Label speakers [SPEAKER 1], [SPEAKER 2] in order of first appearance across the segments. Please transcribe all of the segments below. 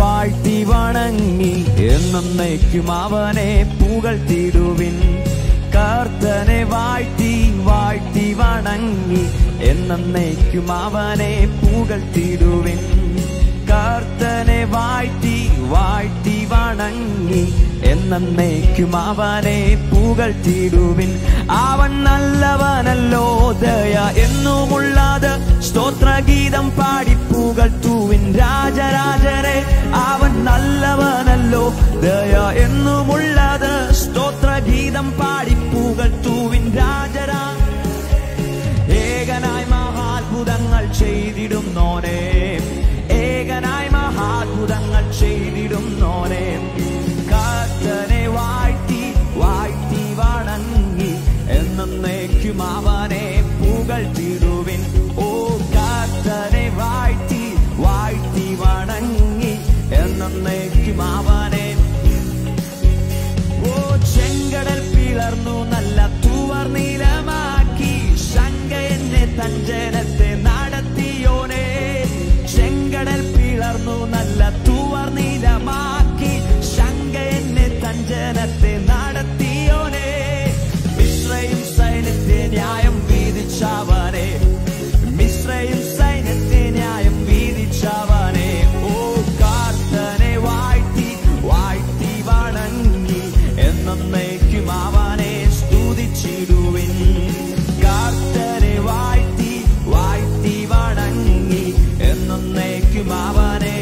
[SPEAKER 1] വാഴ്ത്തി വണങ്ങി എന്നേക്കും അവനെ പുകഴ്ത്തിടുവിൻ കർത്തനെ വാഴ്ത്തി വാഴ്ത്തി വണങ്ങി എന്നേക്കും അവനെ പുകഴ്ത്തിടുവിൻ കർത്തനെ വാഴ്ത്തി വാഴ്ത്തി വണങ്ങി എന്നേക്കും അവനെ പുകഴ്ത്തിടുവിൻ അവൻ നല്ലവനല്ലോ ദയ എന്നുമുള്ളത് സ്തോത്രഗീതം പാടി പുകഴ്ത്തുവിൻ രാജരാജരെ അവൻ നല്ലവനല്ലോ ദയ എന്നുമുള്ളത് സ്തോത്രഗീതം പാടി പുകഴ്ത്തുവിൻ രാജരാ ഏകനായി മഹാത്ഭുതങ്ങൾ ചെയ്തിടും നോനെ ഏകനായി മഹാത്ഭുതങ്ങൾ ചെയ്തിടും നോനെ കർത്തനെ വാഴ്ത്തി വാഴ്ത്തി വണങ്ങി എന്നേക്കും അവനെ പുകഴ്ത്തിടുവിൻ ഓ കർത്തനെ വാഴ്ത്തി വാഴ്ത്തി വണങ്ങി എന്നേക്കും അവനെ ഓ ചെങ്കടൽ പിളർന്നു നല്ല തൂവർ നീലമാക്കി ശങ്ക എന്നെ തഞ്ചനത്തെ നടത്തിയോനെ ചെങ്കടൽ പിളർന്നു നല്ല തൂവർ നീലമാക്കി ശങ്ക എന്നെ തഞ്ചനത്തെ നടത്തിയോനെ മിശ്രയും സൈന്യത്തെ ന്യായം വീതിച്ചവനെ മിശ്രയും സൈന്യത്തെ ന്യായം വീതിച്ചവനെ ഓ കാർത്തനെ വാഴ്ത്തി വാഴ്ത്തി വണങ്ങി എന്നേക്കും അവനെ സ്തുതിച്ചിടുവിൻ കാർത്തനെ വാഴ്ത്തി വാഴ്ത്തി വണങ്ങി എന്നേക്കും അവനെ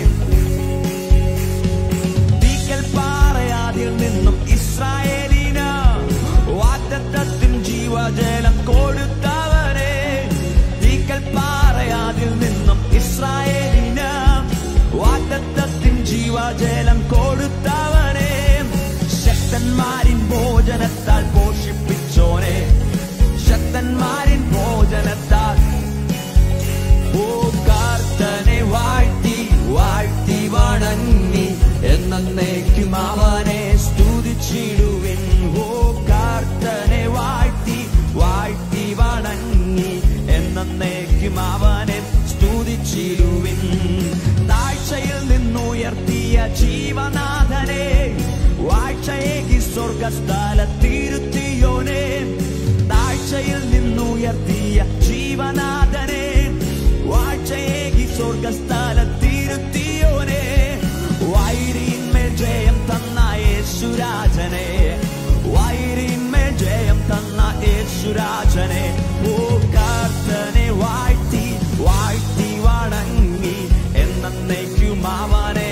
[SPEAKER 1] തീക്കൽ പാറയാതിൽ നിന്നും ഇസ്രായേലിന് വാഗ്ദത്തത്തിൻ ജീവജലം കൊടുത്തവനെ തീക്കൽ പാറയാതിൽ നിന്നും ഇസ്രായേലിന് വാഗ്ദത്തത്തിൻ ജീവജലം കൊടുത്തവനെ ശക്തന്മാരിൻ ഭോജനത്താൽ പോഷിപ്പിച്ചോനെ ശക്തന്മാരിൻ ഭോജനത്താൽ ഓ കാർത്തനെ വാഴ്ത്തി വാഴ്ത്തി വണങ്ങി എന്നേക്കും അവനെ സ്തുതിച്ചിടുവിൻ ഓ കാർത്തനെ വാഴ്ത്തി വാഴ്ത്തി വണങ്ങി എന്നേക്കും അവനെ സ്തുതിച്ചിടുവിൻ താഴ്ചയിൽ നിന്നുയർത്തിയ ജീവനാഥനെ വാഴ്ചയേകി സ്വർഗസ്ഥലത്തിരുത്തിയോനെ താഴ്ചയിൽ നിന്നുയർത്തിയ ജീവനാഥനെ വാഴ്ചയേകി സ്വർഗസ്ഥലത്തിരുത്തിയോനെ വൈരിന്മേൽ ജയം തന്ന യേശുരാജനെ വൈരിന്മേൽ ജയം തന്ന യേശുരാജനെ ഓ കാർത്തനെ വാഴ്ത്തി വാഴ്ത്തി വണങ്ങി എന്നേക്കും അവനെ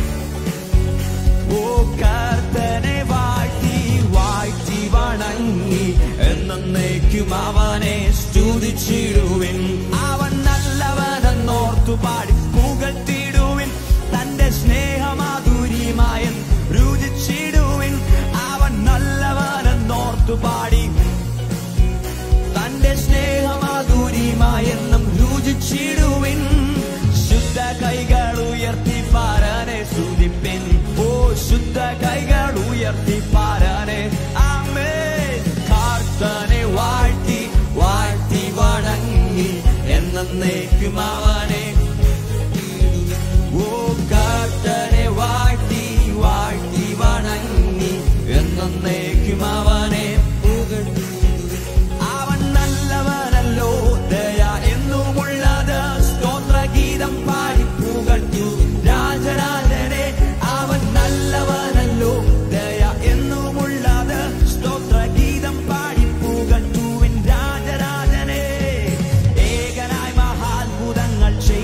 [SPEAKER 1] ഓ കർത്തനെ വാഴ്ത്തി വാഴ്ത്തി വണങ്ങി എന്നേക്കും അവനെ സ്തുതിച്ചിടുവിൻ അവൻ നല്ലവനെന്നോർത്തു പാടി പുകഴ്ത്തിടുവിൻ തന്റെ സ്നേഹമാധുര്യമായ രുചിച്ചിടുവിൻ അവൻ നല്ലവനെന്നോർത്തു പാടി തന്റെ സ്നേഹമാധുര്യമായെന്നും രുചിച്ചിടുവിൻ ശുദ്ധ കൈകൾ ഉയർത്തി പാരാനെ സ്തുതിപ്പിൻ ഓ ശുദ്ധ കൈകൾ ഉയർത്തി പാരാനെ ആമേ കാർത്തനെ വാഴ്ത്തി വാഴ്ത്തി വണങ്ങി എന്നേക്കും അവനെ ഓ കാർത്തനെ വാഴ്ത്തി വാഴ്ത്തി വണങ്ങി എന്നേക്കും അവനെ അവൻ നല്ലവനല്ലോ ദയ എന്നുമുള്ളത് സ്തോത്രഗീതം പാടി പുകഴ്ത്തു രാജരാജനെ അവൻ നല്ലവനല്ലോ ദയ എന്നുമുള്ളത് സ്തോത്രഗീതം പാടി പുകഴ്ത്തുവിൻ രാജരാജനെ ഏകനായി മഹാത്ഭുതങ്ങൾ ചെയ്തു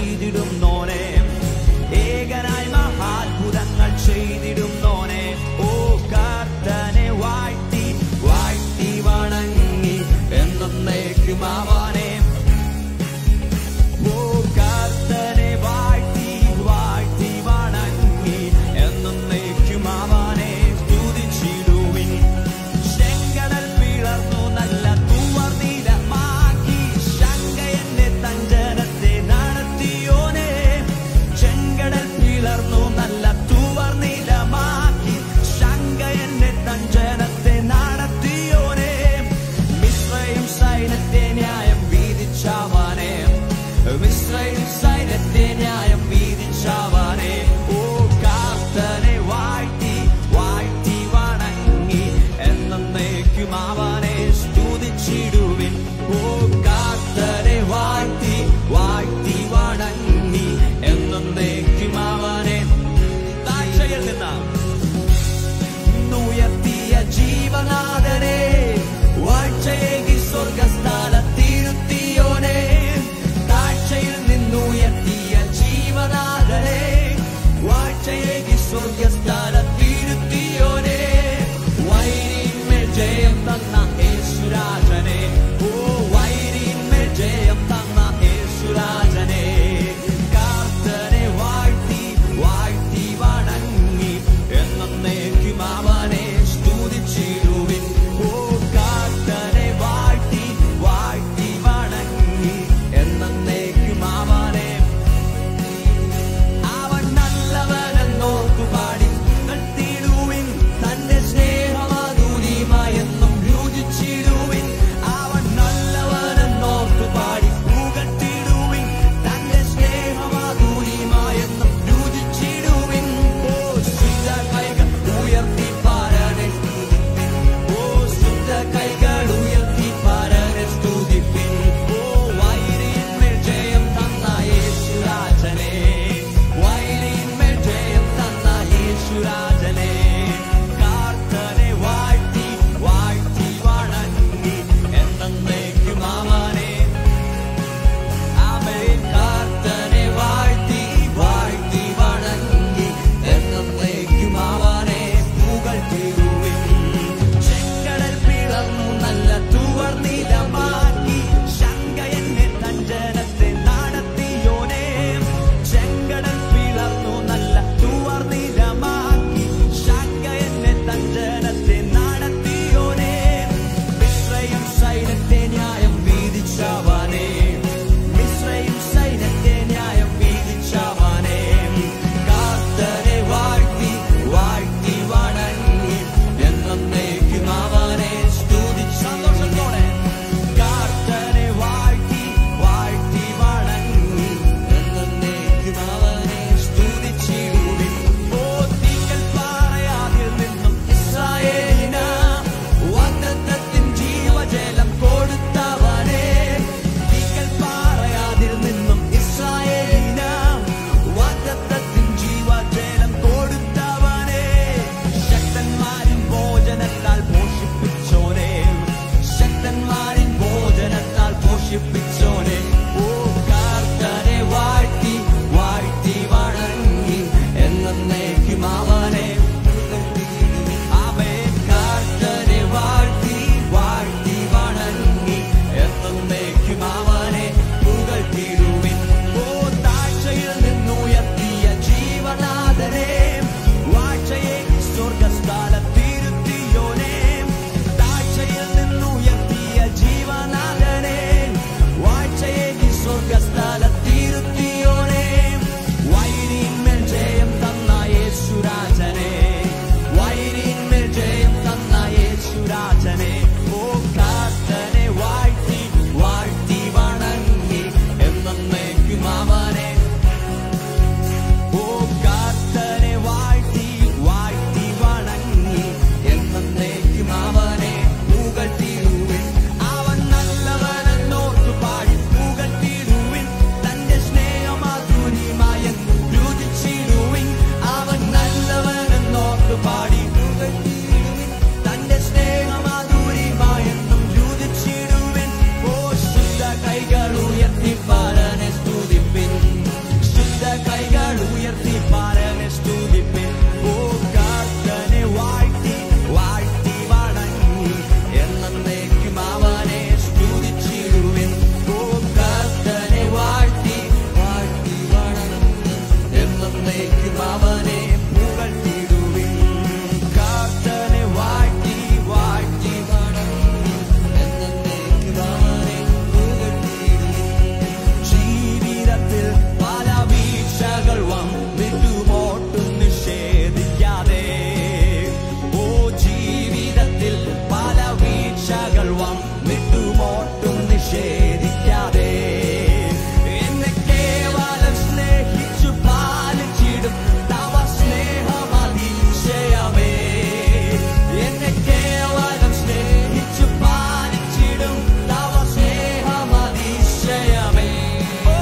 [SPEAKER 1] വിട്ടുമോട്ടും നിഷേധിക്കാതെ എന്നെ കേവലം സ്നേഹിച്ചു പാലിച്ചിടും തവ സ്നേഹമതിശയമേ എന്നെ കേവലം സ്നേഹിച്ചു പാലിച്ചിടും തവ സ്നേഹമതിശയമേ ഓ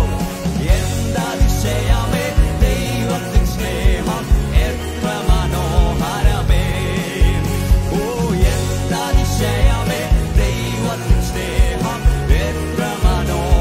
[SPEAKER 1] എന്തതിശയമേ ദൈവത്തിൻ സ്നേഹം എത്ര മനോഹരമേ ഓ എന്തതിശയമേ ദൈവത്തിൻ സ്നേഹം എത്ര മനോഹരമേ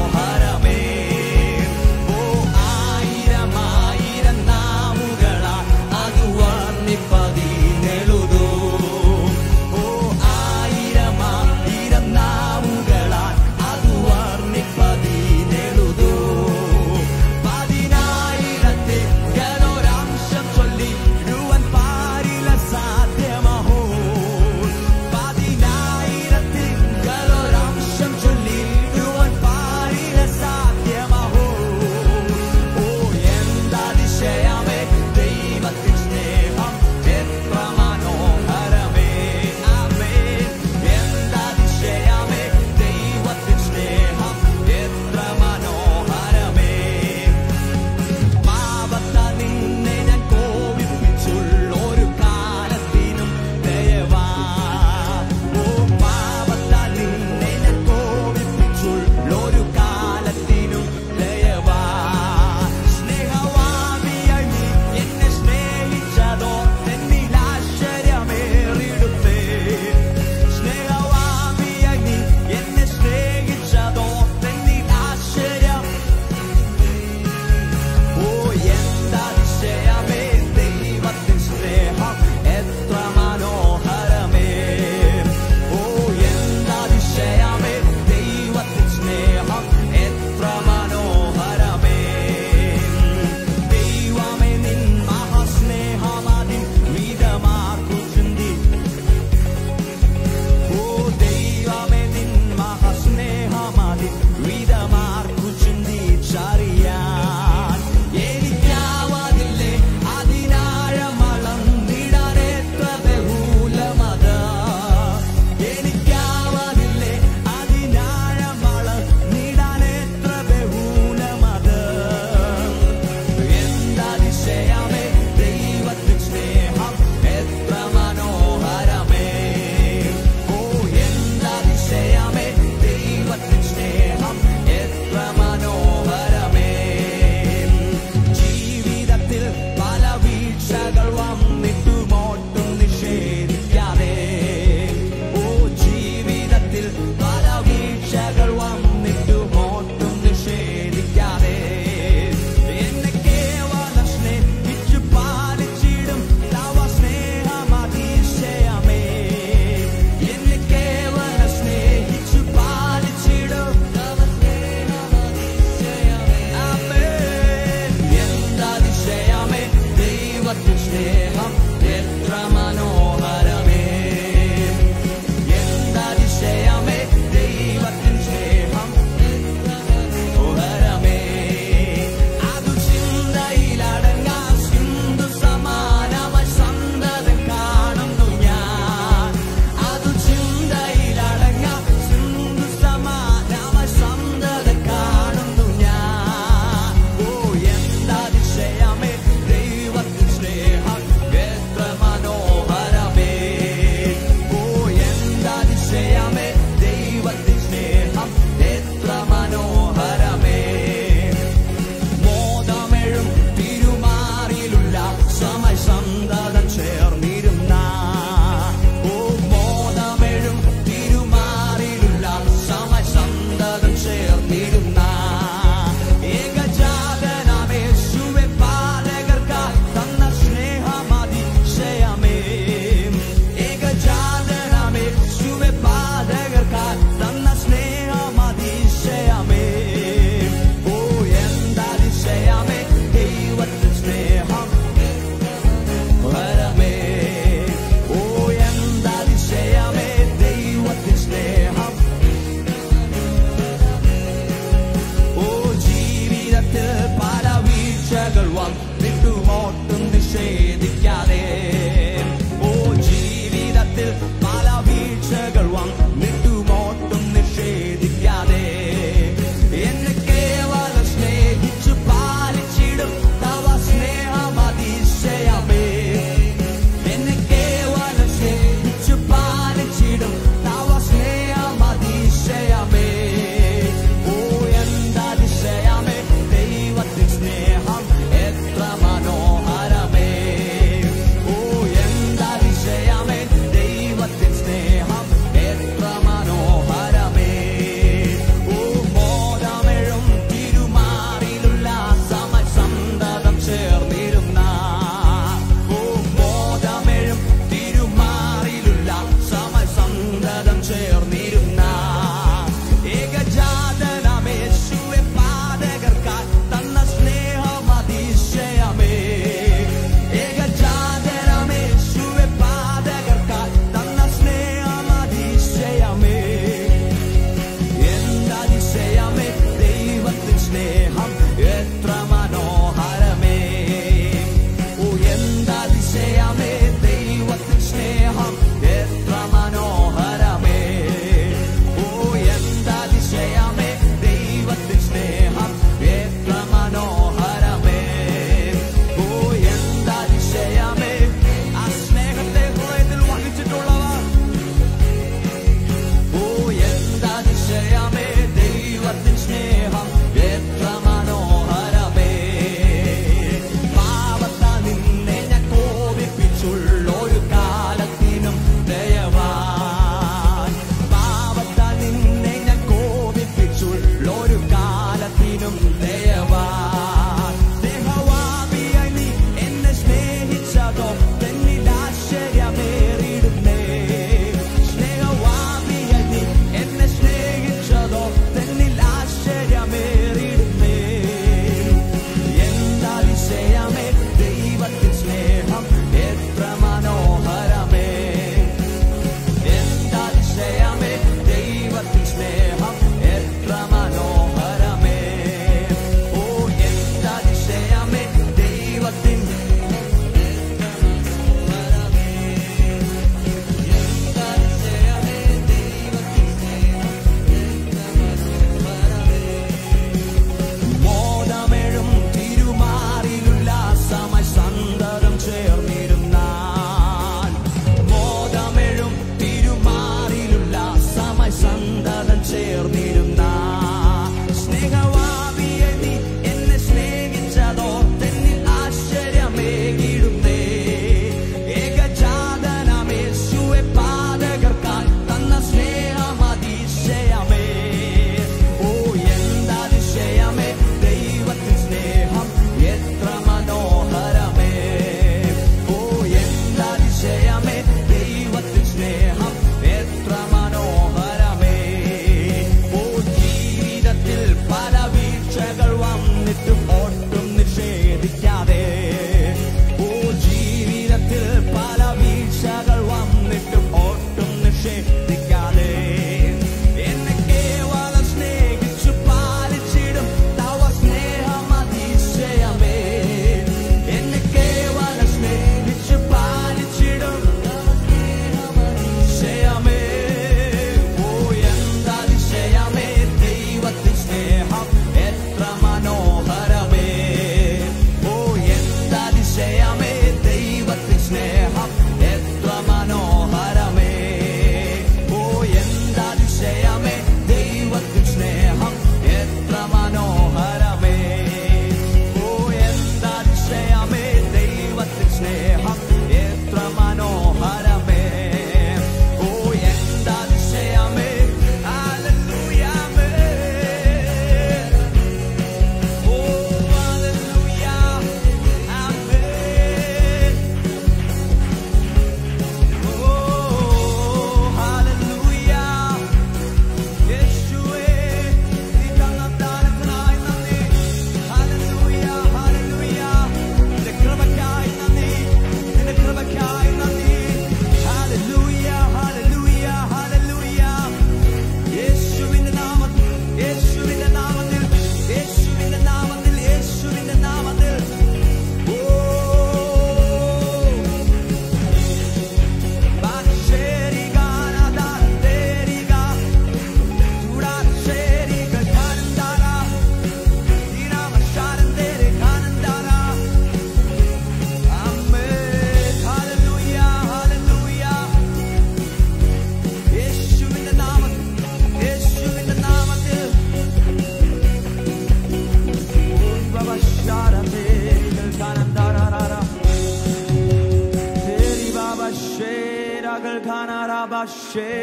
[SPEAKER 1] പക്ഷേ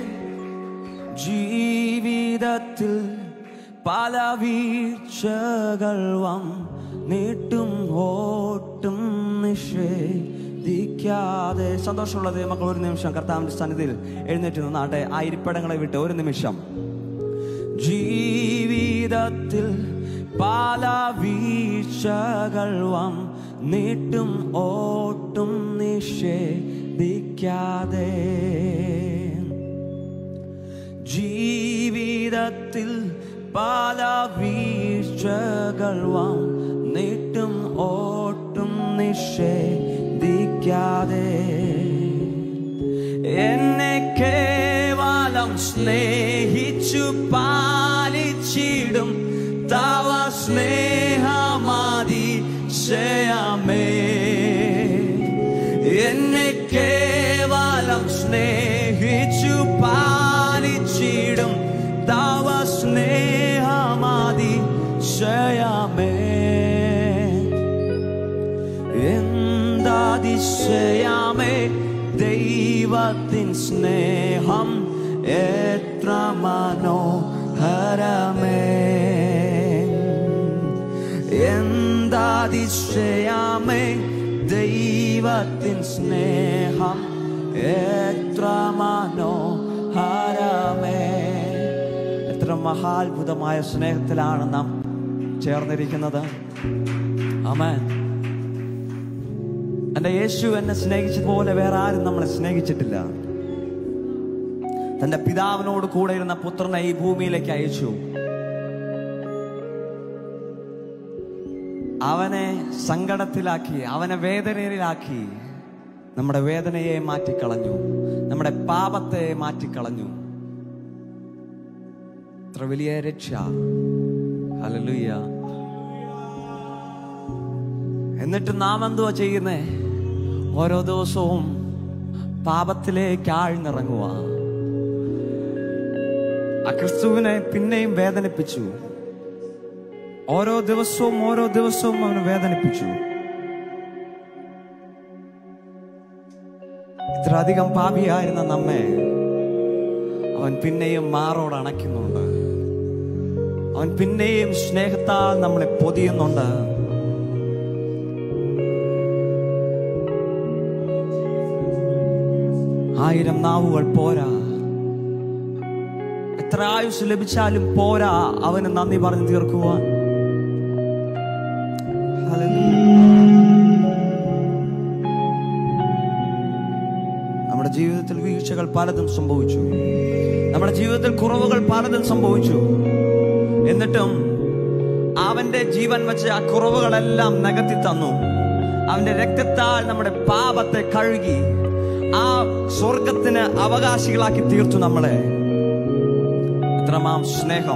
[SPEAKER 1] ജീവിതത്തിൽ പല വീഴ്ചകൾ വന്നിട്ടും ഓട്ടും നിഷേധിക്കാതെ സന്തോഷമുള്ള ദൈവമക്കൾ ഒരു നിമിഷം കർത്താവിന്റെ സന്നിധിയിൽ എഴുന്നേറ്റ് നിന്നാട്ടെ ആ ഇരിപ്പിടങ്ങളെ വിട്ട് ഒരു നിമിഷം ജീവിതത്തിൽ പല വീഴ്ചകൾ വന്നിട്ടും ഓട്ടും നിഷേധിക്കാതെ ജീവിതത്തിൽ പല വീഴ്ചകൾ വന്നിട്ടും ഓട്ടും നിഷേധിക്കാതെ എന്നെ കേവലം സ്നേഹിച്ചു പാലിച്ചിടും തവ സ്നേഹമാതി ശയമേ എന്നെ കേവലം സ്നേഹിച്ചു പാലിച്ചിടും തവ സ്നേഹമാതി ശയമേ എന്താതിശയമേ ദൈവത്തിൻ സ്നേഹം എത്ര മനോഹരമേ എന്താതിശയമേ ദൈവത്തിൻ സ്നേഹം എത്ര മനോഹരമേ എത്ര മഹാത്ഭുതമായ സ്നേഹത്തിലാണ് നാം ചേർന്നിരിക്കുന്നത് ആമേൻ എന്റെ യേശു എന്നെ സ്നേഹിച്ചതുപോലെ വേറെ ആരും നമ്മളെ സ്നേഹിച്ചിട്ടില്ല തന്റെ പിതാവിനോട് കൂടെ ഇരുന്ന പുത്രനെ ഈ ഭൂമിയിലേക്ക് അയച്ചു അവനെ സങ്കടത്തിലാക്കി അവനെ വേദനയിലാക്കി നമ്മുടെ വേദനയെ മാറ്റിക്കളഞ്ഞു നമ്മുടെ പാപത്തെ മാറ്റിക്കളഞ്ഞു എത്ര വലിയ രക്ഷ ഹല്ലേലൂയ എന്നിട്ട് നാം എന്തുവാ ചെയ്യുന്നേ ഓരോ ദിവസവും പാപത്തിലേക്ക് ആഴ്ന്നിറങ്ങുക ആ ക്രിസ്തുവിനെ പിന്നെയും വേദനിപ്പിച്ചു ഓരോ ദിവസവും ഓരോ ദിവസവും അവന് വേദനിപ്പിച്ചു ഇത്രയധികം പാപിയായിരുന്ന നമ്മെ അവൻ പിന്നെയും മാറോട് അണയ്ക്കുന്നുണ്ട് അവൻ പിന്നെയും സ്നേഹത്താൽ നമ്മളെ പൊതിയുന്നുണ്ട് ആയിരം നാവുകൾ പോരാ എത്ര ആയുസ് ലഭിച്ചാലും പോരാ അവന് നന്ദി പറഞ്ഞു തീർക്കുവാൻ നമ്മുടെ ജീവിതത്തിൽ വീഴ്ചകൾ പലതും സംഭവിച്ചു നമ്മുടെ ജീവിതത്തിൽ കുറവുകൾ പലതും സംഭവിച്ചു എന്നിട്ടും അവന്റെ ജീവൻ വെച്ച് ആ കുറവുകളെല്ലാം നികത്തി തന്നു അവന്റെ രക്തത്താൽ നമ്മുടെ പാപത്തെ കഴുകി ആ സ്വർഗത്തിന് അവകാശികളാക്കി തീർത്തു നമ്മളെ എത്രമാം സ്നേഹം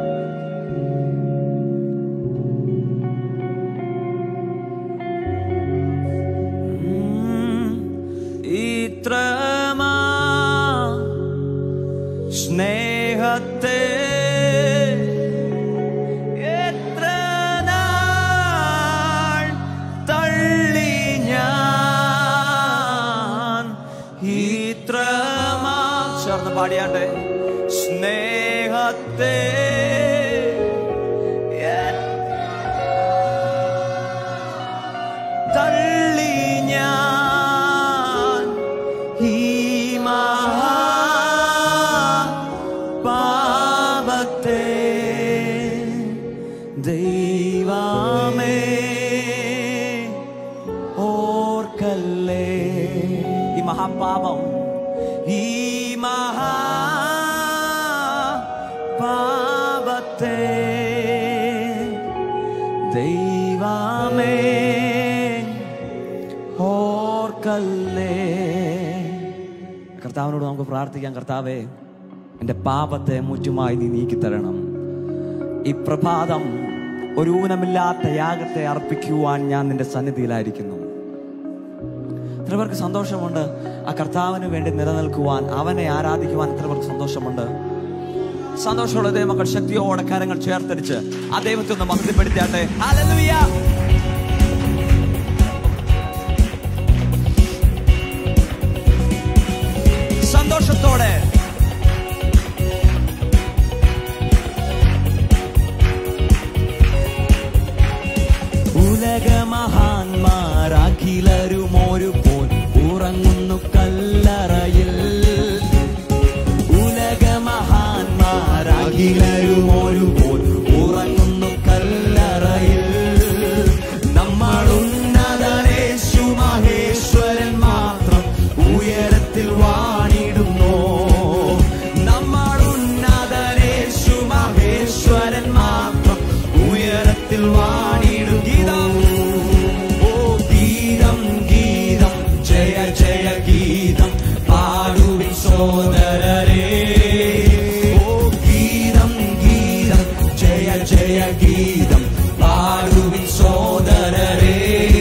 [SPEAKER 1] ഉം, ഇത്രമാ സ്നേഹത്തെ എത്ര നാൾ തള്ളി ഞാൻ ഇത്രമാ ചേർന്ന് പാടിയാട്ടെ സ്നേഹത്തെ തള്ളി ഞാൻ ഈ മഹാ പാപത്തെ ദൈവമേ ഓർക്കല്ലേ ഈ മഹാപാപം ഈ മഹാ പാപത്തെ ദൈവമേ ഓർക്കല്ലേ കർത്താവിനോട് നമുക്ക് പ്രാർത്ഥിക്കാം കർത്താവേ എൻ്റെ പാപത്തെ മുറ്റുമായി നീ നീക്കിത്തരണം ഈ പ്രഭാതം ഒരു ഊനമില്ലാത്ത യാഗത്തെ അർപ്പിക്കുവാൻ ഞാൻ നിന്റെ സന്നിധിയിലായിരിക്കുന്നു എത്ര പേർക്ക് സന്തോഷമുണ്ട് ആ കർത്താവിന് വേണ്ടി നിലനിൽക്കുവാൻ അവനെ ആരാധിക്കുവാൻ എത്ര പേർക്ക് സന്തോഷമുണ്ട് സന്തോഷമുള്ള ദൈവമക്കൾ ശക്തിയോടെ കരങ്ങൾ ചേർത്തടിച്ച് ആ ദൈവത്തെ ഒന്ന് മഹത്വപ്പെടുത്തിയാട്ടെ ഹല്ലേലൂയ സന്തോഷത്തോടെ അഖിലരും ഒരു പോൽ ഉറങ്ങുന്നു കല്ലറയിൽ ഉലകമഹാന്മാരഖിലരും ഒരു പോൽ ഉറങ്ങുന്നു കല്ലറയിൽ നമ്മൾ ഉന്നതനേശു മഹേശ്വരൻ മാത്രം ഉയരത്തിൽ വാണിടുന്നു നമ്മൾ ഉന്നതനേശു മഹേശ്വരൻ മാത്രം ഉയരത്തിൽ വാണിടും ഗീതം ഓ ഗീതം ഗീതം ജയ ജയ ഗീതം പാടുവിൻ സോദരരേ ഓ ഗീതം ഗീതം ജയ ജയ ഗീതം പാടുവിൻ സോദരരേ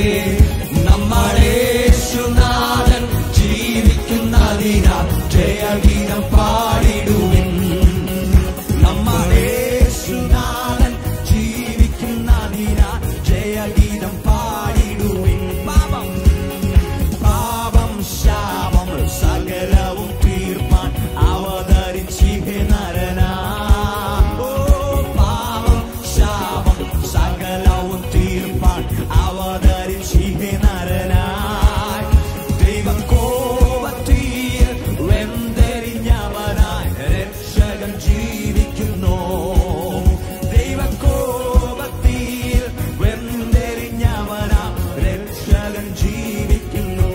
[SPEAKER 1] നമ്മളേശുനാഥൻ ജീവിക്കുന്നതിനാൽ ജയഗീതം പാടിടുവിൻ നമ്മളേശുനാഥൻ ജീവിക്കുന്നതിനാൽ ജയഗീതം പാടിടുവിൻ പാപം പാപം ശാപം സകലവും തീർപ്പാൻ അവതരിച്ചിഹെ നരനാ ഓ പാപം ശാപം സകലവും തീർപ്പാൻ അവതരിച്ചിഹെ നരനായി ദൈവം കോപത്തിൽ വെന്തെരിഞ്ഞവനായി രക്ഷകൻ ജീവിക്കുന്നു ദൈവ കോപത്തിൽ വെന്തെരിഞ്ഞവനാ രക്ഷകൻ ജീവിക്കുന്നു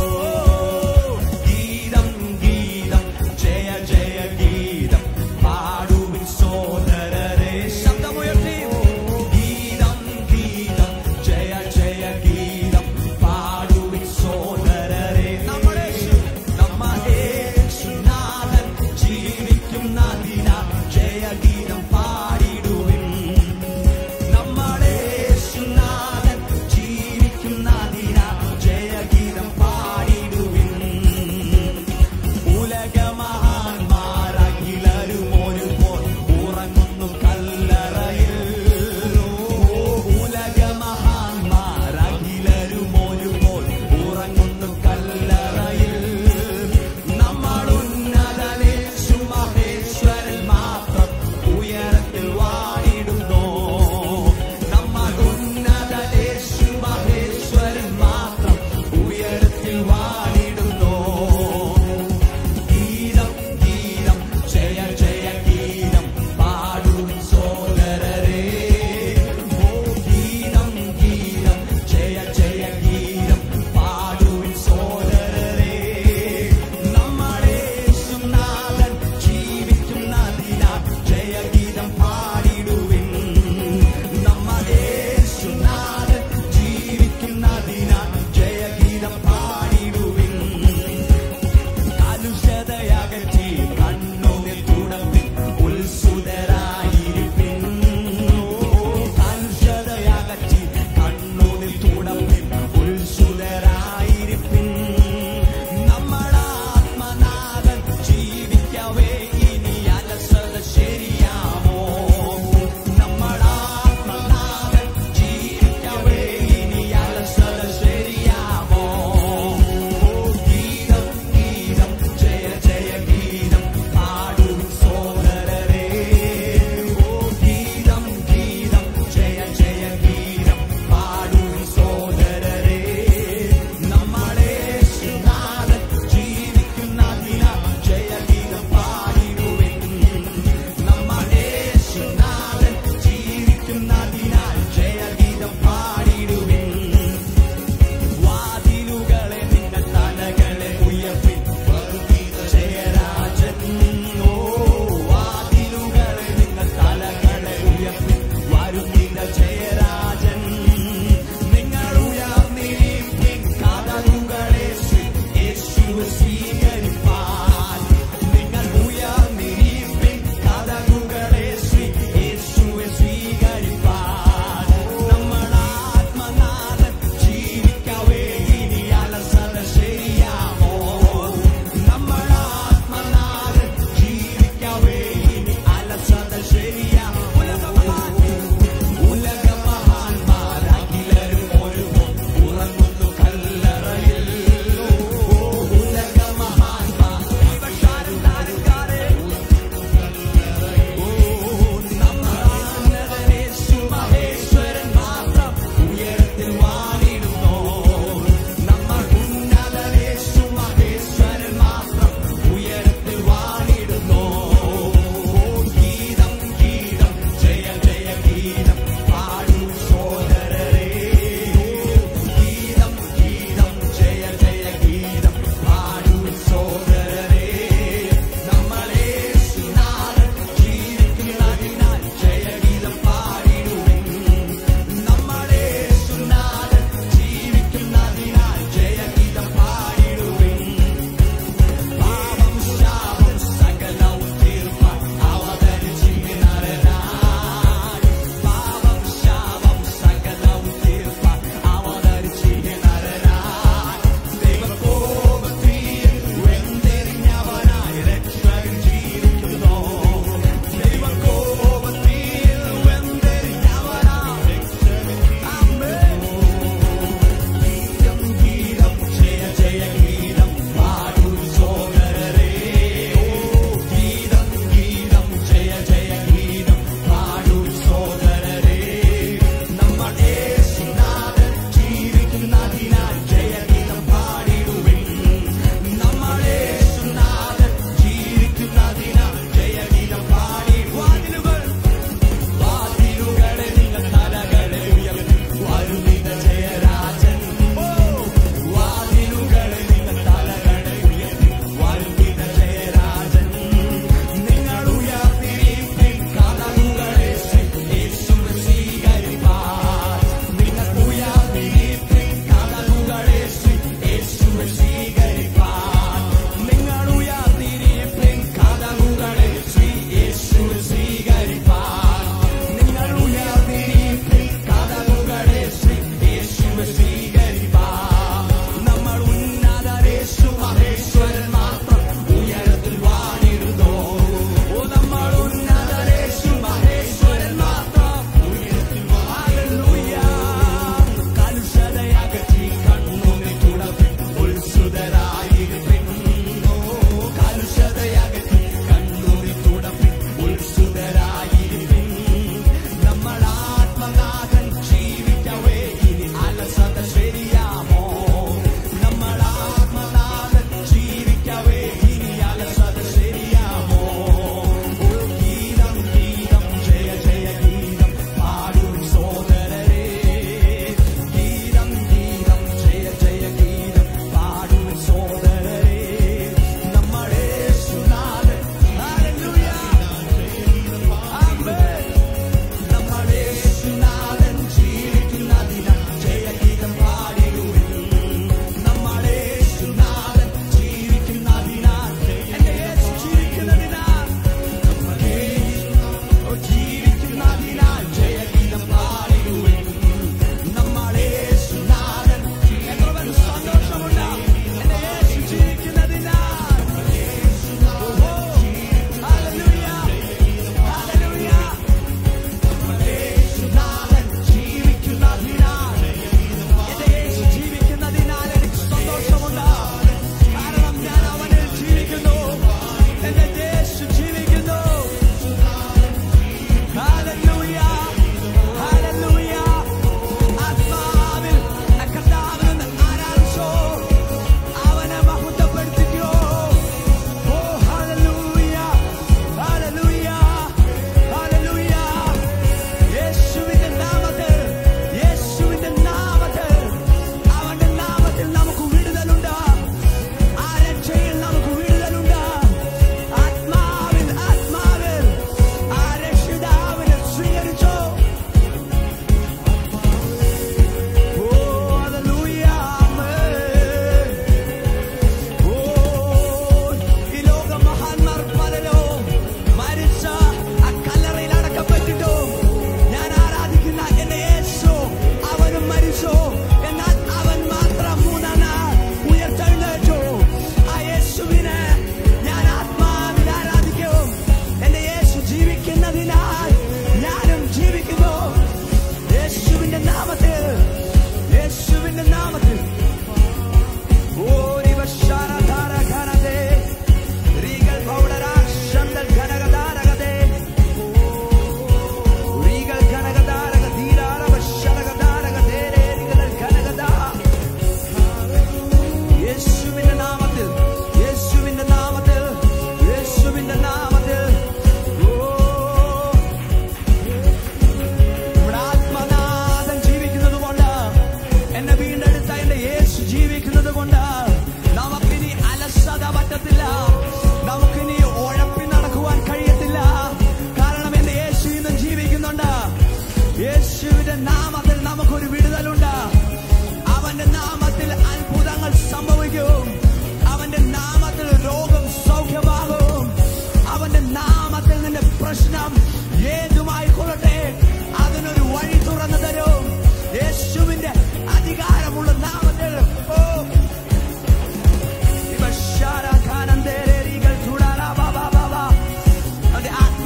[SPEAKER 1] ഗീതം ഗീതം ജയ ജയ ഗീതം പാടുവിൻ സോദരരെ ശബ്ദമുയർത്തി ഗീതം ഗീതം ജയ ജയ ഗീതം പാടുവിൻ സോദരരെ നമ്മുടെ നമ്മുടെ യേശുനാഥൻ ജീവിക്കുന്നതിനാൽ ജയഗീതം പാ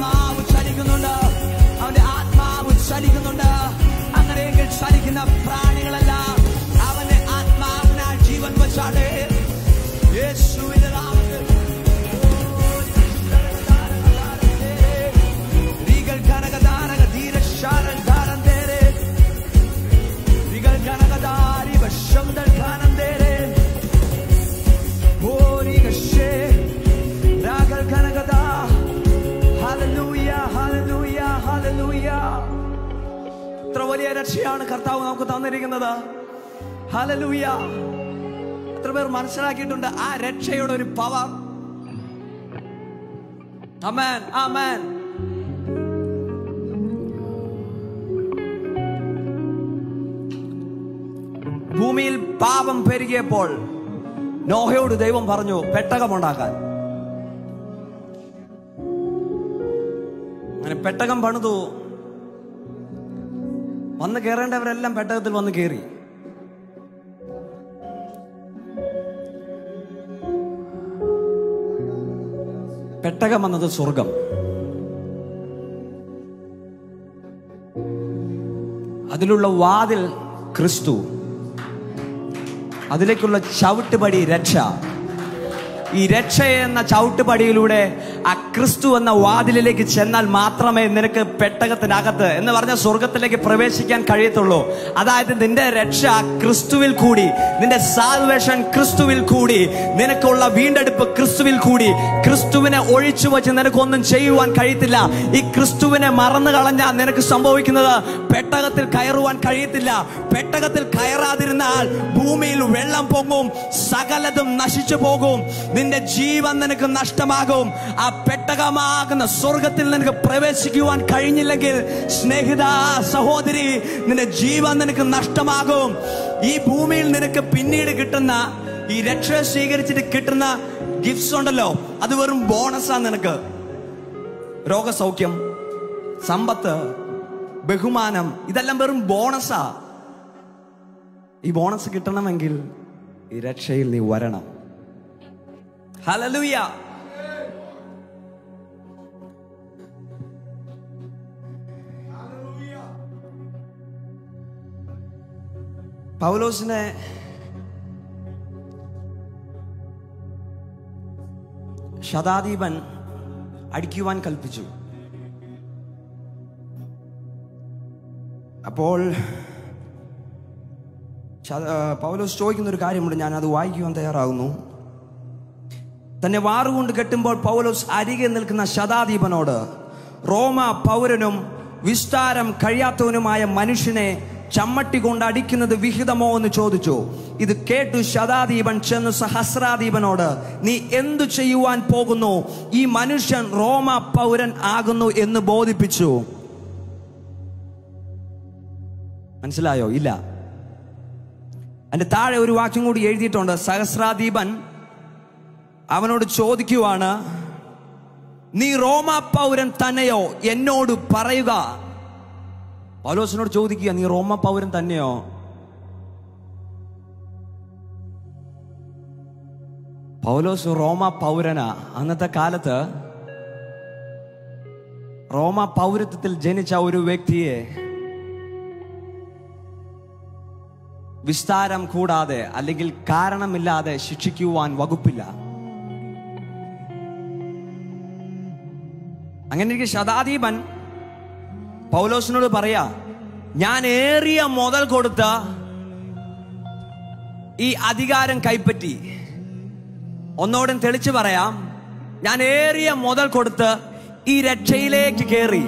[SPEAKER 1] ആത്മാവ് ചലിക്കുന്നുണ്ട് അവന്റെ ആത്മാവ് ചലിക്കുന്നുണ്ട് അങ്ങനെയെങ്കിൽ ചലിക്കുന്ന പ്രാണികളെല്ലാം അവന്റെ ആത്മാവിനാൽ ജീവൻ വച്ചാടേ യേശുവിന്റെ നാമത്തിൽ Regal Kanakadaraga Dira Sharan Dharan Dere Regal Kanakadari Vashamdal Khanam Dere Hori Gashe Ragal Kanakada Hallelujah Hallelujah Hallelujah എത്ര വലിയ രക്ഷയാണ് കർത്താവ് നമുക്ക് തന്നിരിക്കുന്നത് ഹലലൂയ എത്ര പേർ മനസ്സിലാക്കിയിട്ടുണ്ട് ആ രക്ഷയുടെ ഒരു പവർ അമേൻ ആമേൻ ഭൂമിയിൽ പാപം പെരുകിയപ്പോൾ നോഹയോട് ദൈവം പറഞ്ഞു പെട്ടകമുണ്ടാക്കാൻ അങ്ങനെ പെട്ടകം പണിതു വന്ന് കയറേണ്ടവരെല്ലാം പെട്ടകത്തിൽ വന്ന് കയറി പെട്ടകം എന്നത് സ്വർഗം അതിലുള്ള വാതിൽ ക്രിസ്തു അതിലേക്കുള്ള ചവിട്ടുപടി രക്ഷ ഈ രക്ഷ എന്ന ചവിട്ടുപടിയിലൂടെ ആ ക്രിസ്തു എന്ന വാതിലിലേക്ക് ചെന്നാൽ മാത്രമേ നിനക്ക് പെട്ടകത്തിനകത്ത് എന്ന് പറഞ്ഞ സ്വർഗത്തിലേക്ക് പ്രവേശിക്കാൻ കഴിയത്തുള്ളൂ അതായത് നിന്റെ രക്ഷ ക്രിസ്തുവിൽ കൂടി നിന്റെ സാൽവേഷൻ ക്രിസ്തുവിൽ കൂടി നിനക്കുള്ള വീണ്ടെടുപ്പ് ക്രിസ്തുവിൽ കൂടി ക്രിസ്തുവിനെ ഒഴിച്ചു വെച്ച് നിനക്കൊന്നും ചെയ്യുവാൻ കഴിയത്തില്ല ഈ ക്രിസ്തുവിനെ മറന്നു കളഞ്ഞാൽ നിനക്ക് സംഭവിക്കുന്നത് പെട്ടകത്തിൽ കയറുവാൻ കഴിയത്തില്ല പെട്ടകത്തിൽ കയറാതിരുന്നാൽ ഭൂമിയിൽ വെള്ളം പൊങ്ങും സകലതും നശിച്ചു പോകും നിന്റെ ജീവൻ നിനക്ക് നഷ്ടമാകും ആ പെട്ടകമാകുന്ന സ്വർഗത്തിൽ നിനക്ക് പ്രവേശിക്കുവാൻ കഴിഞ്ഞില്ലെങ്കിൽ സ്നേഹിത സഹോദരി നിന്റെ ജീവൻ നിനക്ക് നഷ്ടമാകും ഈ ഭൂമിയിൽ നിനക്ക് പിന്നീട് കിട്ടുന്ന ഈ രക്ഷ സ്വീകരിച്ചിട്ട് കിട്ടുന്ന ഗിഫ്റ്റ്സ് ഉണ്ടല്ലോ അത് വെറും ബോണസാ നിനക്ക് രോഗസൗഖ്യം സമ്പത്ത് ബഹുമാനം ഇതെല്ലാം വെറും ബോണസാ ഈ ബോണസ് കിട്ടണമെങ്കിൽ ഈ രക്ഷയിൽ നീ വരണം ഹലലൂയ പൗലോസിനെ ശതാദീപൻ അടിക്കുവാൻ കൽപ്പിച്ചു അപ്പോൾ ശത- ആ, പൗലോസ് ചോദിക്കുന്ന ഒരു കാര്യമുണ്ട് ഞാൻ അത് വായിക്കുവാൻ തയ്യാറാകുന്നു തന്നെ വാറുകൊണ്ട് കെട്ടുമ്പോൾ പൗലോസ് അരികെ നിൽക്കുന്ന ശതാദീപനോട് റോമ പൗരനും വിസ്താരം കഴിയാത്തവനുമായ മനുഷ്യനെ ചമ്മട്ടി കൊണ്ട് അടിക്കുന്നത് വിഹിതമോ എന്ന് ചോദിച്ചു ഇത് കേട്ടു ശതാദീപൻ ചെന്ന് സഹസ്രാദീപനോട് നീ എന്തു ചെയ്യുവാൻ പോകുന്നു ഈ മനുഷ്യൻ റോമ പൗരൻ ആകുന്നു എന്ന് ബോധിപ്പിച്ചു മനസ്സിലായോ ഇല്ല അതിന്റെ താഴെ ഒരു വാക്യം കൂടി എഴുതിയിട്ടുണ്ട് സഹസ്രാദീപൻ അവനോട് ചോദിക്കുവാണ് നീ റോമ പൗരൻ തന്നെയോ എന്നോട് പറയുക പൗലോസിനോട് ചോദിക്കുക നീ റോമ പൗരൻ തന്നെയോ പൗലോസ് റോമ പൗരനാ അന്നത്തെ കാലത്ത് റോമ പൗരത്വത്തിൽ ജനിച്ച ഒരു വ്യക്തിയെ വിസ്താരം കൂടാതെ അല്ലെങ്കിൽ കാരണമില്ലാതെ ശിക്ഷിക്കുവാൻ വകുപ്പില്ല അങ്ങനെ എനിക്ക് ശതാദീപൻ പൗലോസിനോട് പറയാ ഞാൻ ഏറിയ മുതൽ കൊടുത്ത ഈ അധികാരം കൈപ്പറ്റി ഒന്നോടും തെളിച്ചു പറയാം ഞാൻ ഏറിയ മുതൽ കൊടുത്ത് ഈ രക്ഷയിലേക്ക് കയറി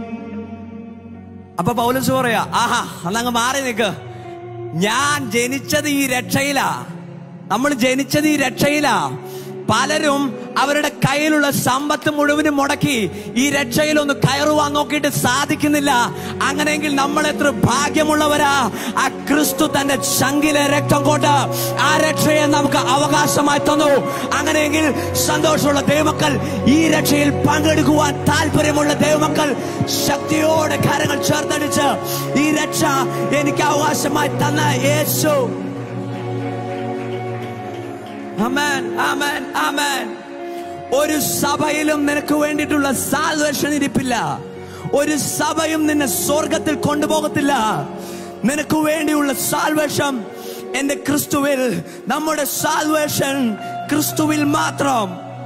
[SPEAKER 1] അപ്പൊ പൗലോസ് പറയാ ആഹാ അന്നങ്ങ് മാറി നിൽക്ക് ഞാൻ ജനിച്ചത് ഈ രക്ഷയിലാ നമ്മൾ ജനിച്ചത് ഈ രക്ഷയിലാ പലരും അവരുടെ കയ്യിലുള്ള സമ്പത്ത് മുഴുവനും മുടക്കി ഈ രക്ഷയിൽ ഒന്ന് കയറുവാൻ നോക്കിയിട്ട് സാധിക്കുന്നില്ല അങ്ങനെയെങ്കിൽ നമ്മൾ എത്ര ഭാഗ്യമുള്ളവരാ ആ ക്രിസ്തു തന്റെ ചങ്കിലെ രക്തം കൊണ്ട് ആ രക്ഷയെ നമുക്ക് അവകാശമായി തന്നു അങ്ങനെയെങ്കിൽ സന്തോഷമുള്ള ദൈവമക്കൾ ഈ രക്ഷയിൽ പങ്കെടുക്കുവാൻ താല്പര്യമുള്ള ദൈവമക്കൾ ശക്തിയോടെ കരങ്ങൾ ചേർത്തടിച്ച് ഈ രക്ഷ എനിക്ക് അവകാശമായി തന്ന യേശു ആമേൻ ആമേൻ ആമേൻ ഒരു സഭയിലും നിനക്ക് വേണ്ടിയിട്ടുള്ള സാൽവേഷൻ ഇരിപ്പില്ല ഒരു സഭയും നിന്നെ സ്വർഗത്തിൽ കൊണ്ടുപോകത്തില്ല നിനക്ക് വേണ്ടിയുള്ള സാൽവേഷം എന്റെ ക്രിസ്തുവിൽ നമ്മുടെ സാൽവേഷൻ ക്രിസ്തുവിൽ മാത്രം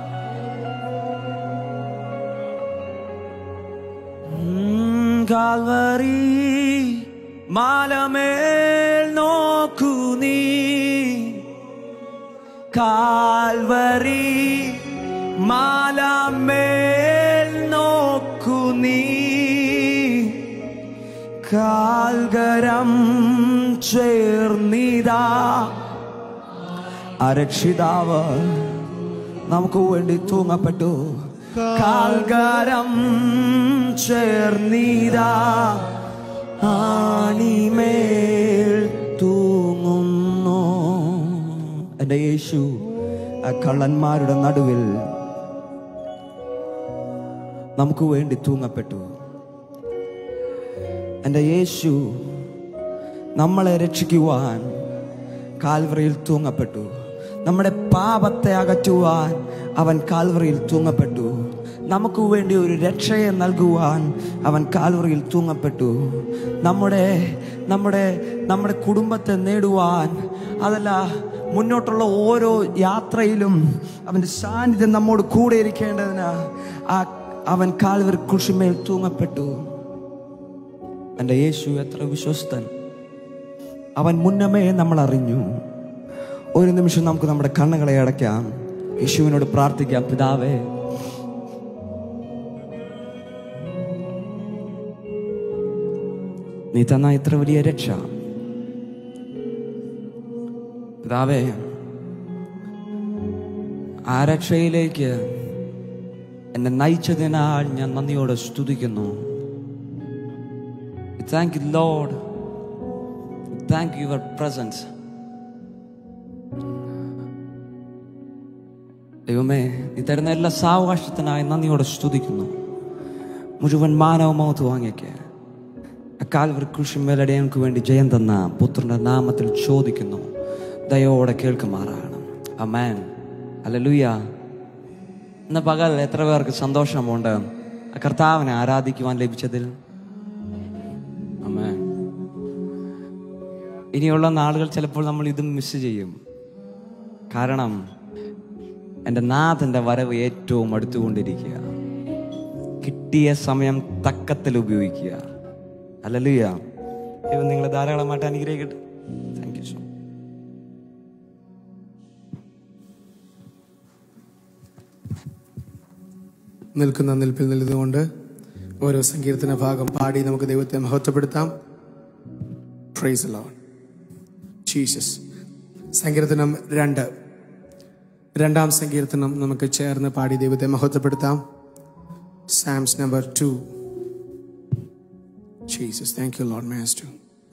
[SPEAKER 1] കാൽവറി മാലമേൽ നോക്കൂ നീ കാൽവറി മാലമേൽ നോക്കൂ നീ കാൽകരം ചേർന്നിതാ അരക്ഷിതാവ് നമുക്ക് വേണ്ടി തൂങ്ങപ്പെട്ടു കാൽകാരം ചേർന്നീതാ ആണിമേൽ തൂങ്ങുന്നു എന്റെ യേശു ആ കള്ളന്മാരുടെ നടുവിൽ നമുക്ക് വേണ്ടി തൂങ്ങപ്പെട്ടു എന്റെ യേശു നമ്മളെ രക്ഷിക്കുവാൻ കാൽവറിയിൽ തൂങ്ങപ്പെട്ടു നമ്മുടെ പാപത്തെ അകറ്റുവാൻ അവൻ കാൽവറിയിൽ തൂങ്ങപ്പെട്ടു നമുക്ക് വേണ്ടി ഒരു രക്ഷയെ നൽകുവാൻ അവൻ കാൽവറിയിൽ തൂങ്ങപ്പെട്ടു നമ്മുടെ നമ്മുടെ നമ്മുടെ കുടുംബത്തെ നേടുവാൻ അതല്ല മുന്നോട്ടുള്ള ഓരോ യാത്രയിലും അവൻ്റെ സാന്നിധ്യം നമ്മോട് കൂടെ ഇരിക്കേണ്ടതിന് ആ അവൻ കാൽവറി കുഷിമേൽ തൂങ്ങപ്പെട്ടു എൻ്റെ യേശു എത്ര വിശ്വസ്തൻ അവൻ മുന്നമേ നമ്മൾ അറിഞ്ഞു ഒരു നിമിഷം നമുക്ക് നമ്മുടെ കണ്ണുകളെ അടയ്ക്കാം യേശുവിനോട് പ്രാർത്ഥിക്കാം പിതാവേ നീ തന്ന ഇത്ര വലിയ രക്ഷ പിതാവേ ആ രക്ഷയിലേക്ക് എന്നെ നയിച്ചതിനാൽ ഞാൻ നന്ദിയോടെ സ്തുതിക്കുന്നു thank you Lord thank your presence ദൈവമേ നീ തരുന്ന എല്ലാ സാവകാശത്തിനായി നന്ദിയോടെ സ്തുതിക്കുന്നു മുഴുവൻ മാനവമൗത്ത് വാങ്ങിക്ക് അക്കാൽവർ കൃഷിമേലടെ ഞങ്ങൾക്ക് വേണ്ടി ജയം തന്ന പുത്രന്റെ നാമത്തിൽ ചോദിക്കുന്നു ദയോടെ കേൾക്കുമാറാണ് അമേൻ അല്ലലുയ ഇന്ന് പകൽ എത്ര പേർക്ക് സന്തോഷമുണ്ട് ആ കർത്താവിനെ ആരാധിക്കുവാൻ ലഭിച്ചതിൽ അമേൻ ഇനിയുള്ള നാളുകൾ ചിലപ്പോൾ നമ്മൾ ഇതും മിസ് ചെയ്യും കാരണം എൻ്റെ നാഥൻ്റെ വരവ് ഏറ്റവും അടുത്തുകൊണ്ടിരിക്കുക കിട്ടിയ സമയം തക്കത്തിൽ ഉപയോഗിക്കുക അല്ലല്ലുയ ദൈവം നിങ്ങളെ ധാരാളമായിട്ട് അനുഗ്രഹിക്കട്ടെ താങ്ക് യു സോ
[SPEAKER 2] നിൽക്കുന്ന നിൽപ്പിൽ നിന്നുകൊണ്ട് ഓരോ സങ്കീർത്തന ഭാഗം പാടി നമുക്ക് ദൈവത്തെ മഹത്വപ്പെടുത്താം പ്രൈസ് ലോൺ ജീസസ് സങ്കീർത്തനം രണ്ട് രണ്ടാം സങ്കീർത്തനം നമുക്ക് ചേർന്ന് പാടി ദൈവത്തെ മഹത്വപ്പെടുത്താം psalms number two Jesus thank you Lord master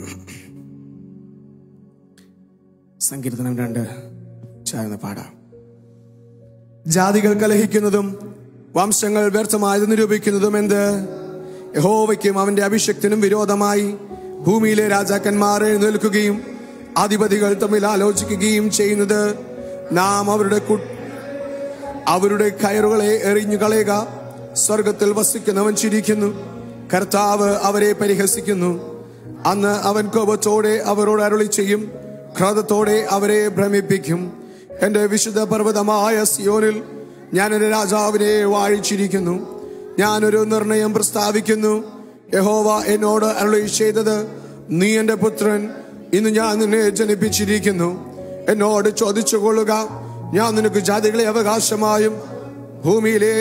[SPEAKER 2] സങ്കീർത്തനം രണ്ട് ചേർന്ന് പാടാം ജാതികൾ കലഹിക്കുന്നതും വംശങ്ങൾ വ്യർത്ഥമായത് നിരൂപിക്കുന്നതും എന്ത് യഹോവയ്ക്കും അവന്റെ അഭിഷക്തിനും വിരോധമായി ഭൂമിയിലെ രാജാക്കന്മാർ എഴുന്നേൽക്കുകയും അധിപതികൾ തമ്മിൽ ആലോചിക്കുകയും ചെയ്യുന്നത് നാം അവരുടെ കു- അവരുടെ കയറുകളെ എറിഞ്ഞു കളയുക സ്വർഗത്തിൽ വസിക്കുന്നവൻ ചിരിക്കുന്നു കർത്താവ് അവരെ പരിഹസിക്കുന്നു അന്ന് അവൻ കോപത്തോടെ അവരോട് അരുളി ചെയ്യും ക്രോധത്തോടെ അവരെ ഭ്രമിപ്പിക്കും എന്റെ വിശുദ്ധ പർവ്വതമായ സിയോനിൽ ഞാൻ എന്റെ രാജാവിനെ വാഴിച്ചിരിക്കുന്നു ഞാനൊരു നിർണയം പ്രസ്താവിക്കുന്നു യഹോവ എന്നോട് അരുളി ചെയ്തത് നീ എന്റെ പുത്രൻ ഇന്ന് ഞാൻ നിന്നെ ജനിപ്പിച്ചിരിക്കുന്നു എന്നോട് ചോദിച്ചു കൊള്ളുക ഞാൻ നിനക്ക് ജാതികളെ അവകാശമായും ഭൂമിയിലെ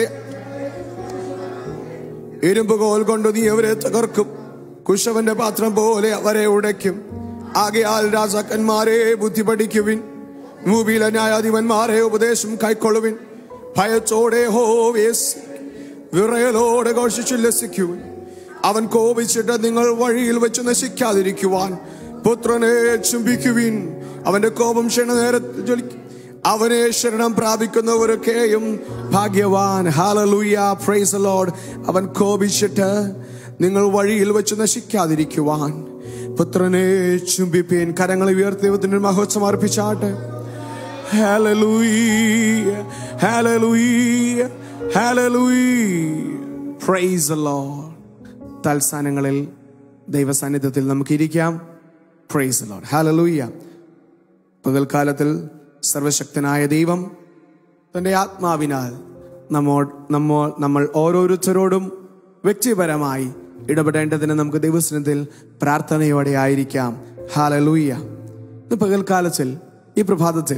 [SPEAKER 2] ഇരുമ്പുകോൽ കൊണ്ട് നീ അവരെ തകർക്കും കുശവന്റെ പാത്രം പോലെ അവരെ ഉടയ്ക്കും ആകയാൽ രാജാക്കന്മാരെ ബുദ്ധി പഠിക്കുവിൻ ഭൂമിയിലെ ന്യായാധിപന്മാരെ ഉപദേശം കൈക്കൊള്ളുവിൻ ഭയത്തോടെ ഹോവേസ് വിറയലോടെ ഘോഷിച്ചുല്ലസിക്കുവിൻ അവൻ കോപിച്ചിട്ട് നിങ്ങൾ വഴിയിൽ വെച്ച് നശിക്കാതിരിക്കുവാൻ പുത്രനെ ചുംബിക്കുവിൻ അവന്റെ കോപം ക്ഷണനേരത്തിൽ ജ്വലിക്കും അവനെ ശരണം പ്രാപിക്കുന്നവരൊക്കെയും ഭാഗ്യവാൻ ഹാലലൂയ പ്രൈസ് ലോഡ് അവൻ കോപിച്ചിട്ട് നിങ്ങൾ വഴിയിൽ വെച്ച് നശിക്കാതിരിക്കുവാൻ പുത്രനെ ചുംബിപ്പീൻ കരങ്ങൾ ഉയർത്തി ദൈവത്തിന് മഹോത്സവം അർപ്പിച്ചാട്ടെ Hallelujah. Hallelujah. Hallelujah. Praise the Lord. തൽസ്ഥാനങ്ങളിൽ ദൈവസാന്നിധ്യത്തിൽ നമുക്ക് ഇരിക്കാം പ്രൈസ് ലോഡ് ഹാലലൂയ പകൽക്കാലത്തിൽ സർവശക്തനായ ദൈവം തൻ്റെ ആത്മാവിനാൽ നമ്മോ നമ്മോ നമ്മൾ ഓരോരുത്തരോടും വ്യക്തിപരമായി ഇടപെടേണ്ടതിന് നമുക്ക് ദൈവസ്നത്തിൽ പ്രാർത്ഥനയോടെ ആയിരിക്കാം ഹാലലൂയ ഇന്ന് പകൽക്കാലത്തിൽ ഈ പ്രഭാതത്തിൽ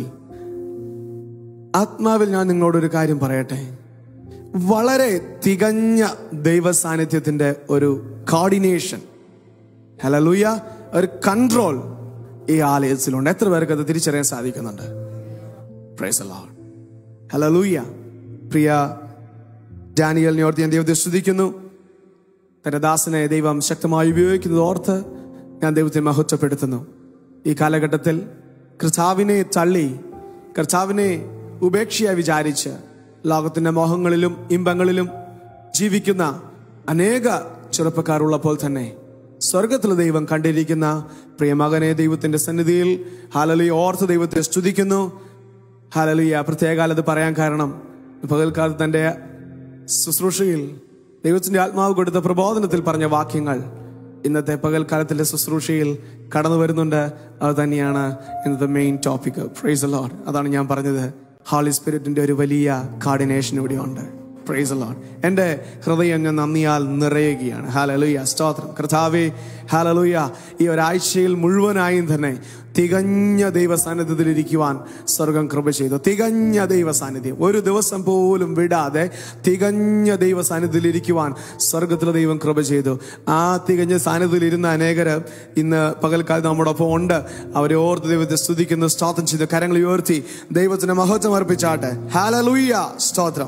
[SPEAKER 2] ആത്മാവിൽ ഞാൻ നിങ്ങളോടൊരു കാര്യം പറയട്ടെ വളരെ തികഞ്ഞ ദൈവ സാന്നിധ്യത്തിന്റെ ഒരു കോർഡിനേഷൻ ഹലലൂയ ഒരു കൺട്രോൾ ഈ ആലയത്തിലുണ്ട് എത്ര പേർക്ക് അത് തിരിച്ചറിയാൻ സാധിക്കുന്നുണ്ട് പ്രൈസ് ഹലലൂയ പ്രിയ ഡാനിയൽ ഓർത്ത് ഞാൻ ദൈവത്തെ സ്തുതിക്കുന്നു തന്റെ ദാസനെ ദൈവം ശക്തമായി ഉപയോഗിക്കുന്നത് ഓർത്ത് ഞാൻ ദൈവത്തെ മഹത്വപ്പെടുത്തുന്നു ഈ കാലഘട്ടത്തിൽ കർത്താവിനെ തള്ളി കർത്താവിനെ ഉപേക്ഷയായി വിചാരിച്ച് ലോകത്തിന്റെ മോഹങ്ങളിലും ഇമ്പങ്ങളിലും ജീവിക്കുന്ന അനേക ചെറുപ്പക്കാരുള്ളപ്പോൾ തന്നെ സ്വർഗത്തിലെ ദൈവം കണ്ടിരിക്കുന്ന പ്രിയമകനെ ദൈവത്തിന്റെ സന്നിധിയിൽ ഹാലലി ഓർത്ത് ദൈവത്തെ സ്തുതിക്കുന്നു ഹാലലിയ പ്രത്യേകാലത്ത് പറയാൻ കാരണം പകൽക്കാലത്ത് തന്റെ ശുശ്രൂഷയിൽ ദൈവത്തിന്റെ ആത്മാവ് കൊടുത്ത പ്രബോധനത്തിൽ പറഞ്ഞ വാക്യങ്ങൾ ഇന്നത്തെ പകൽക്കാലത്തിന്റെ ശുശ്രൂഷയിൽ കടന്നു വരുന്നുണ്ട് അത് തന്നെയാണ് ഇന്നത്തെ മെയിൻ ടോപ്പിക് പ്രൈസ് ലോഡ് അതാണ് ഞാൻ പറഞ്ഞത് ഹോളി സ്പിരിറ്റിന്റെ ഒരു വലിയ കോർഡിനേഷൻ ഇവിടെ ഉണ്ട് പ്രൈസ് ലോഡ് എൻ്റെ ഹൃദയം ഞാൻ നന്ദിയാൽ നിറയുകയാണ് ഹാലലുയ സ്തോത്രം കർത്താവേ ഹാലലുയ ഈ ഒരാഴ്ചയിൽ മുഴുവനായും തന്നെ തികഞ്ഞ ദൈവ സാന്നിധ്യത്തിൽ ഇരിക്കുവാൻ സ്വർഗം കൃപ ചെയ്തു തികഞ്ഞ ദൈവ സാന്നിധ്യം ഒരു ദിവസം പോലും വിടാതെ തികഞ്ഞ ദൈവ സാന്നിധ്യത്തിൽ ഇരിക്കുവാൻ സ്വർഗത്തിലെ ദൈവം കൃപ ചെയ്തു ആ തികഞ്ഞ സാന്നിധ്യത്തിൽ ഇരുന്ന അനേകര് ഇന്ന് പകൽക്കാലത്ത് നമ്മോടൊപ്പം ഉണ്ട് അവരെ ഓർത്ത് ദൈവത്തെ സ്തുതിക്കുന്നു സ്തോത്രം ചെയ്തു കരങ്ങൾ ഉയർത്തി ദൈവത്തിന് മഹത്വം അർപ്പിച്ചാട്ടെ ഹാലലൂയ സ്തോത്രം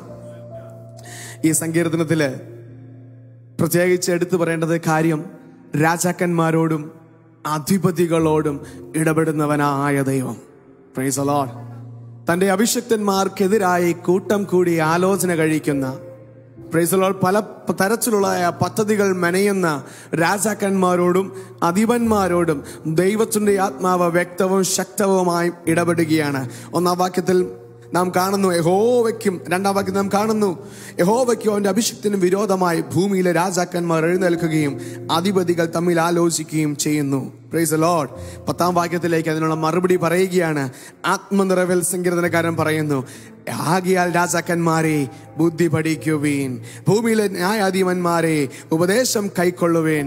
[SPEAKER 2] ഈ സങ്കീർത്തനത്തില് പ്രത്യേകിച്ച് എടുത്തു പറയേണ്ടത് കാര്യം രാജാക്കന്മാരോടും അധിപതികളോടും ഇടപെടുന്നവനായ ദൈവം പ്രൈസ് അലോഡ് തന്റെ അഭിഷക്തന്മാർക്കെതിരായി കൂട്ടം കൂടി ആലോചന കഴിക്കുന്ന പ്രൈസലോൾ പല തരത്തിലുള്ള പദ്ധതികൾ മെനയുന്ന രാജാക്കന്മാരോടും അധിപന്മാരോടും ദൈവത്തിന്റെ ആത്മാവ് വ്യക്തവും ശക്തവുമായി ഇടപെടുകയാണ് ഒന്നാം വാക്യത്തിൽ നാം കാണുന്നു യഹോവയ്ക്കും രണ്ടാം വാക്യം നാം കാണുന്നു യഹോവയ്ക്കും അവന്റെ അഭിഷക്തിനും വിരോധമായി ഭൂമിയിലെ രാജാക്കന്മാർ എഴുന്നേൽക്കുകയും അധിപതികൾ തമ്മിൽ ആലോചിക്കുകയും ചെയ്യുന്നു പ്രൈസ് ലോഡ് പത്താം വാക്യത്തിലേക്ക് അതിനുള്ള മറുപടി പറയുകയാണ് ആത്മനിറവിൽ സങ്കീർത്തനക്കാരൻ പറയുന്നു ആകിയാൽ രാജാക്കന്മാരെ ബുദ്ധി പഠിക്കുവീൻ ഭൂമിയിലെ ന്യായാധിപന്മാരെ ഉപദേശം കൈക്കൊള്ളുവേൻ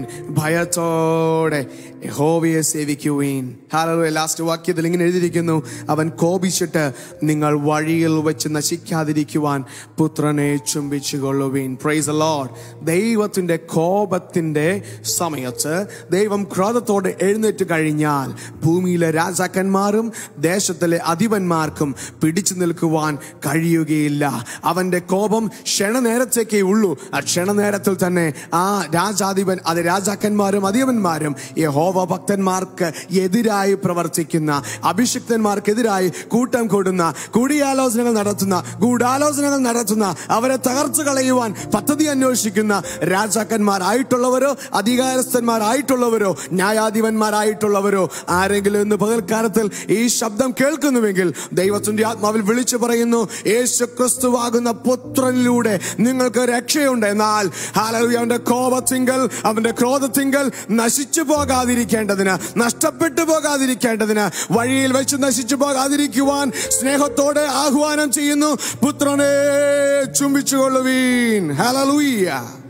[SPEAKER 2] ഭയത്തോടെ യഹോവയെ സേവിക്കുവീൻ ഹാലോ ലാസ്റ്റ് വാക്യത്തിൽ ഇങ്ങനെ എഴുതിയിരിക്കുന്നു അവൻ കോപിച്ചിട്ട് നിങ്ങൾ വഴിയിൽ വെച്ച് നശിക്കാതിരിക്കുവാൻ പുത്രനെ ചുംബിച്ചു കൊള്ളുവീൻ പ്രൈസ് ലോഡ് ദൈവത്തിന്റെ കോപത്തിന്റെ സമയത്ത് ദൈവം ക്രോധത്തോടെ എഴുന്നേറ്റ് കഴിഞ്ഞാൽ ഭൂമിയിലെ രാജാക്കന്മാരും ദേശത്തിലെ അധിപന്മാർക്കും പിടിച്ചു നിൽക്കുവാൻ കഴിയുകയില്ല അവന്റെ കോപം ക്ഷണനേരത്തേക്കേ ഉള്ളൂ ആ ക്ഷണനേരത്തിൽ തന്നെ ആ രാജാധിപൻ അത് രാജാക്കന്മാരും അധിപന്മാരും യഹോവ ഭക്തന്മാർക്ക് എതിരായി പ്രവർത്തിക്കുന്ന അഭിഷിക്തന്മാർക്കെതിരായി കൂട്ടം കൂടുന്ന കൂടിയാലോചനകൾ നടത്തുന്ന ഗൂഢാലോചനകൾ നടത്തുന്ന അവരെ തകർച്ചു കളയുവാൻ പദ്ധതി അന്വേഷിക്കുന്ന രാജാക്കന്മാരായിട്ടുള്ളവരോ അധികാരസ്ഥന്മാരായിട്ടുള്ളവരോ ന്യായാധിപന്മാരായിട്ടുള്ളവരോ ആരെങ്കിലും ഇന്ന് പകൽക്കാലത്തിൽ ഈ ശബ്ദം കേൾക്കുന്നുവെങ്കിൽ ദൈവത്തിന്റെ ആത്മാവിൽ വിളിച്ചു പറയുന്നു യേശു ക്രിസ്തുവാകുന്ന പുത്രനിലൂടെ നിങ്ങൾക്ക് രക്ഷയുണ്ട് എന്നാൽ ഹാലലൂയ അവന്റെ കോപത്തിങ്കൽ അവന്റെ ക്രോധത്തിങ്കൽ നശിച്ചു പോകാതിരിക്കേണ്ടതിന് നഷ്ടപ്പെട്ടു പോകാതിരിക്കേണ്ടതിന് വഴിയിൽ വെച്ച് നശിച്ചു പോകാതിരിക്കുവാൻ സ്നേഹത്തോടെ ആഹ്വാനം ചെയ്യുന്നു പുത്രനെ ചുംബിച്ചുകൊള്ളുവീൻ ഹലലൂയ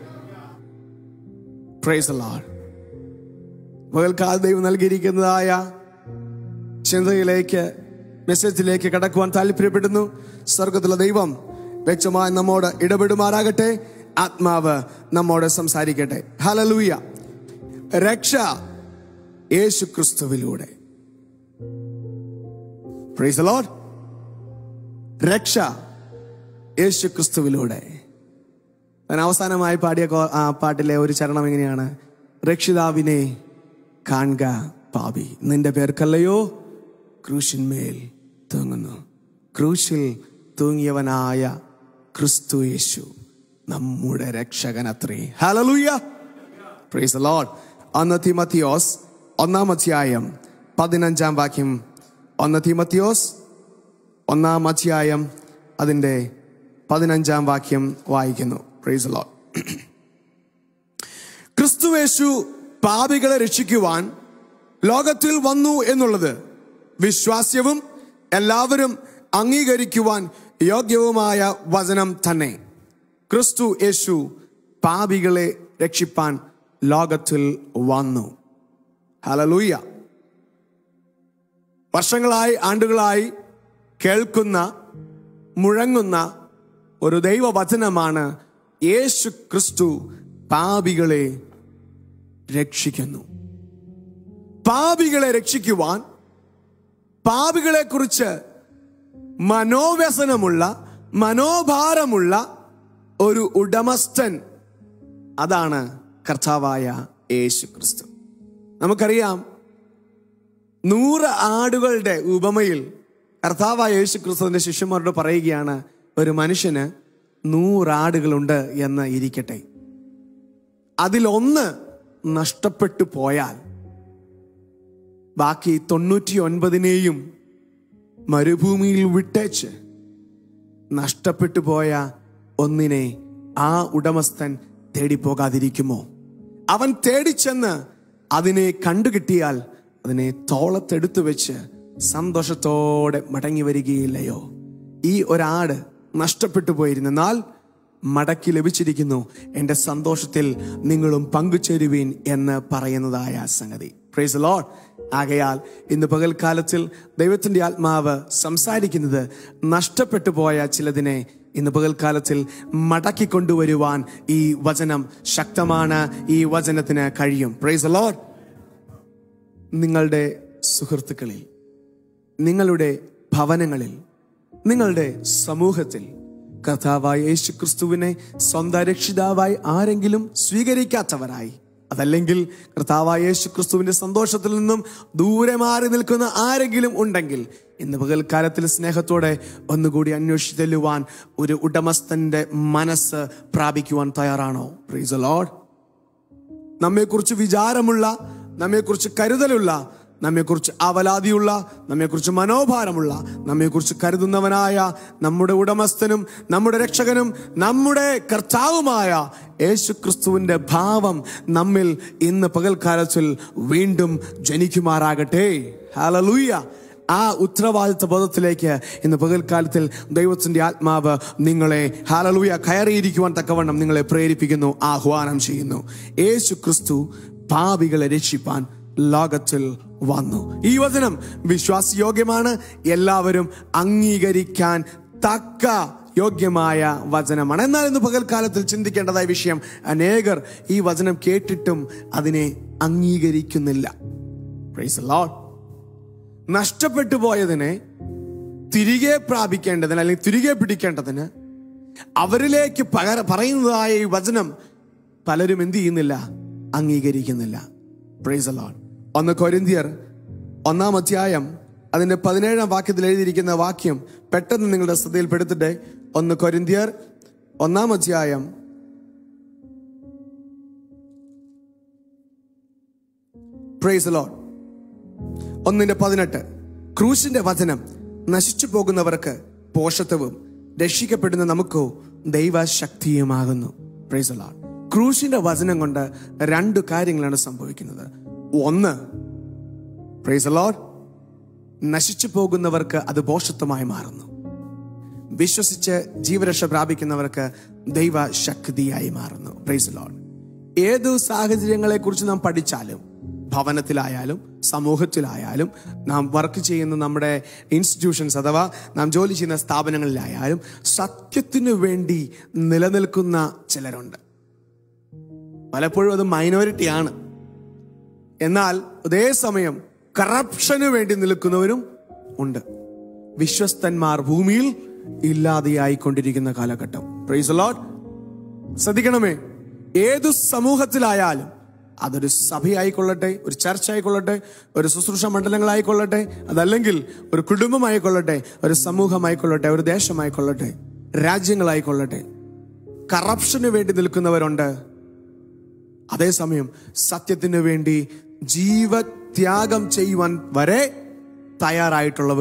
[SPEAKER 2] പ്രൈസ് ലോർഡ് പകൽക്കാല ദൈവം നൽകിയിരിക്കുന്നതായ ചിന്തയിലേക്ക് മെസ്സേജിലേക്ക് കടക്കുവാൻ താല്പര്യപ്പെടുന്നു സ്വർഗത്തിലെ ദൈവം വ്യക്തമായി നമ്മോട് ഇടപെടുമാറാകട്ടെ ആത്മാവ് നമ്മോട് സംസാരിക്കട്ടെ ഹലലൂയ രക്ഷ യേശു ക്രിസ്തുവിലൂടെ Praise the Lord. രക്ഷ യേശു ക്രിസ്തുവിലൂടെ ഞാൻ അവസാനമായി പാടിയ കോ- ആ പാട്ടിലെ ഒരു ചരണം എങ്ങനെയാണ് രക്ഷിതാവിനെ കാണുക പാപി നിന്റെ പേർക്കല്ലയോ ക്രൂശിന്മേൽ തൂങ്ങുന്നു ക്രൂശിൽ തൂങ്ങിയവനായ ക്രിസ്തു യേശു നമ്മുടെ രക്ഷകനത്രേ ഹലലൂയ പ്രൈസ് ലോഡ് ഒന്ന് തിമത്തിയോസ് ഒന്നാം അധ്യായം പതിനഞ്ചാം വാക്യം ഒന്ന് തിമത്തിയോസ് ഒന്നാം അധ്യായം അതിൻ്റെ പതിനഞ്ചാം വാക്യം വായിക്കുന്നു പ്രൈസ് ലോ ക്രിസ്തുവേശു പാപികളെ രക്ഷിക്കുവാൻ ലോകത്തിൽ വന്നു എന്നുള്ളത് വിശ്വാസ്യവും എല്ലാവരും അംഗീകരിക്കുവാൻ യോഗ്യവുമായ വചനം തന്നെ ക്രിസ്തു യേശു പാപികളെ രക്ഷിപ്പാൻ ലോകത്തിൽ വന്നു ഹലലൂയ വർഷങ്ങളായി ആണ്ടുകളായി കേൾക്കുന്ന മുഴങ്ങുന്ന ഒരു ദൈവവചനമാണ് യേശു ക്രിസ്തു പാപികളെ രക്ഷിക്കുന്നു പാപികളെ രക്ഷിക്കുവാൻ പാപികളെ കുറിച്ച് മനോവ്യസനമുള്ള മനോഭാരമുള്ള ഒരു ഉടമസ്ഥൻ അതാണ് കർത്താവായ യേശു ക്രിസ്തു നമുക്കറിയാം നൂറ് ആടുകളുടെ ഉപമയിൽ കർത്താവായ യേശു ക്രിസ്തുവിന്റെ ശിഷ്യന്മാരോട് പറയുകയാണ് ഒരു മനുഷ്യന് നൂറാടുകളുണ്ട് എന്ന് ഇരിക്കട്ടെ അതിലൊന്ന് നഷ്ടപ്പെട്ടു പോയാൽ ബാക്കി തൊണ്ണൂറ്റി ഒൻപതിനെയും മരുഭൂമിയിൽ വിട്ടേച്ച് നഷ്ടപ്പെട്ടു പോയ ഒന്നിനെ ആ ഉടമസ്ഥൻ തേടിപ്പോകാതിരിക്കുമോ അവൻ തേടിച്ചെന്ന് അതിനെ കണ്ടുകിട്ടിയാൽ അതിനെ തോളത്തെടുത്തു വെച്ച് സന്തോഷത്തോടെ മടങ്ങി വരികയില്ലയോ ഈ ഒരാട് നഷ്ടപ്പെട്ടു പോയിരുന്നാൽ മടക്കി ലഭിച്ചിരിക്കുന്നു എൻ്റെ സന്തോഷത്തിൽ നിങ്ങളും പങ്കുചേരുവീൻ എന്ന് പറയുന്നതായ സംഗതി പ്രൈസ് ലോഡ് ആകയാൽ ഇന്ന് പകൽക്കാലത്തിൽ ദൈവത്തിന്റെ ആത്മാവ് സംസാരിക്കുന്നത് നഷ്ടപ്പെട്ടു പോയ ചിലതിനെ ഇന്ന് പകൽക്കാലത്തിൽ മടക്കി കൊണ്ടുവരുവാൻ ഈ വചനം ശക്തമാണ് ഈ വചനത്തിന് കഴിയും പ്രൈസ് ലോഡ് നിങ്ങളുടെ സുഹൃത്തുക്കളിൽ നിങ്ങളുടെ ഭവനങ്ങളിൽ നിങ്ങളുടെ സമൂഹത്തിൽ കർത്താവായ യേശു ക്രിസ്തുവിനെ സ്വന്തം രക്ഷിതാവായി ആരെങ്കിലും സ്വീകരിക്കാത്തവരായി അതല്ലെങ്കിൽ കർത്താവായ യേശു ക്രിസ്തുവിന്റെ സന്തോഷത്തിൽ നിന്നും ദൂരെ മാറി നിൽക്കുന്ന ആരെങ്കിലും ഉണ്ടെങ്കിൽ ഇന്ന് പകൽക്കാലത്തിൽ സ്നേഹത്തോടെ ഒന്നുകൂടി അന്വേഷിച്ച് ചെല്ലുവാൻ ഒരു ഉടമസ്ഥന്റെ മനസ്സ് പ്രാപിക്കുവാൻ തയ്യാറാണോ പ്രീസ് ലോഡ് നമ്മെക്കുറിച്ച് വിചാരമുള്ള നമ്മെക്കുറിച്ച് കരുതലുള്ള നമ്മെക്കുറിച്ച് അവലാതിയുള്ള നമ്മെക്കുറിച്ച് മനോഭാരമുള്ള നമ്മെക്കുറിച്ച് കരുതുന്നവനായ നമ്മുടെ ഉടമസ്ഥനും നമ്മുടെ രക്ഷകനും നമ്മുടെ കർത്താവുമായ യേശു ക്രിസ്തുവിന്റെ ഭാവം നമ്മിൽ ഇന്ന് പകൽക്കാലത്തിൽ വീണ്ടും ജനിക്കുമാറാകട്ടെ ഹാലലൂയ ആ ഉത്തരവാദിത്വ ബോധത്തിലേക്ക് ഇന്ന് പകൽക്കാലത്തിൽ ദൈവത്തിന്റെ ആത്മാവ് നിങ്ങളെ ഹാലലൂയ കയറിയിരിക്കുവാൻ തക്കവണ്ണം നിങ്ങളെ പ്രേരിപ്പിക്കുന്നു ആഹ്വാനം ചെയ്യുന്നു യേശു ക്രിസ്തു പാപികളെ രക്ഷിപ്പാൻ ലോകത്തിൽ വന്നു ഈ വചനം വിശ്വാസയോഗ്യമാണ് എല്ലാവരും അംഗീകരിക്കാൻ തക്ക യോഗ്യമായ വചനമാണ് എന്നാൽ ഇന്ന് പകൽക്കാലത്തിൽ ചിന്തിക്കേണ്ടതായ വിഷയം അനേകർ ഈ വചനം കേട്ടിട്ടും അതിനെ അംഗീകരിക്കുന്നില്ല പ്രൈസ് ലോഡ് നഷ്ടപ്പെട്ടു പോയതിനെ തിരികെ പ്രാപിക്കേണ്ടതിന് അല്ലെങ്കിൽ തിരികെ പിടിക്കേണ്ടതിന് അവരിലേക്ക് പകര പറയുന്നതായ ഈ വചനം പലരും എന്ത് ചെയ്യുന്നില്ല അംഗീകരിക്കുന്നില്ല പ്രൈസ് ലോഡ് ഒന്ന് കൊരിന്തിയർ ഒന്നാം അധ്യായം അതിന്റെ പതിനേഴാം വാക്യത്തിൽ എഴുതിയിരിക്കുന്ന വാക്യം പെട്ടെന്ന് നിങ്ങളുടെ ശ്രദ്ധയിൽപ്പെടുത്തട്ടെ ഒന്ന് കൊരിന്തിയർ ഒന്നാം അധ്യായം പ്രൈസ് ലോഡ് ഒന്നിന്റെ പതിനെട്ട് ക്രൂശിന്റെ വചനം നശിച്ചു പോകുന്നവർക്ക് പോഷത്വവും രക്ഷിക്കപ്പെടുന്ന നമുക്കോ ദൈവശക്തിയുമാകുന്നു പ്രൈസ് ലോഡ് ക്രൂശിന്റെ വചനം കൊണ്ട് രണ്ട് കാര്യങ്ങളാണ് സംഭവിക്കുന്നത് ഒന്ന് പ്രൈസ് ലോഡ് നശിച്ചു പോകുന്നവർക്ക് അത് പോഷത്വമായി മാറുന്നു വിശ്വസിച്ച് ജീവരക്ഷ പ്രാപിക്കുന്നവർക്ക് ദൈവശക്തിയായി മാറുന്നു പ്രൈസ് ലോഡ് ഏതു സാഹചര്യങ്ങളെ കുറിച്ച് നാം പഠിച്ചാലും ഭവനത്തിലായാലും സമൂഹത്തിലായാലും നാം വർക്ക് ചെയ്യുന്ന നമ്മുടെ ഇൻസ്റ്റിറ്റ്യൂഷൻസ് അഥവാ നാം ജോലി ചെയ്യുന്ന സ്ഥാപനങ്ങളിലായാലും സത്യത്തിനു വേണ്ടി നിലനിൽക്കുന്ന ചിലരുണ്ട് പലപ്പോഴും അത് മൈനോറിറ്റിയാണ് എന്നാൽ അതേസമയം കറപ്ഷന് വേണ്ടി നിൽക്കുന്നവരും ഉണ്ട് വിശ്വസ്തന്മാർ ഭൂമിയിൽ ഇല്ലാതെയായിക്കൊണ്ടിരിക്കുന്ന കാലഘട്ടം പ്രൈസ് ലോഡ് ശ്രദ്ധിക്കണമേ ഏതു സമൂഹത്തിലായാലും അതൊരു സഭയായിക്കൊള്ളട്ടെ ഒരു ചർച്ച ആയിക്കൊള്ളട്ടെ ഒരു ശുശ്രൂഷ മണ്ഡലങ്ങളായിക്കൊള്ളട്ടെ അതല്ലെങ്കിൽ ഒരു കുടുംബമായിക്കൊള്ളട്ടെ ഒരു സമൂഹമായിക്കൊള്ളട്ടെ ഒരു ദേശമായിക്കൊള്ളട്ടെ രാജ്യങ്ങളായിക്കൊള്ളട്ടെ കറപ്ഷന് വേണ്ടി നിൽക്കുന്നവരുണ്ട് അതേസമയം സത്യത്തിന് വേണ്ടി ജീവത്യാഗം ചെയ്യുവാൻ വരെ തയ്യാറായിട്ടുള്ളവരും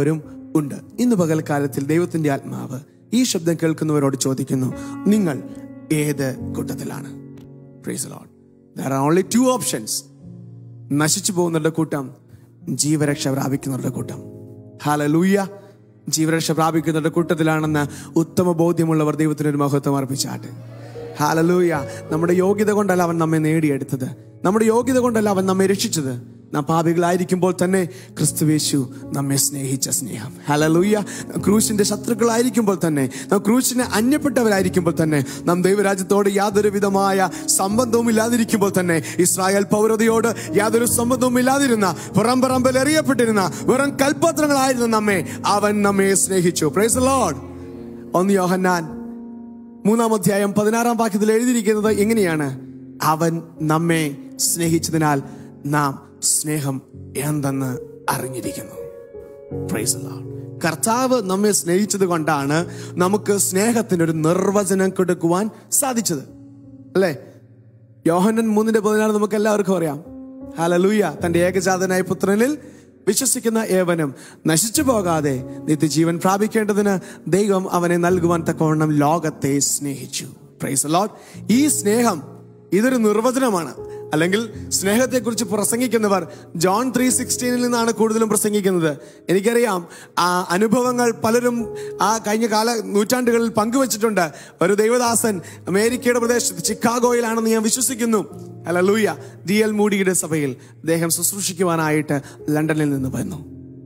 [SPEAKER 2] ഉണ്ട് ഇന്ന് പകൽക്കാലത്തിൽ ദൈവത്തിന്റെ ആത്മാവ് ഈ ശബ്ദം കേൾക്കുന്നവരോട് ചോദിക്കുന്നു നിങ്ങൾ ഏത് കൂട്ടത്തിലാണ് praise Lord there are only two options നശിച്ചു പോകുന്നവരുടെ കൂട്ടം ജീവരക്ഷ പ്രാപിക്കുന്നവരുടെ കൂട്ടം ഹാലലൂയ ജീവരക്ഷ പ്രാപിക്കുന്നവരുടെ കൂട്ടത്തിലാണെന്ന് ഉത്തമ ബോധ്യമുള്ളവർ ദൈവത്തിനൊരു മഹത്വം അർപ്പിച്ചാട്ടെ ഹാലലൂയ നമ്മുടെ യോഗ്യത കൊണ്ടല്ല അവൻ നമ്മെ നേടിയെടുത്തത് നമ്മുടെ യോഗ്യത കൊണ്ടല്ല അവൻ നമ്മെ രക്ഷിച്ചത് നാം പാപികളായിരിക്കുമ്പോൾ തന്നെ ക്രിസ്തുവേശു നമ്മെ സ്നേഹിച്ച സ്നേഹം ഹലലൂയ ക്രൂശിന്റെ ശത്രുക്കളായിരിക്കുമ്പോൾ തന്നെ നാം ക്രൂശിനെ അന്യപ്പെട്ടവരായിരിക്കുമ്പോൾ തന്നെ നാം ദൈവരാജ്യത്തോട് യാതൊരു വിധമായ സംബന്ധവും ഇല്ലാതിരിക്കുമ്പോൾ തന്നെ ഇസ്രായേൽ പൗരതയോട് യാതൊരു സംബന്ധവും ഇല്ലാതിരുന്ന പുറംപറമ്പിൽ എറിയപ്പെട്ടിരുന്ന വെറും കൽപ്പത്രങ്ങളായിരുന്ന നമ്മെ അവൻ നമ്മെ സ്നേഹിച്ചു പ്രൈസ് ലോഡ് ഒന്ന് യോഹന്നാൻ മൂന്നാം അധ്യായം പതിനാറാം വാക്യത്തിൽ എഴുതിയിരിക്കുന്നത് എങ്ങനെയാണ് അവൻ നമ്മെ സ്നേഹിച്ചതിനാൽ നാം സ്നേഹം എന്തെന്ന് അറിഞ്ഞിരിക്കുന്നു Praise the Lord. കർത്താവ് നമ്മെ സ്നേഹിച്ചത് കൊണ്ടാണ് നമുക്ക് സ്നേഹത്തിന് ഒരു നിർവചനം കൊടുക്കുവാൻ സാധിച്ചത് അല്ലേ യോഹന്നൻ മൂന്നിന്റെ പതിനാറ് നമുക്ക് എല്ലാവർക്കും അറിയാം ഹലലൂയ തന്റെ ഏകജാതനായ പുത്രനിൽ വിശ്വസിക്കുന്ന ഏവനും നശിച്ചു പോകാതെ നിത്യജീവൻ പ്രാപിക്കേണ്ടതിന് ദൈവം അവനെ നൽകുവാൻ തക്കവണ്ണം ലോകത്തെ സ്നേഹിച്ചു പ്രൈസ് ലോഡ് ഈ സ്നേഹം ഇതൊരു നിർവചനമാണ് അല്ലെങ്കിൽ സ്നേഹത്തെക്കുറിച്ച് പ്രസംഗിക്കുന്നവർ ജോൺ ത്രീ സിക്സ്റ്റീനിൽ നിന്നാണ് കൂടുതലും പ്രസംഗിക്കുന്നത് എനിക്കറിയാം ആ അനുഭവങ്ങൾ പലരും ആ കഴിഞ്ഞ കാല നൂറ്റാണ്ടുകളിൽ പങ്കുവച്ചിട്ടുണ്ട് ഒരു ദൈവദാസൻ അമേരിക്കയുടെ പ്രദേശത്ത് ചിക്കാഗോയിലാണെന്ന് ഞാൻ വിശ്വസിക്കുന്നു അല്ല ലൂയ ഡി എൽ മൂഡിയുടെ സഭയിൽ അദ്ദേഹം ശുശ്രൂഷിക്കുവാനായിട്ട് ലണ്ടനിൽ നിന്ന് വന്നു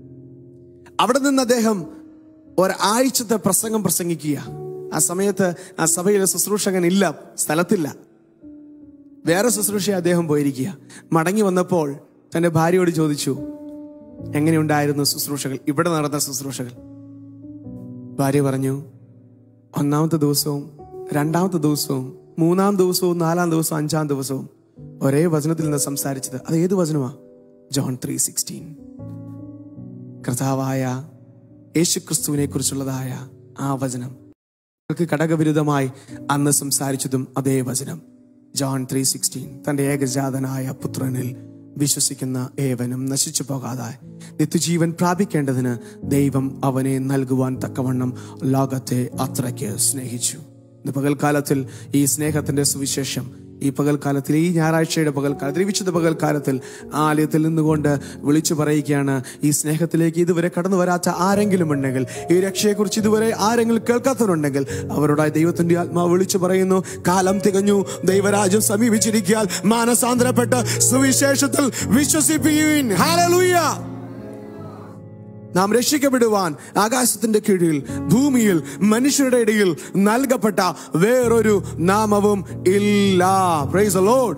[SPEAKER 2] അവിടെ നിന്ന് അദ്ദേഹം ഒരാഴ്ചത്തെ പ്രസംഗം പ്രസംഗിക്കുക ആ സമയത്ത് ആ സഭയിലെ ശുശ്രൂഷകൻ ഇല്ല സ്ഥലത്തില്ല വേറെ ശുശ്രൂഷ അദ്ദേഹം പോയിരിക്കുക മടങ്ങി വന്നപ്പോൾ തന്റെ ഭാര്യയോട് ചോദിച്ചു എങ്ങനെയുണ്ടായിരുന്നു ശുശ്രൂഷകൾ ഇവിടെ നടന്ന ശുശ്രൂഷകൾ ഭാര്യ പറഞ്ഞു ഒന്നാമത്തെ ദിവസവും രണ്ടാമത്തെ ദിവസവും മൂന്നാം ദിവസവും നാലാം ദിവസവും അഞ്ചാം ദിവസവും ഒരേ വചനത്തിൽ നിന്ന് സംസാരിച്ചത് അത് ഏത് വചനമാ ജോൺ ത്രീ സിക്സ്റ്റീൻ കർത്താവായ യേശു ക്രിസ്തുവിനെ കുറിച്ചുള്ളതായ ആ വചനം അവർക്ക് ഘടകവിരുദ്ധമായി അന്ന് സംസാരിച്ചതും അതേ വചനം ജോൺ ത്രീ സിക്സ്റ്റീൻ തന്റെ ഏകജാതനായ പുത്രനിൽ വിശ്വസിക്കുന്ന ഏവനും നശിച്ചു പോകാതെ നിത്യജീവൻ പ്രാപിക്കേണ്ടതിന് ദൈവം അവനെ നൽകുവാൻ തക്കവണ്ണം ലോകത്തെ അത്രയ്ക്ക് സ്നേഹിച്ചു ഇന്ന് പകൽക്കാലത്തിൽ ഈ സ്നേഹത്തിന്റെ സുവിശേഷം ഈ പകൽക്കാലത്തിൽ ഈ ഞായറാഴ്ചയുടെ പകൽക്കാലത്തിൽ ഈ വിശുദ്ധ പകൽക്കാലത്തിൽ ആലയത്തിൽ നിന്നുകൊണ്ട് വിളിച്ചു പറയുകയാണ് ഈ സ്നേഹത്തിലേക്ക് ഇതുവരെ കടന്നു വരാത്ത ആരെങ്കിലും ഉണ്ടെങ്കിൽ ഈ രക്ഷയെക്കുറിച്ച് ഇതുവരെ ആരെങ്കിലും കേൾക്കാത്തവരുണ്ടെങ്കിൽ അവരോടായി ദൈവത്തിന്റെ ആത്മാവ് വിളിച്ചു പറയുന്നു കാലം തികഞ്ഞു ദൈവരാജ്യം സമീപിച്ചിരിക്കാൻ മാനസാന്തരപ്പെട്ട് സുവിശേഷത്തിൽ വിശ്വസിപ്പീൻ ഹാലലൂയ നാം രക്ഷിക്കപ്പെടുവാൻ ആകാശത്തിന്റെ കീഴിൽ ഭൂമിയിൽ മനുഷ്യരുടെ ഇടയിൽ നൽകപ്പെട്ട വേറൊരു നാമവും ഇല്ല പ്രൈസ് ലോഡ്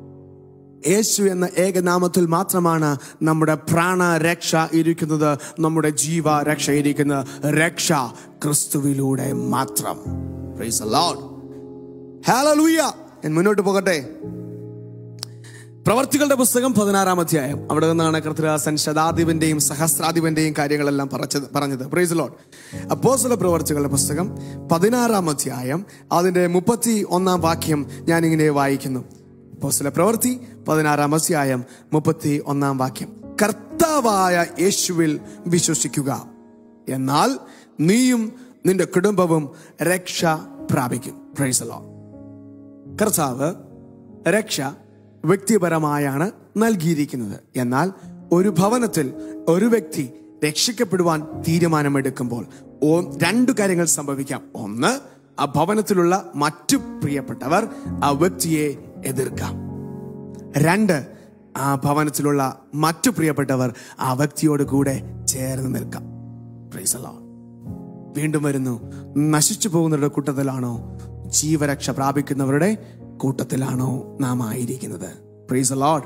[SPEAKER 2] യേശു എന്ന ഏകനാമത്തിൽ മാത്രമാണ് നമ്മുടെ പ്രാണരക്ഷ ഇരിക്കുന്നത് നമ്മുടെ ജീവ രക്ഷ ഇരിക്കുന്നത് രക്ഷ ക്രിസ്തുവിലൂടെ മാത്രം പ്രൈസ് ലോഡ് ഹാലലൂയ ഞാൻ മുന്നോട്ട് പോകട്ടെ പ്രവർത്തികളുടെ പുസ്തകം പതിനാറാം അധ്യായം അവിടെ നിന്നാണ് കർത്തരാസൻ ശതാധിപന്റെയും സഹസ്രാധിപന്റെയും കാര്യങ്ങളെല്ലാം പറച്ചത് പറഞ്ഞത് പ്രൈസ് ലോഡ് അപ്പോസ്തല പ്രവർത്തികളുടെ പുസ്തകം പതിനാറാം അധ്യായം അതിന്റെ മുപ്പത്തി ഒന്നാം വാക്യം ഞാൻ ഇങ്ങനെ വായിക്കുന്നു അപ്പോസ്തല പ്രവൃത്തി പതിനാറാം അധ്യായം മുപ്പത്തി ഒന്നാം വാക്യം കർത്താവായ യേശുവിൽ വിശ്വസിക്കുക എന്നാൽ നീയും നിന്റെ കുടുംബവും രക്ഷ പ്രാപിക്കും പ്രൈസ് ലോഡ് കർത്താവ് രക്ഷ വ്യക്തിപരമായാണ് നൽകിയിരിക്കുന്നത് എന്നാൽ ഒരു ഭവനത്തിൽ ഒരു വ്യക്തി രക്ഷിക്കപ്പെടുവാൻ തീരുമാനമെടുക്കുമ്പോൾ ഓ- രണ്ടു കാര്യങ്ങൾ സംഭവിക്കാം ഒന്ന് ആ ഭവനത്തിലുള്ള മറ്റു പ്രിയപ്പെട്ടവർ ആ വ്യക്തിയെ എതിർക്കാം രണ്ട് ആ ഭവനത്തിലുള്ള മറ്റു പ്രിയപ്പെട്ടവർ ആ വ്യക്തിയോട് കൂടെ ചേർന്ന് നിൽക്കാം Praise the Lord. വീണ്ടും വരുന്നു നശിച്ചു പോകുന്നവരുടെ കൂട്ടത്തിലാണോ ജീവരക്ഷ പ്രാപിക്കുന്നവരുടെ കൂട്ടത്തിലാണോ നാം ആയിരിക്കുന്നത് പ്രൈസ് ലോഡ്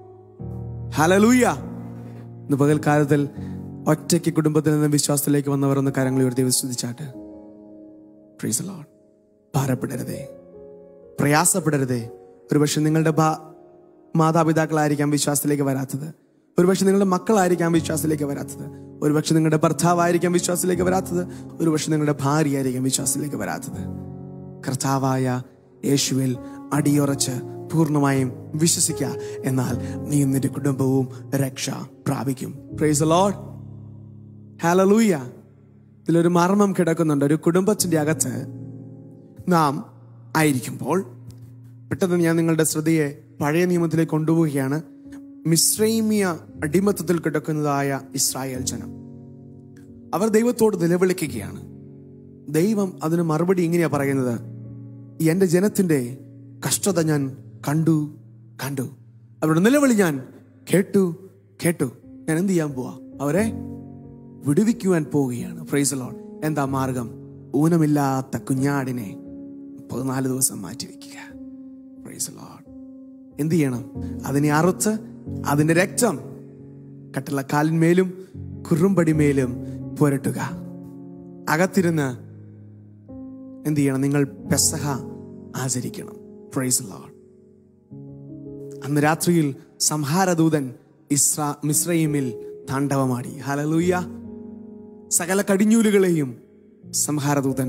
[SPEAKER 2] ഹലലൂയ ഇന്ന് പകൽക്കാലത്തിൽ ഒറ്റയ്ക്ക് കുടുംബത്തിൽ നിന്ന് വിശ്വാസത്തിലേക്ക് വന്നവർ ഒന്ന് കരങ്ങൾ ഉയർത്തി വിശ്വസിച്ചാട്ട് പ്രൈസ് ലോഡ് ഭാരപ്പെടരുതേ പ്രയാസപ്പെടരുതേ ഒരുപക്ഷെ നിങ്ങളുടെ ഭാ- മാതാപിതാക്കളായിരിക്കാം വിശ്വാസത്തിലേക്ക് വരാത്തത് ഒരുപക്ഷെ നിങ്ങളുടെ മക്കളായിരിക്കാം വിശ്വാസത്തിലേക്ക് വരാത്തത് ഒരുപക്ഷെ നിങ്ങളുടെ ഭർത്താവായിരിക്കാം വിശ്വാസത്തിലേക്ക് വരാത്തത് ഒരുപക്ഷെ നിങ്ങളുടെ ഭാര്യയായിരിക്കാം വിശ്വാസത്തിലേക്ക് വരാത്തത് കർത്താവായ യേശുവിൽ അടിയുറച്ച് പൂർണ്ണമായും വിശ്വസിക്കുക എന്നാൽ നീ നിന്റെ കുടുംബവും രക്ഷ പ്രാപിക്കും പ്രൈസ് ലോഡ് ഹാലലൂയ ഇതിലൊരു മർമ്മം കിടക്കുന്നുണ്ട് ഒരു കുടുംബത്തിന്റെ അകത്ത് നാം ആയിരിക്കുമ്പോൾ പെട്ടെന്ന് ഞാൻ നിങ്ങളുടെ ശ്രദ്ധയെ പഴയ നിയമത്തിലേക്ക് കൊണ്ടുപോവുകയാണ് മിശ്രൈമിയ അടിമത്തത്തിൽ കിടക്കുന്നതായ ഇസ്രായേൽ ജനം അവർ ദൈവത്തോട് നിലവിളിക്കുകയാണ് ദൈവം അതിന് മറുപടി ഇങ്ങനെയാ പറയുന്നത് എന്റെ ജനത്തിന്റെ കഷ്ടത ഞാൻ കണ്ടു കണ്ടു അവരുടെ നിലവിളി ഞാൻ കേട്ടു കേട്ടു ഞാൻ എന്ത് ചെയ്യാൻ പോവാ അവരെ വിടുവിക്കുവാൻ പോവുകയാണ് പ്രൈസ് ലോൺ എന്താ മാർഗം ഊനമില്ലാത്ത കുഞ്ഞാടിനെ പതിനാല് ദിവസം മാറ്റി വെക്കുക പ്രൈസ് ലോൺ എന്ത് ചെയ്യണം അതിനെ അറുത്ത് അതിന്റെ രക്തം കട്ടളക്കാലിന്മേലും കുറുമ്പടിമേലും പുരട്ടുക അകത്തിരുന്ന് എന്ത് ചെയ്യണം നിങ്ങൾ പെസഹ ആചരിക്കണം പ്രൈസ് ലോഡ് അന്ന് രാത്രിയിൽ സംഹാരദൂതൻ ഇസ്രാ മിശ്രയിമിൽ താണ്ഡവമാടി ഹലലൂയ സകല കടിഞ്ഞൂലുകളെയും സംഹാരദൂതൻ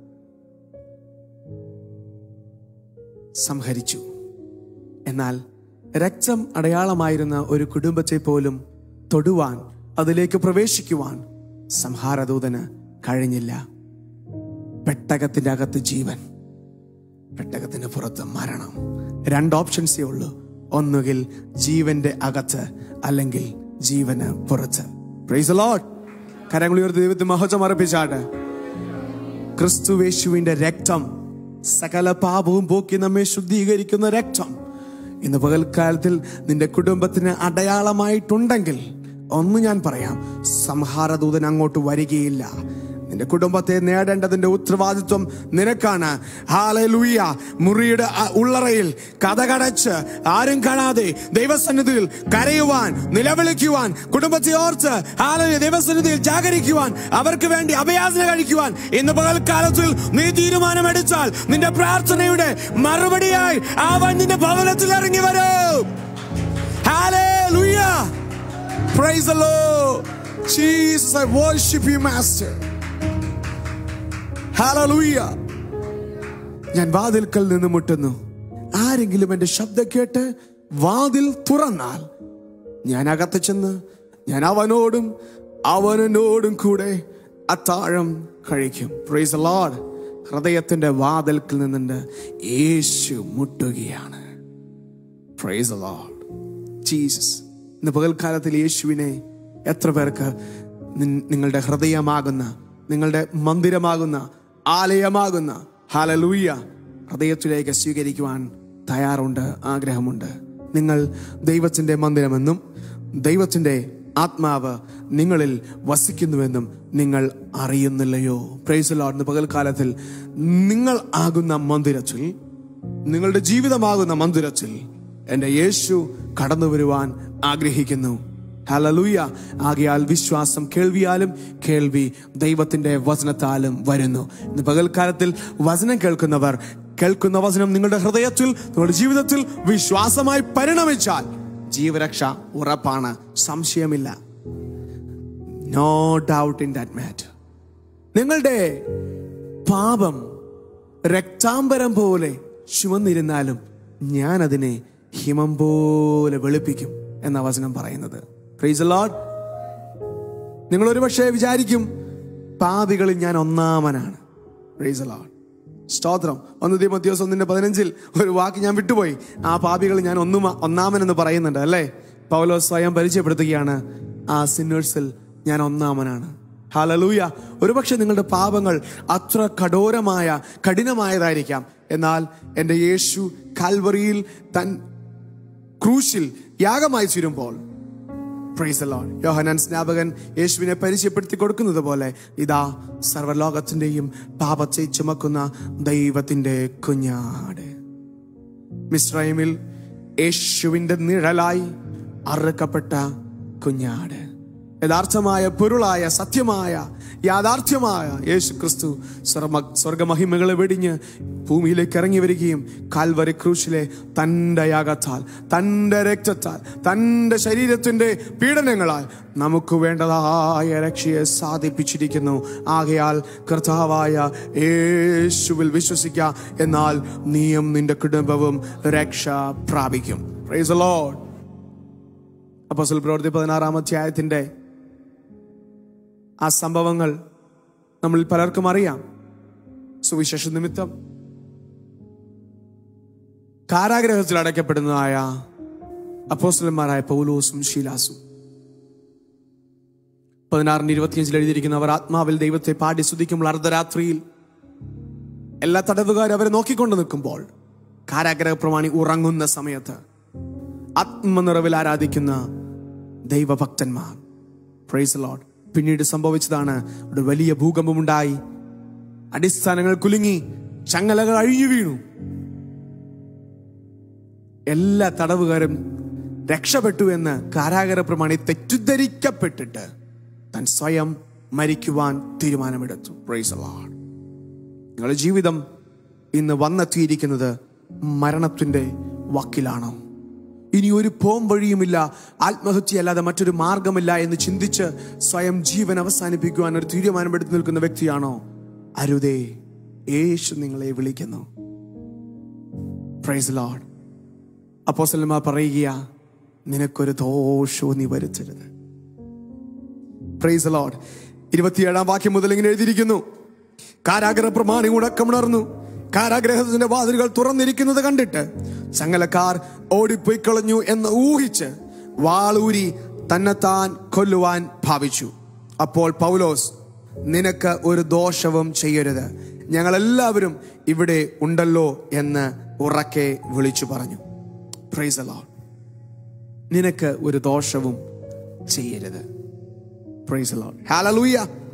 [SPEAKER 2] സംഹരിച്ചു എന്നാൽ രക്തം അടയാളമായിരുന്ന ഒരു കുടുംബത്തെ പോലും തൊടുവാൻ അതിലേക്ക് പ്രവേശിക്കുവാൻ സംഹാരദൂതന് കഴിഞ്ഞില്ല പെട്ടകത്തിന്റെ അകത്ത് ജീവൻ പെട്ടകത്തിന് പുറത്ത് മരണം രണ്ട് ഓപ്ഷൻസേ ഉള്ളൂ ഒന്നുകിൽ ജീവന്റെ അകത്ത് അല്ലെങ്കിൽ ജീവന് പുറത്ത് പ്രൈസ് ലോഡ് കരങ്ങൾ ഉയർത്തി ദൈവത്തിന് മഹത്വം അർപ്പിച്ചാട്ട് ക്രിസ്തുവേശുവിന്റെ രക്തം സകല പാപവും പോക്കി നമ്മെ ശുദ്ധീകരിക്കുന്ന രക്തം ഇന്ന് പകൽക്കാലത്തിൽ നിന്റെ കുടുംബത്തിന് അടയാളമായിട്ടുണ്ടെങ്കിൽ ഒന്ന് ഞാൻ പറയാം സംഹാരദൂതൻ അങ്ങോട്ട് വരികയില്ല നിന്റെ കുടുംബത്തെ നേടേണ്ടതിന്റെ ഉത്തരവാദിത്വം നിനക്കാണ് ഹാലലൂയ മുറിയുടെ അ- ഉള്ളറയിൽ കഥകടച്ച് ആരും കാണാതെ ദൈവസന്നിധിയിൽ കരയുവാൻ നിലവിളിക്കുവാൻ കുടുംബത്തെ ഓർത്ത് ഹാലലൂയ ദൈവസന്നിധിയിൽ ജാഗരിക്കുവാൻ അവർക്ക് വേണ്ടി അഭയാസന കഴിക്കുവാൻ ഇന്ന് പകൽക്കാലത്തിൽ നീ തീരുമാനമെടുത്താൽ നിന്റെ പ്രാർത്ഥനയുടെ മറുപടിയായി അവൻ നിന്റെ ഭവനത്തിൽ ഇറങ്ങി വരും Hallelujah. Praise the Lord. Jesus, I worship you, Master. Hallelujah. ഞാൻ വാതിൽക്കൽ നിന്ന് മുട്ടുന്നു ആരെങ്കിലും എന്റെ ശബ്ദം കേട്ട് വാതിൽ തുറന്നാൽ ഞാൻ അകത്ത് ചെന്ന് ഞാൻ അവനോടും അവനോടും കൂടെ അത്താഴം കഴിക്കും പ്രൈസ് ലോഡ് ഹൃദയത്തിന്റെ വാതിൽക്കൽ നിന്നുണ്ട് യേശു മുട്ടുകയാണ് പ്രൈസ് ലോഡ് ജീസസ് ഇന്ന് പകൽക്കാലത്തിൽ യേശുവിനെ എത്ര പേർക്ക് നിൻ- നിങ്ങളുടെ ഹൃദയമാകുന്ന നിങ്ങളുടെ മന്ദിരമാകുന്ന ആലയമാകുന്ന ഹാലലൂയ ഹൃദയത്തിലേക്ക് സ്വീകരിക്കുവാൻ തയ്യാറുണ്ട് ആഗ്രഹമുണ്ട് നിങ്ങൾ ദൈവത്തിന്റെ മന്ദിരമെന്നും ദൈവത്തിന്റെ ആത്മാവ് നിങ്ങളിൽ വസിക്കുന്നുവെന്നും നിങ്ങൾ അറിയുന്നില്ലയോ പ്രൈസ് ലോഡ് പകൽക്കാലത്തിൽ നിങ്ങൾ ആകുന്ന മന്ദിരത്തിൽ നിങ്ങളുടെ ജീവിതമാകുന്ന മന്ദിരത്തിൽ എന്റെ യേശു കടന്നു വരുവാൻ ആഗ്രഹിക്കുന്നു ഹലലൂയ ആകയാൽ വിശ്വാസം കേൾവിയാലും കേൾവി ദൈവത്തിന്റെ വചനത്താലും വരുന്നു ഇന്ന് പകൽക്കാലത്തിൽ വചനം കേൾക്കുന്നവർ കേൾക്കുന്ന വചനം നിങ്ങളുടെ ഹൃദയത്തിൽ നിങ്ങളുടെ ജീവിതത്തിൽ വിശ്വാസമായി പരിണമിച്ചാൽ ജീവരക്ഷ ഉറപ്പാണ് സംശയമില്ല no doubt in that matter നിങ്ങളുടെ പാപം രക്താംബരം പോലെ ചുമന്നിരുന്നാലും ഞാൻ അതിനെ ഹിമം പോലെ വെളുപ്പിക്കും എന്ന വചനം പറയുന്നത് പ്രൈസ് ലോഡ് നിങ്ങൾ ഒരുപക്ഷെ വിചാരിക്കും പാപികളിൽ ഞാൻ ഒന്നാമനാണ് പ്രൈസ് ലോഡ് സ്തോത്രം ഒന്ന് തീമത്യോസ് ഒന്നിന്റെ പതിനഞ്ചിൽ ഒരു വാക്ക് ഞാൻ വിട്ടുപോയി ആ പാപികൾ ഞാൻ ഒന്നും ഒന്നാമൻ എന്ന് പറയുന്നുണ്ട് അല്ലേ പൗലോ സ്വയം പരിചയപ്പെടുത്തുകയാണ് ആ സിന്നേഴ്സിൽ ഞാൻ ഒന്നാമനാണ് ഹാലലൂയ ഒരുപക്ഷെ നിങ്ങളുടെ പാപങ്ങൾ അത്ര കഠോരമായ കഠിനമായതായിരിക്കാം എന്നാൽ എൻ്റെ യേശു കാൽവറിയിൽ തൻ ക്രൂശിൽ യാഗമായി ചുരുമ്പോൾ പ്രൈസ് ലോഡ് യോഹനാൻ സ്നാപകൻ യേശുവിനെ പരിചയപ്പെടുത്തി കൊടുക്കുന്നത് പോലെ ഇതാ സർവ്വലോകത്തിന്റെയും പാപത്തെ ചുമക്കുന്ന ദൈവത്തിന്റെ കുഞ്ഞാട് മിസ്രൈമിൽ യേശുവിന്റെ നിഴലായി അറുക്കപ്പെട്ട കുഞ്ഞാട് യഥാർത്ഥമായ പൊരുളായ സത്യമായ യാഥാർത്ഥ്യമായ യേശു ക്രിസ്തു സ്വർമ സ്വർഗമഹിമകളെ വെടിഞ്ഞ് ഭൂമിയിലേക്ക് ഇറങ്ങി വരികയും കാൽവരി ക്രൂശിലെ തൻ്റെ യാഗത്താൽ തൻ്റെ രക്തത്താൽ തൻ്റെ ശരീരത്തിൻ്റെ പീഡനങ്ങളാൽ നമുക്ക് വേണ്ടതായ രക്ഷയെ സാധിപ്പിച്ചിരിക്കുന്നു ആകയാൽ കർത്താവായ യേശുവിൽ വിശ്വസിക്കുക എന്നാൽ നീയും നിന്റെ കുടുംബവും രക്ഷ പ്രാപിക്കും പ്രൈസ് ലോഡ് അപ്പോസ്തല പ്രവൃത്തി പതിനാറാം അധ്യായത്തിന്റെ ആ സംഭവങ്ങൾ നമ്മളിൽ പലർക്കും അറിയാം സുവിശേഷ നിമിത്തം കാരാഗ്രഹത്തിൽ അടയ്ക്കപ്പെടുന്നതായ അപ്പോസ്റ്റലന്മാരായ പൗലോസും ശീലാസും പതിനാറിന് ഇരുപത്തിയഞ്ചിൽ എഴുതിയിരിക്കുന്ന അവർ ആത്മാവിൽ ദൈവത്തെ പാടി സ്തുതിക്കുമ്പോൾ അർദ്ധരാത്രിയിൽ എല്ലാ തടവുകാരും അവരെ നോക്കിക്കൊണ്ട് നിൽക്കുമ്പോൾ കാരാഗ്രഹ പ്രമാണി ഉറങ്ങുന്ന സമയത്ത് ആത്മനിറവിൽ ആരാധിക്കുന്ന ദൈവഭക്തന്മാർ പ്രൈസ് ലോഡ് പിന്നീട് സംഭവിച്ചതാണ് ഒരു വലിയ ഭൂകമ്പമുണ്ടായി അടിസ്ഥാനങ്ങൾ കുലുങ്ങി ചങ്ങലകൾ അഴിഞ്ഞു വീണു എല്ലാ തടവുകാരും രക്ഷപ്പെട്ടു എന്ന് കാരാഗര പ്രമാണി തെറ്റിദ്ധരിക്കപ്പെട്ടിട്ട് താൻ സ്വയം മരിക്കുവാൻ തീരുമാനമെടുത്തു പ്രൈസ് ലോഡ് നിങ്ങളുടെ ജീവിതം ഇന്ന് വന്നെത്തിയിരിക്കുന്നത് മരണത്തിന്റെ വക്കിലാണോ ഇനി ഒരു പോം വഴിയുമില്ല ആത്മഹത്യ അല്ലാതെ മറ്റൊരു മാർഗമില്ല എന്ന് ചിന്തിച്ച് സ്വയം ജീവൻ അവസാനിപ്പിക്കുവാൻ ഒരു തീരുമാനമെടുത്ത് നിൽക്കുന്ന വ്യക്തിയാണോ അരുതേ യേശു നിങ്ങളെ വിളിക്കുന്നു പ്രൈസ് ലോഡ് അപ്പോസലന്മാർ പറയുക നിനക്കൊരു ദോഷവും നീ വരുത്തരുത് പ്രൈസ് ലോഡ് ഇരുപത്തിയേഴാം വാക്യം മുതൽ ഇങ്ങനെ എഴുതിയിരിക്കുന്നു കാരാഗ്രഹ പ്രമാണി ഉണക്കമുണർന്നു കാരാഗ്രഹത്തിന്റെ വാതിലുകൾ തുറന്നിരിക്കുന്നത് കണ്ടിട്ട് ചങ്ങലക്കാർ ഓടിപ്പോയി കളഞ്ഞു എന്ന് ഊഹിച്ച് വാളൂരി തന്നെത്താൻ കൊല്ലുവാൻ ഭാവിച്ചു അപ്പോൾ പൗലോസ് നിനക്ക് ഒരു ദോഷവും ചെയ്യരുത് ഞങ്ങളെല്ലാവരും ഇവിടെ ഉണ്ടല്ലോ എന്ന് ഉറക്കെ വിളിച്ചു പറഞ്ഞു പ്രൈസ് അലോഡ് നിനക്ക് ഒരു ദോഷവും ചെയ്യരുത് പ്രൈസ് അലോഡ് ഹാലലൂയ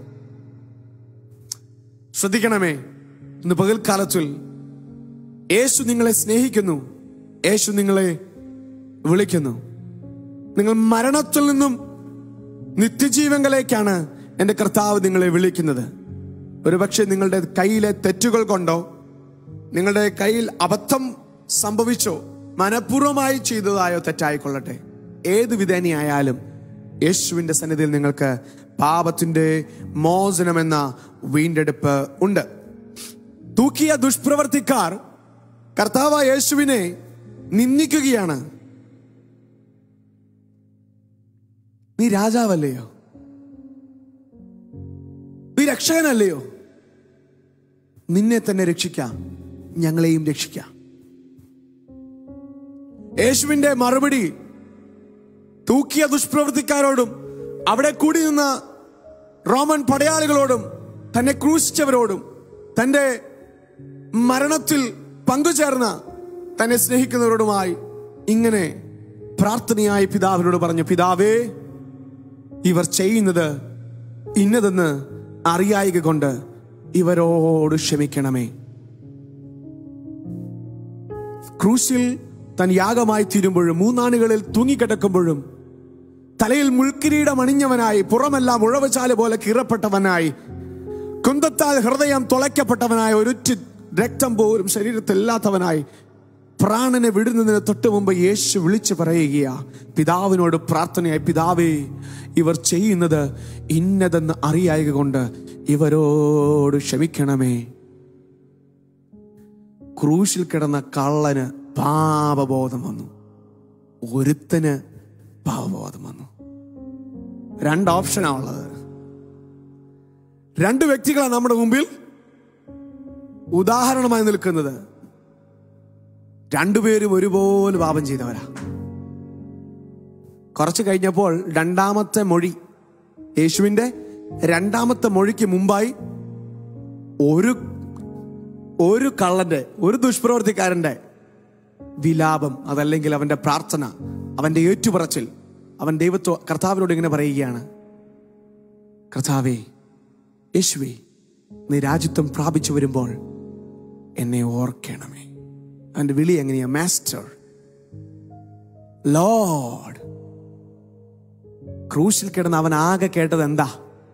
[SPEAKER 2] ശ്രദ്ധിക്കണമേ ഇന്ന് പകൽക്കാലത്തിൽ യേശു നിങ്ങളെ സ്നേഹിക്കുന്നു യേശു നിങ്ങളെ വിളിക്കുന്നു നിങ്ങൾ മരണത്തിൽ നിന്നും നിത്യജീവങ്ങളിലേക്കാണ് എൻ്റെ കർത്താവ് നിങ്ങളെ വിളിക്കുന്നത് ഒരുപക്ഷെ നിങ്ങളുടെ കയ്യിലെ തെറ്റുകൾ കൊണ്ടോ നിങ്ങളുടെ കയ്യിൽ അബദ്ധം സംഭവിച്ചോ മനഃപൂർവ്വമായി ചെയ്തതായോ തെറ്റായിക്കൊള്ളട്ടെ ഏത് വിധേനയായാലും യേശുവിന്റെ സന്നിധിയിൽ നിങ്ങൾക്ക് പാപത്തിന്റെ മോചനമെന്ന വീണ്ടെടുപ്പ് ഉണ്ട് തൂക്കിയ ദുഷ്പ്രവർത്തിക്കാർ കർത്താവ് യേശുവിനെ നിന്ദിക്കുകയാണ് നീ രാജാവല്ലയോ നീ രക്ഷകനല്ലയോ നിന്നെ തന്നെ രക്ഷിക്കാം ഞങ്ങളെയും രക്ഷിക്കാം യേശുവിന്റെ മറുപടി തൂക്കിയ ദുഷ്പ്രവൃത്തിക്കാരോടും അവിടെ കൂടി നിന്ന റോമൻ പടയാളികളോടും തന്നെ ക്രൂശിച്ചവരോടും തന്റെ മരണത്തിൽ പങ്കുചേർന്ന തന്നെ സ്നേഹിക്കുന്നവരോടുമായി ഇങ്ങനെ പ്രാർത്ഥനയായി പിതാവിനോട് പറഞ്ഞു പിതാവേ ഇവർ ചെയ്യുന്നത് ഇന്നതെന്ന് അറിയായിക കൊണ്ട് ഇവരോട് ക്ഷമിക്കണമേ ക്രൂശിൽ താൻ യാഗമായി തീരുമ്പോഴും മൂന്നാണികളിൽ തൂങ്ങിക്കിടക്കുമ്പോഴും തലയിൽ മുൾക്കിരീടം അണിഞ്ഞവനായി പുറമെല്ലാം ഉഴവചാല് പോലെ കീറപ്പെട്ടവനായി കുന്തത്താൽ ഹൃദയം തുളയ്ക്കപ്പെട്ടവനായ ഒരുറ്റ് രക്തം പോലും ശരീരത്തില്ലാത്തവനായി പ്രാണനെ വിടുന്നതിന് തൊട്ട് മുമ്പ് യേശു വിളിച്ചു പറയുകയാ പിതാവിനോട് പ്രാർത്ഥനയായി പിതാവേ ഇവർ ചെയ്യുന്നത് ഇന്നതെന്ന് അറിയായക കൊണ്ട് ഇവരോട് ക്ഷമിക്കണമേ ക്രൂശിൽ കിടന്ന കള്ളന് പാപബോധം വന്നു ഒരുത്തന് പാപബോധം വന്നു രണ്ട് ഓപ്ഷനാ ഉള്ളത് രണ്ട് വ്യക്തികളാണ് നമ്മുടെ മുമ്പിൽ ഉദാഹരണമായി നിൽക്കുന്നത് രണ്ടുപേരും ഒരുപോലെ പാപം ചെയ്തവരാ കുറച്ച് കഴിഞ്ഞപ്പോൾ രണ്ടാമത്തെ മൊഴി യേശുവിന്റെ രണ്ടാമത്തെ മൊഴിക്ക് മുമ്പായി ഒരു ഒരു കള്ളന്റെ ഒരു ദുഷ്പ്രവർത്തിക്കാരന്റെ വിലാപം അതല്ലെങ്കിൽ അവന്റെ പ്രാർത്ഥന അവന്റെ ഏറ്റുപറച്ചിൽ അവൻ ദൈവത്വ കർത്താവിനോട് ഇങ്ങനെ പറയുകയാണ് കർത്താവേ യേശുവേ നീ രാജ്യത്വം പ്രാപിച്ചു വരുമ്പോൾ എന്നെ ഓർക്കണമേ അവന്റെ വിളി എങ്ങനെയാ മാസ്റ്റർ ലോഡ് ക്രൂശിൽ കിടന്ന് അവൻ ആകെ കേട്ടത് എന്താ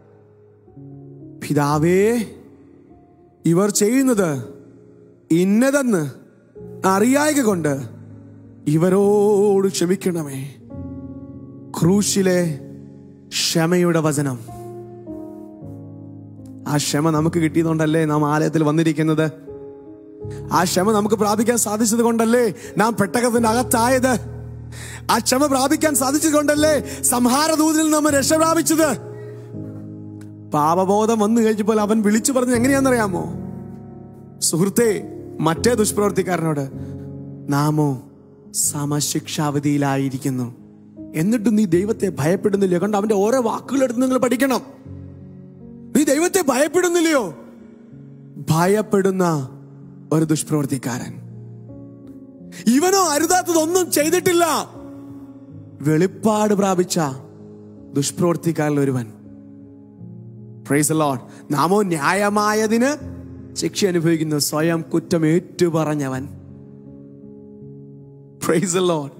[SPEAKER 2] പിതാവേ ഇവർ ചെയ്യുന്നത് ഇന്നതെന്ന് അറിയായക കൊണ്ട് ഇവരോട് ക്ഷമിക്കണമേ ക്രൂശിലെ ക്ഷമയുടെ വചനം ആ ക്ഷമ നമുക്ക് കിട്ടിയതുകൊണ്ടല്ലേ നാം ആലയത്തിൽ വന്നിരിക്കുന്നത് ആ ക്ഷമ നമുക്ക് പ്രാപിക്കാൻ സാധിച്ചത് കൊണ്ടല്ലേ നാം പെട്ടകത്തിന്റെ അകത്തായത് ആ ക്ഷമ പ്രാപിക്കാൻ സാധിച്ചത് കൊണ്ടല്ലേ സംഹാരദൂതിൽ നമ്മൾ രക്ഷ പ്രാപിച്ചത് പാപബോധം വന്നു കഴിഞ്ഞപ്പോൾ അവൻ വിളിച്ചു പറഞ്ഞത് എങ്ങനെയാണെന്നറിയാമോ സുഹൃത്തെ മറ്റേ ദുഷ്പ്രവർത്തിക്കാരനോട് നാമോ സമശിക്ഷാവധിയിലായിരിക്കുന്നു എന്നിട്ടും നീ ദൈവത്തെ ഭയപ്പെടുന്നില്ലയോ കണ്ട് അവന്റെ ഓരോ വാക്കുകളെടുത്ത് നിങ്ങൾ പഠിക്കണം നീ ദൈവത്തെ ഭയപ്പെടുന്നില്ലയോ ഭയപ്പെടുന്ന ഒരു ദുഷ്പ്രവർത്തിക്കാരൻ ഇവനോ അരുതാത്തതൊന്നും ചെയ്തിട്ടില്ല വെളിപ്പാട് പ്രാപിച്ച ദുഷ്പ്രവർത്തിക്കാരിൽ ഒരുവൻ പ്രൈസ് ലോഡ് നാമോ ന്യായമായതിന് ശിക്ഷ അനുഭവിക്കുന്നു സ്വയം കുറ്റം ഏറ്റുപറഞ്ഞവൻ പ്രൈസ് ലോഡ്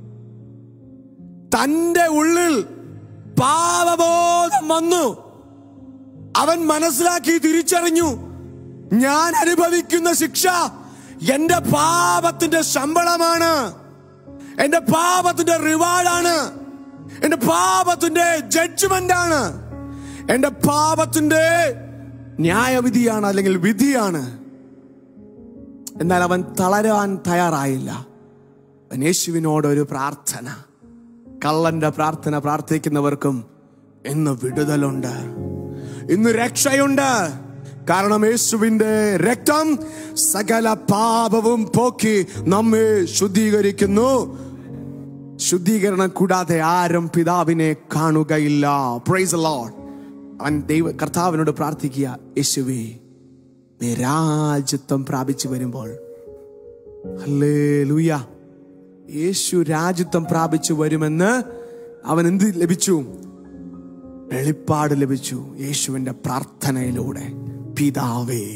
[SPEAKER 2] തന്റെ ഉള്ളിൽ പാപബോധം വന്നു അവൻ മനസ്സിലാക്കി തിരിച്ചറിഞ്ഞു ഞാൻ അനുഭവിക്കുന്ന ശിക്ഷ എന്റെ പാപത്തിന്റെ ശമ്പളമാണ് എന്റെ പാപത്തിന്റെ റിവാർഡാണ് എന്റെ പാപത്തിന്റെ ജഡ്ജ്മെന്റ് ആണ് എന്റെ പാപത്തിന്റെ ന്യായവിധിയാണ് അല്ലെങ്കിൽ വിധിയാണ് എന്നാൽ അവൻ തളരാൻ തയ്യാറായില്ല അവൻ യേശുവിനോട് ഒരു പ്രാർത്ഥന കള്ളന്റെ പ്രാർത്ഥന പ്രാർത്ഥിക്കുന്നവർക്കും ഇന്ന് വിടുതലുണ്ട് ഇന്ന് രക്ഷയുണ്ട് കാരണം യേശുവിന്റെ രക്തം സകല പാപവും പോക്കി നമ്മെ ശുദ്ധീകരിക്കുന്നു ശുദ്ധീകരണം കൂടാതെ ആരും പിതാവിനെ കാണുകയില്ല പ്രൈസ് ലോഡ് അവൻ ദൈവ കർത്താവിനോട് പ്രാർത്ഥിക്കുക യേശുവേ നീ രാജ്യത്വം പ്രാപിച്ചു വരുമ്പോൾ ഹല്ലേലൂയ യേശു രാജ്യത്വം പ്രാപിച്ചു വരുമെന്ന് അവൻ എന്ത് ലഭിച്ചു വെളിപ്പാട് ലഭിച്ചു യേശുവിന്റെ പ്രാർത്ഥനയിലൂടെ പിതാവേ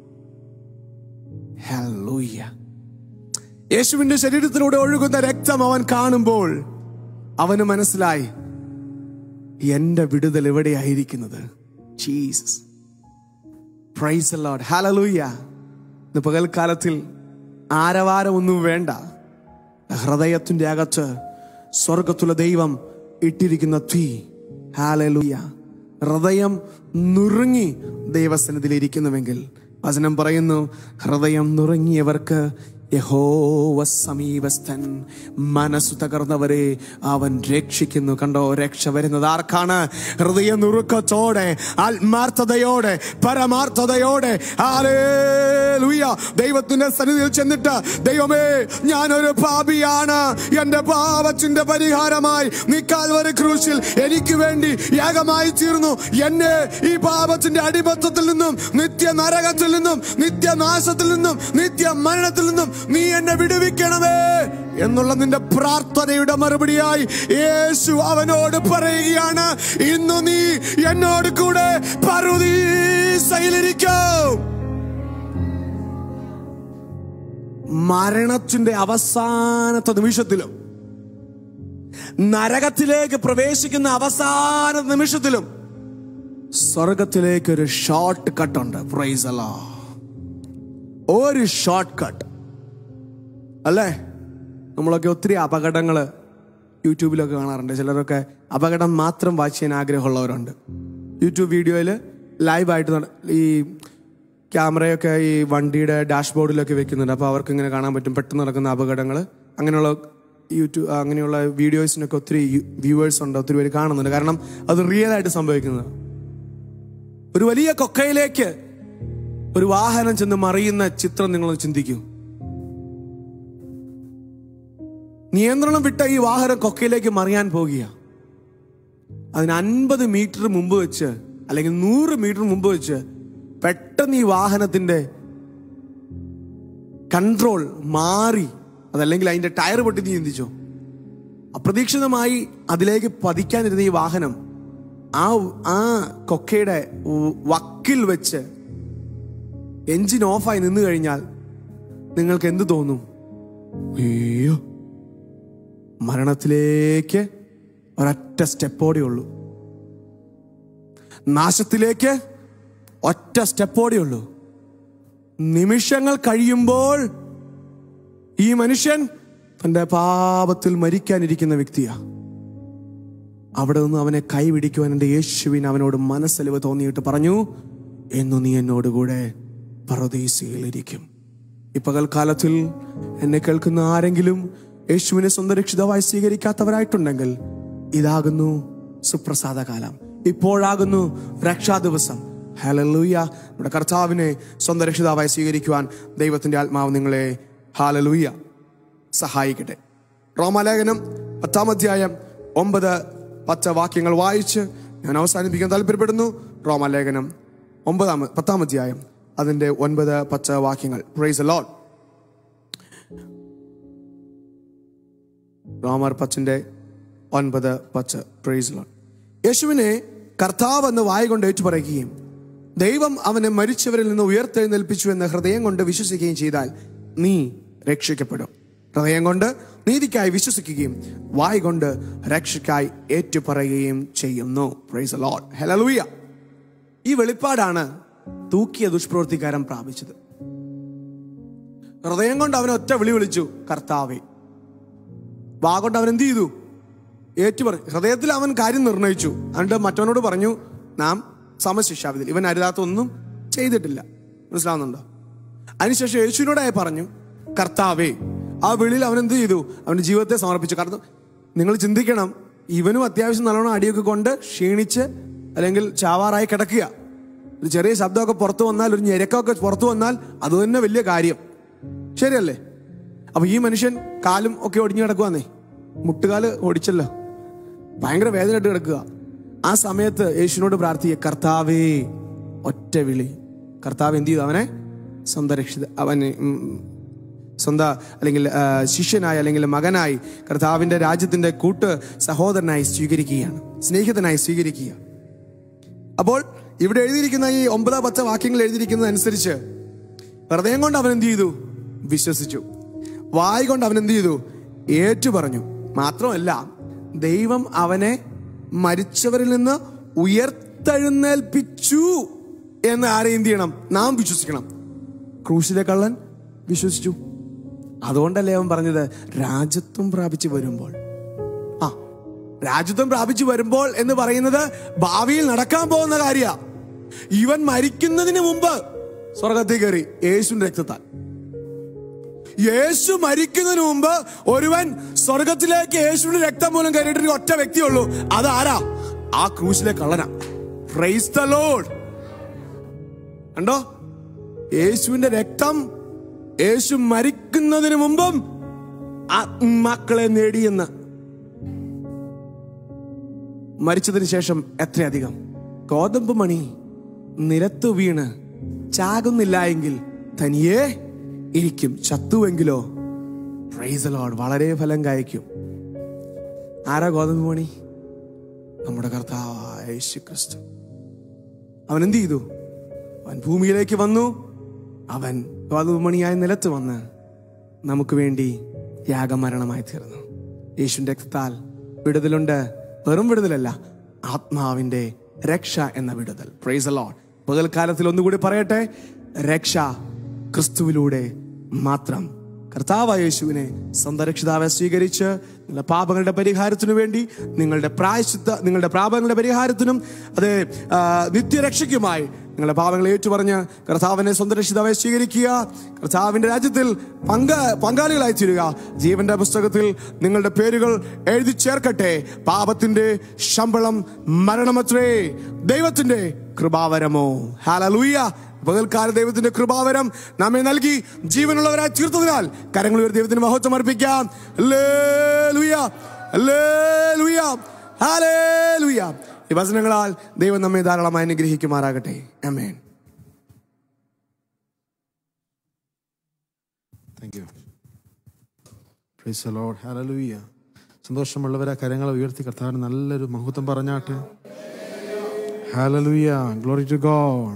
[SPEAKER 2] ഹല്ലേലൂയ യേശുവിന്റെ ശരീരത്തിലൂടെ ഒഴുകുന്ന രക്തം അവൻ കാണുമ്പോൾ അവന് മനസ്സിലായി എന്റെ വിടുതൽ എവിടെയായിരിക്കുന്നത് ജീസസ് പ്രൈസ് ലോഡ് ഹലലൂയ ഇന്ന് പകൽക്കാലത്തിൽ ആരവാരമൊന്നും വേണ്ട ഹൃദയത്തിന്റെ അകത്ത് സ്വർഗത്തുള്ള ദൈവം ഇട്ടിരിക്കുന്ന തീ ഹാലലൂയ ഹൃദയം നുറുങ്ങി ദൈവസന്നിധിയിൽ ഇരിക്കുന്നുവെങ്കിൽ വചനം പറയുന്നു ഹൃദയം നുറുങ്ങിയവർക്ക് യഹോവ സമീപസ്ഥൻ മനസ്സു തകർന്നവരെ അവൻ രക്ഷിക്കുന്നു കണ്ടോ രക്ഷ വരുന്നത് ആർക്കാണ് ഹൃദയ നുറുക്കത്തോടെ ആത്മാർത്ഥതയോടെ പരമാർത്ഥതയോടെ ഹല്ലേലൂയ ദൈവത്തിന്റെ സന്നിധിയിൽ ചെന്നിട്ട് ദൈവമേ ഞാനൊരു പാപിയാണ് എന്റെ പാപത്തിന്റെ പരിഹാരമായി നീ കാൽവരി ക്രൂശിൽ എനിക്ക് വേണ്ടി യാഗമായി തീർന്നു എന്നെ ഈ പാപത്തിന്റെ അടിമത്തത്തിൽ നിന്നും നിത്യ നരകത്തിൽ നിന്നും നിത്യനാശത്തിൽ നിന്നും നിത്യ മരണത്തിൽ നിന്നും നീ എന്നെ വിടുവിക്കണമേ എന്നുള്ള നിന്റെ പ്രാർത്ഥനയുടെ മറുപടിയായി യേശു അവനോട് പറയുകയാണ് ഇന്നു നീ എന്നോട് കൂടെ പറുദീസയിലിരിക്കും മരണത്തിന്റെ അവസാനത്തെ നിമിഷത്തിലും നരകത്തിലേക്ക് പ്രവേശിക്കുന്ന അവസാന നിമിഷത്തിലും സ്വർഗത്തിലേക്ക് ഒരു ഷോർട്ട് കട്ട് ഉണ്ട് പ്രൈസ് അല്ല ഒരു ഷോർട്ട് കട്ട് അല്ലേ നമ്മളൊക്കെ ഒത്തിരി അപകടങ്ങൾ യൂട്യൂബിലൊക്കെ കാണാറുണ്ട് ചിലരൊക്കെ അപകടം മാത്രം വാച്ച് ചെയ്യാൻ ആഗ്രഹമുള്ളവരുണ്ട് യൂട്യൂബ് വീഡിയോയിൽ ലൈവായിട്ട് നട- ഈ ക്യാമറയൊക്കെ ഈ വണ്ടിയുടെ ഡാഷ്ബോർഡിലൊക്കെ വെക്കുന്നുണ്ട് അപ്പോൾ അവർക്ക് ഇങ്ങനെ കാണാൻ പറ്റും പെട്ടെന്ന് നടക്കുന്ന അപകടങ്ങൾ അങ്ങനെയുള്ള യൂട്യൂബ് അങ്ങനെയുള്ള വീഡിയോസിനൊക്കെ ഒത്തിരി വ്യൂവേഴ്സ് ഉണ്ട് ഒത്തിരി പേര് കാണുന്നുണ്ട് കാരണം അത് റിയൽ ആയിട്ട് സംഭവിക്കുന്നത് ഒരു വലിയ കൊക്കയിലേക്ക് ഒരു വാഹനം ചെന്ന് മറിയുന്ന ചിത്രം നിങ്ങൾ ചിന്തിക്കൂ നിയന്ത്രണം വിട്ട ഈ വാഹനം കൊക്കയിലേക്ക് മറിയാൻ പോകുക അതിന് അൻപത് മീറ്റർ മുമ്പ് വെച്ച് അല്ലെങ്കിൽ നൂറ് മീറ്റർ മുമ്പ് വെച്ച് പെട്ടെന്ന് ഈ വാഹനത്തിന്റെ കൺട്രോൾ മാറി അതല്ലെങ്കിൽ അതിന്റെ ടയർ പൊട്ടി നീ ചിന്തിച്ചോ അപ്രതീക്ഷിതമായി അതിലേക്ക് പതിക്കാനിരുന്ന ഈ വാഹനം ആ ആ കൊക്കയുടെ വക്കിൽ വെച്ച് എഞ്ചിൻ ഓഫായി നിന്നു കഴിഞ്ഞാൽ നിങ്ങൾക്ക് എന്ത് തോന്നും അയ്യോ മരണത്തിലേക്ക് ഒരൊറ്റ സ്റ്റെപ്പോടെ ഉള്ളൂ നാശത്തിലേക്ക് ഒറ്റ സ്റ്റെപ്പോടെ ഉള്ളൂ നിമിഷങ്ങൾ കഴിയുമ്പോൾ ഈ മനുഷ്യൻ തന്റെ പാപത്തിൽ മരിക്കാനിരിക്കുന്ന വ്യക്തിയാ അവിടെ നിന്ന് അവനെ കൈപിടിക്കുവാൻ എൻ്റെ യേശുവിന് അവനോട് മനസ്സലിവ് തോന്നിയിട്ട് പറഞ്ഞു എന്നു നീ എന്നോട് കൂടെ പരദേശിയിലിരിക്കും ഈ പകൽക്കാലത്തിൽ എന്നെ കേൾക്കുന്ന ആരെങ്കിലും യേശുവിനെ സ്വന്തം രക്ഷിതാവായി സ്വീകരിക്കാത്തവരായിട്ടുണ്ടെങ്കിൽ ഇതാകുന്നു സുപ്രസാദ കാലം ഇപ്പോഴാകുന്നു രക്ഷാ ദിവസം ഹാലലൂയ നമ്മുടെ കർത്താവിനെ സ്വന്തം രക്ഷിതാവായി സ്വീകരിക്കുവാൻ ദൈവത്തിന്റെ ആത്മാവ് നിങ്ങളെ ഹാലലൂയ സഹായിക്കട്ടെ റോമാലേഖനം പത്താം അധ്യായം ഒമ്പത് പത്ത് വാക്യങ്ങൾ വായിച്ച് ഞാൻ അവസാനിപ്പിക്കാൻ താല്പര്യപ്പെടുന്നു റോമാലേഖനം ഒമ്പതാം പത്താം അധ്യായം അതിന്റെ ഒൻപത് പത്ത് വാക്യങ്ങൾ പ്രൈസ് ലോഡ് റോമർ പച്ചിന്റെ ഒൻപത് പത്ത് പ്രൈസ് ലോഡ് യേശുവിനെ കർത്താവ് എന്ന് വായ കൊണ്ട് ഏറ്റുപറയുകയും ദൈവം അവനെ മരിച്ചവരിൽ നിന്ന് ഉയർത്തെഴുന്നേൽപ്പിച്ചു എന്ന് ഹൃദയം കൊണ്ട് വിശ്വസിക്കുകയും ചെയ്താൽ നീ രക്ഷിക്കപ്പെടും ഹൃദയം കൊണ്ട് നീതിക്കായി വിശ്വസിക്കുകയും വായ കൊണ്ട് രക്ഷയ്ക്കായി ഏറ്റുപറയുകയും ചെയ്യുന്നു പ്രൈസ് ലോഡ് ഹലലൂയ ഈ വെളിപ്പാടാണ് തൂക്കിയ ദുഷ്പ്രവൃത്തിക്കാരൻ പ്രാപിച്ചത് ഹൃദയം കൊണ്ട് അവനെ ഒറ്റ വിളി വിളിച്ചു കർത്താവേ വാ കൊണ്ട് അവൻ എന്ത് ചെയ്തു ഏറ്റുപറ ഹൃദയത്തിൽ അവൻ കാര്യം നിർണയിച്ചു എന്നിട്ട് മറ്റവനോട് പറഞ്ഞു നാം സമശിക്ഷാവിധിയിൽ ഇവൻ അരുതാത്ത ഒന്നും ചെയ്തിട്ടില്ല മനസ്സിലാവുന്നുണ്ടോ അതിനുശേഷം യേശുവിനോടായി പറഞ്ഞു കർത്താവേ ആ വിളിയിൽ അവൻ എന്ത് ചെയ്തു അവന്റെ ജീവിതത്തെ സമർപ്പിച്ചു കാരണം നിങ്ങൾ ചിന്തിക്കണം ഇവനും അത്യാവശ്യം നല്ലോണം അടിയൊക്കെ കൊണ്ട് ക്ഷീണിച്ച് അല്ലെങ്കിൽ ചാവാറായി കിടക്കുക ഒരു ചെറിയ ശബ്ദമൊക്കെ പുറത്തു വന്നാൽ ഒരു ഞെരക്കമൊക്കെ പുറത്തു വന്നാൽ അത് തന്നെ വലിയ കാര്യം ശരിയല്ലേ അപ്പൊ ഈ മനുഷ്യൻ കാലും ഒക്കെ ഒടിഞ്ഞു കിടക്കുവാന്നേ മുട്ടുകാല് ഒടിച്ചല്ലോ ഭയങ്കര വേദനയായിട്ട് കിടക്കുക ആ സമയത്ത് യേശുവിനോട് പ്രാർത്ഥിക്കുക കർത്താവേ ഒറ്റ വിളി കർത്താവ് എന്ത് ചെയ്തു അവനെ സ്വന്തം രക്ഷിത അവന് ഉം, സ്വന്തം അല്ലെങ്കിൽ ആ, ശിഷ്യനായി അല്ലെങ്കിൽ മകനായി കർത്താവിന്റെ രാജ്യത്തിന്റെ കൂട്ട് സഹോദരനായി സ്വീകരിക്കുകയാണ് സ്നേഹിതനായി സ്വീകരിക്കുക അപ്പോൾ ഇവിടെ എഴുതിയിരിക്കുന്ന ഈ ഒമ്പതാ പത്ത് വാക്യങ്ങൾ എഴുതിയിരിക്കുന്നത് അനുസരിച്ച് ഹൃദയം കൊണ്ട് അവൻ എന്ത് ചെയ്തു വിശ്വസിച്ചു വായ് കൊണ്ട് അവൻ എന്ത് ചെയ്തു ഏറ്റു പറഞ്ഞു മാത്രമല്ല ദൈവം അവനെ മരിച്ചവരിൽ നിന്ന് ഉയർത്തെഴുന്നേൽപ്പിച്ചു എന്ന് ആരെ എന്ത് ചെയ്യണം നാം വിശ്വസിക്കണം ക്രൂശിലെ കള്ളൻ വിശ്വസിച്ചു അതുകൊണ്ടല്ലേ അവൻ പറഞ്ഞത് രാജ്യത്വം പ്രാപിച്ചു വരുമ്പോൾ ആ രാജ്യത്വം പ്രാപിച്ചു വരുമ്പോൾ എന്ന് പറയുന്നത് ഭാവിയിൽ നടക്കാൻ പോകുന്ന കാര്യ ഇവൻ മരിക്കുന്നതിന് മുമ്പ് സ്വർഗത്തിൽ കയറി യേശുവിന്റെ രക്തത്താൽ യേശു മരിക്കുന്നതിന് മുമ്പ് ഒരുവൻ സ്വർഗത്തിലേക്ക് യേശുവിന്റെ രക്തം മൂലം കയറിയിട്ട് ഒറ്റ വ്യക്തിയുള്ളൂ അത് ആരാ ആ ക്രൂശിലെ കള്ളനാ പ്രൈസ് ദ ലോഡ് കണ്ടോ യേശുവിന്റെ രക്തം യേശു മരിക്കുന്നതിന് മുമ്പും ആത്മാക്കളെ നേടിയെന്ന് മരിച്ചതിന് ശേഷം എത്രയധികം ഗോതമ്പ് മണി നിലത്തു വീണ് ചാകുന്നില്ല എങ്കിൽ തനിയെ ഇരിക്കും ചത്തുവെങ്കിലോ പ്രൈസ് ലോഡ് വളരെ ഫലം കായ്ക്കും ആരാ ഗോതമ്പ് മണി നമ്മുടെ കർത്താവായ യേശു ക്രിസ്തു അവൻ എന്ത് ചെയ്തു അവൻ ഭൂമിയിലേക്ക് വന്നു അവൻ ഗോതമ്പ് മണിയായ നിലത്ത് വന്ന് നമുക്ക് വേണ്ടി യാഗമരണമായി തീർന്നു യേശുവിന്റെ രക്തത്താൽ വിടുതലുണ്ട് വെറും വിടുതലല്ല ആത്മാവിന്റെ രക്ഷ എന്ന വിടുതൽ പ്രൈസ് ലോഡ് പകൽക്കാലത്തിൽ ഒന്നുകൂടി പറയട്ടെ രക്ഷ ക്രിസ്തുവിലൂടെ മാത്രം കർത്താവായ യേശുവിനെ സ്വന്തം രക്ഷിതാവെ സ്വീകരിച്ച് നിങ്ങളുടെ പാപങ്ങളുടെ പരിഹാരത്തിനു വേണ്ടി നിങ്ങളുടെ പ്രായശുദ്ധ നിങ്ങളുടെ പാപങ്ങളുടെ പരിഹാരത്തിനും അത് ആ, നിത്യരക്ഷയ്ക്കുമായി നിങ്ങളുടെ പാപങ്ങളെ ഏറ്റുപറഞ്ഞ് കർത്താവിനെ സ്വന്തം രക്ഷിതാവെ സ്വീകരിക്കുക കർത്താവിന്റെ രാജ്യത്തിൽ പങ്ക പങ്കാളികളായി തീരുക ജീവന്റെ പുസ്തകത്തിൽ നിങ്ങളുടെ പേരുകൾ എഴുതി ചേർക്കട്ടെ പാപത്തിന്റെ ശമ്പളം മരണമത്രേ ദൈവത്തിന്റെ കൃപാവരമോ ഹാലലൂയ പകൽക്കാല ദൈവത്തിന്റെ കൃപാവരം നമ്മെ നൽകി ജീവനുള്ളവരായി തീർത്തതിനാൽ കരങ്ങൾ ഉയർത്തി ദൈവത്തിന് മഹത്വം അർപ്പിക്കാം ഹല്ലേലൂയ, ഹല്ലേലൂയ, ഹല്ലേലൂയ. ഈ വചനങ്ങളാൽ ദൈവം നമ്മെ ധാരാളമായി അനുഗ്രഹിക്കുമാറാകട്ടെ amen
[SPEAKER 3] thank you praise Lord hallelujah സന്തോഷമുള്ളവരെ കരങ്ങൾ ഉയർത്തി കർത്താവിന് നല്ലൊരു മഹത്വം പറഞ്ഞാട്ട് ഹല്ലേലൂയ ഗ്ലോറി ടു ഗോഡ്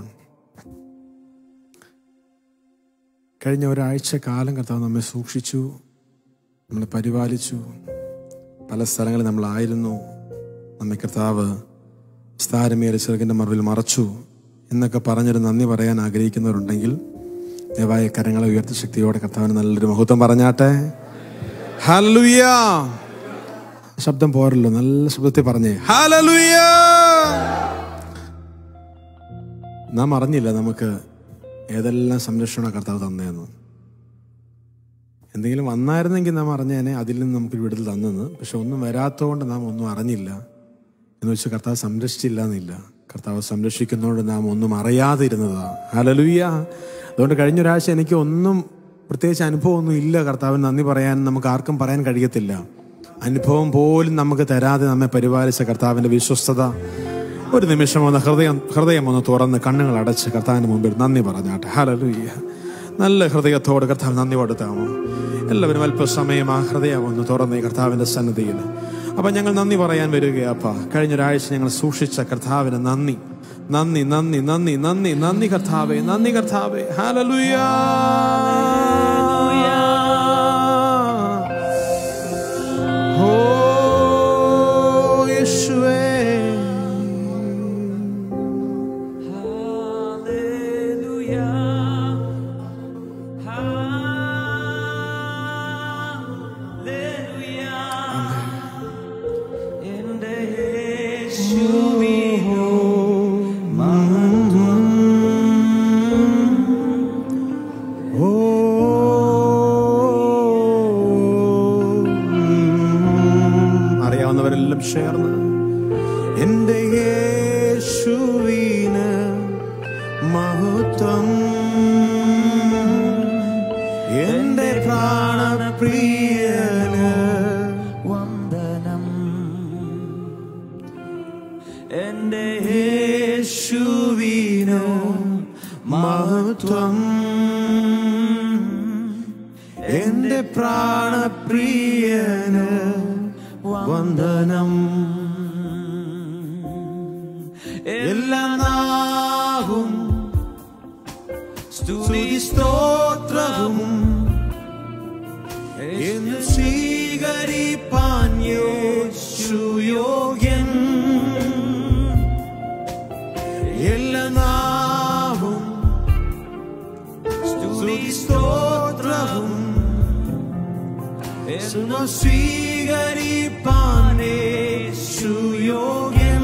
[SPEAKER 3] കഴിഞ്ഞ ഒരാഴ്ച കാലം കർത്താവ് നമ്മെ സൂക്ഷിച്ചു നമ്മളെ പരിപാലിച്ചു പല സ്ഥലങ്ങളിൽ നമ്മളായിരുന്നു നമ്മെ കർത്താവ് സ്ഥാരമേറിയ ചെറുകിൻ്റെ മറവിൽ മറച്ചു എന്നൊക്കെ പറഞ്ഞൊരു നന്ദി പറയാൻ ആഗ്രഹിക്കുന്നവരുണ്ടെങ്കിൽ ദയവായ കരങ്ങളെ ഉയർത്തി ശക്തിയോടെ കർത്താവിന് നല്ലൊരു മഹത്വം പറഞ്ഞാട്ടെ ഹല്ലേലൂയ ശബ്ദം പോരല്ലോ നല്ല ശബ്ദത്തിൽ പറഞ്ഞേ ഹല്ലേലൂയ നാം അറിഞ്ഞില്ല നമുക്ക് ഏതെല്ലാം സംരക്ഷണ കർത്താവ് തന്നതെന്ന് എന്തെങ്കിലും വന്നായിരുന്നെങ്കിൽ നാം അറിഞ്ഞേനെ അതിൽ നിന്ന് നമുക്ക് വിടുതൽ തന്നെന്ന് പക്ഷെ ഒന്നും വരാത്തതുകൊണ്ട് നാം ഒന്നും അറിഞ്ഞില്ല എന്ന് വെച്ച് കർത്താവ് സംരക്ഷിച്ചില്ല എന്നില്ല കർത്താവ് സംരക്ഷിക്കുന്നതുകൊണ്ട് നാം ഒന്നും അറിയാതിരുന്നതാണ് ഹലലുയ്യ അതുകൊണ്ട് കഴിഞ്ഞ ഒരാഴ്ച എനിക്ക് ഒന്നും പ്രത്യേകിച്ച് അനുഭവമൊന്നും ഇല്ല കർത്താവിന് നന്ദി പറയാൻ നമുക്ക് ആർക്കും പറയാൻ കഴിയത്തില്ല അനുഭവം പോലും നമുക്ക് തരാതെ നമ്മെ പരിപാലിച്ച കർത്താവിൻ്റെ വിശ്വസ്തത ഒരു നിമിഷം ഒന്ന് ഹൃദയം ഹൃദയം ഒന്ന് തുറന്ന് കണ്ണുകൾ അടച്ച് കർത്താവിന് മുമ്പിൽ നന്ദി പറഞ്ഞാട്ടെ ഹലലുയ്യ നല്ല ഹൃദയത്തോട് കർത്താവ് നന്ദി കൊടുത്താമോ എല്ലാവരും അല്പസമയം ആ ഹൃദയം ഒന്ന് തുറന്ന് ഈ കർത്താവിൻ്റെ സന്നിധിയിൽ അപ്പം ഞങ്ങൾ നന്ദി പറയാൻ വരികയപ്പ കഴിഞ്ഞ ഒരാഴ്ച ഞങ്ങൾ സൂക്ഷിച്ച കർത്താവിന് നന്ദി നന്ദി നന്ദി നന്ദി നന്ദി നന്ദി കർത്താവേ നന്ദി കർത്താവേ ഹാലലുയാ ഓ യേശുവേ ഓ അറിയാവുന്നവരെല്ലാം ചേർന്ന് എന്റെ യേശുവിന് മഹത്വം എന്റെ പ്രാണപ്രിയന്
[SPEAKER 1] വന്ദനം എന്റെ യേശുവിനു
[SPEAKER 3] മഹത്വം എന്റെ പ്രാണപ്രിയന് വന്ദനം എല്ലാ നാവും സ്തുതി സ്തോത്രവും എന്ന് സ്വീകരിപ്പാൻ യേശു യോഗ്യൻ എല്ലാ നാവും സ്തുതി സ്തോത്രവും എന്ന് സ്വീകരിപ്പാൻ യേശു യോഗ്യൻ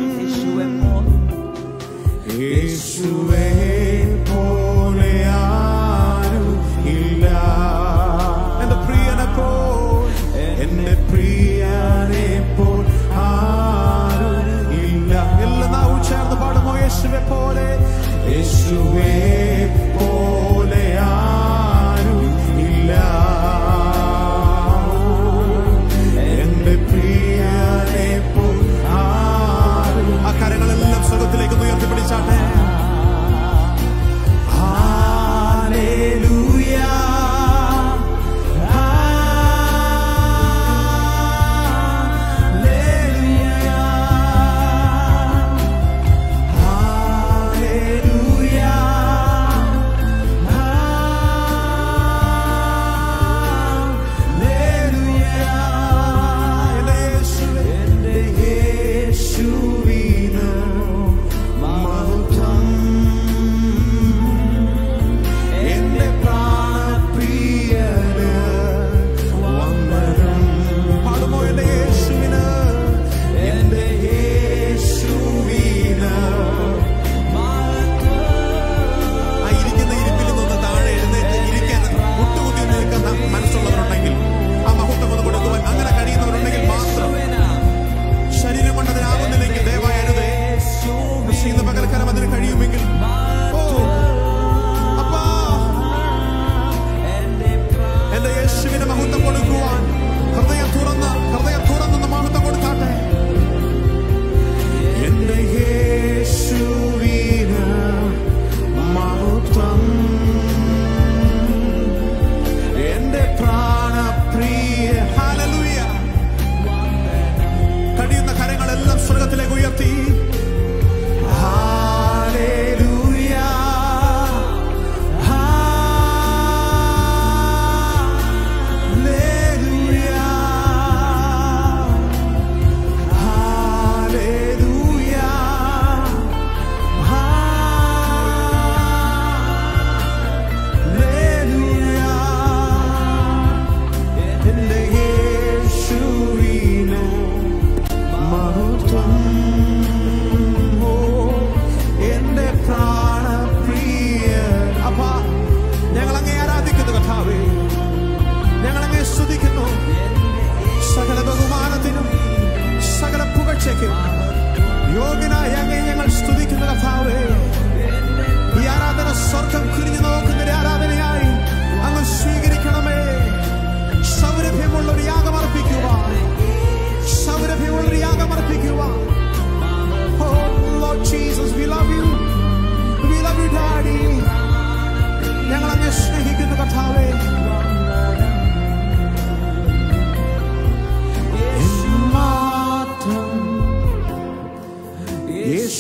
[SPEAKER 3] യേശുവേ പോലെ ആരും ഇല്ല എന്റെ പ്രിയനെ പോൽ എന്റെ പ്രിയനെ പോൽ ആരും ഇല്ല എല്ലാ നാവും ചേർന്ന് പാടുമോ യേശുവെ പോലെ യേശുവേ പോലെ ആരും ഇല്ല എന്റെ പ്രിയനെ പോൽ ആരും ആ കരങ്ങളെല്ലാം സ്വർഗത്തിലേക്ക് ഉയർത്തിപ്പിടിച്ചാട്ടെ ഹല്ലേലൂയ ഹല്ലേലൂയ ഹല്ലേലൂയ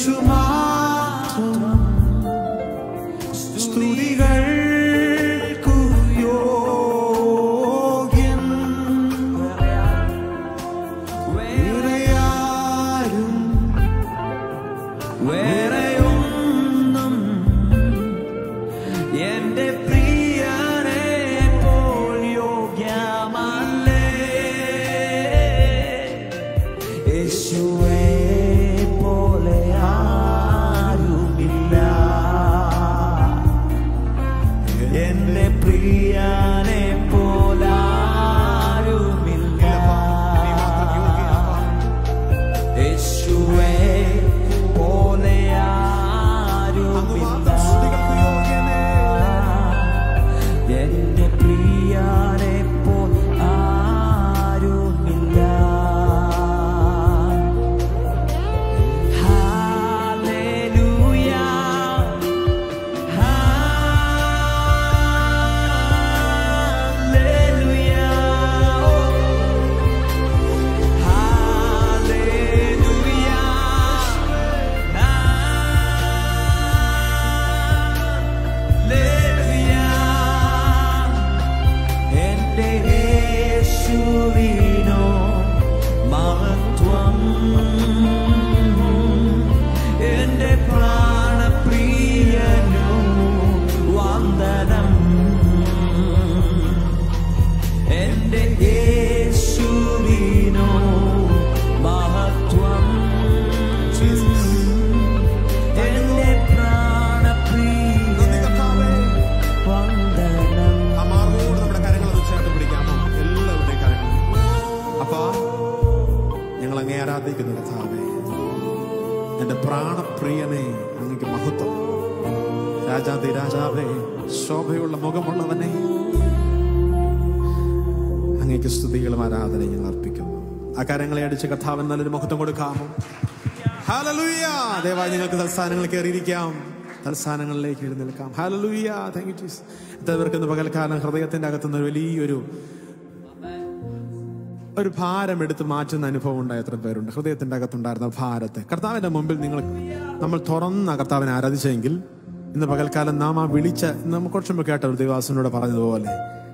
[SPEAKER 2] യേശു മാത്രം സ്തുതികൾക്കു യോഗ്യൻ വേറെയാരും
[SPEAKER 1] വേറെയൊന്നും എന്റെ പ്രിയനെ പോൽ യോഗ്യമല്ലേ യേശുവേ പോലെ ആരുമില്ല എന്റെ പ്രിയനെ പോലാരുമില്ല യേശുവേ പോലെ ആരുമില്ല എന്റെ പ്രിയനെ പോൽ ആരുമില്ല Hallelujah. എന്റെ യേശുവിനോ മഹത്വം എന്റെ പ്രാണപ്രിയനോ വന്ദനം എന്റെ യേശുവിനോ മഹത്വം എന്റെ പ്രാണപ്രിയ വന്ദനം
[SPEAKER 3] ആ മാർഗത്തോട് നമ്മുടെ കരങ്ങൾ ഒന്ന് ചേർത്ത് പിടിക്കാമോ എല്ലാവരുടെയും കരങ്ങൾ അപ്പാ ഞങ്ങൾ അങ്ങേ ആരാധിക്കുന്നു കഥാവേ എന്റെ പ്രാണപ്രിയനെ അങ്ങക്ക് മഹത്വം രാജാതി രാജാവേ ശോഭയുള്ള മുഖമുള്ളവനെ അങ്ങേക്ക് സ്തുതികളും ആരാധനയും ഞങ്ങൾ അർപ്പിക്കുന്നു ആ കരങ്ങളെ അടിച്ച് കഥാവൻ നല്ലൊരു മഹത്വം കൊടുക്കാമോ ഹല്ലേലൂയ ദയവായി നിങ്ങൾക്ക് തൽസ്ഥാനങ്ങൾ കയറിയിരിക്കാം തൽസ്ഥാനങ്ങളിലേക്ക് എഴുന്നേൽക്കാം ഹല്ലേലൂയ താങ്ക് യു ജീസസ് എത്ര പേർക്ക് ഇന്ന് പകൽക്കാലം ഹൃദയത്തിന്റെ അകത്തുനിന്ന് ഒരു വലിയൊരു ഒരു ഭാരം എടുത്ത് മാറ്റുന്ന അനുഭവം ഉണ്ടായ എത്ര പേരുണ്ട് ഹൃദയത്തിന്റെ അകത്തുണ്ടായിരുന്ന ഭാരത്തെ കർത്താവിന്റെ മുമ്പിൽ നിങ്ങൾ നമ്മൾ തുറന്ന കർത്താവിനെ ആരാധിച്ചെങ്കിൽ ഇന്ന് പകൽക്കാലം നാം ആ വിളിച്ച നമ്മൾ കുറച്ച് മുമ്പ് കേട്ട ഒരു ദേവാസനോട് പറഞ്ഞതുപോലെ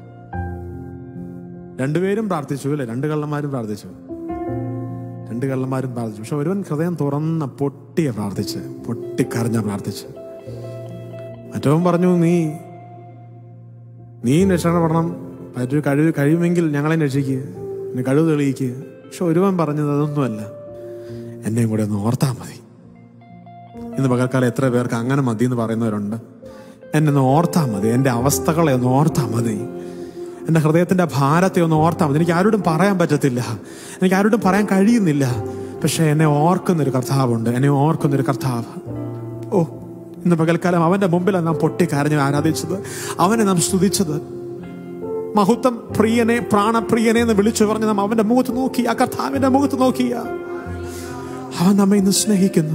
[SPEAKER 3] രണ്ടുപേരും പ്രാർത്ഥിച്ചു അല്ലെ രണ്ട് കള്ളന്മാരും പ്രാർത്ഥിച്ചു രണ്ട് കള്ളന്മാരും പ്രാർത്ഥിച്ചു പക്ഷെ ഒരുവൻ ഹൃദയം തുറന്ന പൊട്ടിയ പ്രാർത്ഥിച്ച് പൊട്ടിക്കരഞ്ഞ പ്രാർത്ഥിച്ച് മറ്റവൻ പറഞ്ഞു നീ നീ രക്ഷപ്പെടണം പറ്റു കഴിവ് കഴിയുമെങ്കിൽ ഞങ്ങളെ രക്ഷിക്കുക എന്നെ കഴിവ് തെളിയിക്കുക പക്ഷെ ഒരുവൻ പറഞ്ഞത് അതൊന്നുമല്ല എന്നെയും കൂടെ ഒന്ന് ഓർത്താൽ മതി ഇന്ന് പകൽക്കാലം എത്ര പേർക്ക് അങ്ങനെ മതി എന്ന് പറയുന്നവരുണ്ട് എന്നെ ഒന്ന് ഓർത്താൽ മതി എൻ്റെ അവസ്ഥകളെ ഒന്ന് ഓർത്താൽ മതി എൻ്റെ ഹൃദയത്തിൻ്റെ ഭാരത്തെ ഒന്ന് ഓർത്താൽ മതി എനിക്ക് ആരോടും പറയാൻ പറ്റത്തില്ല എനിക്ക് ആരോടും പറയാൻ കഴിയുന്നില്ല പക്ഷെ എന്നെ ഓർക്കുന്നൊരു കർത്താവുണ്ട് എന്നെ ഓർക്കുന്നൊരു കർത്താവ് ഓ ഇന്ന് പകൽക്കാലം അവന്റെ മുമ്പിലാണ് നാം പൊട്ടിക്കരഞ്ഞ് ആരാധിച്ചത് അവനെ നാം സ്തുതിച്ചത് മഹത്വം പ്രിയനെ പ്രാണപ്രിയനെ എന്ന് വിളിച്ചു പറഞ്ഞ് നാം അവന്റെ മുഖത്ത് നോക്കി ആ കർത്താവിന്റെ മുഖത്ത് നോക്കിയ അവൻ നമ്മെ ഇന്ന് സ്നേഹിക്കുന്നു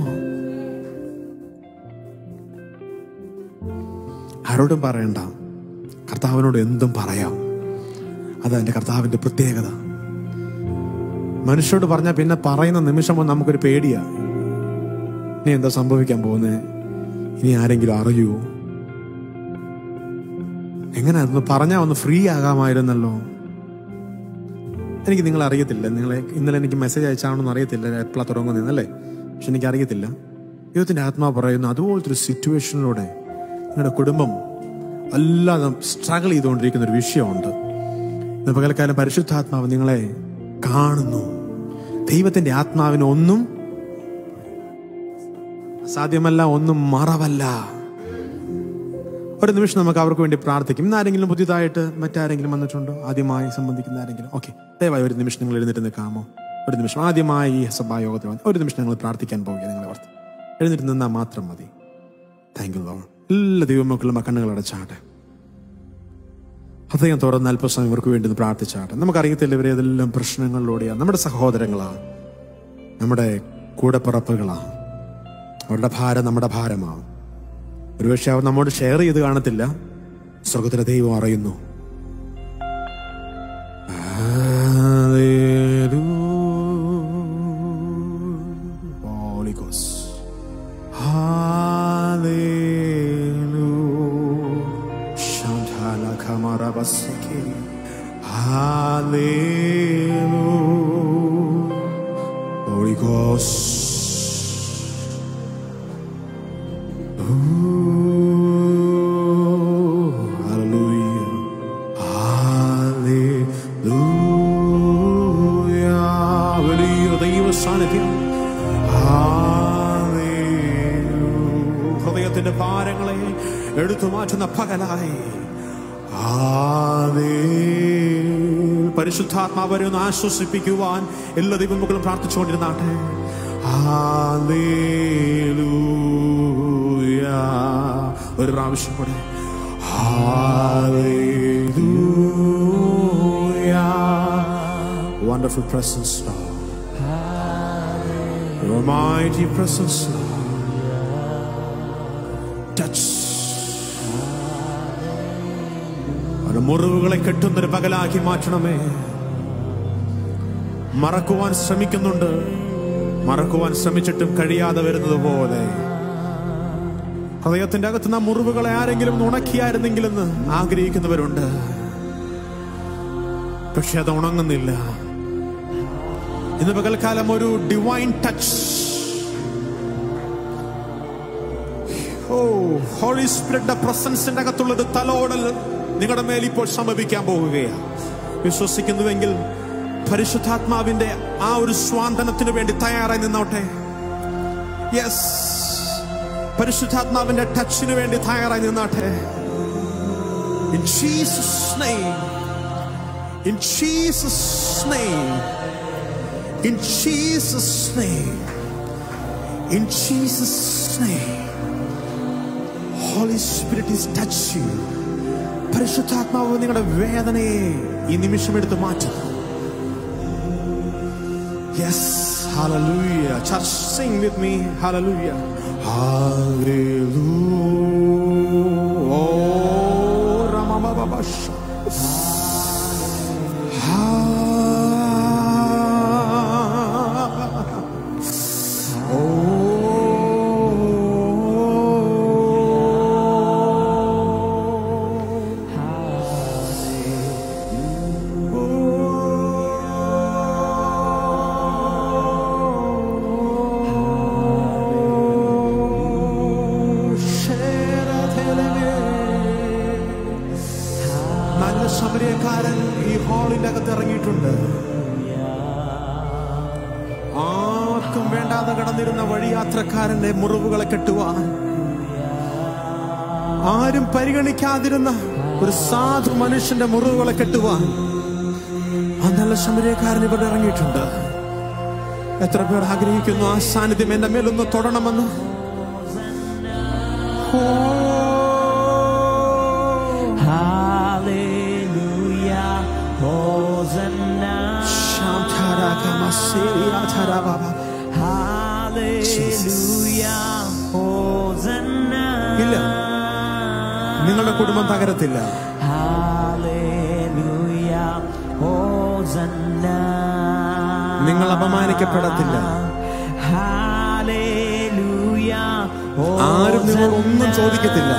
[SPEAKER 3] ആരോടും പറയണ്ട കർത്താവിനോട് എന്തും പറയാം അതാ എൻ്റെ കർത്താവിന്റെ പ്രത്യേകത മനുഷ്യരോട് പറഞ്ഞാൽ പിന്നെ പറയുന്ന നിമിഷം നമുക്കൊരു പേടിയാ ഇനി എന്താ സംഭവിക്കാൻ പോകുന്നത് ഇനി ആരെങ്കിലും അറിയൂ എങ്ങനെ അതൊന്ന് പറഞ്ഞാൽ ഒന്ന് ഫ്രീ ആകാമായിരുന്നല്ലോ എനിക്ക് നിങ്ങൾ അറിയത്തില്ല നിങ്ങളെ ഇന്നലെ എനിക്ക് മെസ്സേജ് അയച്ചാണെന്ന് അറിയത്തില്ല എപ്പോഴാണ് തുടങ്ങുന്നതെന്നല്ലേ പക്ഷെ എനിക്ക് അറിയത്തില്ല ദൈവത്തിന്റെ ആത്മാവ് പറയുന്നു അതുപോലത്തെ ഒരു സിറ്റുവേഷനിലൂടെ നിങ്ങളുടെ കുടുംബം അല്ലാതെ സ്ട്രഗിൾ ചെയ്തുകൊണ്ടിരിക്കുന്ന ഒരു വിഷയമുണ്ട് ഇന്ന് പകൽക്കാലം പരിശുദ്ധാത്മാവ് നിങ്ങളെ കാണുന്നു ദൈവത്തിന്റെ ആത്മാവിന് ഒന്നും സാധ്യമല്ല ഒന്നും മറവല്ല ഒരു നിമിഷം നമുക്ക് അവർക്ക് വേണ്ടി പ്രാർത്ഥിക്കും ഇന്ന് ആരെങ്കിലും പുതിയതായിട്ട് മറ്റാരെങ്കിലും വന്നിട്ടുണ്ടോ ആദ്യമായി സംബന്ധിക്കുന്ന ആരെങ്കിലും ഓക്കെ ദയവായി ഒരു നിമിഷം നിങ്ങൾ എഴുന്നേറ്റ് നിൽക്കാമോ ഒരു നിമിഷം ആദ്യമായി ഈ സഭായോഗത്തിൽ വന്ന് ഒരു നിമിഷം നിങ്ങൾ പ്രാർത്ഥിക്കാൻ പോവുക നിങ്ങളെ ഓർത്ത് എഴുന്നേറ്റ് നിന്നാൽ മാത്രം മതി താങ്ക് യു ലോഡ് എല്ലാ ദൈവമക്കളും ആ കണ്ണുകൾ അടച്ചാട്ടെ ഹൃദയം തുറന്ന് അല്പസമയം ഇവർക്ക് വേണ്ടി ഒന്ന് പ്രാർത്ഥിച്ചാട്ടെ നമുക്കറിയത്തില്ല ഇവരെ ഏതെല്ലാം പ്രശ്നങ്ങളിലൂടെയാണ് നമ്മുടെ സഹോദരങ്ങളാണ് നമ്മുടെ കൂടപ്പിറപ്പുകളാണ് അവരുടെ ഭാരം നമ്മുടെ ഭാരമാണ് ഒരുപക്ഷെ അവർ നമ്മോട് ഷെയർ ചെയ്ത് കാണത്തില്ല സ്വർഗത്തിലെ ദൈവം അറിയുന്നു Holy Ghost. Ooh, hallelujah. Hallelujah. വലിയ ദൈവ സാന്നിധ്യം Hallelujah. ഹൃദയത്തിന്റെ ഭാരങ്ങളെ എടുത്തു മാറ്റുന്ന പകലായി Hallelujah. പരിശുദ്ധാത്മാവരെ ഒന്ന് ആശ്വസിപ്പിക്കുവാൻ എല്ലാ ദൈവമക്കളും പ്രാർത്ഥിച്ചുകൊണ്ടിരുന്നാട്ടെ Hallelujah. ഒരു പ്രാവശ്യം കൂടെ Hallelujah. Wonderful presence, Lord. Your mighty presence, Lord. Touch. അവരുടെ മുറിവുകളെ കെട്ടുന്നൊരു പകലാക്കി മാറ്റണമേ മറക്കുവാൻ ശ്രമിക്കുന്നുണ്ട് മറക്കുവാൻ ശ്രമിച്ചിട്ടും കഴിയാതെ വരുന്നത് പോലെ ഹൃദയത്തിന്റെ അകത്ത് നാം മുറിവുകളെ ആരെങ്കിലും ഒന്ന് ഉണക്കിയായിരുന്നെങ്കിലെന്ന് ആഗ്രഹിക്കുന്നവരുണ്ട് പക്ഷെ അത് ഉണങ്ങുന്നില്ല ഇന്ന് പകൽക്കാലം ഒരു ഡിവൈൻ ടച്ച് ഓ ഹോളി സ്പിരിറ്റിന്റെ പ്രസൻസിന്റെ അകത്തുള്ള ഒരു തലോടൽ നിങ്ങളുടെ മേൽ ഇപ്പോൾ സമപിക്കാൻ പോവുകയാണ് വിശ്വസിക്കുന്നുവെങ്കിൽ പരിശുദ്ധാത്മാവിന്റെ ആ ഒരു സ്വാന്തനത്തിന് വേണ്ടി തയ്യാറായി നിന്നോട്ടെ യെസ് പരിശുദ്ധാത്മാവിന്റെ ടച്ചിന് വേണ്ടി തയ്യാറായി നിന്നാട്ടെ in Jesus name in Jesus name in Jesus name in Jesus name holy spirit is touch you പരിശുദ്ധാത്മാവ് നിങ്ങളുടെ വേദനയെ ഈ നിമിഷം എടുത്ത് മാറ്റുന്നു Yes, hallelujah. Church, sing with me. Hallelujah. Hallelujah. Oh, Ramababash. നല്ല ശബരിയക്കാരൻ ഈ ഹാളിന്റെ അകത്ത് ഇറങ്ങിയിട്ടുണ്ട് ആർക്കും വേണ്ടാതെ കടന്നിരുന്ന വഴിയാത്രക്കാരന്റെ മുറിവുകളെ കെട്ടുവാൻ ആരും പരിഗണിക്കാതിരുന്ന ഒരു സാധു മനുഷ്യന്റെ മുറിവുകളെ കെട്ടുവാൻ ആ നല്ല ശമരിയക്കാരൻ ഇവിടെ ഇറങ്ങിയിട്ടുണ്ട് എത്ര പേർ ആഗ്രഹിക്കുന്നു ആ സാന്നിധ്യം എന്റെ മേലൊന്ന് തൊടണമെന്ന് ഓ
[SPEAKER 1] Hallelujah, Hosanna.
[SPEAKER 3] ശാന്താരാഗമസേരിയാധാരാബാബ.
[SPEAKER 1] Hallelujah, Hosanna.
[SPEAKER 3] ഇല്ല. നിങ്ങളുടെ കുടുംബം തകരത്തില്ല
[SPEAKER 1] Hallelujah, Hosanna.
[SPEAKER 3] നിങ്ങൾ അപമാനിക്കപ്പെടത്തില്ല.
[SPEAKER 1] Hallelujah,
[SPEAKER 3] ആരും നിങ്ങളോട് ഒന്നും ചോദിക്കത്തില്ല.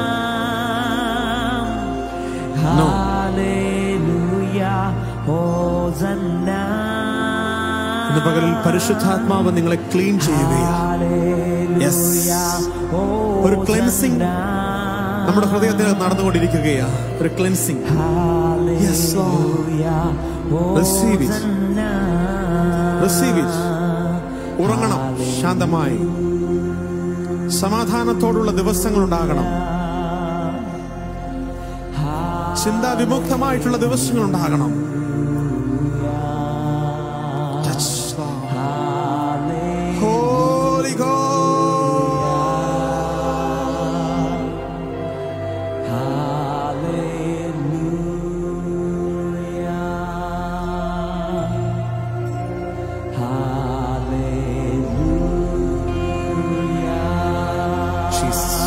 [SPEAKER 3] No.
[SPEAKER 1] Hallelujah, Hosanna.
[SPEAKER 3] ഇന്ന് പകലിൽ പരിശുദ്ധാത്മാവ് നിങ്ങളെ ക്ലീൻ ചെയ്യുകയാണ് Yes. ഒരു cleansing നമ്മുടെ ഹൃദയത്തിൽ നടന്നുകൊണ്ടിരിക്കുകയാണ് ഒരു cleansing Yes, Lord. Receive it. Receive it. ഉറങ്ങണം ശാന്തമായി സമാധാനത്തോടുള്ള ദിവസങ്ങൾ ഉണ്ടാകണം ചിന്താവിമുക്തമായിട്ടുള്ള ദിവസങ്ങൾ ഉണ്ടാകണം Touch, Lord. Holy God. Jesus.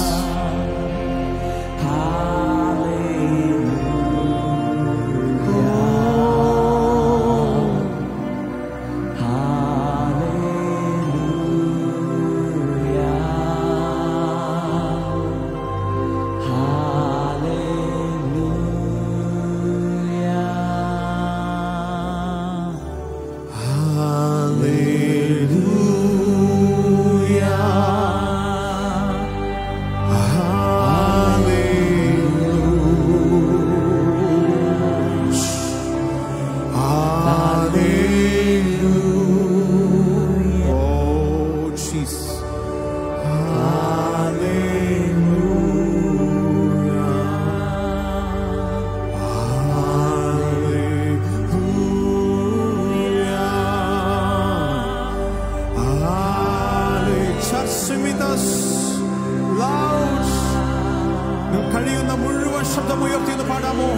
[SPEAKER 3] Yes loud കഴിയുന്ന മുഴുവൻ ശബ്ദം ഉയർത്തി എന്ന് പാടാമോ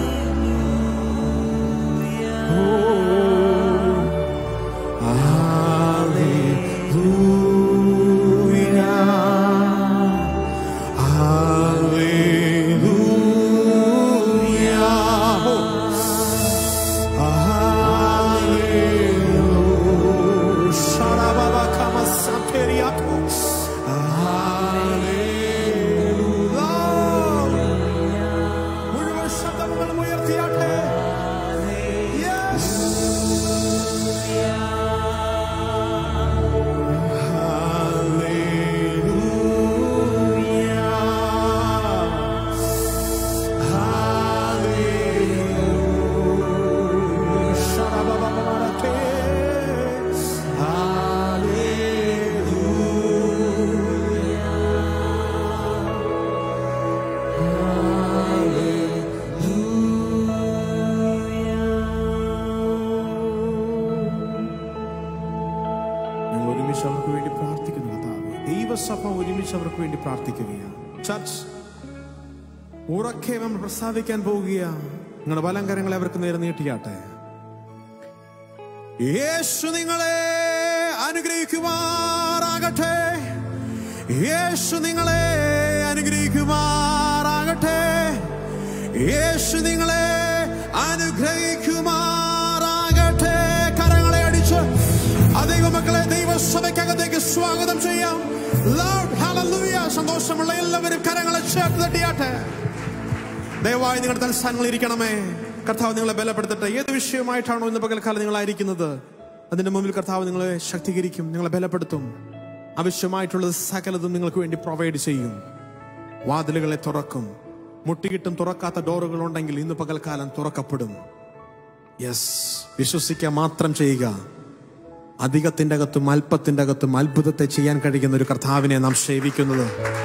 [SPEAKER 3] മുഴുവൻ ശബ്ദങ്ങളും ഉയർത്തിയാട്ടെ Yes. ഞങ്ങൾ ഒരുമിച്ച് അവർക്ക് വേണ്ടി പ്രാർത്ഥിക്കുന്നു കർത്താവേ ദൈവസഭ ഒരുമിച്ച് അവർക്ക് വേണ്ടി പ്രാർത്ഥിക്കുകയാണ് ചർച്ച് ഉറക്കെ നമ്മൾ പ്രസ്താവിക്കാൻ പോവുകയാണ് നിങ്ങളുടെ വലങ്കരങ്ങളെ അവർക്ക് നേരെ നീട്ടിയാട്ടെ യേശു നിങ്ങളെ അനുഗ്രഹിക്കുമാറാകട്ടെ യേശു നിങ്ങളെ അനുഗ്രഹിക്കുമാറാകട്ടെ യേശു നിങ്ങളെ അനുഗ്രഹിക്കുമാറാകട്ടെ കരങ്ങളെ അടിച്ച് ദൈവ മക്കളെ ദൈവസഭയ്ക്കകത്തേക്ക് സ്വാഗതം ചെയ്യാം Lord, hallelujah. സന്തോഷമുള്ള എല്ലാവരും കരങ്ങളെ ചേർത്ത് തട്ടിയാട്ടെ ദയവായി നിങ്ങളുടെ തലസ്ഥാനങ്ങളിൽ ഇരിക്കണമേ കർത്താവ് നിങ്ങളെ ബലപ്പെടുത്തട്ടെ ഏത് വിഷയമായിട്ടാണോ ഇന്ന് പകൽക്കാലം നിങ്ങളായിരിക്കുന്നത് അതിന്റെ മുമ്പിൽ കർത്താവ് നിങ്ങളെ ശക്തീകരിക്കും നിങ്ങളെ ബലപ്പെടുത്തും ആവശ്യമായിട്ടുള്ളത് സകലതും നിങ്ങൾക്ക് വേണ്ടി പ്രൊവൈഡ് ചെയ്യും വാതിലുകളെ തുറക്കും മുട്ടിയിട്ടും തുറക്കാത്ത ഡോറുകൾ ഉണ്ടെങ്കിൽ ഇന്ന് പകൽക്കാലം തുറക്കപ്പെടും യെസ് വിശ്വസിക്കുക മാത്രം ചെയ്യുക അധികത്തിന്റെ അകത്തും അല്പത്തിന്റെ അകത്തും അത്ഭുതത്തെ ചെയ്യാൻ കഴിയുന്ന ഒരു കർത്താവിനെ നാം സേവിക്കുന്നത്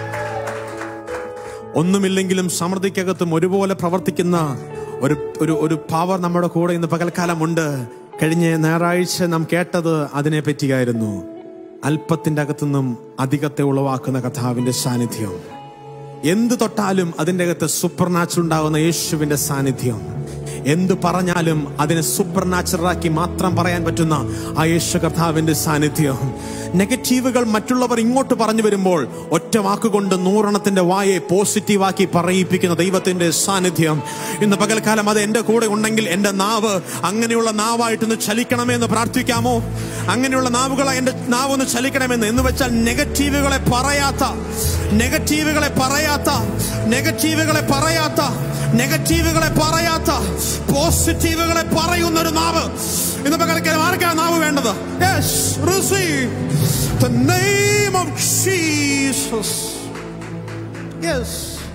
[SPEAKER 3] ഒന്നുമില്ലെങ്കിലും സമൃദ്ധിക്കകത്തും ഒരുപോലെ പ്രവർത്തിക്കുന്ന ഒരു ഒരു ഒരു പവർ നമ്മുടെ കൂടെ ഇന്ന് പകൽക്കാലമുണ്ട് കഴിഞ്ഞ ഞായറാഴ്ച നാം കേട്ടത് അതിനെ പറ്റിയായിരുന്നു അല്പത്തിന്റെ അകത്തുനിന്നും അധികത്തെ ഉളവാക്കുന്ന കഥാവിന്റെ സാന്നിധ്യം എന്ത് തൊട്ടാലും അതിൻ്റെ അകത്ത് സൂപ്പർ നാച്ചുറൽ ഉണ്ടാകുന്ന യേശുവിന്റെ സാന്നിധ്യം എന്ത് പറഞ്ഞാലും അതിനെ സൂപ്പർ നാച്ചുറലാക്കി മാത്രം പറയാൻ പറ്റുന്ന ആ യേശു കർത്താവിന്റെ സാന്നിധ്യം നെഗറ്റീവുകൾ മറ്റുള്ളവർ ഇങ്ങോട്ട് പറഞ്ഞു വരുമ്പോൾ ഒറ്റ വാക്കുകൊണ്ട് നൂറെണ്ണത്തിന്റെ വായെ പോസിറ്റീവാക്കി പറയിപ്പിക്കുന്ന ദൈവത്തിന്റെ സാന്നിധ്യം ഇന്ന് പകൽക്കാലം അത് എന്റെ കൂടെ ഉണ്ടെങ്കിൽ എന്റെ നാവ് അങ്ങനെയുള്ള നാവായിട്ടൊന്ന് ചലിക്കണമെന്ന് പ്രാർത്ഥിക്കാമോ അങ്ങനെയുള്ള നാവുകളെ എന്റെ നാവ് ഒന്ന് ചലിക്കണമെന്ന് എന്ന് വെച്ചാൽ നെഗറ്റീവുകളെ പറയാത്ത നെഗറ്റീവുകളെ പറയാത്ത നെഗറ്റീവുകളെ പറയാത്ത നെഗറ്റീവുകളെ പറയാത്ത പോസിറ്റീവുകളെ പറയുന്ന ഒരു നാവ് ഇന്ന് പകൽക്കാലം ആർക്കാണ് നാവ് വേണ്ടത് Yes, receive the name of Jesus. Yes.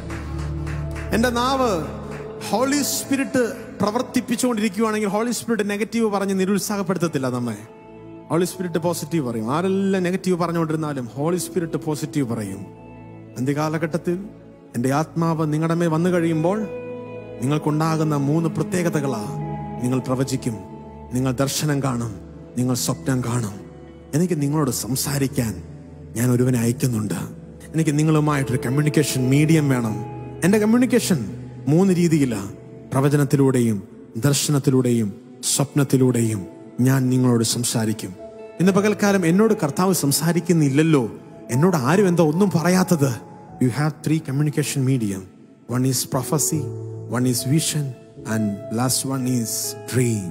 [SPEAKER 3] എന്റെ നാവ് ഹോളി സ്പിരിറ്റ് പ്രവർത്തിപ്പിച്ചുകൊണ്ടിരിക്കുകയാണെങ്കിൽ ഹോളി സ്പിരിറ്റ് നെഗറ്റീവ് പറഞ്ഞ് നിരുത്സാഹപ്പെടുത്തത്തില്ല നമ്മെ ഹോളി സ്പിരിറ്റ് പോസിറ്റീവ് പറയും ആരെല്ലാം നെഗറ്റീവ് പറഞ്ഞുകൊണ്ടിരുന്നാലും ഹോളി സ്പിരിറ്റ് പോസിറ്റീവ് പറയും അന്ത്യകാലഘട്ടത്തിൽ എൻ്റെ ആത്മാവ് നിങ്ങളുടെ മേൽ വന്നു കഴിയുമ്പോൾ നിങ്ങൾക്കുണ്ടാകുന്ന മൂന്ന് പ്രത്യേകതകളാ നിങ്ങൾ പ്രവചിക്കും നിങ്ങൾ ദർശനം കാണും നിങ്ങൾ സ്വപ്നം കാണും എനിക്ക് നിങ്ങളോട് സംസാരിക്കാൻ ഞാൻ ഒരുവനെ അയക്കുന്നുണ്ട് എനിക്ക് നിങ്ങളുമായിട്ടൊരു കമ്മ്യൂണിക്കേഷൻ മീഡിയം വേണം എൻ്റെ കമ്മ്യൂണിക്കേഷൻ മൂന്ന് രീതിയിലാണ് പ്രവചനത്തിലൂടെയും ദർശനത്തിലൂടെയും സ്വപ്നത്തിലൂടെയും ഞാൻ നിങ്ങളോട് സംസാരിക്കും ഇന്ന് പകൽക്കാലം എന്നോട് കർത്താവ് സംസാരിക്കുന്നില്ലല്ലോ എന്നോട് ആരും എന്താ ഒന്നും പറയാത്തത് you have three communication medium one is prophecy one is vision and last one is dream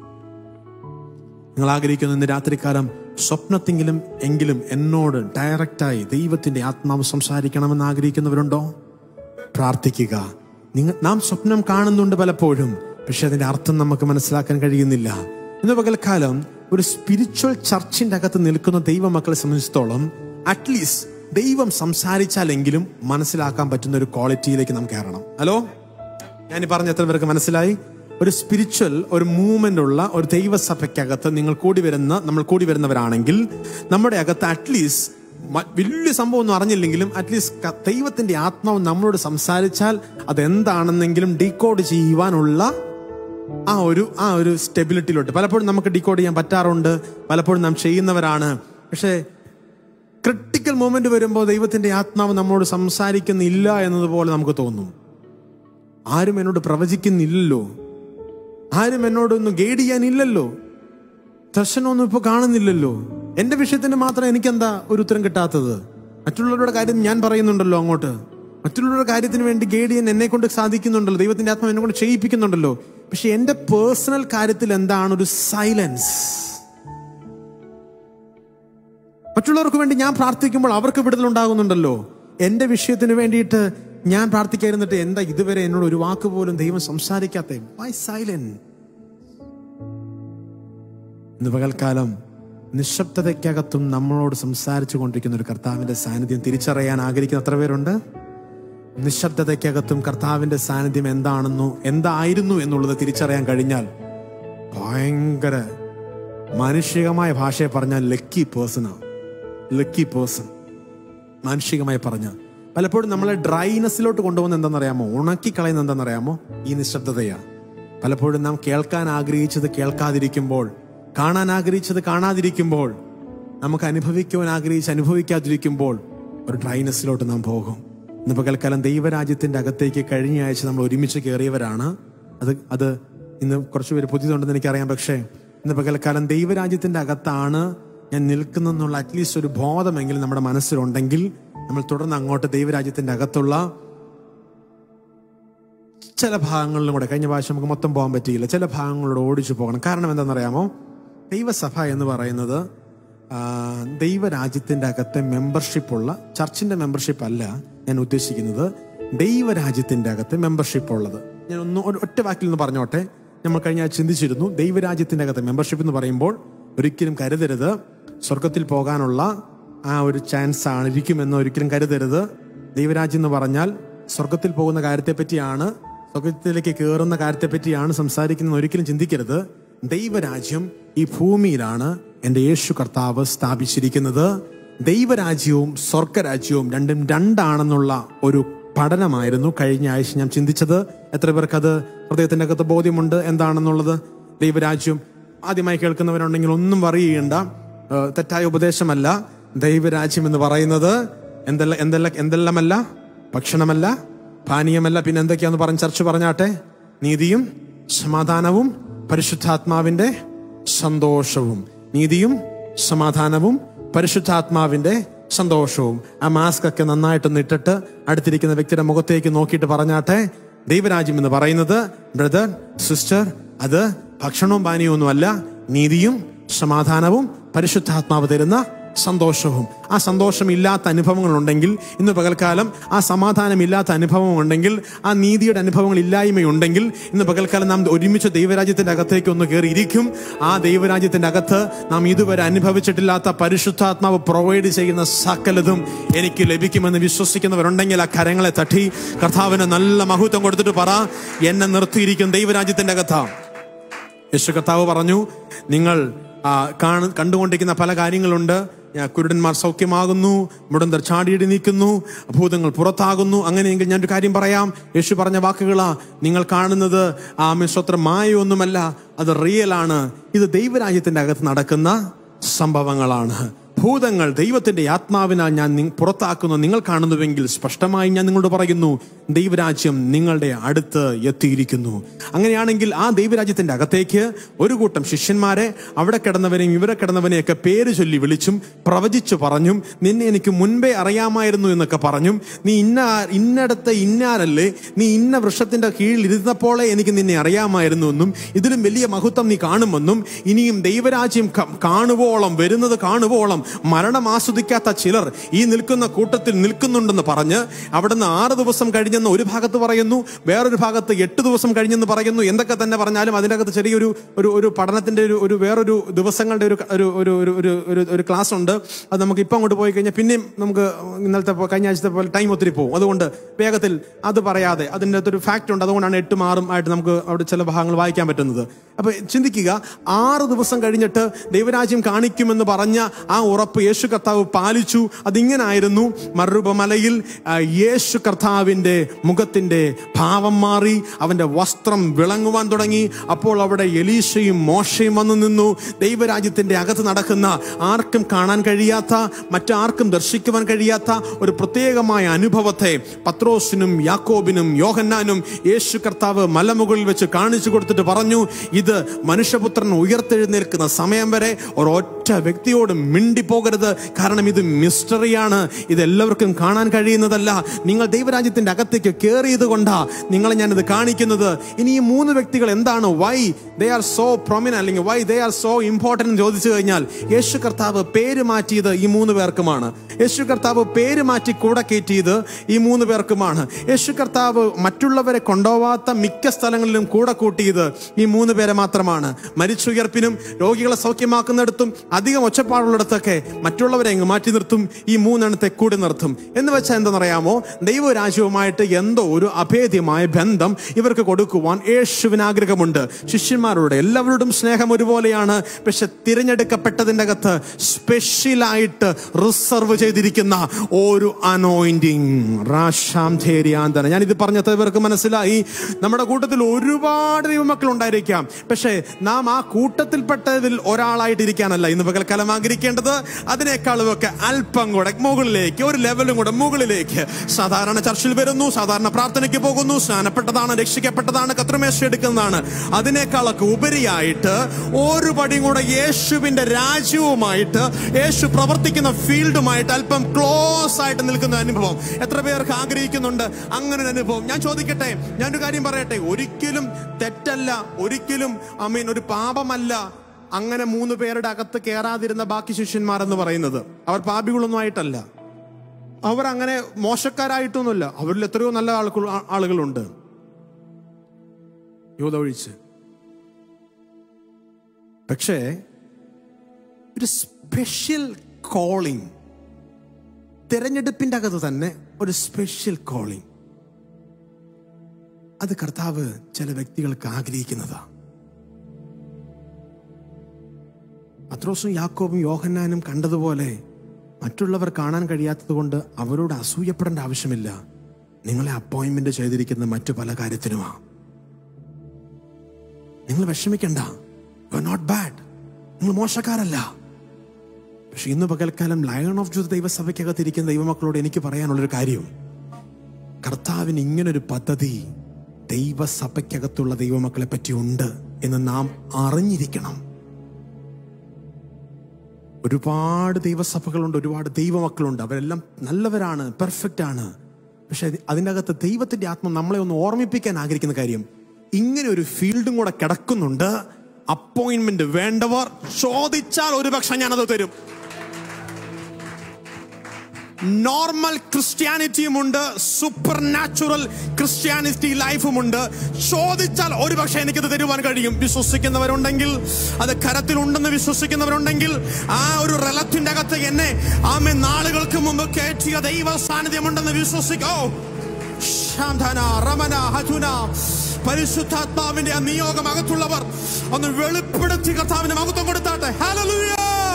[SPEAKER 3] നിങ്ങൾ ആഗ്രഹിക്കുന്നു ഇന്ന് രാത്രികാലം സ്വപ്നത്തെങ്കിലും എങ്കിലും എന്നോട് ഡയറക്റ്റായി ദൈവത്തിന്റെ ആത്മാവ് സംസാരിക്കണമെന്ന് ആഗ്രഹിക്കുന്നവരുണ്ടോ പ്രാർത്ഥിക്കുക നിങ്ങൾ നാം സ്വപ്നം കാണുന്നുണ്ട് പലപ്പോഴും പക്ഷെ അതിന്റെ അർത്ഥം നമുക്ക് മനസ്സിലാക്കാൻ കഴിയുന്നില്ല ഇന്ന് പകൽക്കാലം ഒരു സ്പിരിച്വൽ ചർച്ചിന്റെ അകത്ത് നിൽക്കുന്ന ദൈവമക്കളെ സംബന്ധിച്ചിടത്തോളം അറ്റ്ലീസ്റ്റ് ദൈവം സംസാരിച്ചാലെങ്കിലും മനസ്സിലാക്കാൻ പറ്റുന്ന ഒരു ക്വാളിറ്റിയിലേക്ക് നാം കയറണം ഹലോ ഞാൻ ഈ പറഞ്ഞ എത്ര പേർക്ക് മനസ്സിലായി ഒരു സ്പിരിച്വൽ ഒരു മൂവ്മെന്റ് ഉള്ള ഒരു ദൈവസഭയ്ക്കകത്ത് നിങ്ങൾ കൂടി വരുന്ന നമ്മൾ കൂടി വരുന്നവരാണെങ്കിൽ നമ്മുടെ അകത്ത് അറ്റ്ലീസ്റ്റ് വലിയ സംഭവം ഒന്നും അറിഞ്ഞില്ലെങ്കിലും അറ്റ്ലീസ്റ്റ് ദൈവത്തിന്റെ ആത്മാവ് നമ്മളോട് സംസാരിച്ചാൽ അതെന്താണെന്നെങ്കിലും ഡീകോഡ് ചെയ്യുവാനുള്ള ആ ഒരു ആ ഒരു സ്റ്റെബിലിറ്റിയിലോട്ട് പലപ്പോഴും നമുക്ക് ഡീകോഡ് ചെയ്യാൻ പറ്റാറുണ്ട് പലപ്പോഴും നാം ചെയ്യുന്നവരാണ് പക്ഷേ ക്രിട്ടിക്കൽ മൊമെന്റ് വരുമ്പോൾ ദൈവത്തിന്റെ ആത്മാവ് നമ്മളോട് സംസാരിക്കുന്നില്ല എന്നതുപോലെ നമുക്ക് തോന്നും ആരും എന്നോട് പ്രവചിക്കുന്നില്ലല്ലോ ആരും എന്നോടൊന്നും ഗൈഡ് ചെയ്യാനില്ലല്ലോ ദർശനമൊന്നും ഇപ്പൊ കാണുന്നില്ലല്ലോ എന്റെ വിഷയത്തിന് മാത്രം എനിക്കെന്താ ഒരു ഉത്തരം കിട്ടാത്തത് മറ്റുള്ളവരുടെ കാര്യം ഞാൻ പറയുന്നുണ്ടല്ലോ അങ്ങോട്ട് മറ്റുള്ളവരുടെ കാര്യത്തിന് വേണ്ടി ഗൈഡ് ചെയ്യാൻ എന്നെ കൊണ്ട് സാധിക്കുന്നുണ്ടല്ലോ ദൈവത്തിന്റെ ആത്മാവ് എന്നെ കൊണ്ട് ചെയ്യിപ്പിക്കുന്നുണ്ടല്ലോ പക്ഷെ എന്റെ പേഴ്സണൽ കാര്യത്തിൽ എന്താണ് ഒരു സൈലൻസ് മറ്റുള്ളവർക്ക് വേണ്ടി ഞാൻ പ്രാർത്ഥിക്കുമ്പോൾ അവർക്ക് വിടുതൽ ഉണ്ടാകുന്നുണ്ടല്ലോ എന്റെ വിഷയത്തിന് വേണ്ടിയിട്ട് ഞാൻ പ്രാർത്ഥിക്കാതിരുന്നിട്ട് എന്താ ഇതുവരെ എന്നോട് ഒരു വാക്ക് പോലും ദൈവം സംസാരിക്കാത്ത വൈ സൈലന്റ് ഇന്ന് പകൽക്കാലം നിശബ്ദതയ്ക്കകത്തും നമ്മളോട് സംസാരിച്ചു കൊണ്ടിരിക്കുന്ന ഒരു കർത്താവിന്റെ സാന്നിധ്യം തിരിച്ചറിയാൻ ആഗ്രഹിക്കുന്ന എത്ര പേരുണ്ട് നിശബ്ദതയ്ക്കകത്തും കർത്താവിന്റെ സാന്നിധ്യം എന്താണെന്നോ എന്തായിരുന്നു എന്നുള്ളത് തിരിച്ചറിയാൻ കഴിഞ്ഞാൽ ഭയങ്കര മാനുഷികമായ ഭാഷയെ പറഞ്ഞാൽ ലക്കി പേഴ്സണാണ് ലക്കി പേഴ്സൺ മാനുഷികമായി പറഞ്ഞ പലപ്പോഴും നമ്മളെ ഡ്രൈനെസ്സിലോട്ട് കൊണ്ടുപോകുന്ന എന്താണെന്നറിയാമോ ഉണക്കി കളയുന്ന എന്താണെന്നറിയാമോ ഈ നിശബ്ദതയാ പലപ്പോഴും നാം കേൾക്കാൻ ആഗ്രഹിച്ചത് കേൾക്കാതിരിക്കുമ്പോൾ കാണാൻ ആഗ്രഹിച്ചത് കാണാതിരിക്കുമ്പോൾ നമുക്ക് അനുഭവിക്കുവാൻ ആഗ്രഹിച്ച് അനുഭവിക്കാതിരിക്കുമ്പോൾ ഒരു ഡ്രൈനെസ്സിലോട്ട് നാം പോകും ഇന്ന് പകൽക്കാലം ദൈവരാജ്യത്തിന്റെ അകത്തേക്ക് കഴിഞ്ഞ ആഴ്ച നമ്മൾ ഒരുമിച്ച് കയറിയവരാണ് അത് അത് ഇന്ന് കുറച്ച് പേര് പുതിയതുണ്ടെന്ന് എനിക്കറിയാം പക്ഷേ ഇന്ന് പകൽക്കാലം ദൈവരാജ്യത്തിന്റെ അകത്താണ് ഞാൻ നിൽക്കുന്നെന്നുള്ള അറ്റ്ലീസ്റ്റ് ഒരു ബോധമെങ്കിലും നമ്മുടെ മനസ്സിലുണ്ടെങ്കിൽ നമ്മൾ തുടർന്ന് അങ്ങോട്ട് ദൈവരാജ്യത്തിന്റെ അകത്തുള്ള ചില ഭാഗങ്ങളിലും കൂടെ കഴിഞ്ഞ പ്രാവശ്യം നമുക്ക് മൊത്തം പോകാൻ പറ്റിയില്ല ചില ഭാഗങ്ങളിലൂടെ ഓടിച്ചു പോകണം കാരണം എന്താണെന്നറിയാമോ ദൈവസഭ എന്ന് പറയുന്നത് ആ, ദൈവരാജ്യത്തിന്റെ അകത്തെ മെമ്പർഷിപ്പുള്ള ചർച്ചിന്റെ മെമ്പർഷിപ്പ് അല്ല ഞാൻ ഉദ്ദേശിക്കുന്നത് ദൈവരാജ്യത്തിന്റെ അകത്തെ മെമ്പർഷിപ്പ് ഉള്ളത് ഞാൻ ഒന്ന് ഒരു ഒറ്റ വാക്കിൽ നിന്ന് പറഞ്ഞോട്ടെ നമ്മൾ കഴിഞ്ഞ ആഴ്ച ചിന്തിച്ചിരുന്നു ദൈവരാജ്യത്തിന്റെ അകത്തെ മെമ്പർഷിപ്പ് എന്ന് പറയുമ്പോൾ ഒരിക്കലും കരുതരുത് സ്വർഗത്തിൽ പോകാനുള്ള ആ ഒരു ചാൻസ് ആണ് ഇരിക്കുമെന്ന് ഒരിക്കലും കരുതരുത് ദൈവരാജ്യം എന്ന് പറഞ്ഞാൽ സ്വർഗത്തിൽ പോകുന്ന കാര്യത്തെ പറ്റിയാണ് സ്വർഗത്തിലേക്ക് കയറുന്ന കാര്യത്തെ പറ്റിയാണ് സംസാരിക്കുന്നത് ഒരിക്കലും ചിന്തിക്കരുത് ദൈവരാജ്യം ഈ ഭൂമിയിലാണ് എൻ്റെ യേശു കർത്താവ് സ്ഥാപിച്ചിരിക്കുന്നത് ദൈവരാജ്യവും സ്വർഗരാജ്യവും രണ്ടും രണ്ടാണെന്നുള്ള ഒരു പഠനമായിരുന്നു കഴിഞ്ഞ ആഴ്ച ഞാൻ ചിന്തിച്ചത് എത്ര പേർക്ക് അത് ഹൃദയത്തിന്റെ അകത്ത് ബോധ്യമുണ്ട് എന്താണെന്നുള്ളത് ദൈവരാജ്യം ആദ്യമായി കേൾക്കുന്നവരുണ്ടെങ്കിൽ ഒന്നും വറി ചെയ്യണ്ട ഏഹ് തെറ്റായ ഉപദേശമല്ല ദൈവരാജ്യം എന്ന് പറയുന്നത് എന്തെല്ലാം എന്തെല്ലാം എന്തെല്ലാമല്ല ഭക്ഷണമല്ല പാനീയമല്ല പിന്നെ എന്തൊക്കെയാന്ന് പറഞ്ഞ് ചർച്ച പറഞ്ഞാട്ടെ നീതിയും സമാധാനവും പരിശുദ്ധാത്മാവിന്റെ സന്തോഷവും നീതിയും സമാധാനവും പരിശുദ്ധാത്മാവിന്റെ സന്തോഷവും ആ മാസ്ക് ഒക്കെ നന്നായിട്ടൊന്ന് ഇട്ടിട്ട് അടുത്തിരിക്കുന്ന വ്യക്തിയുടെ മുഖത്തേക്ക് നോക്കിയിട്ട് പറഞ്ഞാട്ടെ ദൈവരാജ്യം എന്ന് പറയുന്നത് ബ്രദർ സിസ്റ്റർ അത് ഭക്ഷണവും പാനീയവും ഒന്നുമല്ല നീതിയും സമാധാനവും പരിശുദ്ധാത്മാവ് തരുന്ന സന്തോഷവും ആ സന്തോഷമില്ലാത്ത അനുഭവങ്ങൾ ഉണ്ടെങ്കിൽ ഇന്ന് പകൽക്കാലം ആ സമാധാനമില്ലാത്ത അനുഭവം ഉണ്ടെങ്കിൽ ആ നീതിയുടെ അനുഭവങ്ങൾ ഇല്ലായ്മയുണ്ടെങ്കിൽ ഇന്ന് പകൽക്കാലം നാം ഒരുമിച്ച് ദൈവരാജ്യത്തിന്റെ അകത്തേക്ക് ഒന്ന് കയറി ഇരിക്കും ആ ദൈവരാജ്യത്തിന്റെ അകത്ത് നാം ഇതുവരെ അനുഭവിച്ചിട്ടില്ലാത്ത പരിശുദ്ധാത്മാവ് പ്രൊവൈഡ് ചെയ്യുന്ന സകലതും എനിക്ക് ലഭിക്കുമെന്ന് വിശ്വസിക്കുന്നവരുണ്ടെങ്കിൽ ആ കരങ്ങളെ തട്ടി കർത്താവിന് നല്ല മഹത്വം കൊടുത്തിട്ട് പറ എന്നെ നിർത്തിയിരിക്കും ദൈവരാജ്യത്തിന്റെ അകത്താണ് യേശു കർത്താവ് പറഞ്ഞു നിങ്ങൾ ആ, കാണു കണ്ടുകൊണ്ടിരിക്കുന്ന പല കാര്യങ്ങളുണ്ട് ആ, കുരുടന്മാർ സൗഖ്യമാകുന്നു മുടന്തർ ചാടിയിടി നീക്കുന്നു ഭൂതങ്ങൾ പുറത്താകുന്നു അങ്ങനെയെങ്കിൽ ഞാനൊരു കാര്യം പറയാം യേശു പറഞ്ഞ വാക്കുകളാ നിങ്ങൾ കാണുന്നത് ആ സ്വത്ര മായൊന്നുമല്ല അത് റിയൽ ആണ് ഇത് ദൈവരാജ്യത്തിന്റെ അകത്ത് നടക്കുന്ന സംഭവങ്ങളാണ് ഭൂതങ്ങൾ ദൈവത്തിന്റെ ആത്മാവിനാൽ ഞാൻ നി- പുറത്താക്കുന്നു നിങ്ങൾ കാണുന്നുവെങ്കിൽ സ്പഷ്ടമായി ഞാൻ നിങ്ങളോട് പറയുന്നു ദൈവരാജ്യം നിങ്ങളുടെ അടുത്ത് എത്തിയിരിക്കുന്നു അങ്ങനെയാണെങ്കിൽ ആ ദൈവരാജ്യത്തിന്റെ അകത്തേക്ക് ഒരു കൂട്ടം ശിഷ്യന്മാരെ അവിടെ കിടന്നവനെയും ഇവരെ കിടന്നവനെയൊക്കെ പേര് ചൊല്ലി വിളിച്ചും പ്രവചിച്ചു പറഞ്ഞും നിന്നെ എനിക്ക് മുൻപേ അറിയാമായിരുന്നു എന്നൊക്കെ പറഞ്ഞും നീ ഇന്ന ഇന്നടത്തെ ഇന്നാരല്ലേ നീ ഇന്ന വൃക്ഷത്തിന്റെ കീഴിൽ ഇരുന്നപ്പോളെ എനിക്ക് നിന്നെ അറിയാമായിരുന്നു എന്നും ഇതിലും വലിയ മഹത്വം നീ കാണുമെന്നും ഇനിയും ദൈവരാജ്യം ക- കാണുവോളം വരുന്നത് കാണുവോളം മരണം ആസ്വദിക്കാത്ത ചിലർ ഈ നിൽക്കുന്ന കൂട്ടത്തിൽ നിൽക്കുന്നുണ്ടെന്ന് പറഞ്ഞ് അവിടുന്ന് ആറ് ദിവസം കഴിഞ്ഞെന്ന് ഒരു ഭാഗത്ത് പറയുന്നു വേറൊരു ഭാഗത്ത് എട്ട് ദിവസം കഴിഞ്ഞെന്ന് പറയുന്നു എന്തൊക്കെ തന്നെ പറഞ്ഞാലും അതിൻ്റെ അകത്ത് ചെറിയൊരു ഒരു ഒരു പഠനത്തിന്റെ ഒരു ഒരു വേറൊരു ദിവസങ്ങളുടെ ഒരു ഒരു ഒരു ഒരു ഒരു ഒരു ഒരു ക്ലാസ് ഉണ്ട് അത് നമുക്ക് ഇപ്പം അങ്ങോട്ട് പോയി കഴിഞ്ഞാൽ പിന്നെയും നമുക്ക് ഇന്നലത്തെ പോ- കഴിഞ്ഞ ആഴ്ചത്തെ പോലെ ടൈം ഒത്തിരി പോകും അതുകൊണ്ട് വേഗത്തിൽ അത് പറയാതെ അതിൻ്റെ അകത്തൊരു ഫാക്റ്റ് ഉണ്ട് അതുകൊണ്ടാണ് എട്ടും ആറും ആയിട്ട് നമുക്ക് അവിടെ ചില ഭാഗങ്ങൾ വായിക്കാൻ പറ്റുന്നത് അപ്പൊ ചിന്തിക്കുക ആറ് ദിവസം കഴിഞ്ഞിട്ട് ദൈവരാജ്യം കാണിക്കുമെന്ന് പറഞ്ഞ ആ ഉറപ്പ് യേശു കർത്താവ് പാലിച്ചു അതിങ്ങനായിരുന്നു മറുപമലയിൽ ആ, യേശു കർത്താവിന്റെ മുഖത്തിന്റെ ഭാവം മാറി അവന്റെ വസ്ത്രം വിളങ്ങുവാൻ തുടങ്ങി അപ്പോൾ അവിടെ എലീശയും മോശയും വന്നു നിന്നു ദൈവരാജ്യത്തിന്റെ അകത്ത് നടക്കുന്ന ആർക്കും കാണാൻ കഴിയാത്ത മറ്റാർക്കും ദർശിക്കുവാൻ കഴിയാത്ത ഒരു പ്രത്യേകമായ അനുഭവത്തെ പത്രോസിനും യാക്കോബിനും യോഹന്നാനും യേശു കർത്താവ് മലമുകളിൽ വെച്ച് കാണിച്ചു കൊടുത്തിട്ട് പറഞ്ഞു ഇത് മനുഷ്യപുത്രൻ ഉയർത്തെഴുന്നേൽക്കുന്ന സമയം വരെ ഒരൊറ്റ വ്യക്തിയോട് മിണ്ടിപ്പോകരുത് കാരണം ഇത് മിസ്റ്ററിയാണ് ഇത് എല്ലാവർക്കും കാണാൻ കഴിയുന്നതല്ല നിങ്ങൾ ദൈവരാജ്യത്തിന്റെ അകത്തേക്ക് കയറിയത് കൊണ്ടാ നിങ്ങളെ ഞാനിത് കാണിക്കുന്നത് ഇനി ഈ മൂന്ന് വ്യക്തികൾ എന്താണ് why they are so prominent അല്ലെങ്കിൽ why they are so important എന്ന് ചോദിച്ചു കഴിഞ്ഞാൽ യേശു കർത്താവ് പേര് മാറ്റിയത് ഈ മൂന്ന് പേർക്കുമാണ് യേശു കർത്താവ് പേര് മാറ്റി കൂടെ കയറ്റിയത് ഈ മൂന്ന് പേർക്കുമാണ് യേശു കർത്താവ് മറ്റുള്ളവരെ കൊണ്ടുപോവാത്ത മിക്ക സ്ഥലങ്ങളിലും കൂടെ കൂട്ടിയത് ഈ മൂന്ന് പേരെ മാത്രമാണ് മരിച്ചുയർപ്പിനും രോഗികളെ സൗഖ്യമാക്കുന്നിടത്തും അധികം ഒച്ചപ്പാടുള്ളിടത്തൊക്കെ മറ്റുള്ളവരെ അങ്ങ് മാറ്റി നിർത്തും ഈ മൂന്നെണ്ണത്തെ കൂടി നിർത്തും എന്ന് വെച്ചാൽ എന്താണെന്നറിയാമോ ദൈവരാജ്യവുമായിട്ട് എന്തോ ഒരു അഭേദ്യമായ ബന്ധം ഇവർക്ക് കൊടുക്കുവാൻ യേശുവിന് ആഗ്രഹമുണ്ട് ശിഷ്യന്മാരോട് എല്ലാവരോടും സ്നേഹം ഒരുപോലെയാണ് പക്ഷെ തിരഞ്ഞെടുക്കപ്പെട്ടതിൻ്റെ അകത്ത് സ്പെഷ്യലായിട്ട് റിസർവ് ചെയ്തിരിക്കുന്ന ഒരു അനോയിന്റിങ് റാഷാം ധേരിയാന്തന ഞാൻ ഇത് പറഞ്ഞത് ഇവർക്ക് മനസ്സിലായി നമ്മുടെ കൂട്ടത്തിൽ ഒരുപാട് ദൈവമക്കൾ ഉണ്ടായിരിക്കാം പക്ഷേ നാം ആ കൂട്ടത്തിൽപ്പെട്ടതിൽ ഒരാളായിട്ട് ഇരിക്കാനല്ല ഇന്ന് പകൽക്കാലം ആഗ്രഹിക്കേണ്ടത് അതിനേക്കാളും ഒക്കെ അല്പം കൂടെ മുകളിലേക്ക് ഒരു ലെവലും കൂടെ മുകളിലേക്ക് സാധാരണ ചർച്ചിൽ വരുന്നു സാധാരണ പ്രാർത്ഥനയ്ക്ക് പോകുന്നു സ്നാനപ്പെട്ടതാണ് രക്ഷിക്കപ്പെട്ടതാണ് കത്രമേശ എടുക്കുന്നതാണ് അതിനേക്കാളൊക്കെ ഉപരിയായിട്ട് ഒരു പടിയും കൂടെ യേശുവിന്റെ രാജ്യവുമായിട്ട് യേശു പ്രവർത്തിക്കുന്ന ഫീൽഡുമായിട്ട് അല്പം ക്ലോസ് ആയിട്ട് നിൽക്കുന്ന അനുഭവം എത്ര പേർക്ക് ആഗ്രഹിക്കുന്നുണ്ട് അങ്ങനെ ഒരു അനുഭവം ഞാൻ ചോദിക്കട്ടെ ഞാനൊരു കാര്യം പറയട്ടെ ഒരിക്കലും തെറ്റല്ല ഒരിക്കലും ഐ മീൻ ഒരു പാപമല്ല അങ്ങനെ മൂന്ന് പേരുടെ അകത്ത് കയറാതിരുന്ന ബാക്കി ശിഷ്യന്മാർ എന്ന് പറയുന്നത് അവർ പാപികളൊന്നും ആയിട്ടല്ല അവർ അങ്ങനെ മോശക്കാരായിട്ടൊന്നുമില്ല അവരിൽ എത്രയോ നല്ല ആളുകൾ ആളുകളുണ്ട് യോധ ഒഴിച്ച് പക്ഷേ ഒരു സ്പെഷ്യൽ കോളിംഗ് തിരഞ്ഞെടുപ്പിന്റെ അകത്ത് തന്നെ ഒരു സ്പെഷ്യൽ കോളിംഗ് അത് കർത്താവ് ചില വ്യക്തികൾക്ക് ആഗ്രഹിക്കുന്നതാ പത്രോസും യാക്കോബും യോഹന്നാനും കണ്ടതുപോലെ മറ്റുള്ളവർ കാണാൻ കഴിയാത്തത് കൊണ്ട് അവരോട് അസൂയപ്പെടേണ്ട ആവശ്യമില്ല നിങ്ങളെ അപ്പോയിന്റ്മെന്റ് ചെയ്തിരിക്കുന്ന മറ്റു പല കാര്യത്തിനുമാ നിങ്ങൾ വിഷമിക്കണ്ട യു ആർ നോട്ട് ബാഡ് നിങ്ങൾ മോശക്കാരല്ല പക്ഷെ ഇന്ന് പകൽക്കാലം ലയൺ ഓഫ് ജൂസ് ദൈവസഭയ്ക്കകത്തിരിക്കുന്ന ദൈവമക്കളോട് എനിക്ക് പറയാനുള്ളൊരു കാര്യം കർത്താവിന് ഇങ്ങനൊരു പദ്ധതി ദൈവസഭയ്ക്കകത്തുള്ള ദൈവമക്കളെ പറ്റി ഉണ്ട് എന്ന് നാം അറിഞ്ഞിരിക്കണം ഒരുപാട് ദൈവസഭകളുണ്ട് ഒരുപാട് ദൈവമക്കളുണ്ട് അവരെല്ലാം നല്ലവരാണ് പെർഫെക്റ്റ് ആണ് പക്ഷെ അതിൻ്റെ അകത്ത് ദൈവത്തിന്റെ ആത്മ നമ്മളെ ഒന്ന് ഓർമ്മിപ്പിക്കാൻ ആഗ്രഹിക്കുന്ന കാര്യം ഇങ്ങനെ ഒരു ഫീൽഡും കൂടെ കിടക്കുന്നുണ്ട് അപ്പോയിന്റ്മെന്റ് വേണ്ടവർ ചോദിച്ചാൽ ഒരു പക്ഷെ ഞാനത് തരും നോർമൽ ക്രിസ്ത്യാനിറ്റിയുമുണ്ട് സൂപ്പർ നാച്ചുറൽ ക്രിസ്ത്യാനിറ്റി ലൈഫുമുണ്ട് ചോദിച്ചാൽ ഒരുപക്ഷെ എനിക്കത് തരുവാൻ കഴിയും വിശ്വസിക്കുന്നവരുണ്ടെങ്കിൽ അത് കരത്തിലുണ്ടെന്ന് വിശ്വസിക്കുന്നവരുണ്ടെങ്കിൽ ആ ഒരു റലത്തിന്റെ അകത്ത് എന്നെ ആമെ നാളുകൾക്ക് മുമ്പ് കയറ്റിയ ദൈവ സാന്നിധ്യമുണ്ടെന്ന് വിശ്വസിക്കോ ശാന്തന റമന ഹജുന പരിശുദ്ധാത്മാവിന്റെ ആ നിയോഗം അകത്തുള്ളവർ ഒന്ന് വെളിപ്പെടുത്തി കർത്താവിന്റെ മഹത്വം കൊടുത്താട്ടെ ഹല്ലേലൂയ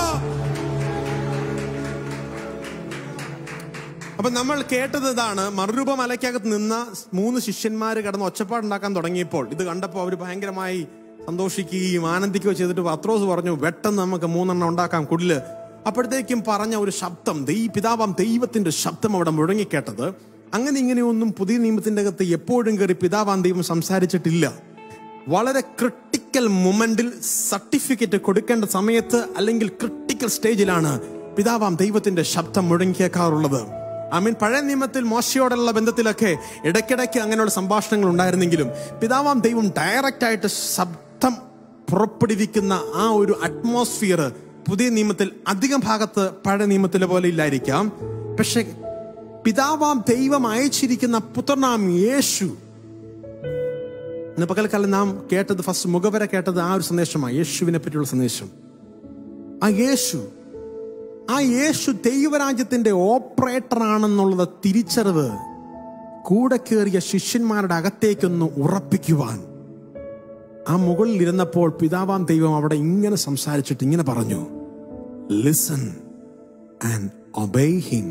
[SPEAKER 3] അപ്പൊ നമ്മൾ കേട്ടത് ഇതാണ് മറുരൂപ മലയ്ക്കകത്ത് നിന്ന മൂന്ന് ശിഷ്യന്മാര് കിടന്ന് ഒച്ചപ്പാടുണ്ടാക്കാൻ തുടങ്ങിയപ്പോൾ ഇത് കണ്ടപ്പോൾ അവർ ഭയങ്കരമായി സന്തോഷിക്കുകയും ആനന്ദിക്കുകയോ ചെയ്തിട്ട് പത്രോസ് പറഞ്ഞു വെട്ടെന്ന് നമുക്ക് മൂന്നെണ്ണം ഉണ്ടാക്കാം കുടില് അപ്പോഴത്തേക്കും പറഞ്ഞ ഒരു ശബ്ദം ദൈ പിതാവാം ദൈവത്തിന്റെ ശബ്ദം അവിടെ മുഴങ്ങിക്കേട്ടത് അങ്ങനെ ഇങ്ങനെയൊന്നും പുതിയ നിയമത്തിന്റെ അകത്ത് എപ്പോഴും കയറി പിതാവാം ദൈവം സംസാരിച്ചിട്ടില്ല വളരെ ക്രിട്ടിക്കൽ മൊമെന്റിൽ സർട്ടിഫിക്കറ്റ് കൊടുക്കേണ്ട സമയത്ത് അല്ലെങ്കിൽ ക്രിട്ടിക്കൽ സ്റ്റേജിലാണ് പിതാവാം ദൈവത്തിന്റെ ശബ്ദം മുഴങ്ങിയേക്കാറുള്ളത് ഐ മീൻ പഴയ നിയമത്തിൽ മോശയോടുള്ള ബന്ധത്തിലൊക്കെ ഇടയ്ക്കിടയ്ക്ക് അങ്ങനെയുള്ള സംഭാഷണങ്ങൾ ഉണ്ടായിരുന്നെങ്കിലും പിതാവാം ദൈവം ഡയറക്റ്റ് ആയിട്ട് ശബ്ദം പുറപ്പെടുവിക്കുന്ന ആ ഒരു അറ്റ്മോസ്ഫിയർ പുതിയ നിയമത്തിൽ അധികം ഭാഗത്ത് പഴയ നിയമത്തിലെ പോലെ ഇല്ലായിരിക്കാം പക്ഷെ പിതാവാം ദൈവം അയച്ചിരിക്കുന്ന പുത്രനാം യേശു ഇന്ന് പകൽക്കാലം നാം കേട്ടത് ഫസ്റ്റ് മുഖവര കേട്ടത് ആ ഒരു സന്ദേശമാണ് യേശുവിനെ പറ്റിയുള്ള സന്ദേശം ആ യേശു ആ യേശു ദൈവരാജ്യത്തിന്റെ ഓപ്പറേറ്റർ ആണെന്നുള്ളത് തിരിച്ചറിവ് കൂടെ കയറിയ ശിഷ്യന്മാരുടെ അകത്തേക്കൊന്ന് ഉറപ്പിക്കുവാൻ ആ മുകളിൽ ഇരുന്നപ്പോൾ പിതാവാം ദൈവം അവിടെ ഇങ്ങനെ സംസാരിച്ചിട്ട് ഇങ്ങനെ പറഞ്ഞു ലിസൺ ആൻഡ് ഒബേ ഹിം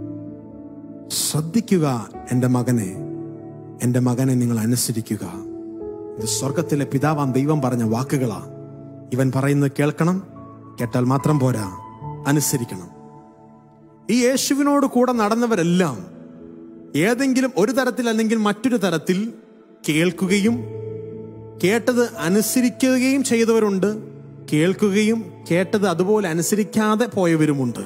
[SPEAKER 3] ശ്രദ്ധിക്കുക എൻ്റെ മകനെ എൻ്റെ മകനെ നിങ്ങൾ അനുസരിക്കുക ഇത് സ്വർഗത്തിലെ പിതാവാം ദൈവം പറഞ്ഞ വാക്കുകളാ ഇവൻ പറയുന്നത് കേൾക്കണം കേട്ടാൽ മാത്രം പോരാ അനുസരിക്കണം ഈ യേശുവിനോട് കൂടെ നടന്നവരെല്ലാം ഏതെങ്കിലും ഒരു തരത്തിൽ അല്ലെങ്കിൽ മറ്റൊരു തരത്തിൽ കേൾക്കുകയും കേട്ടത് അനുസരിക്കുകയും ചെയ്തവരുണ്ട് കേൾക്കുകയും കേട്ടത് അതുപോലെ അനുസരിക്കാതെ പോയവരുമുണ്ട്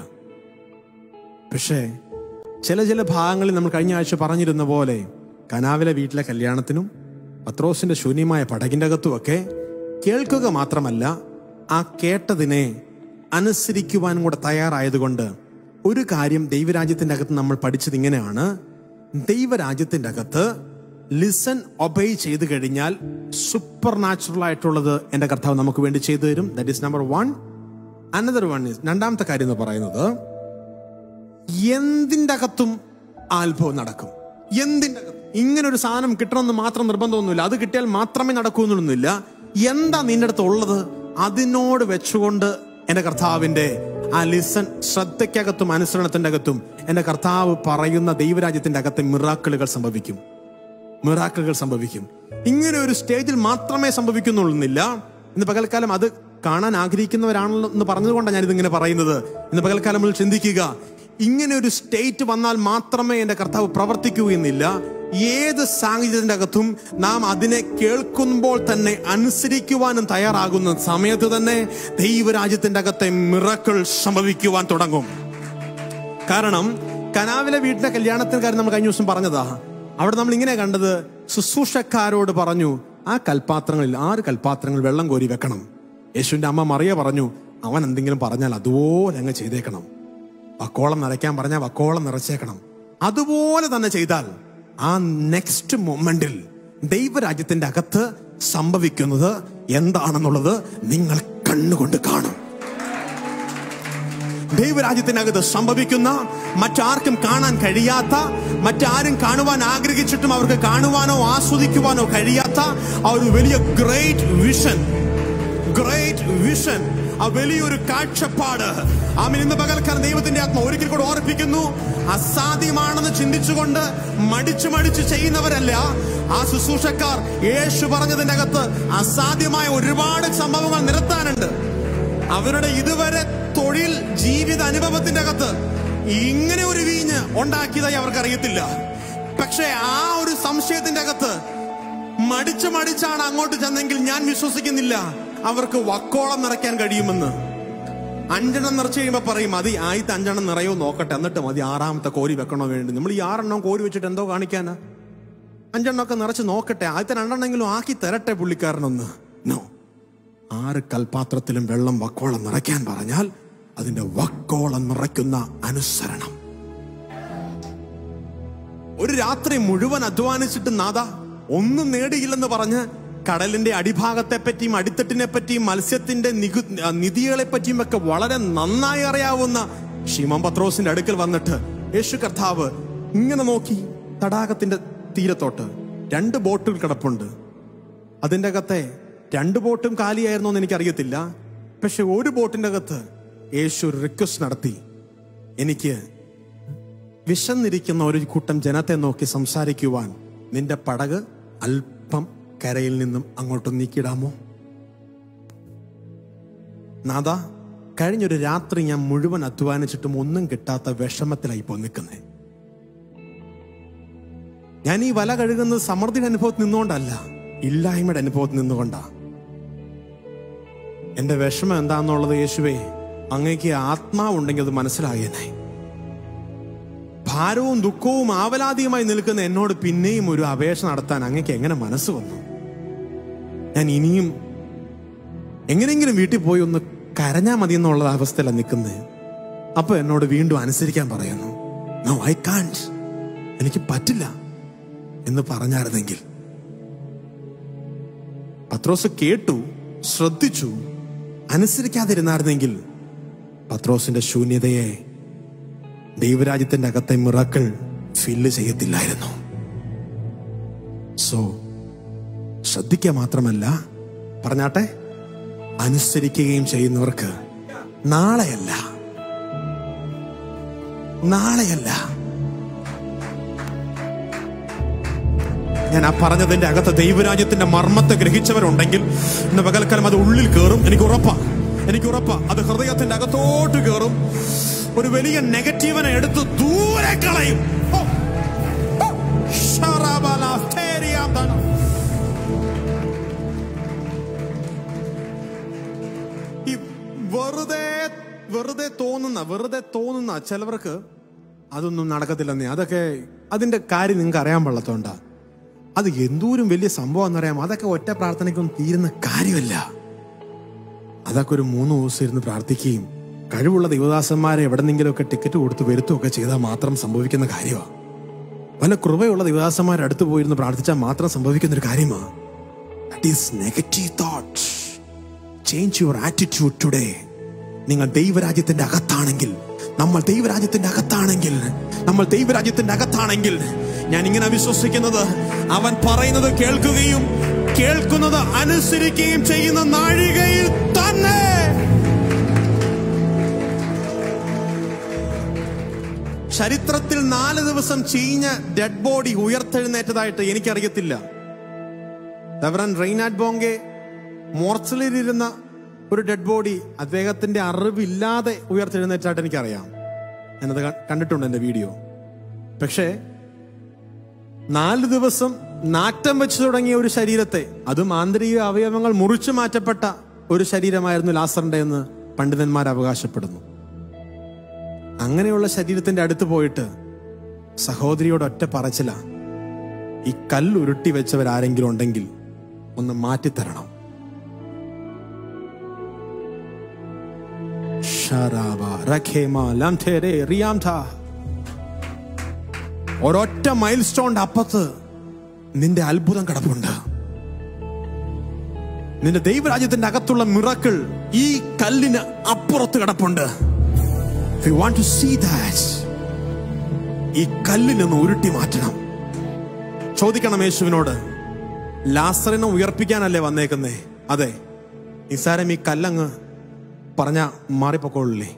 [SPEAKER 3] പക്ഷേ ചില ചില ഭാഗങ്ങളിൽ നമ്മൾ കഴിഞ്ഞ ആഴ്ച പറഞ്ഞിരുന്ന പോലെ കനാവിലെ വീട്ടിലെ കല്യാണത്തിനും പത്രോസിന്റെ ശൂന്യമായ പടകിന്റെ അകത്തുമൊക്കെ കേൾക്കുക മാത്രമല്ല ആ കേട്ടതിനെ അനുസരിക്കുവാനും കൂടെ തയ്യാറായതുകൊണ്ട് ഒരു കാര്യം ദൈവരാജ്യത്തിന്റെ അകത്ത് നമ്മൾ പഠിച്ചത് ഇങ്ങനെയാണ് ദൈവരാജ്യത്തിന്റെ അകത്ത് ലിസൺ ഒബൈ ചെയ്തു കഴിഞ്ഞാൽ സൂപ്പർ നാച്ചുറൽ ആയിട്ടുള്ളത് എന്റെ കർത്താവ് നമുക്ക് വേണ്ടി ചെയ്തു തരും that is number one another one is രണ്ടാമത്തെ കാര്യം എന്ന് പറയുന്നത് എന്തിന്റെ അകത്തും അത്ഭവം നടക്കും എന്തിന്റെ അകത്തും ഇങ്ങനെ ഒരു സാധനം കിട്ടണമെന്ന് മാത്രം നിർബന്ധമൊന്നുമില്ല അത് കിട്ടിയാൽ മാത്രമേ നടക്കൂ എന്നൊന്നുമില്ല എന്താ നിന്റെ അടുത്ത് ഉള്ളത് അതിനോട് വെച്ചുകൊണ്ട് എന്റെ കർത്താവിന്റെ ആ ലിസൺ ശ്രദ്ധയ്ക്കകത്തും അനുസരണത്തിന്റെ അകത്തും എന്റെ കർത്താവ് പറയുന്ന ദൈവരാജ്യത്തിന്റെ അകത്തെ മിറാക്കിളുകൾ സംഭവിക്കും മിറാക്കിളുകൾ സംഭവിക്കും ഇങ്ങനെ ഒരു സ്റ്റേജിൽ മാത്രമേ സംഭവിക്കുന്നുള്ളുന്നില്ല ഇന്ന് പകൽക്കാലം അത് കാണാൻ ആഗ്രഹിക്കുന്നവരാണല്ലോ എന്ന് പറഞ്ഞതുകൊണ്ടാണ് ഞാനിത് ഇങ്ങനെ പറയുന്നത് ഇന്ന് പകൽക്കാലം നമ്മൾ ചിന്തിക്കുക ഇങ്ങനെ ഒരു സ്റ്റേറ്റ് വന്നാൽ മാത്രമേ എന്റെ കർത്താവ് പ്രവർത്തിക്കൂ എന്നില്ല ഏത് സാഹചര്യത്തിന്റെ അകത്തും നാം അതിനെ കേൾക്കുമ്പോൾ തന്നെ അനുസരിക്കുവാനും തയ്യാറാകുന്ന സമയത്ത് തന്നെ ദൈവരാജ്യത്തിന്റെ അകത്തെ മിറക്കൾ സംഭവിക്കുവാൻ തുടങ്ങും കാരണം കനാവിലെ വീട്ടിലെ കല്യാണത്തിന് കാര്യം നമ്മൾ കഴിഞ്ഞ ദിവസം പറഞ്ഞതാ അവിടെ നമ്മൾ ഇങ്ങനെ കണ്ടത് ശുശ്രൂഷക്കാരോട് പറഞ്ഞു ആ കൽപാത്രങ്ങളിൽ ആറ് കൽപാത്രങ്ങൾ വെള്ളം കോരി വെക്കണം യേശുവിന്റെ അമ്മ മറിയ പറഞ്ഞു അവൻ എന്തെങ്കിലും പറഞ്ഞാൽ അതുപോലെ അങ്ങ് ചെയ്തേക്കണം വക്കോളം നിറയ്ക്കാൻ പറഞ്ഞാൽ വക്കോളം നിറച്ചേക്കണം അതുപോലെ തന്നെ ചെയ്താൽ ആ നെക്സ്റ്റ് മൊമെന്റിൽ ദൈവരാജ്യത്തിന്റെ അകത്ത് സംഭവിക്കുന്നത് എന്താണെന്നുള്ളത് നിങ്ങൾ കണ്ണുകൊണ്ട് കാണും ദൈവരാജ്യത്തിനകത്ത് സംഭവിക്കുന്ന മറ്റാർക്കും കാണാൻ കഴിയാത്ത മറ്റാരും കാണുവാൻ ആഗ്രഹിച്ചിട്ടും അവർക്ക് കാണുവാനോ ആസ്വദിക്കുവാനോ കഴിയാത്ത ആ ഒരു വലിയ ഗ്രേറ്റ് വിഷൻ ഗ്രേറ്റ് വിഷൻ ആ വലിയൊരു കാഴ്ചപ്പാട് ആമീൻ ഇന്ന് പകൽക്കാരൻ ദൈവത്തിന്റെ ആത്മ ഒരിക്കൽ കൂടെ ഓർപ്പിക്കുന്നു അസാധ്യമാണെന്ന് ചിന്തിച്ചുകൊണ്ട് മടിച്ചു മടിച്ചു ചെയ്യുന്നവരല്ല ആ ശുശ്രൂഷക്കാർ യേശു പറഞ്ഞതിന്റെ അകത്ത് അസാധ്യമായ ഒരുപാട് സംഭവങ്ങൾ നിരത്താനുണ്ട് അവരുടെ ഇതുവരെ തൊഴിൽ ജീവിത അനുഭവത്തിന്റെ അകത്ത് ഇങ്ങനെ ഒരു വീഞ്ഞ് ഉണ്ടാക്കിയതായി അവർക്ക് അറിയത്തില്ല പക്ഷെ ആ ഒരു സംശയത്തിന്റെ അകത്ത് മടിച്ചു മടിച്ചാണ് അങ്ങോട്ട് ചെന്നെങ്കിൽ ഞാൻ വിശ്വസിക്കുന്നില്ല അവർക്ക് വക്കോളം നിറയ്ക്കാൻ കഴിയുമെന്ന് അഞ്ചെണ്ണം നിറച്ച് കഴിയുമ്പോ പറയും മതി ആദ്യത്തെ അഞ്ചെണ്ണം നിറയോ നോക്കട്ടെ എന്നിട്ട് മതി ആറാമത്തെ കോരി വെക്കണോ വേണ്ടി നമ്മൾ ഈ ആറെണ്ണം കോരി വെച്ചിട്ട് എന്തോ കാണിക്കാനാ അഞ്ചെണ്ണമൊക്കെ നിറച്ച് നോക്കട്ടെ ആദ്യത്തെ രണ്ടെണ്ണെങ്കിലും ആക്കി തരട്ടെ പുള്ളിക്കാരനൊന്ന് നോ ആറ് കൽപാത്രത്തിലും വെള്ളം വക്കോളം നിറയ്ക്കാൻ പറഞ്ഞാൽ അതിന്റെ വക്കോളം നിറയ്ക്കുന്ന അനുസരണം ഒരു രാത്രി മുഴുവൻ അധ്വാനിച്ചിട്ട് നാദ ഒന്നും നേടിയില്ലെന്ന് പറഞ്ഞ് കടലിന്റെ അടിഭാഗത്തെ പറ്റിയും അടിത്തട്ടിനെ പറ്റിയും മത്സ്യത്തിന്റെ നികു നിധികളെ പറ്റിയും ഒക്കെ വളരെ നന്നായി അറിയാവുന്ന ഷിമം പത്രോസിന്റെ അടുക്കൽ വന്നിട്ട് യേശു കർത്താവ് ഇങ്ങനെ നോക്കി തടാകത്തിന്റെ തീരത്തോട്ട് രണ്ട് ബോട്ടുകൾ കിടപ്പുണ്ട് അതിന്റെ അകത്തെ രണ്ട് ബോട്ടും കാലിയായിരുന്നോ എന്ന് എനിക്കറിയത്തില്ല പക്ഷെ ഒരു ബോട്ടിന്റെ അകത്ത് യേശു ഒരു റിക്വസ്റ്റ് നടത്തി എനിക്ക് വിശന്നിരിക്കുന്ന ഒരു കൂട്ടം ജനത്തെ നോക്കി സംസാരിക്കുവാൻ നിന്റെ പടക് അല്പം കരയിൽ നിന്നും അങ്ങോട്ട് നീക്കിയിടാമോ നാദാ കഴിഞ്ഞൊരു രാത്രി ഞാൻ മുഴുവൻ അധ്വാനിച്ചിട്ടും ഒന്നും കിട്ടാത്ത വിഷമത്തിലായി പോ നിൽക്കുന്നേ ഞാൻ ഈ വല കഴുകുന്നത് സമൃദ്ധിയുടെ അനുഭവത്തിൽ നിന്നുകൊണ്ടല്ല ഇല്ലായ്മയുടെ അനുഭവത്തിൽ നിന്നുകൊണ്ടാ എന്റെ വിഷമം എന്താന്നുള്ളത് യേശുവേ അങ്ങേക്ക് ആത്മാവുണ്ടെങ്കിൽ അത് മനസ്സിലായേനെ ഭാരവും ദുഃഖവും ആവലാതിയുമായി നിൽക്കുന്ന എന്നോട് പിന്നെയും ഒരു അപേക്ഷ നടത്താൻ അങ്ങേക്ക് എങ്ങനെ മനസ്സ് വന്നു ഞാൻ ഇനിയും എങ്ങനെയെങ്കിലും വീട്ടിൽ പോയി ഒന്ന് കരഞ്ഞാ മതി എന്നുള്ള അവസ്ഥയിലാണ് നിൽക്കുന്നത് അപ്പൊ എന്നോട് വീണ്ടും അനുസരിക്കാൻ പറയുന്നു നോ ഐ കാൺസ് എനിക്ക് പറ്റില്ല എന്ന് പറഞ്ഞായിരുന്നെങ്കിൽ പത്രോസ് കേട്ടു ശ്രദ്ധിച്ചു അനുസരിക്കാതിരുന്നായിരുന്നെങ്കിൽ പത്രോസിന്റെ ശൂന്യതയെ ദൈവരാജ്യത്തിന്റെ അകത്തെ മിറക്കൾ ഫില്ല് ചെയ്യത്തില്ലായിരുന്നു സോ ശ്രദ്ധിക്കുക മാത്രമല്ല പറഞ്ഞാട്ടെ അനുസരിക്കുകയും ചെയ്യുന്നവർക്ക് നാളെയല്ല നാളെയല്ല ഞാൻ ആ പറഞ്ഞതിന്റെ അകത്ത് ദൈവരാജ്യത്തിന്റെ മർമ്മത്തെ ഗ്രഹിച്ചവരുണ്ടെങ്കിൽ ഇന്ന് പകൽക്കാലം അത് ഉള്ളിൽ കയറും എനിക്ക് ഉറപ്പാ എനിക്ക് ഉറപ്പാ അത് ഹൃദയത്തിന്റെ അകത്തോട്ട് കയറും ഒരു വലിയ നെഗറ്റീവിനെ എടുത്ത് ദൂരെ കളയും ഓ, ഓ, ഷറാബാല, സ്തേരിയാന്തന. ഈ വെറുതെ വെറുതെ തോന്നുന്ന വെറുതെ തോന്നുന്ന ചിലവർക്ക് അതൊന്നും നടക്കത്തില്ലെന്നേ അതൊക്കെ അതിന്റെ കാര്യം നിങ്ങൾക്ക് അറിയാൻ പാടില്ലാത്തോണ്ടാ അത് എന്തോരം വലിയ സംഭവം എന്നറിയാം അതൊക്കെ ഒറ്റ പ്രാർത്ഥനയ്ക്കൊന്നും തീരുന്ന കാര്യമല്ല അതൊക്കെ ഒരു മൂന്ന് ദിവസം ഇരുന്ന് പ്രാർത്ഥിക്കുകയും കഴിവുള്ള ദൈവദാസന്മാരെ എവിടെന്നെങ്കിലുമൊക്കെ ടിക്കറ്റ് കൊടുത്ത് വരുത്തുകയൊക്കെ ചെയ്താൽ മാത്രം സംഭവിക്കുന്ന കാര്യമാണ് പല കൃപയുള്ള ദൈവദാസന്മാരെ അടുത്ത് പോയിരുന്ന് പ്രാർത്ഥിച്ചാൽ മാത്രം സംഭവിക്കുന്ന ഒരു കാര്യമാണ് that is negative thought change your attitude today നിങ്ങൾ ദൈവരാജ്യത്തിന്റെ അകത്താണെങ്കിൽ നമ്മൾ ദൈവരാജ്യത്തിന്റെ അകത്താണെങ്കിൽ നമ്മൾ ദൈവരാജ്യത്തിന്റെ അകത്താണെങ്കിൽ ഞാൻ ഇങ്ങനെ വിശ്വസിക്കുന്നത് അവൻ പറയുന്നത് കേൾക്കുകയും കേൾക്കുന്നത് അനുസരിക്കുകയും ചെയ്യുന്ന നാഴികയിൽ തന്നെ ചരിത്രത്തിൽ നാല് ദിവസം ചീഞ്ഞ ഡെഡ് ബോഡി ഉയർത്തെഴുന്നേറ്റതായിട്ട് എനിക്കറിയത്തില്ല റവറൻ റെയ്നാഡ് ബോങ്കെ മോർച്ചലിലിരുന്ന ഒരു ഡെഡ് ബോഡി അദ്ദേഹത്തിന്റെ അറിവില്ലാതെ ഉയർത്തെഴുന്നേറ്റായിട്ട് എനിക്കറിയാം ഞാനത് ക- കണ്ടിട്ടുണ്ട് എന്റെ വീഡിയോ പക്ഷേ നാല് ദിവസം നാറ്റം വെച്ച് തുടങ്ങിയ ഒരു ശരീരത്തെ അതും ആന്തരിക അവയവങ്ങൾ മുറിച്ചു മാറ്റപ്പെട്ട ഒരു ശരീരമായിരുന്നു ലാസറിന്റെ എന്ന് പണ്ഡിതന്മാർ അവകാശപ്പെടുന്നു അങ്ങനെയുള്ള ശരീരത്തിന്റെ അടുത്ത് പോയിട്ട് സഹോദരിയോട് ഒറ്റ പറച്ചില ഈ കല്ല് ഉരുട്ടി വെച്ചവരാരെങ്കിലും ഉണ്ടെങ്കിൽ ഒന്ന് മാറ്റിത്തരണം ഷറാബ, റഖേമ, ലംഥേരെ, റിയാംഥ. ഒരൊറ്റ മൈൽ സ്റ്റോണിന്റെ അപ്പത്ത് നിന്റെ അത്ഭുതം കിടപ്പുണ്ട് നിന്റെ ദൈവരാജ്യത്തിന്റെ അകത്തുള്ള മിറക്കിൾ ഈ കല്ലിന് അപ്പുറത്ത് കിടപ്പുണ്ട് If you want to see that, ഈ കല്ലിനൊന്ന് ഉരുട്ടി മാറ്റണം ചോദിക്കണം യേശുവിനോട് ലാസറിനെ ഉയർപ്പിക്കാനല്ലേ വന്നേക്കുന്നേ അതെ നിസാരം ഈ കല്ലങ്ങ് പറഞ്ഞ മാറിപ്പൊക്കോളില്ലേ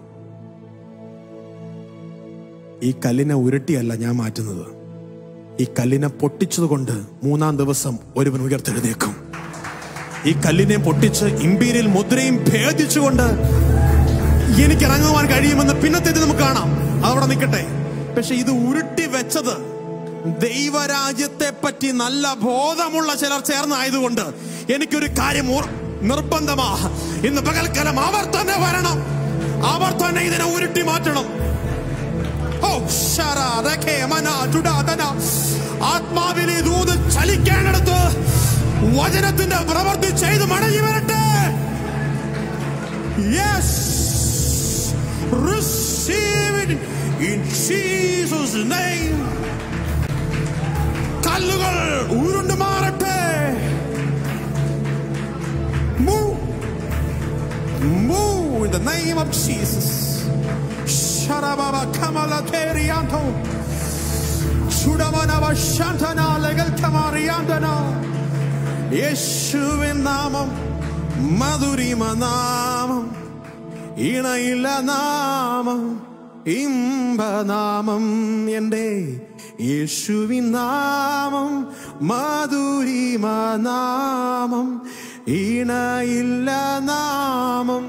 [SPEAKER 3] ഈ കല്ലിനെ ഉരുട്ടിയല്ല ഞാൻ മാറ്റുന്നത് ഈ കല്ലിനെ പൊട്ടിച്ചതുകൊണ്ട് മൂന്നാം ദിവസം ഒരുവൻ ഉയർത്തെഴുന്നേക്കും ഈ കല്ലിനെ പൊട്ടിച്ച് ഇമ്പീരിയൽ മുദ്രയും ഭേദിച്ചുകൊണ്ട് എനിക്ക് ഇറങ്ങുവാൻ കഴിയുമെന്ന് പിന്നത്തേത് നമുക്ക് കാണാം അതവിടെ നിൽക്കട്ടെ പക്ഷെ ഇത് ഉരുട്ടി വെച്ചത് ദൈവരാജ്യത്തെ പറ്റി നല്ല ബോധമുള്ള ചിലർ ചേർന്നായതുകൊണ്ട് എനിക്കൊരു കാര്യം ഓർ- നിർബന്ധമാ ഇന്ന് പകൽക്കാലം അവർ തന്നെ വരണം അവർ തന്നെ ഇതിനെ ഉരുട്ടി മാറ്റണം ഓ, ശര, രഖേ, മന, ചുട, ധന. ആത്മാവിലെ ദൂത് ചലിക്കാനെടുത്ത് വചനത്തിന്റെ പ്രവൃത്തി ചെയ്ത് മടങ്ങി വരട്ടെ yes receive it in Jesus name കല്ലുകൾ ഉരുണ്ടു മാറട്ടെ move move in the name of Jesus Sharababa Kamala Terianto Chudamanava Shantana Legal Kamariandana യേശുവിൻ നാമം മധുരിമ നാമം ഇണയില്ല നാമം ഇമ്പനാമം എൻ്റെ യേശുവിൻ നാമം മധുരിമ നാമം ഇണയില്ല നാമം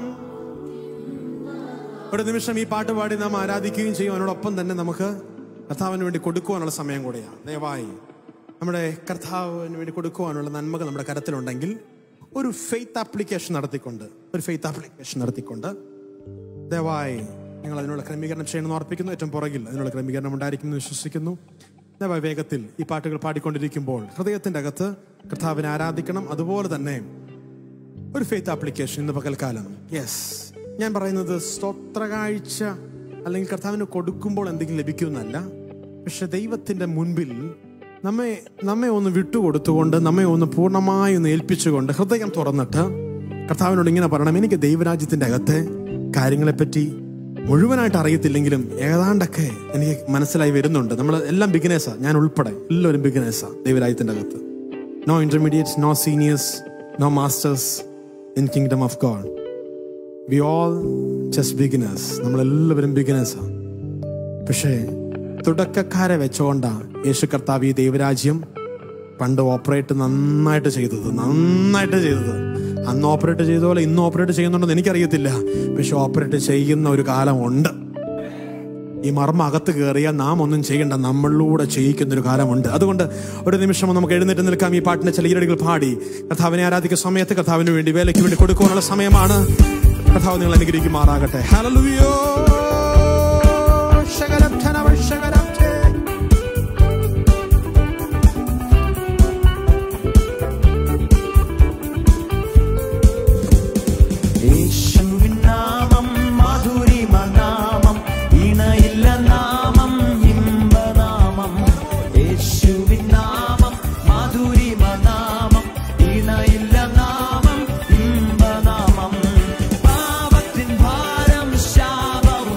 [SPEAKER 3] ഒരു നിമിഷം ഈ പാട്ട് പാടി നാം ആരാധിക്കുകയും ചെയ്യും അതിനോടൊപ്പം തന്നെ നമുക്ക് കർത്താവിന് വേണ്ടി കൊടുക്കുവാനുള്ള സമയം കൂടെയാണ് ദയവായി നമ്മുടെ കർത്താവിന് വേണ്ടി കൊടുക്കുവാനുള്ള നന്മകൾ നമ്മുടെ കരത്തിലുണ്ടെങ്കിൽ ഒരു ഫെയ്ത്ത് ആപ്ലിക്കേഷൻ നടത്തിക്കൊണ്ട് ഒരു ഫെയ്ത്ത് ആപ്ലിക്കേഷൻ നടത്തിക്കൊണ്ട് ദയവായി നിങ്ങൾ അതിനുള്ള ക്രമീകരണം ചെയ്യണമെന്ന് ഓർപ്പിക്കുന്നു ഏറ്റവും പുറകിൽ അതിനുള്ള ക്രമീകരണം ഉണ്ടായിരിക്കുമെന്ന് വിശ്വസിക്കുന്നു ദയവായി വേഗത്തിൽ ഈ പാട്ടുകൾ പാടിക്കൊണ്ടിരിക്കുമ്പോൾ ഹൃദയത്തിന്റെ അകത്ത് കർത്താവിനെ ആരാധിക്കണം അതുപോലെ തന്നെ ഒരു ഫെയ്ത്ത് ആപ്ലിക്കേഷൻ ഇന്ന് പകൽക്കാലം യെസ് ഞാൻ പറയുന്നത് സ്തോത്ര കാഴ്ച അല്ലെങ്കിൽ കർത്താവിന് കൊടുക്കുമ്പോൾ എന്തെങ്കിലും ലഭിക്കുമെന്നല്ല പക്ഷെ ദൈവത്തിന്റെ മുൻപിൽ നമ്മെ നമ്മെ ഒന്ന് വിട്ടുകൊടുത്തുകൊണ്ട് നമ്മെ ഒന്ന് പൂർണ്ണമായി ഒന്ന് ഏൽപ്പിച്ചുകൊണ്ട് ഹൃദയം തുറന്നിട്ട് കർത്താവിനോട് ഇങ്ങനെ പറയണം എനിക്ക് ദൈവരാജ്യത്തിന്റെ അകത്തെ കാര്യങ്ങളെപ്പറ്റി മുഴുവനായിട്ട് അറിയത്തില്ലെങ്കിലും ഏതാണ്ടൊക്കെ എനിക്ക് മനസ്സിലായി വരുന്നുണ്ട് നമ്മൾ എല്ലാം ബിഗിനേഴ്സാ ഞാൻ ഉൾപ്പെടെ എല്ലാവരും ബിഗിനേഴ്സാ ദൈവരാജ്യത്തിന്റെ അകത്ത് no intermediates no seniors no masters in kingdom of God we all just beginners നമ്മളെല്ലാവരും ബിഗിനേഴ്സാണ് പക്ഷേ തുടക്കക്കാരെ വെച്ചുകൊണ്ടാ യേശു കർത്താവ് ഈ ദൈവരാജ്യം പണ്ട് ഓപ്പറേറ്റ് നന്നായിട്ട് ചെയ്തത് നന്നായിട്ട് ചെയ്തത് അന്ന് ഓപ്പറേറ്റ് ചെയ്ത പോലെ ഇന്ന് ഓപ്പറേറ്റ് ചെയ്യുന്നുണ്ടെന്ന് എനിക്കറിയത്തില്ല പക്ഷെ ഓപ്പറേറ്റ് ചെയ്യുന്ന ഒരു കാലമുണ്ട് ഈ മർമ്മ അകത്ത് കയറിയാൽ നാം ഒന്നും ചെയ്യണ്ട നമ്മളിലൂടെ ചെയ്യിക്കുന്ന ഒരു കാലമുണ്ട് അതുകൊണ്ട് ഒരു നിമിഷം നമുക്ക് എഴുന്നേറ്റ് നിൽക്കാം ഈ പാട്ടിന്റെ ചില ഈരടികൾ പാടി കർത്താവിനെ ആരാധിക്കുന്ന സമയത്ത് കർത്താവിന് വേണ്ടി വേലയ്ക്ക് വേണ്ടി കൊടുക്കാനുള്ള സമയമാണ് കർത്താവ് നിങ്ങൾ അനുഗ്രഹിക്കുമാറാകട്ടെ ഹല്ലേലൂയോ ശകലബ്ധനവ ശകലബ്ധേ.
[SPEAKER 1] യേശുവിൻ നാമം മധുരിമ നാമം ഇണയില്ല നാമം ഇമ്പനാമം യേശുവിൻ നാമം മധുരിമ നാമം ഇണയില്ല നാമം ഇമ്പനാമം പാപത്തിൻ ഭാരം ശാപവും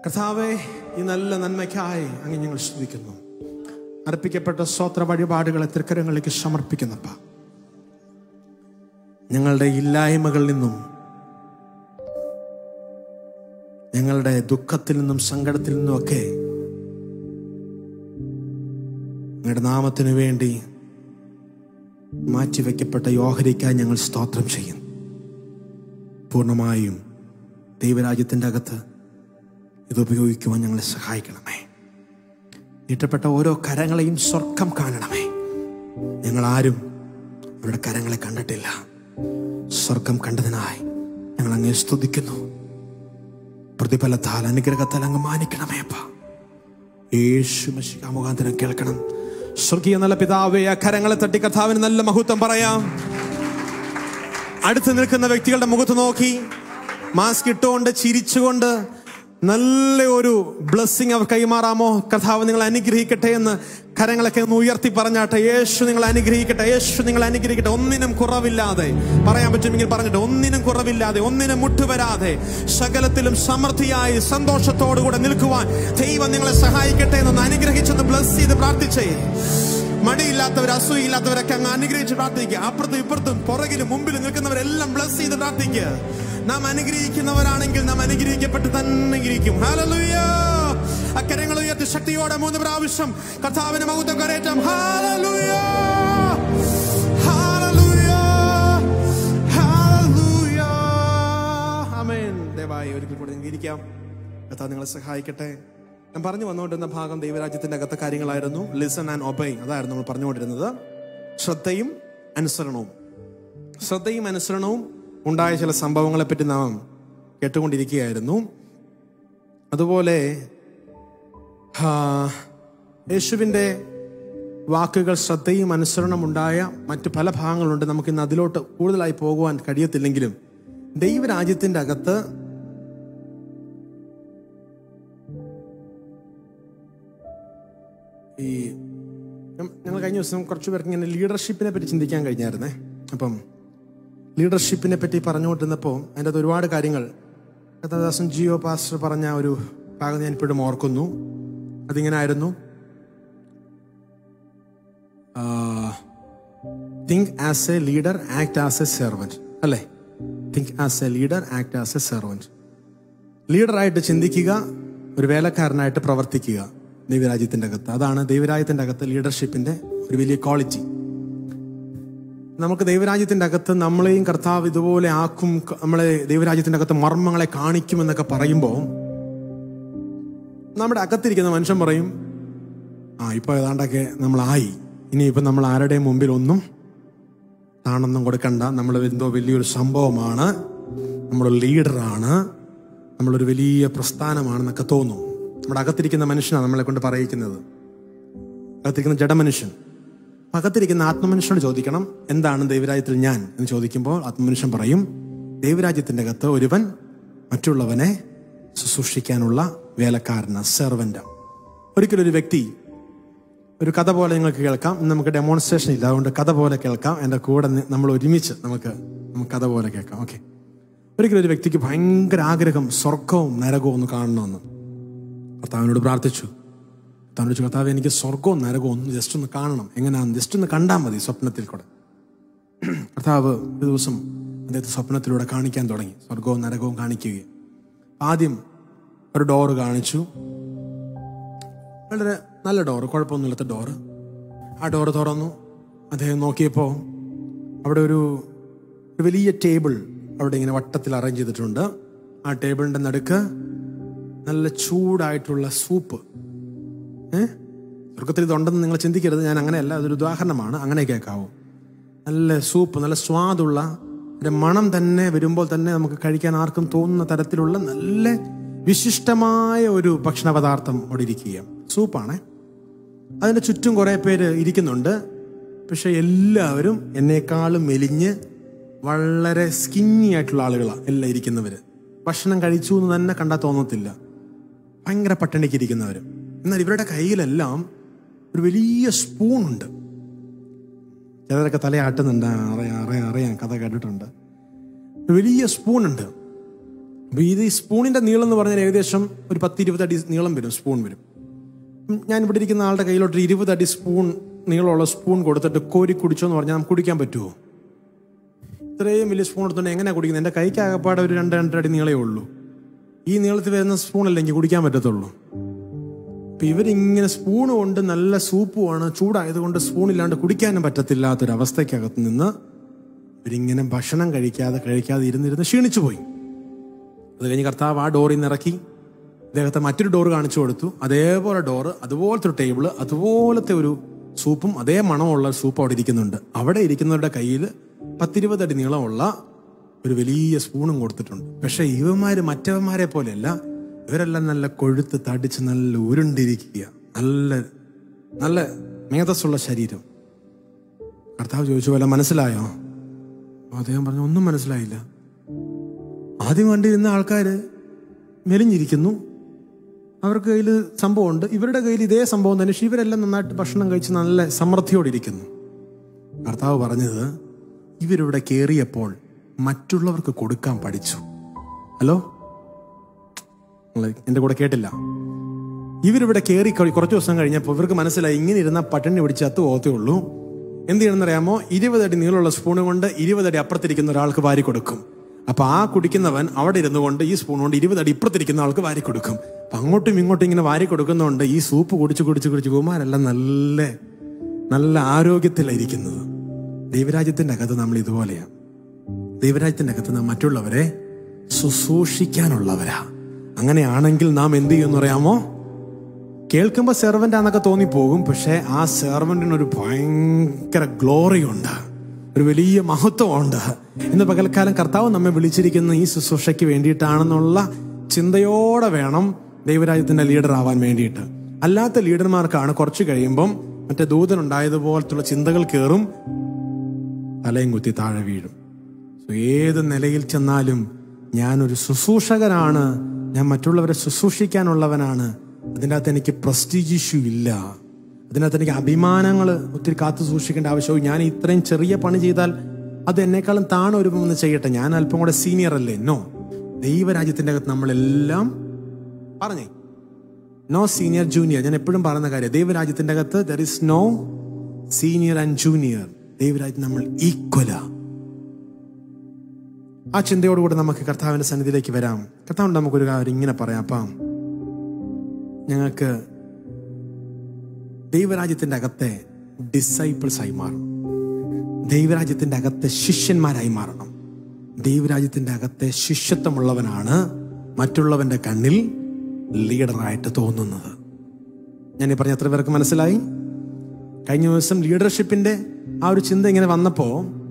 [SPEAKER 3] കർത്താവെ ഈ നല്ല നന്മയ്ക്കായി അങ്ങ് ഞങ്ങൾ സ്തുതിക്കുന്നു അർപ്പിക്കപ്പെട്ട സ്വോത്ര വഴിപാടുകളെ തൃക്കരങ്ങളിലേക്ക് സമർപ്പിക്കുന്നപ്പ ഞങ്ങളുടെ ഇല്ലായ്മകളിൽ നിന്നും ഞങ്ങളുടെ ദുഃഖത്തിൽ നിന്നും സങ്കടത്തിൽ നിന്നുമൊക്കെ അങ്ങയുടെ നാമത്തിനു വേണ്ടി മാറ്റിവെക്കപ്പെട്ട യോഹരിക്കായി ഞങ്ങൾ സ്തോത്രം ചെയ്യും പൂർണ്ണമായും ദൈവരാജ്യത്തിൻ്റെ അകത്ത് ഇത് ഉപയോഗിക്കുവാൻ ഞങ്ങളെ സഹായിക്കണമേ നീട്ടപ്പെട്ട ഓരോ കരങ്ങളെയും സ്വർഗം കാണണമേ ഞങ്ങൾ ആരും അവരുടെ കരങ്ങളെ കണ്ടിട്ടില്ല സ്വർഗം കണ്ടതിനായി ഞങ്ങൾ അങ്ങേ സ്തുതിക്കുന്നു പ്രതിഫലത്താൽ അനുഗ്രഹത്താൽ അങ്ങ് മാനിക്കണമേ അപ്പ യേശു മഷിക മുഖാന്തരം കേൾക്കണം സ്വർഗീയ നല്ല പിതാവേ ആ കരങ്ങളെ തട്ടി കഥാവിന് നല്ല മഹത്വം പറയാം അടുത്ത് നിൽക്കുന്ന വ്യക്തികളുടെ മുഖത്ത് നോക്കി മാസ്ക് ഇട്ടുകൊണ്ട് ചിരിച്ചുകൊണ്ട് നല്ല ഒരു ബ്ലെസ്സിങ് അവർ കൈമാറാമോ കഥാവ് നിങ്ങൾ അനുഗ്രഹിക്കട്ടെ എന്ന് കരങ്ങളൊക്കെ ഒന്ന് ഉയർത്തി പറഞ്ഞാട്ടെ യേശു നിങ്ങൾ അനുഗ്രഹിക്കട്ടെ യേശു നിങ്ങൾ അനുഗ്രഹിക്കട്ടെ ഒന്നിനും കുറവില്ലാതെ പറയാൻ പറ്റുമെങ്കിൽ പറഞ്ഞിട്ട് ഒന്നിനും കുറവില്ലാതെ ഒന്നിനും മുട്ടുവരാതെ സകലത്തിലും സമൃദ്ധിയായി സന്തോഷത്തോടുകൂടെ നിൽക്കുവാൻ ദൈവം നിങ്ങളെ സഹായിക്കട്ടെ എന്നൊന്ന് അനുഗ്രഹിച്ചൊന്ന് ബ്ലസ് ചെയ്ത് പ്രാർത്ഥിച്ചേ മടിയില്ലാത്തവർ അസൂയില്ലാത്തവരൊക്കെ അങ്ങ് അനുഗ്രഹിച്ച് പ്രാർത്ഥിക്കുക അപ്പുറത്തും ഇപ്പുറത്തും പുറകിലും മുമ്പിലും നിൽക്കുന്നവരെല്ലാം ബ്ലസ് ചെയ്ത് പ്രാർത്ഥിക്കുക നാം അനുഗ്രഹിക്കുന്നവരാണെങ്കിൽ നാം അനുഗ്രഹിക്കപ്പെട്ട് തന്നെ ഇരിക്കും ഹല്ലേലൂയ അക്കരങ്ങൾ ഉയർത്തി ശക്തിയോടെ മൂന്ന് പ്രാവശ്യം കർത്താവിന് മഹത്വം കരേറ്റാം ഹല്ലേലൂയ ഹല്ലേലൂയ ഹല്ലേലൂയ ആമേൻ ദയവായി ഒരിക്കൽ കൂടി നിങ്ങൾക്ക് ഇരിക്കാം കർത്താവ് നിങ്ങളെ സഹായിക്കട്ടെ ഞാൻ പറഞ്ഞു വന്നുകൊണ്ടിരുന്ന ഭാഗം ദൈവരാജ്യത്തിന്റെ അകത്തെ കാര്യങ്ങളായിരുന്നു ലിസൺ ആൻഡ് ഒബൈ അതായിരുന്നു നമ്മൾ പറഞ്ഞുകൊണ്ടിരുന്നത് ശ്രദ്ധയും അനുസരണവും ശ്രദ്ധയും അനുസരണവും ഉണ്ടായ ചില സംഭവങ്ങളെ പറ്റി നാം കേട്ടുകൊണ്ടിരിക്കുകയായിരുന്നു അതുപോലെ ആ, യേശുവിൻ്റെ വാക്കുകൾ ശ്രദ്ധയും അനുസരണവും ഉണ്ടായ മറ്റു പല ഭാഗങ്ങളുണ്ട് നമുക്ക് ഇന്ന് അതിലോട്ട് കൂടുതലായി പോകുവാൻ കഴിയത്തില്ലെങ്കിലും ദൈവരാജ്യത്തിൻ്റെ അകത്ത് ഈ ഞ- ഞങ്ങൾ കഴിഞ്ഞ ദിവസം കുറച്ച് പേർക്ക് ഇങ്ങനെ ലീഡർഷിപ്പിനെ പറ്റി ചിന്തിക്കാൻ കഴിഞ്ഞായിരുന്നേ അപ്പം ലീഡർഷിപ്പിനെ പറ്റി പറഞ്ഞുകൊണ്ടിരുന്നപ്പോൾ അതിൻ്റെ അകത്ത് ഒരുപാട് കാര്യങ്ങൾ കഥാദാസൻ ജിയോ പാസ്റ്റർ പറഞ്ഞ ഒരു ഭാഗം ഞാൻ ഇപ്പോഴും ഓർക്കുന്നു അതിങ്ങനെ ആയിരുന്നു think as a leader act as a servant അല്ലേ think as a leader act as a servant ലീഡറായിട്ട് ചിന്തിക്കുക ഒരു വേലക്കാരനായിട്ട് പ്രവർത്തിക്കുക ദൈവരാജ്യത്തിൻ്റെ അകത്ത് അതാണ് ദൈവരാജ്യത്തിൻ്റെ അകത്ത് ലീഡർഷിപ്പിൻ്റെ ഒരു വലിയ ക്വാളിറ്റി നമുക്ക് ദൈവരാജ്യത്തിൻ്റെ അകത്ത് നമ്മളെയും കർത്താവ് ഇതുപോലെ ആക്കും ക- നമ്മളെ ദൈവരാജ്യത്തിൻ്റെ അകത്ത് മർമ്മങ്ങളെ കാണിക്കുമെന്നൊക്കെ പറയുമ്പോൾ നമ്മുടെ അകത്തിരിക്കുന്ന മനുഷ്യൻ പറയും ആ ഇപ്പോൾ ഏതാണ്ടൊക്കെ നമ്മളായി ഇനിയിപ്പോൾ നമ്മൾ ആരുടെയും മുമ്പിൽ ഒന്നും താണൊന്നും കൊടുക്കണ്ട നമ്മൾ എന്തോ വലിയൊരു സംഭവമാണ് നമ്മളൊരു ലീഡറാണ് നമ്മളൊരു വലിയ പ്രസ്ഥാനമാണെന്നൊക്കെ തോന്നും നമ്മുടെ അകത്തിരിക്കുന്ന മനുഷ്യനാണ് നമ്മളെ കൊണ്ട് പറയിക്കുന്നത് അകത്തിരിക്കുന്ന ജഡമനുഷ്യൻ അകത്തിരിക്കുന്ന ആത്മമനുഷ്യനോട് ചോദിക്കണം എന്താണ് ദൈവരാജ്യത്തിൽ ഞാൻ എന്ന് ചോദിക്കുമ്പോൾ ആത്മമനുഷ്യൻ പറയും ദൈവരാജ്യത്തിന്റെ അകത്ത് ഒരുവൻ മറ്റുള്ളവനെ ശുശ്രൂഷിക്കാനുള്ള വേലക്കാരന സെർവൻ്റ് ഒരിക്കലും ഒരു വ്യക്തി ഒരു കഥ പോലെ നിങ്ങൾക്ക് കേൾക്കാം ഇന്ന് നമുക്ക് ഡെമോൺസ്ട്രേഷൻ ഇല്ല അതുകൊണ്ട് കഥ പോലെ കേൾക്കാം എൻ്റെ കൂടെ നി- നമ്മൾ ഒരുമിച്ച് നമുക്ക് നമുക്ക് കഥ പോലെ കേൾക്കാം ഓക്കെ ഒരിക്കലും ഒരു വ്യക്തിക്ക് ഭയങ്കര ആഗ്രഹം സ്വർഗവും നരകവും ഒന്ന് കാണണമെന്ന് കർത്താവിനോട് പ്രാർത്ഥിച്ചു കർത്താവിനോട് ചോദിച്ചു, കർത്താവ് എനിക്ക് സ്വർഗവും നരകവും ഒന്ന് ജസ്റ്റ് ഒന്ന് കാണണം എങ്ങനെയാന്ന് ജസ്റ്റ് ഒന്ന് കണ്ടാൽ മതി സ്വപ്നത്തിൽ കൂടെ കർത്താവ് ഒരു ദിവസം അദ്ദേഹത്തെ സ്വപ്നത്തിലൂടെ കാണിക്കാൻ തുടങ്ങി സ്വർഗവും നരകവും കാണിക്കുകയും ആദ്യം ഒരു ഡോറ് കാണിച്ചു വളരെ നല്ല ഡോറ് കുഴപ്പമൊന്നുമില്ലാത്ത ഡോറ് ആ ഡോറ് തുറന്നു അദ്ദേഹം നോക്കിയപ്പോൾ അവിടെ ഒരു ഒരു വലിയ ടേബിൾ അവിടെ ഇങ്ങനെ വട്ടത്തിൽ അറേഞ്ച് ചെയ്തിട്ടുണ്ട് ആ ടേബിളിൻ്റെ നടുക്ക് നല്ല ചൂടായിട്ടുള്ള സൂപ്പ് ഏ സ്വർഗത്തിൽ ഇതുണ്ടെന്ന് നിങ്ങൾ ചിന്തിക്കരുത് ഞാൻ അങ്ങനെയല്ല അതൊരു ഉദാഹരണമാണ് അങ്ങനെ കേൾക്കാവൂ നല്ല സൂപ്പ് നല്ല സ്വാദുള്ള ഒരു മണം തന്നെ വരുമ്പോൾ തന്നെ നമുക്ക് കഴിക്കാൻ ആർക്കും തോന്നുന്ന തരത്തിലുള്ള നല്ല വിശിഷ്ടമായ ഒരു ഭക്ഷണ പദാർത്ഥം അവിടെ ഇരിക്കുക സൂപ്പാണേ അതിൻ്റെ ചുറ്റും കുറേ പേര് ഇരിക്കുന്നുണ്ട് പക്ഷെ എല്ലാവരും എന്നെക്കാളും മെലിഞ്ഞ് വളരെ സ്കിന്നി ആയിട്ടുള്ള ആളുകളാണ് എല്ലാം ഇരിക്കുന്നവർ ഭക്ഷണം കഴിച്ചു എന്ന് തന്നെ കണ്ടാൽ തോന്നത്തില്ല ഭയങ്കര പട്ടിണിക്ക് ഇരിക്കുന്നവർ എന്നാൽ ഇവരുടെ കയ്യിലെല്ലാം ഒരു വലിയ സ്പൂണുണ്ട് ചിലരൊക്കെ തലയാട്ടുന്നുണ്ട് ആ, അറിയാം അറിയാം അറിയാം കഥ കേട്ടിട്ടുണ്ട് ഒരു വലിയ സ്പൂണുണ്ട് അപ്പൊ ഇത് ഈ സ്പൂണിന്റെ നീളം എന്ന് പറഞ്ഞാൽ ഏകദേശം ഒരു പത്ത് ഇരുപത് അടി നീളം വരും സ്പൂൺ വരും ഉം, ഞാൻ ഇവിടെ ഇരിക്കുന്ന ആളുടെ കയ്യിലോട്ട് ഒരു ഇരുപത് അടി സ്പൂൺ നീളമുള്ള സ്പൂൺ കൊടുത്തിട്ട് കോരി കുടിച്ചോ എന്ന് പറഞ്ഞാൽ നമുക്ക് കുടിക്കാൻ പറ്റുമോ ഇത്രയും വലിയ സ്പൂൺ എടുത്തോണ്ട് എങ്ങനെയാ കുടിക്കുന്നത് എൻ്റെ കൈക്ക് ആകപ്പാടെ ഒരു രണ്ട് രണ്ടര അടി നീളേ ഉള്ളൂ ഈ നീളത്തിൽ വരുന്ന സ്പൂണല്ലേ എനിക്ക് കുടിക്കാൻ പറ്റത്തുള്ളൂ അപ്പൊ ഇവരിങ്ങനെ സ്പൂൺ കൊണ്ട് നല്ല സൂപ്പുമാണ് ചൂടായതുകൊണ്ട് സ്പൂൺ ഇല്ലാണ്ട് കുടിക്കാനും പറ്റത്തില്ലാത്തൊരവസ്ഥയ്ക്കകത്ത് നിന്ന് ഇവരിങ്ങനെ ഭക്ഷണം കഴിക്കാതെ കഴിക്കാതെ ഇരുന്നിരുന്ന് ക്ഷീണിച്ചു പോയി അത് കഴിഞ്ഞ് കർത്താവ് ആ ഡോറിൽ നിന്ന് ഇറക്കി അദ്ദേഹത്തെ മറ്റൊരു ഡോർ കാണിച്ചു കൊടുത്തു അതേപോലെ ഡോറ് അതുപോലത്തെ ഒരു ടേബിള് അതുപോലത്തെ ഒരു സൂപ്പും അതേ മണമുള്ള സൂപ്പ് അവിടെ ഇരിക്കുന്നുണ്ട് അവിടെ ഇരിക്കുന്നവരുടെ കയ്യിൽ പത്തിരുപത് അടി നീളമുള്ള ഒരു വലിയ സ്പൂണും കൊടുത്തിട്ടുണ്ട് പക്ഷെ ഇവന്മാര് മറ്റവന്മാരെ പോലെയല്ല ഇവരെല്ലാം നല്ല കൊഴുത്ത് തടിച്ച് നല്ല ഉരുണ്ടിരിക്കുക നല്ല നല്ല മേധസ്സുള്ള ശരീരം കർത്താവ് ചോദിച്ചു പോലെ മനസ്സിലായോ അപ്പൊ അദ്ദേഹം പറഞ്ഞു ഒന്നും മനസ്സിലായില്ല ആദ്യം കണ്ടിരുന്ന ആൾക്കാർ മെലിഞ്ഞിരിക്കുന്നു അവർക്ക് കയ്യിൽ സംഭവമുണ്ട് ഇവരുടെ കയ്യിൽ ഇതേ സംഭവം തന്നെ പക്ഷെ ഇവരെല്ലാം നന്നായിട്ട് ഭക്ഷണം കഴിച്ച് നല്ല സമൃദ്ധിയോടെ ഇരിക്കുന്നു കർത്താവ് പറഞ്ഞത് ഇവരിവിടെ കയറിയപ്പോൾ മറ്റുള്ളവർക്ക് കൊടുക്കാൻ പഠിച്ചു ഹലോ നിങ്ങള് എൻ്റെ കൂടെ കേട്ടില്ല ഇവരിവിടെ കയറി കഴി- കുറച്ച് ദിവസം കഴിഞ്ഞപ്പോൾ ഇവർക്ക് മനസ്സിലായി ഇങ്ങനെ ഇരുന്ന പട്ടിണി പിടിച്ച് അത്ത് പോകത്തേ ഉള്ളൂ എന്ത് ചെയ്യണമെന്നറിയാമോ ഇരുപതടി നീളമുള്ള സ്പൂൺ കൊണ്ട് ഇരുപതടി അപ്പുറത്തിരിക്കുന്ന ഒരാൾക്ക് വാരി കൊടുക്കും അപ്പൊ ആ കുടിക്കുന്നവൻ അവിടെ ഇരുന്നു കൊണ്ട് ഈ സ്പൂൺ കൊണ്ട് ഇരുപതടി ഇപ്പുറത്തിരിക്കുന്ന ആൾക്ക് വാരി കൊടുക്കും അപ്പൊ അങ്ങോട്ടും ഇങ്ങോട്ടും ഇങ്ങനെ വാരി കൊടുക്കുന്നതുകൊണ്ട് ഈ സൂപ്പ് കുടിച്ച് കുടിച്ച് കുടിച്ച് കുമാരെല്ലാം നല്ല നല്ല ആരോഗ്യത്തിലായിരിക്കുന്നത് ദൈവരാജ്യത്തിന്റെ അകത്ത് നമ്മൾ ഇതുപോലെയാണ് ദൈവരാജ്യത്തിന്റെ അകത്ത് നാം മറ്റുള്ളവരെ ശുശ്രൂഷിക്കാനുള്ളവരാ അങ്ങനെയാണെങ്കിൽ നാം എന്ത് ചെയ്യുമെന്ന് പറയാമോ കേൾക്കുമ്പോൾ സെർവൻ്റ് ആണെന്നൊക്കെ തോന്നിപ്പോകും പക്ഷെ ആ സെർവൻറ്റിന് ഒരു ഭയങ്കര ഗ്ലോറി ഉണ്ട് ഒരു വലിയ മഹത്വമുണ്ട് ഇന്ന് പകൽക്കാലം കർത്താവ് നമ്മെ വിളിച്ചിരിക്കുന്ന ഈ ശുശ്രൂഷയ്ക്ക് വേണ്ടിയിട്ടാണെന്നുള്ള ചിന്തയോടെ വേണം ദൈവരാജ്യത്തിന്റെ ലീഡർ ആവാൻ വേണ്ടിയിട്ട് അല്ലാത്ത ലീഡർമാർക്കാണ് കുറച്ച് കഴിയുമ്പം മറ്റേ ദൂതൻ ഉണ്ടായതുപോലത്തുള്ള ചിന്തകൾ കയറും തലയും കുത്തി താഴെ വീഴും So, ഏത് നിലയിൽ ചെന്നാലും ഞാനൊരു ശുശ്രൂഷകനാണ് ഞാൻ മറ്റുള്ളവരെ ശുശ്രൂഷിക്കാനുള്ളവനാണ് അതിൻ്റെ അകത്ത് എനിക്ക് പ്രസ്റ്റീജ് ഇഷ്യൂ ഇല്ല അതിനകത്ത് എനിക്ക് അഭിമാനങ്ങൾ ഒത്തിരി കാത്തു സൂക്ഷിക്കേണ്ട ആവശ്യവും ഞാൻ ഇത്രയും ചെറിയ പണി ചെയ്താൽ അത് എന്നെക്കാളും താണ ഒരു ഒന്ന് ചെയ്യട്ടെ ഞാൻ അല്പം കൂടെ സീനിയർ അല്ലേ നോ ദൈവരാജ്യത്തിന്റെ അകത്ത് നമ്മളെല്ലാം പറഞ്ഞേ നോ സീനിയർ ജൂനിയർ ഞാൻ എപ്പോഴും പറയുന്ന കാര്യം ദൈവരാജ്യത്തിന്റെ അകത്ത് there is no senior and junior ദൈവരാജ്യം നമ്മൾ ഈക്വലാ ആ ചിന്തയോടുകൂടി നമുക്ക് കർത്താവിന്റെ സന്നിധിയിലേക്ക് വരാം കർത്താവിന് നമുക്കൊരു കാര്യം ഇങ്ങനെ പറയാം അപ്പം ഞങ്ങൾക്ക് ദൈവരാജ്യത്തിന്റെ അകത്തെ ഡിസൈപ്പിൾസ് ആയി മാറണം ദൈവരാജ്യത്തിന്റെ അകത്തെ ശിഷ്യന്മാരായി മാറണം ദൈവരാജ്യത്തിന്റെ അകത്തെ ശിഷ്യത്വമുള്ളവനാണ് മറ്റുള്ളവന്റെ കണ്ണിൽ ലീഡറായിട്ട് തോന്നുന്നത് ഞാൻ ഈ പറഞ്ഞ എത്ര പേർക്ക് മനസ്സിലായി കഴിഞ്ഞ ദിവസം ലീഡർഷിപ്പിന്റെ ആ ഒരു ചിന്ത ഇങ്ങനെ വന്നപ്പോ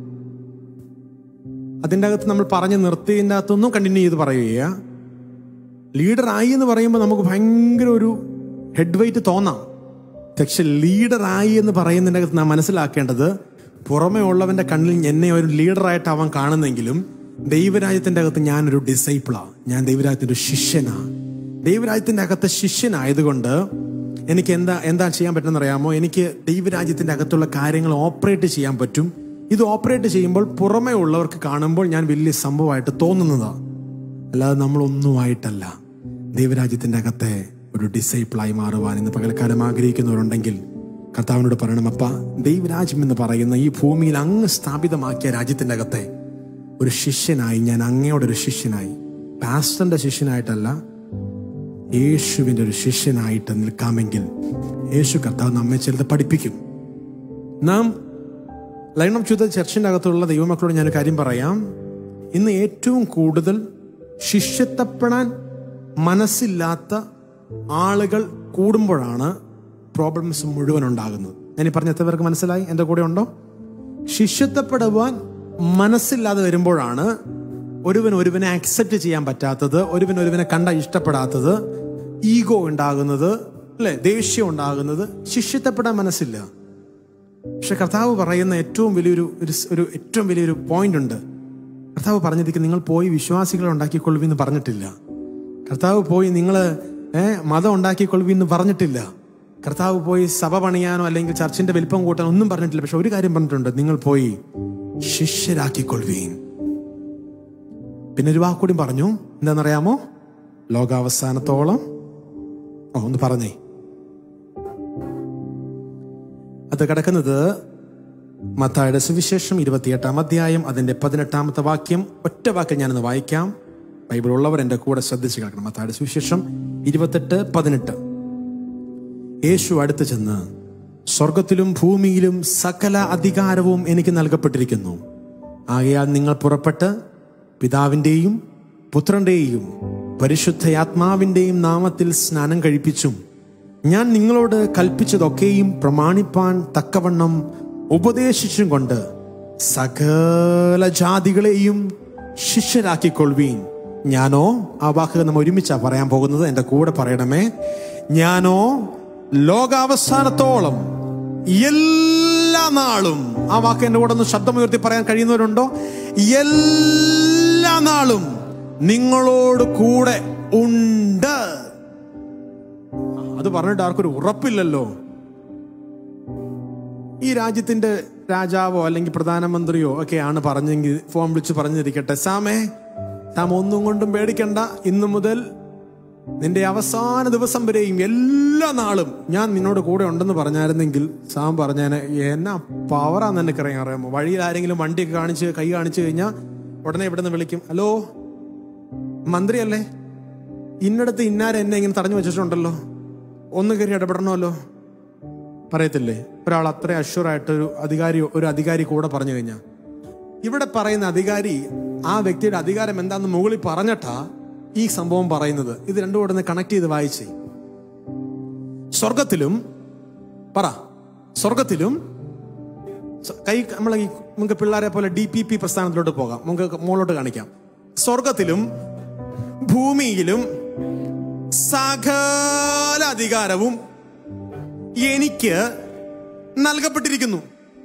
[SPEAKER 3] അതിൻ്റെ അകത്ത് നമ്മൾ പറഞ്ഞ് നിർത്തിയതിൻ്റെ അകത്തൊന്നും കണ്ടിന്യൂ ചെയ്ത് പറയുക ലീഡർ ആയി എന്ന് പറയുമ്പോൾ നമുക്ക് ഭയങ്കര ഒരു ഹെഡ് വെയിറ്റ് തോന്നാം പക്ഷെ ലീഡർ ആയി എന്ന് പറയുന്നതിൻ്റെ അകത്ത് നാം മനസ്സിലാക്കേണ്ടത് പുറമേ ഉള്ളവന്റെ കണ്ണിൽ എന്നെ ഒരു ലീഡറായിട്ട് അവൻ കാണുന്നെങ്കിലും ദൈവരാജ്യത്തിന്റെ അകത്ത് ഞാനൊരു ഡിസൈപ്പിളാ ഞാൻ ദൈവരാജ്യത്തിന്റെ ഒരു ശിഷ്യനാ ദൈവരാജ്യത്തിന്റെ അകത്ത് ശിഷ്യനായതുകൊണ്ട് എനിക്ക് എന്താ എന്താ ചെയ്യാൻ പറ്റുമെന്ന് അറിയാമോ എനിക്ക് ദൈവരാജ്യത്തിന്റെ അകത്തുള്ള കാര്യങ്ങൾ ഓപ്പറേറ്റ് ചെയ്യാൻ പറ്റും ഇത് ഓപ്പറേറ്റ് ചെയ്യുമ്പോൾ പുറമേ ഉള്ളവർക്ക് കാണുമ്പോൾ ഞാൻ വലിയ സംഭവമായിട്ട് തോന്നുന്നതാ അല്ലാതെ നമ്മളൊന്നുമായിട്ടല്ല ദൈവരാജ്യത്തിന്റെ അകത്തെ ഒരു ഡിസൈപ്പിളായി മാറുവാൻ ഇന്ന് പകൽക്കാലം ആഗ്രഹിക്കുന്നവരുണ്ടെങ്കിൽ കർത്താവിനോട് പറയണം അപ്പ ദൈവരാജ്യം എന്ന് പറയുന്ന ഈ ഭൂമിയിൽ അങ്ങ് സ്ഥാപിതമാക്കിയ രാജ്യത്തിന്റെ അകത്തെ ഒരു ശിഷ്യനായി ഞാൻ അങ്ങയോടെ ഒരു ശിഷ്യനായി പാസ്റ്ററിന്റെ ശിഷ്യനായിട്ടല്ല യേശുവിന്റെ ഒരു ശിഷ്യനായിട്ട് നിൽക്കാമെങ്കിൽ യേശു കർത്താവ് നമ്മെ ചിലത് പഠിപ്പിക്കും നാം ലൈൻ ഓഫ് ചുത ചർച്ചിന്റെ അകത്തുള്ള ദൈവമക്കളോട് ഞാൻ കാര്യം പറയാം ഇന്ന് ഏറ്റവും കൂടുതൽ ശിഷ്യത്തപ്പെടാൻ മനസ്സില്ലാത്ത ആളുകൾ കൂടുമ്പോഴാണ് പ്രോബ്ലംസ് മുഴുവൻ ഉണ്ടാകുന്നത് ഞാൻ ഈ പറഞ്ഞ എത്ര പേർക്ക് മനസ്സിലായി എൻ്റെ കൂടെ ഉണ്ടോ ശിഷ്യത്തപ്പെടുവാൻ മനസ്സില്ലാതെ വരുമ്പോഴാണ് ഒരുവൻ ഒരുവനെ അക്സെപ്റ്റ് ചെയ്യാൻ പറ്റാത്തത് ഒരുവൻ ഒരുവനെ കണ്ട ഇഷ്ടപ്പെടാത്തത് ഈഗോ ഉണ്ടാകുന്നത് അല്ലെ ദേഷ്യം ഉണ്ടാകുന്നത് ശിഷ്യത്തപ്പെടാൻ മനസ്സില്ല പക്ഷെ കർത്താവ് പറയുന്ന ഏറ്റവും വലിയൊരു ഒരു സ്- ഒരു ഏറ്റവും വലിയൊരു പോയിന്റ് ഉണ്ട് കർത്താവ് പറഞ്ഞിരിക്കും നിങ്ങൾ പോയി വിശ്വാസികളെ ഉണ്ടാക്കിക്കൊള്ളുവെന്ന് പറഞ്ഞിട്ടില്ല കർത്താവ് പോയി നിങ്ങൾ മതം ഉണ്ടാക്കിക്കൊള്ളുവെന്ന് പറഞ്ഞിട്ടില്ല കർത്താവ് പോയി സഭ പണിയാനോ അല്ലെങ്കിൽ ചർച്ചിന്റെ വലിപ്പം കൂട്ടാനോ ഒന്നും പറഞ്ഞിട്ടില്ല പക്ഷെ ഒരു കാര്യം പറഞ്ഞിട്ടുണ്ട് നിങ്ങൾ പോയി ശിഷ്യരാക്കിക്കൊള്ളുവീൻ പിന്നെ ഒരു വാക്കുകൂടി പറഞ്ഞു എന്താണെന്നറിയാമോ ലോകാവസാനത്തോളം ഓ ഒന്ന് പറഞ്ഞേ അത് കിടക്കുന്നത് മത്തായുടെ സുവിശേഷം ഇരുപത്തിയെട്ടാം അധ്യായം അതിന്റെ പതിനെട്ടാമത്തെ വാക്യം ഒറ്റ വാക്യം ഞാനൊന്ന് വായിക്കാം ബൈബിൾ ഉള്ളവർ എൻ്റെ കൂടെ ശ്രദ്ധിച്ച് കേൾക്കണം മത്തായുടെ സുവിശേഷം ഇരുപത്തെട്ട് പതിനെട്ട് യേശു അടുത്ത് ചെന്ന് സ്വർഗത്തിലും ഭൂമിയിലും സകല അധികാരവും എനിക്ക് നൽകപ്പെട്ടിരിക്കുന്നു ആകയാൽ നിങ്ങൾ പുറപ്പെട്ട് പിതാവിൻ്റെയും പുത്രന്റെയും പരിശുദ്ധയാത്മാവിൻ്റെയും നാമത്തിൽ സ്നാനം കഴിപ്പിച്ചും ഞാൻ നിങ്ങളോട് കൽപ്പിച്ചതൊക്കെയും പ്രമാണിപ്പാൻ തക്കവണ്ണം ഉപദേശിച്ചും കൊണ്ട് സകല ജാതികളെയും ശിഷ്യരാക്കിക്കൊള്ളുവീൻ ഞാനോ ആ വാക്കുകൾ നമ്മൾ ഒരുമിച്ചാ പറയാൻ പോകുന്നത് എൻ്റെ കൂടെ പറയണമേ ഞാനോ ലോകാവസാനത്തോളം എല്ലാ നാളും ആ വാക്ക് എൻ്റെ കൂടെ ഒന്ന് ശബ്ദമുയർത്തി പറയാൻ കഴിയുന്നവരുണ്ടോ എല്ലാ നാളും നിങ്ങളോട് കൂടെ ഉണ്ട് അത് പറഞ്ഞിട്ട് ആർക്കൊരു ഉറപ്പില്ലല്ലോ ഈ രാജ്യത്തിന്റെ രാജാവോ അല്ലെങ്കിൽ പ്രധാനമന്ത്രിയോ ഒക്കെയാണ് പറഞ്ഞെങ്കിൽ ഫോൺ വിളിച്ച് പറഞ്ഞിരിക്കട്ടെ സാമേ സാം ഒന്നും കൊണ്ടും പേടിക്കണ്ട ഇന്നു മുതൽ നിന്റെ അവസാന ദിവസം വരെയും എല്ലാ നാളും ഞാൻ നിന്നോട് കൂടെ ഉണ്ടെന്ന് പറഞ്ഞായിരുന്നെങ്കിൽ സാം പറഞ്ഞാന് എന്നാ പവറാന്ന് എനിക്ക് അറിയാൻ അറിയാമോ വഴിയിൽ ആരെങ്കിലും വണ്ടിയൊക്കെ കാണിച്ച് കൈ കാണിച്ചു കഴിഞ്ഞാൽ ഉടനെ ഇവിടെ നിന്ന് വിളിക്കും ഹലോ മന്ത്രിയല്ലേ ഇന്നടത്ത് ഇന്നാരെ എന്നെ ഇങ്ങനെ തടഞ്ഞു വെച്ചിട്ടുണ്ടല്ലോ ഒന്ന് കയറി ഇടപെടണമല്ലോ പറയത്തില്ലേ ഒരാൾ അത്ര അഷ്യൂറായിട്ട് ഒരു അധികാരി ഒരു അധികാരി കൂടെ പറഞ്ഞു കഴിഞ്ഞാൽ ഇവിടെ പറയുന്ന അധികാരി ആ വ്യക്തിയുടെ അധികാരം എന്താണെന്ന് മുകളിൽ പറഞ്ഞിട്ടാ ഈ സംഭവം പറയുന്നത് ഇത് രണ്ടും കൂടെ കണക്ട് ചെയ്ത് വായിച്ചേ സ്വർഗത്തിലും പറ സ്വർഗത്തിലും സ- കൈ നമ്മൾ ഈ നമുക്ക് പിള്ളേരെ പോലെ ഡി പി പി പ്രസ്ഥാനത്തിലോട്ട് പോകാം നമുക്ക് മുകളിലോട്ട് കാണിക്കാം സ്വർഗത്തിലും ഭൂമിയിലും സകല അധികാരവും എനിക്ക് നൽകപ്പെട്ടിരിക്കുന്നു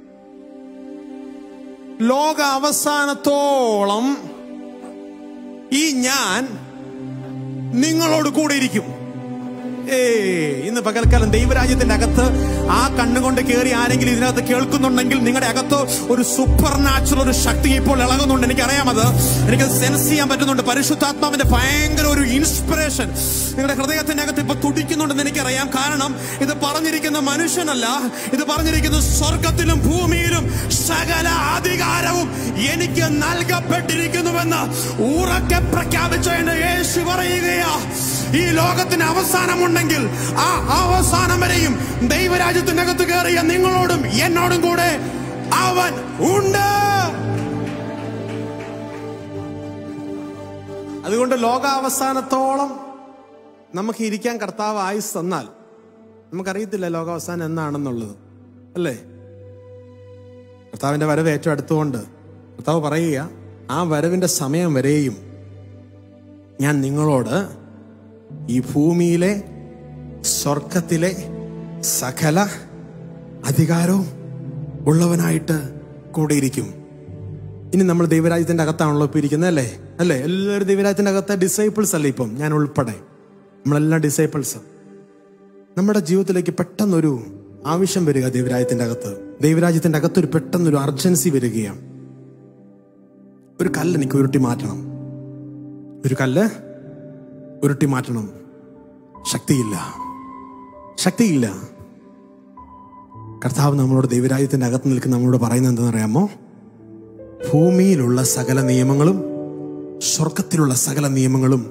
[SPEAKER 3] ലോക അവസാനത്തോളം ഈ ഞാൻ നിങ്ങളോട് കൂടെ ഇരിക്കും ഏ ഇന്ന് പകൽക്കാലം ദൈവരാജ്യത്തിന്റെ അകത്ത് ആ കണ്ണുകൊണ്ട് കയറി ആരെങ്കിലും ഇതിനകത്ത് കേൾക്കുന്നുണ്ടെങ്കിൽ നിങ്ങളുടെ അകത്ത് ഒരു സൂപ്പർ നാച്ചുറൽ ഒരു ശക്തി ഇപ്പോൾ ഇളകുന്നുണ്ട് എനിക്കറിയാമത് എനിക്ക് സെൻസ് ചെയ്യാൻ പറ്റുന്നുണ്ട് പരിശുദ്ധാത്മാവിന്റെ ഭയങ്കര ഒരു ഇൻസ്പിറേഷൻ നിങ്ങളുടെ ഹൃദയത്തിന്റെ അകത്ത് ഇപ്പൊ തുടിക്കുന്നുണ്ടെന്ന് എനിക്കറിയാം കാരണം ഇത് പറഞ്ഞിരിക്കുന്ന മനുഷ്യനല്ല ഇത് പറഞ്ഞിരിക്കുന്ന സ്വർഗത്തിലും ഭൂമിയിലും സകല അധികാരവും എനിക്ക് നൽകപ്പെട്ടിരിക്കുന്നുവെന്ന് ഉറക്കെ പ്രഖ്യാപിച്ച എന്റെ യേശു പറയുകയാ ഈ ലോകത്തിന് അവസാനമുണ്ടെങ്കിൽ ആ അവസാനം വരെയും ദൈവരാജ്യത്തിന്റെ അകത്ത് കയറിയ നിങ്ങളോടും എന്നോടും കൂടെ അവൻ ഉണ്ട് അതുകൊണ്ട് ലോകാവസാനത്തോളം നമുക്ക് ഇരിക്കാൻ കർത്താവ് ആയുസ് തന്നാൽ നമുക്കറിയത്തില്ല ലോകാവസാനം എന്നാണെന്നുള്ളത് അല്ലേ കർത്താവിന്റെ വരവ് ഏറ്റവും അടുത്തുകൊണ്ട് കർത്താവ് പറയുക ആ വരവിന്റെ സമയം വരെയും ഞാൻ നിങ്ങളോട് ഈ ഭൂമിയിലെ സ്വർഗത്തിലെ സകല അധികാരവും ഉള്ളവനായിട്ട് കൂടെയിരിക്കും ഇനി നമ്മൾ ദൈവരാജ്യത്തിന്റെ അകത്താണല്ലോ ഇപ്പൊ ഇരിക്കുന്നത് അല്ലേ അല്ലേ എല്ലാവരും ദൈവരാജ്യത്തിന്റെ അകത്ത് ഡിസൈപ്പിൾസ് അല്ലേ ഇപ്പം ഞാൻ ഉൾപ്പെടെ നമ്മളെല്ലാം ഡിസൈപ്പിൾസ് നമ്മുടെ ജീവിതത്തിലേക്ക് പെട്ടെന്നൊരു ആവശ്യം വരിക ദൈവരാജ്യത്തിന്റെ അകത്ത് ദൈവരാജ്യത്തിന്റെ അകത്തൊരു പെട്ടെന്നൊരു അർജൻസി വരികയാണ് ഒരു കല്ല് എനിക്ക് ഉരുട്ടി മാറ്റണം ഒരു കല്ല് ഉരുട്ടി മാറ്റണം ശക്തിയില്ല ശക്തിയില്ല കർത്താവ് നമ്മളോട് ദൈവരാജ്യത്തിന്റെ അകത്ത് നിൽക്കുന്ന നമ്മളോട് പറയുന്നത് എന്താണെന്നറിയാമോ ഭൂമിയിലുള്ള സകല നിയമങ്ങളും സ്വർഗത്തിലുള്ള സകല നിയമങ്ങളും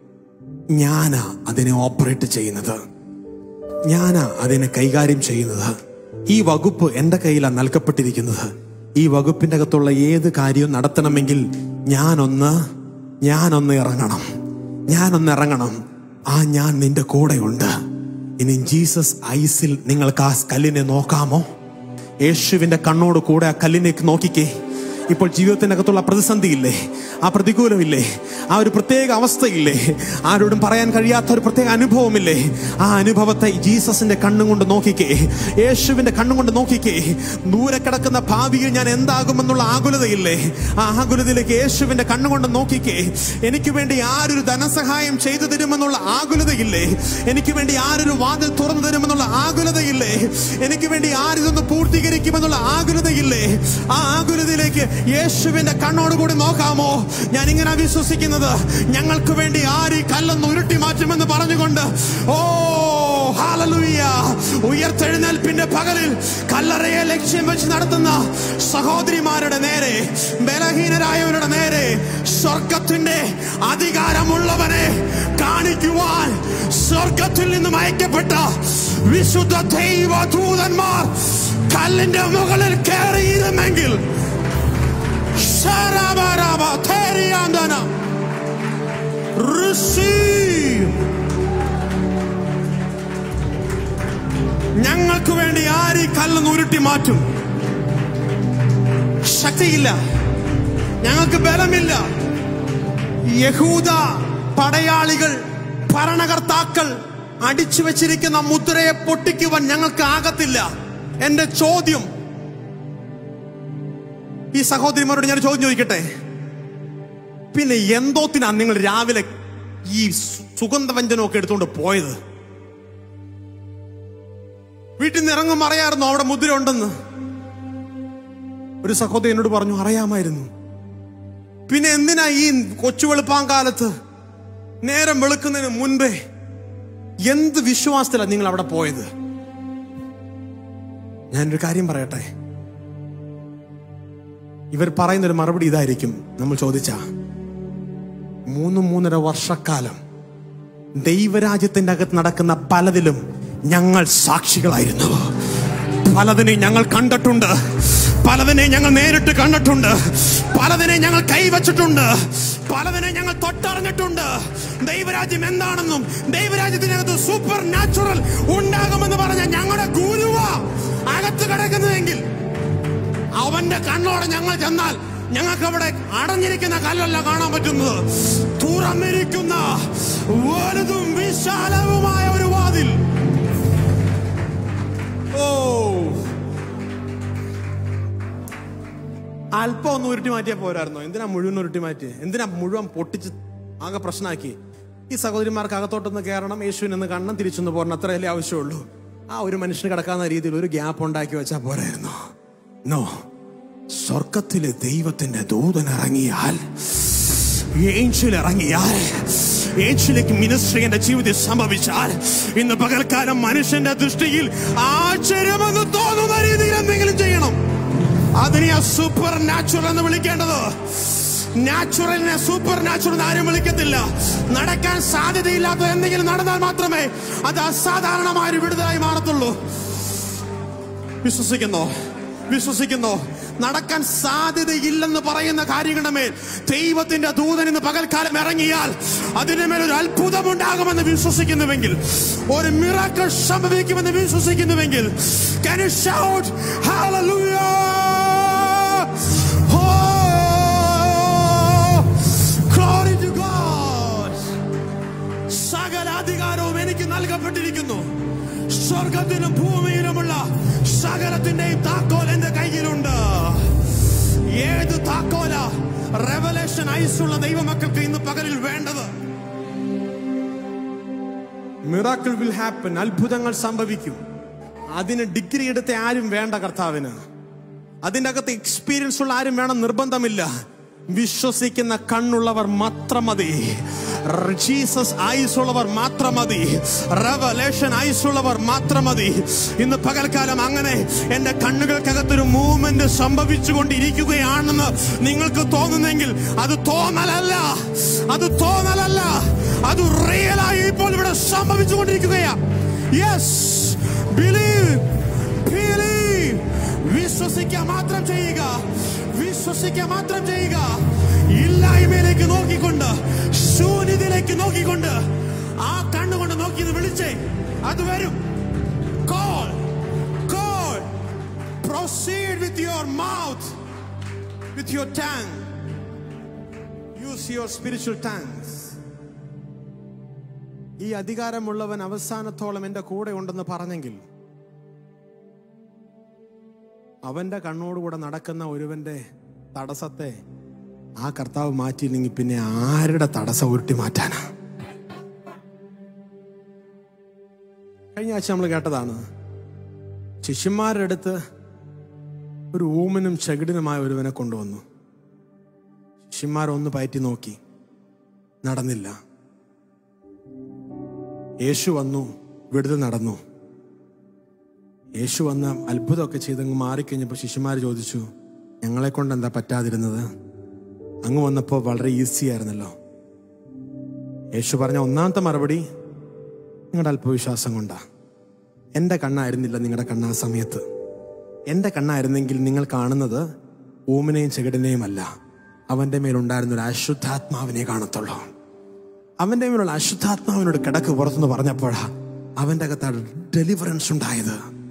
[SPEAKER 3] ഞാനാ അതിനെ ഓപ്പറേറ്റ് ചെയ്യുന്നത് ഞാനാ അതിനെ കൈകാര്യം ചെയ്യുന്നത് ഈ വകുപ്പ് എൻ്റെ കയ്യിലാണ് നൽകപ്പെട്ടിരിക്കുന്നത് ഈ വകുപ്പിന്റെ അകത്തുള്ള ഏത് കാര്യവും നടത്തണമെങ്കിൽ ഞാനൊന്ന് ഞാനൊന്ന് ഇറങ്ങണം ഞാനൊന്ന് ഇറങ്ങണം ആ ഞാൻ നിന്റെ കൂടെയുണ്ട് ഇനി ജീസസ് ഐസിൽ നിങ്ങൾക്ക് ആ കല്ലിനെ നോക്കാമോ യേശുവിന്റെ കണ്ണോട് കൂടെ ആ കല്ലിനേക്ക് നോക്കിക്കേ ഇപ്പോൾ ജീവിതത്തിനകത്തുള്ള പ്രതിസന്ധിയില്ലേ ആ പ്രതികൂലമില്ലേ ആ ഒരു പ്രത്യേക അവസ്ഥയില്ലേ ആരോടും പറയാൻ കഴിയാത്ത ഒരു പ്രത്യേക അനുഭവമില്ലേ ആ അനുഭവത്തെ ജീസസിന്റെ കണ്ണും കൊണ്ട് നോക്കിക്കേ യേശുവിന്റെ കണ്ണും കൊണ്ട് നോക്കിക്കേ ദൂരെ കിടക്കുന്ന ഭാവിയിൽ ഞാൻ എന്താകുമെന്നുള്ള ആകുലതയില്ലേ ആ ആകുലതയിലേക്ക് യേശുവിന്റെ കണ്ണുകൊണ്ട് നോക്കിക്കേ എനിക്ക് വേണ്ടി ആരൊരു ധനസഹായം ചെയ്തു തരുമെന്നുള്ള ആകുലതയില്ലേ എനിക്ക് വേണ്ടി ആരൊരു വാതിൽ തുറന്നു തരുമെന്നുള്ള ആകുലതയില്ലേ എനിക്ക് വേണ്ടി ആരിതൊന്ന് പൂർത്തീകരിക്കുമെന്നുള്ള ആകുലതയില്ലേ ആ ആകുലതയിലേക്ക്
[SPEAKER 2] യേശുവിന്റെ കണ്ണോടുകൂടി നോക്കാമോ ഞാൻ ഇങ്ങനെ വിശ്വസിക്കുന്നത് ഞങ്ങൾക്ക് വേണ്ടി ആര് ഈ കല്ലൊന്ന് ഉരുട്ടി മാറ്റുമെന്ന് പറഞ്ഞുകൊണ്ട് ഓ ഹാലലൂയ ഉയർത്തെഴുന്നേൽപ്പിന്റെ പകലിൽ കല്ലറയെ ലക്ഷ്യം വെച്ച് നടത്തുന്ന സഹോദരിമാരുടെ നേരെ ബലഹീനരായവരുടെ നേരെ സ്വർഗത്തിന്റെ അധികാരമുള്ളവനെ കാണിക്കുവാൻ സ്വർഗത്തിൽ നിന്നും അയക്കപ്പെട്ട വിശുദ്ധ ദൈവദൂതന്മാർ കല്ലിന്റെ മുകളിൽ കയറിയിരുന്നെങ്കിൽ ശരബരബ തേരിയാന്തന. Receive. ഞങ്ങൾക്ക് വേണ്ടി ആര് ഈ കല്ലെന്ന് ഉരുട്ടി മാറ്റും ശക്തിയില്ല ഞങ്ങൾക്ക് ബലമില്ല യഹൂദ പടയാളികൾ ഭരണകർത്താക്കൾ അടിച്ചു വെച്ചിരിക്കുന്ന മുദ്രയെ പൊട്ടിക്കുവാൻ ഞങ്ങൾക്ക് ആകത്തില്ല എന്റെ ചോദ്യം ഈ സഹോദരിമാരോട് ഞാൻ ഒരു ചോദ്യം ചോദിക്കട്ടെ പിന്നെ എന്തോത്തിനാ നിങ്ങൾ രാവിലെ ഈ സു- സുഗന്ധവ്യഞ്ജനമൊക്കെ എടുത്തുകൊണ്ട് പോയത് വീട്ടിൽ നിന്ന് ഇറങ്ങും അറിയാമായിരുന്നു അവിടെ മുദ്ര ഉണ്ടെന്ന് ഒരു സഹോദരി എന്നോട് പറഞ്ഞു അറിയാമായിരുന്നു പിന്നെ എന്തിനാ ഈ കൊച്ചു വെളുപ്പാങ്കാലത്ത് നേരം വെളുക്കുന്നതിന് മുൻപേ എന്ത് വിശ്വാസത്തിലാണ് നിങ്ങൾ അവിടെ പോയത് ഞാനൊരു കാര്യം പറയട്ടെ ഇവർ പറയുന്ന ഒരു മറുപടി ഇതായിരിക്കും നമ്മൾ ചോദിച്ച മൂന്ന് മൂന്നര വർഷക്കാലം ദൈവരാജ്യത്തിന്റെ അകത്ത് നടക്കുന്ന പലതിലും ഞങ്ങൾ സാക്ഷികളായിരുന്നു പലതിനെ ഞങ്ങൾ കണ്ടിട്ടുണ്ട് പലതിനെ ഞങ്ങൾ നേരിട്ട് കണ്ടിട്ടുണ്ട് പലതിനെ ഞങ്ങൾ കൈവച്ചിട്ടുണ്ട് പലതിനെ ഞങ്ങൾ തൊട്ടറിഞ്ഞിട്ടുണ്ട് ദൈവരാജ്യം എന്താണെന്നും ദൈവരാജ്യത്തിനകത്ത് സൂപ്പർ നാച്ചുറൽ ഉണ്ടാകുമെന്ന് പറഞ്ഞ ഞങ്ങളുടെ ഗുരുവ അകത്ത് കിടക്കുന്നതെങ്കിൽ അവന്റെ കണ്ണോടെ ഞങ്ങൾ ചെന്നാൽ ഞങ്ങൾക്ക് അവിടെ അടഞ്ഞിരിക്കുന്ന കല്ലല്ല കാണാൻ പറ്റുന്നത് തുറന്നിരിക്കുന്ന വലുതും വിശാലവുമായ ഒരു വാതിൽ ഓ അല്പം ഒന്ന് ഉരുട്ടി മാറ്റിയാ പോരായിരുന്നോ എന്തിനാ മുഴുവൻ ഉരുട്ടി മാറ്റി എന്തിനാ മുഴുവൻ പൊട്ടിച്ച് ആകെ പ്രശ്നമാക്കി ഈ സഹോദരിമാർക്ക് അകത്തോട്ടൊന്ന് കയറണം യേശുവിനൊന്ന് കണ്ണം തിരിച്ചൊന്ന് പോരണം അത്രയല്ലേ ആവശ്യമുള്ളൂ ആ ഒരു മനുഷ്യന് കിടക്കാവുന്ന രീതിയിൽ ഒരു ഗ്യാപ്പ് ഉണ്ടാക്കി വെച്ചാൽ പോരായിരുന്നോ നോ സ്വർഗത്തിലെ ദൈവത്തിന്റെ ദൂതൻ ഇറങ്ങിയാൽ ഏഞ്ചൽ ഇറങ്ങിയാൽ ഏഞ്ചലിക്ക് മിനിസ്ട്രി എന്റെ ജീവിതത്തിൽ സംഭവിച്ചാൽ ഇന്ന് പകൽക്കാലം മനുഷ്യന്റെ ദൃഷ്ടിയിൽ ആശ്ചര്യമെന്ന് തോന്നുന്ന രീതിയിൽ എന്തെങ്കിലും ചെയ്യണം അതിനെ സൂപ്പർ നാച്ചുറൽ എന്ന് വിളിക്കേണ്ടത് നാച്ചുറലിനെ സൂപ്പർ നാച്ചുറൽ ആരും വിളിക്കത്തില്ല നടക്കാൻ സാധ്യതയില്ലാത്ത എന്തെങ്കിലും നടന്നാൽ മാത്രമേ അത് അസാധാരണമായ ഒരു വിടുതലായി മാറത്തുള്ളൂ വിശ്വസിക്കുന്നോ വിശ്വസിക്കുന്നോ നടക്കാൻ സാധ്യതയില്ലെന്ന് പറയുന്ന കാര്യങ്ങളുടെ മേൽ ദൈവത്തിന്റെ ദൂതൻ ഇന്ന് പകൽക്കാലം ഇറങ്ങിയാൽ അതിന്റെ മേൽ ഒരു അത്ഭുതം ഉണ്ടാകുമെന്ന് വിശ്വസിക്കുന്നുവെങ്കിൽ ഒരു മിറാക്കൾ സംഭവിക്കുമെന്ന് വിശ്വസിക്കുന്നുവെങ്കിൽ can you shout hallelujah oh glory to God സകല അധികാരവും എനിക്ക് നൽകപ്പെട്ടിരിക്കുന്നു സ്വർഗത്തിനും ഭൂമിയിലുമുള്ള സകലത്തിന്റെയും താക്കോൽ എന്റെ കയ്യിലുണ്ട് ഏത് താക്കോല റെവലേഷൻ ഐസുള്ള ദൈവമക്കൾക്ക് ഇന്ന് പകലിൽ വേണ്ടത് മിറാക്കിൾ വിൽ ഹാപ്പൻ അത്ഭുതങ്ങൾ സംഭവിക്കും അതിന് ഡിഗ്രി എടുത്ത ആരും വേണ്ട കർത്താവിന് അതിൻ്റെ അകത്ത് എക്സ്പീരിയൻസ് ഉള്ള ആരും വേണം നിർബന്ധമില്ല വിശ്വസിക്കുന്ന കണ്ണുള്ളവർ മാത്രം മതി ജീസസ് ഐസ് ഉള്ളവർ മാത്രം മതി റെവലേഷൻ ഐസ് ഉള്ളവർ മാത്രം മതി ഇന്ന് പകൽക്കാലം അങ്ങനെ എന്റെ കണ്ണുകൾക്കകത്തൊരു മൂവ്മെന്റ് സംഭവിച്ചു കൊണ്ടിരിക്കുകയാണെന്ന് നിങ്ങൾക്ക് തോന്നുന്നെങ്കിൽ അത് തോന്നലല്ല അത് തോന്നലല്ല അത് റിയലായി ഇപ്പോൾ ഇവിടെ സംഭവിച്ചുകൊണ്ടിരിക്കുകയാ യെസ് ബിലീവ് ബിലീവ് വിശ്വസിക്കുക മാത്രം ചെയ്യുക വിശ്വസിക്കുക മാത്രം ചെയ്യുക ഇല്ലായ്മയിലേക്ക് നോക്കിക്കൊണ്ട് ശൂന്യതയിലേക്ക് നോക്കിക്കൊണ്ട് ആ കണ്ണുകൊണ്ട് നോക്കി ഇത് വിളിച്ചേ അത് വരും call call proceed with your mouth with your tongue use your spiritual tongues ഈ അധികാരമുള്ളവൻ അവസാനത്തോളം എന്റെ കൂടെ ഉണ്ടെന്ന് പറഞ്ഞെങ്കിൽ അവന്റെ കണ്ണോടുകൂടെ നടക്കുന്ന ഒരുവന്റെ തടസ്സത്തെ ആ കർത്താവ് മാറ്റിയില്ലെങ്കിൽ പിന്നെ ആരുടെ തടസ്സം ഉരുട്ടി മാറ്റാനാ കഴിഞ്ഞ ആഴ്ച നമ്മൾ കേട്ടതാണ് ശിഷ്യന്മാരുടെ അടുത്ത്
[SPEAKER 3] ഒരു ഊമനും ചകിടിനുമായ ഒരുവനെ കൊണ്ടുവന്നു ശിഷ്യന്മാരൊന്ന് പയറ്റി നോക്കി നടന്നില്ല യേശു വന്നു വിടുതൽ നടന്നു യേശു വന്ന് അത്ഭുതമൊക്കെ ചെയ്തങ്ങ് മാറിക്കഴിഞ്ഞപ്പോൾ ശിഷ്യന്മാർ ചോദിച്ചു ഞങ്ങളെ കൊണ്ട് എന്താ പറ്റാതിരുന്നത് അങ്ങ് വന്നപ്പോൾ വളരെ ഈസി ആയിരുന്നല്ലോ യേശു പറഞ്ഞ ഒന്നാമത്തെ മറുപടി നിങ്ങളുടെ അല്പവിശ്വാസം കൊണ്ടാ എൻ്റെ കണ്ണായിരുന്നില്ല നിങ്ങളുടെ കണ്ണ് ആ സമയത്ത് എൻ്റെ കണ്ണായിരുന്നെങ്കിൽ നിങ്ങൾ കാണുന്നത് ഊമിനെയും ചെകിടിനെയും അല്ല അവൻ്റെ മേലുണ്ടായിരുന്ന ഒരു അശുദ്ധാത്മാവിനെ കാണത്തുള്ളൂ അവൻ്റെ മേലുള്ള അശുദ്ധാത്മാവിനോട് കിടക്ക് പുറത്തുനിന്ന് പറഞ്ഞപ്പോഴാ അവൻ്റെ അകത്ത് ഡെലിവറൻസ് ഉണ്ടായത്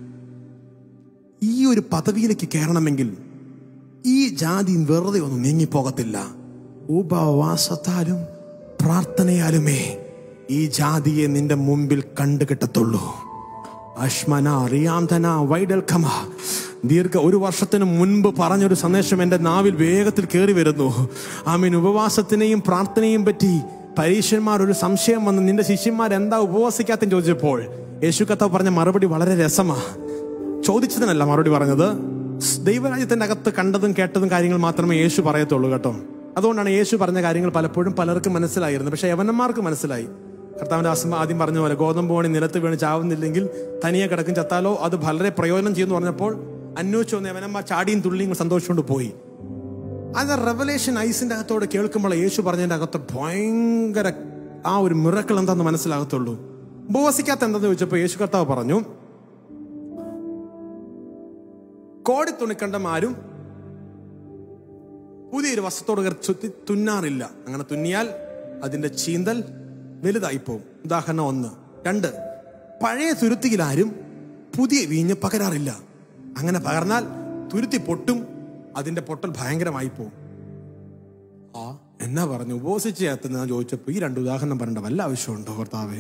[SPEAKER 3] ഈ ഒരു പദവിയിലേക്ക് കയറണമെങ്കിൽ ഈ ജാതി വെറുതെ ഒന്നും നീങ്ങിപ്പോകത്തില്ല ഉപവാസത്താലും പ്രാർത്ഥനയാലുമേ ഈ ജാതിയെ നിന്റെ മുമ്പിൽ കണ്ടു കിട്ടത്തുള്ളൂ അശ്മന റിയാന്തന വൈഡൽഖമ ദീർഘ ഒരു വർഷത്തിന് മുൻപ് പറഞ്ഞൊരു സന്ദേശം എൻ്റെ നാവിൽ വേഗത്തിൽ കയറി വരുന്നു ആമീൻ ഉപവാസത്തിനെയും പ്രാർത്ഥനയും പറ്റി പരീക്ഷന്മാർ ഒരു സംശയം വന്ന് നിന്റെ ശിഷ്യന്മാർ എന്താ ഉപവാസിക്കാത്തെന്ന് ചോദിച്ചപ്പോൾ യേശു കത്ത പറഞ്ഞ മറുപടി വളരെ രസമാ ചോദിച്ചതിനല്ല മറുപടി പറഞ്ഞത് ദൈവരാജ്യത്തിന്റെ അകത്ത് കണ്ടതും കേട്ടതും കാര്യങ്ങൾ മാത്രമേ യേശു പറയത്തുള്ളൂ കേട്ടോ അതുകൊണ്ടാണ് യേശു പറഞ്ഞ കാര്യങ്ങൾ പലപ്പോഴും പലർക്കും മനസ്സിലായിരുന്നത് പക്ഷെ യവനന്മാർക്ക് മനസ്സിലായി കർത്താവിന്റെ ആസം ആദ്യം പറഞ്ഞ പോലെ ഗോതമ്പ് പണി നിലത്ത് വീണ് ചാവുന്നില്ലെങ്കിൽ തനിയെ കിടക്കും ചത്താലോ അത് വളരെ പ്രയോജനം ചെയ്യുമെന്ന് പറഞ്ഞപ്പോൾ അന്വേഷിച്ചു വന്ന യവനന്മാർ ചാടിയും തുള്ളിയും സന്തോഷിച്ചുകൊണ്ട് പോയി അത് റെവലേഷൻ ഐസിന്റെ അകത്തോട് കേൾക്കുമ്പോൾ യേശു പറഞ്ഞതിന്റെ അകത്ത് ഭയങ്കര ആ ഒരു മിറക്കൾ എന്താന്ന് മനസ്സിലാകത്തുള്ളൂ ഉപവസിക്കാത്ത എന്താന്ന് ചോദിച്ചപ്പോൾ യേശു കർത്താവ് പറഞ്ഞു കോടി തുണിക്കണ്ടമാരും പുതിയൊരു വസ്ത്രത്തോട് കയറി ചുറ്റി തുന്നാറില്ല അങ്ങനെ തുന്നിയാൽ അതിന്റെ ചീന്തൽ വലുതായി പോകും ഉദാഹരണം ഒന്ന് രണ്ട് പഴയ തുരുത്തിയിലാരും പുതിയ വീഞ്ഞ് പകരാറില്ല അങ്ങനെ പകർന്നാൽ തുരുത്തി പൊട്ടും അതിന്റെ പൊട്ടൽ ഭയങ്കരമായി പോകും ആ എന്നാ പറഞ്ഞു ഉപവസിച്ച് ചേർത്തുന്ന ചോദിച്ചപ്പോ ഈ രണ്ട് ഉദാഹരണം പറയേണ്ട വല്ല ആവശ്യമുണ്ടോ ഭർത്താവേ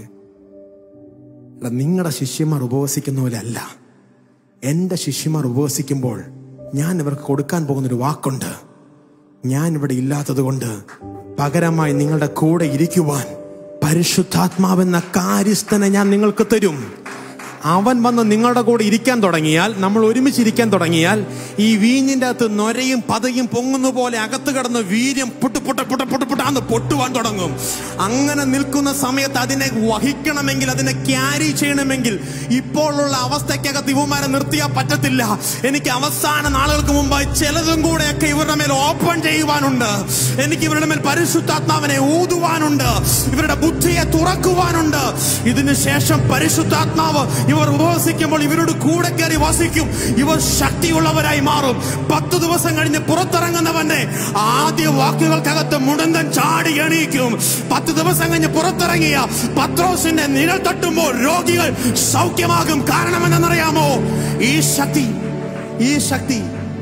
[SPEAKER 3] എടാ നിങ്ങളുടെ ശിഷ്യന്മാർ ഉപവസിക്കുന്ന പോലെ അല്ല എന്റെ ശിഷ്യന്മാർ ഉപവസിക്കുമ്പോൾ ഞാൻ ഇവർക്ക് കൊടുക്കാൻ പോകുന്നൊരു വാക്കുണ്ട് ഞാൻ ഇവിടെ ഇല്ലാത്തത് കൊണ്ട് പകരമായി നിങ്ങളുടെ കൂടെ ഇരിക്കുവാൻ പരിശുദ്ധാത്മാവെന്ന കാര്യസ്ഥനെ ഞാൻ നിങ്ങൾക്ക് തരും അവൻ വന്ന് നിങ്ങളുടെ കൂടെ ഇരിക്കാൻ തുടങ്ങിയാൽ നമ്മൾ ഒരുമിച്ച് ഇരിക്കാൻ തുടങ്ങിയാൽ ഈ വീഞ്ഞിന്റെ അകത്ത് നൊരയും പതയും പൊങ്ങുന്ന പോലെ അകത്ത് കിടന്ന് വീര്യം പുട്ട് പുട്ട പുട്ട പുട്ട് പുട്ടാന്ന് പൊട്ടുവാൻ തുടങ്ങും അങ്ങനെ നിൽക്കുന്ന സമയത്ത് അതിനെ വഹിക്കണമെങ്കിൽ അതിനെ ക്യാരി ചെയ്യണമെങ്കിൽ ഇപ്പോഴുള്ള അവസ്ഥയ്ക്കകത്ത് ഇവന്മാരെ നിർത്തിയാൽ പറ്റത്തില്ല എനിക്ക് അവസാന നാളുകൾക്ക് മുമ്പായി ചിലതും കൂടെയൊക്കെ ഇവരുടെ മേൽ ഓപ്പൺ ചെയ്യുവാനുണ്ട് എനിക്ക് ഇവരുടെ മേൽ പരിശുദ്ധാത്മാവിനെ ഊതുവാനുണ്ട് ഇവരുടെ ബുദ്ധിയെ തുറക്കുവാനുണ്ട് ഇതിനു ശേഷം പരിശുദ്ധാത്മാവ് ഇവർ ഉപവസിക്കുമ്പോൾ ഇവരോട് കൂടെ കയറി വസിക്കും ഇവർ ശക്തിയുള്ളവരായി മാറും പത്ത് ദിവസം കഴിഞ്ഞ് പുറത്തിറങ്ങുന്നവന്റെ ആദ്യ വാക്കുകൾക്കകത്ത് മുടന്തൻ ചാടി എണീക്കും പത്ത് ദിവസം കഴിഞ്ഞ് പുറത്തിറങ്ങിയ പത്രോസിന്റെ നിഴൽ തട്ടുമ്പോൾ രോഗികൾ സൗഖ്യമാകും കാരണം എന്തെന്നറിയാമോ ഈ ശക്തി ഈ ശക്തി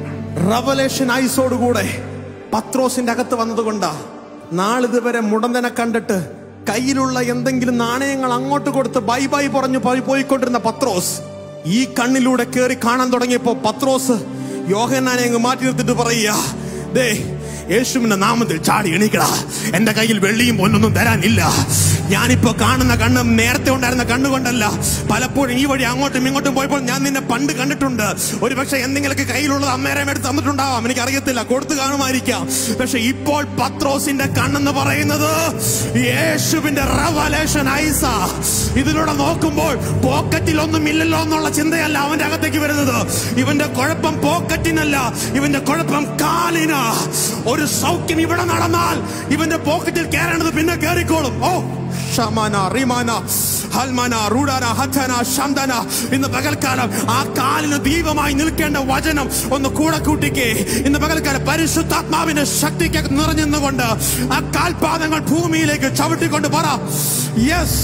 [SPEAKER 3] റവലേഷൻ ഐസോടുകൂടെ പത്രോസിന്റെ അകത്ത് വന്നതുകൊണ്ടാ നാളിതുവരെ മുടന്തനെ കണ്ടിട്ട് കയ്യിലുള്ള എന്തെങ്കിലും നാണയങ്ങൾ അങ്ങോട്ട് കൊടുത്ത് ബൈ ബൈ പറഞ്ഞു പോയി പോയിക്കൊണ്ടിരുന്ന പത്രോസ് ഈ കണ്ണിലൂടെ കയറി കാണാൻ തുടങ്ങിയപ്പോ പത്രോസ് യോഹന്നാനെ അങ്ങ് മാറ്റി നിർത്തിട്ട് പറയുക ദേ യേശുവിന്റെ നാമത്തിൽ ചാടി എണീക്കടാ എന്റെ കയ്യിൽ വെള്ളിയും പൊന്നൊന്നും തരാനില്ല ഞാനിപ്പോ കാണുന്ന കണ്ണ് നേരത്തെ ഉണ്ടായിരുന്ന കണ്ണുകൊണ്ടല്ല പലപ്പോഴും ഈ വഴി അങ്ങോട്ടും ഇങ്ങോട്ടും പോയപ്പോൾ ഞാൻ നിന്നെ പണ്ട് കണ്ടിട്ടുണ്ട് ഒരു പക്ഷെ എന്തെങ്കിലുമൊക്കെ കയ്യിലുള്ളത് അമ്മേരെ എടുത്ത് തന്നിട്ടുണ്ടാവാം എനിക്ക് അറിയത്തില്ല കൊടുത്തു കാണുമായിരിക്കാം പക്ഷെ ഇപ്പോൾ പത്രോസിന്റെ കണ്ണെന്ന് പറയുന്നത് യേശുവിന്റെ റവലേഷൻ ഐസ ഇതിലൂടെ നോക്കുമ്പോൾ പോക്കറ്റിൽ ഒന്നും ഇല്ലല്ലോ എന്നുള്ള ചിന്തയല്ല അവന്റെ അകത്തേക്ക് വരുന്നത് ഇവന്റെ കുഴപ്പം പോക്കറ്റിനല്ല ഇവന്റെ കുഴപ്പം കാലിന് ഒരു സൗഖ്യം ഇവിടെ നടന്നാൽ ഇവന്റെ പോക്കറ്റിൽ കയറേണ്ടത് പിന്നെ കയറിക്കോളും ഓ ഷമാന റിമാന ഹൽമാന റൂഡാന ഹത്തന ശംദന ഇന്ന് പകൽക്കാലം ആ കാലിന് ദീപമായി നിൽക്കേണ്ട വചനം ഒന്ന് കൂടെ കൂട്ടിക്കേ ഇന്ന് പകൽക്കാലം പരിശുദ്ധാത്മാവിന്റെ ശക്തിക്ക് നിറഞ്ഞുകൊണ്ട് ആ കാൽപാദങ്ങൾ ഭൂമിയിലേക്ക് ചവിട്ടിക്കൊണ്ട് പറ യെസ്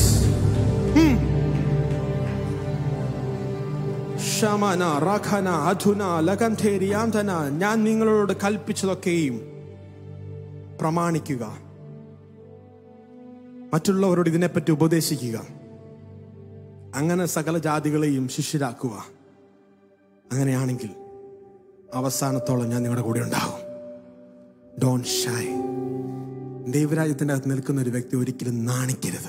[SPEAKER 3] ശമന റഖന അധുന ലഗന്ധേരിയാന്തന ഞാൻ നിങ്ങളോട് കൽപ്പിച്ചതൊക്കെയും പ്രമാണിക്കുക മറ്റുള്ളവരോട് ഇതിനെപ്പറ്റി ഉപദേശിക്കുക അങ്ങനെ സകല ജാതികളെയും ശിഷ്യരാക്കുക അങ്ങനെയാണെങ്കിൽ അവസാനത്തോളം ഞാൻ നിങ്ങളുടെ കൂടെ ഉണ്ടാകും ഡോൺ ഷൈ ദൈവരാജ്യത്തിന്റെ അകത്ത് നിൽക്കുന്ന ഒരു വ്യക്തി ഒരിക്കലും നാണിക്കരുത്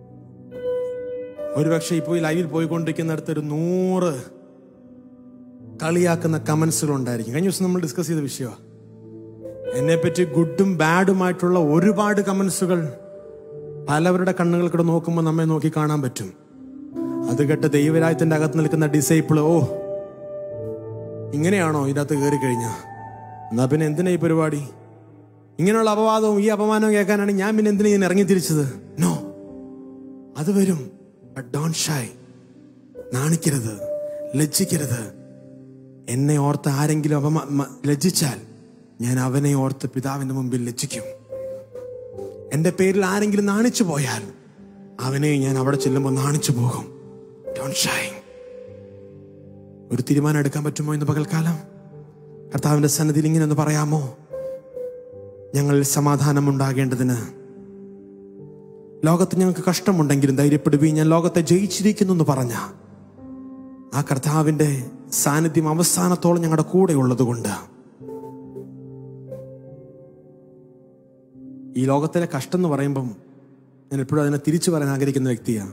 [SPEAKER 3] ഒരുപക്ഷെ ഇപ്പോൾ ഈ ലൈവിൽ പോയിക്കൊണ്ടിരിക്കുന്നിടത്ത് ഒരു നൂറ് കളിയാക്കുന്ന കമന്റ്സുകൾ ഉണ്ടായിരിക്കും കഴിഞ്ഞ ദിവസം നമ്മൾ ഡിസ്കസ് ചെയ്ത വിഷയമാണ് എന്നെപ്പറ്റി ഗുഡും ബാഡുമായിട്ടുള്ള ഒരുപാട് കമന്റ്സുകൾ പലവരുടെ കണ്ണുകൾക്കൂടെ നോക്കുമ്പോൾ നമ്മെ നോക്കി കാണാൻ പറ്റും അത് കേട്ട് ദൈവരാജ്യത്തിന്റെ അകത്ത് നിൽക്കുന്ന ഡിസൈപ്പിള് ഓ ഇങ്ങനെയാണോ ഇതിനകത്ത് കയറി കഴിഞ്ഞ എന്നാ പിന്നെ എന്തിനാ ഈ പരിപാടി ഇങ്ങനെയുള്ള അപവാദവും ഈ അപമാനവും കേൾക്കാനാണ് ഞാൻ പിന്നെ എന്തിനാ ഇതിന് ഇറങ്ങി തിരിച്ചത് നോ അത് വരും ഡോൺ ഷായ് നാണിക്കരുത് ലജ്ജിക്കരുത് എന്നെ ഓർത്ത് ആരെങ്കിലും അപമാ മ- ലജ്ജിച്ചാൽ ഞാൻ അവനെ ഓർത്ത് പിതാവിന്റെ മുമ്പിൽ ലജ്ജിക്കും എന്റെ പേരിൽ ആരെങ്കിലും നാണിച്ചു പോയാൽ അവനെ ഞാൻ അവിടെ ചെല്ലുമ്പോൾ നാണിച്ചു പോകും Don't shy. ഒരു തീരുമാനം എടുക്കാൻ പറ്റുമോ ഇന്ന് പകൽക്കാലം കർത്താവിന്റെ സന്നിധിയിൽ ഇങ്ങനെ ഒന്ന് പറയാമോ ഞങ്ങളിൽ സമാധാനം ഉണ്ടാകേണ്ടതിന് ലോകത്ത് ഞങ്ങൾക്ക് കഷ്ടമുണ്ടെങ്കിലും ധൈര്യപ്പെടുകയും ഞാൻ ലോകത്തെ ജയിച്ചിരിക്കുന്നു എന്ന് പറഞ്ഞ ആ കർത്താവിന്റെ സാന്നിധ്യം അവസാനത്തോളം ഞങ്ങളുടെ കൂടെ ഉള്ളത് കൊണ്ട് ഈ ലോകത്തിലെ കഷ്ടം എന്ന് പറയുമ്പം ഞാൻ എപ്പോഴും അതിനെ തിരിച്ചു പറയാൻ ആഗ്രഹിക്കുന്ന വ്യക്തിയാണ്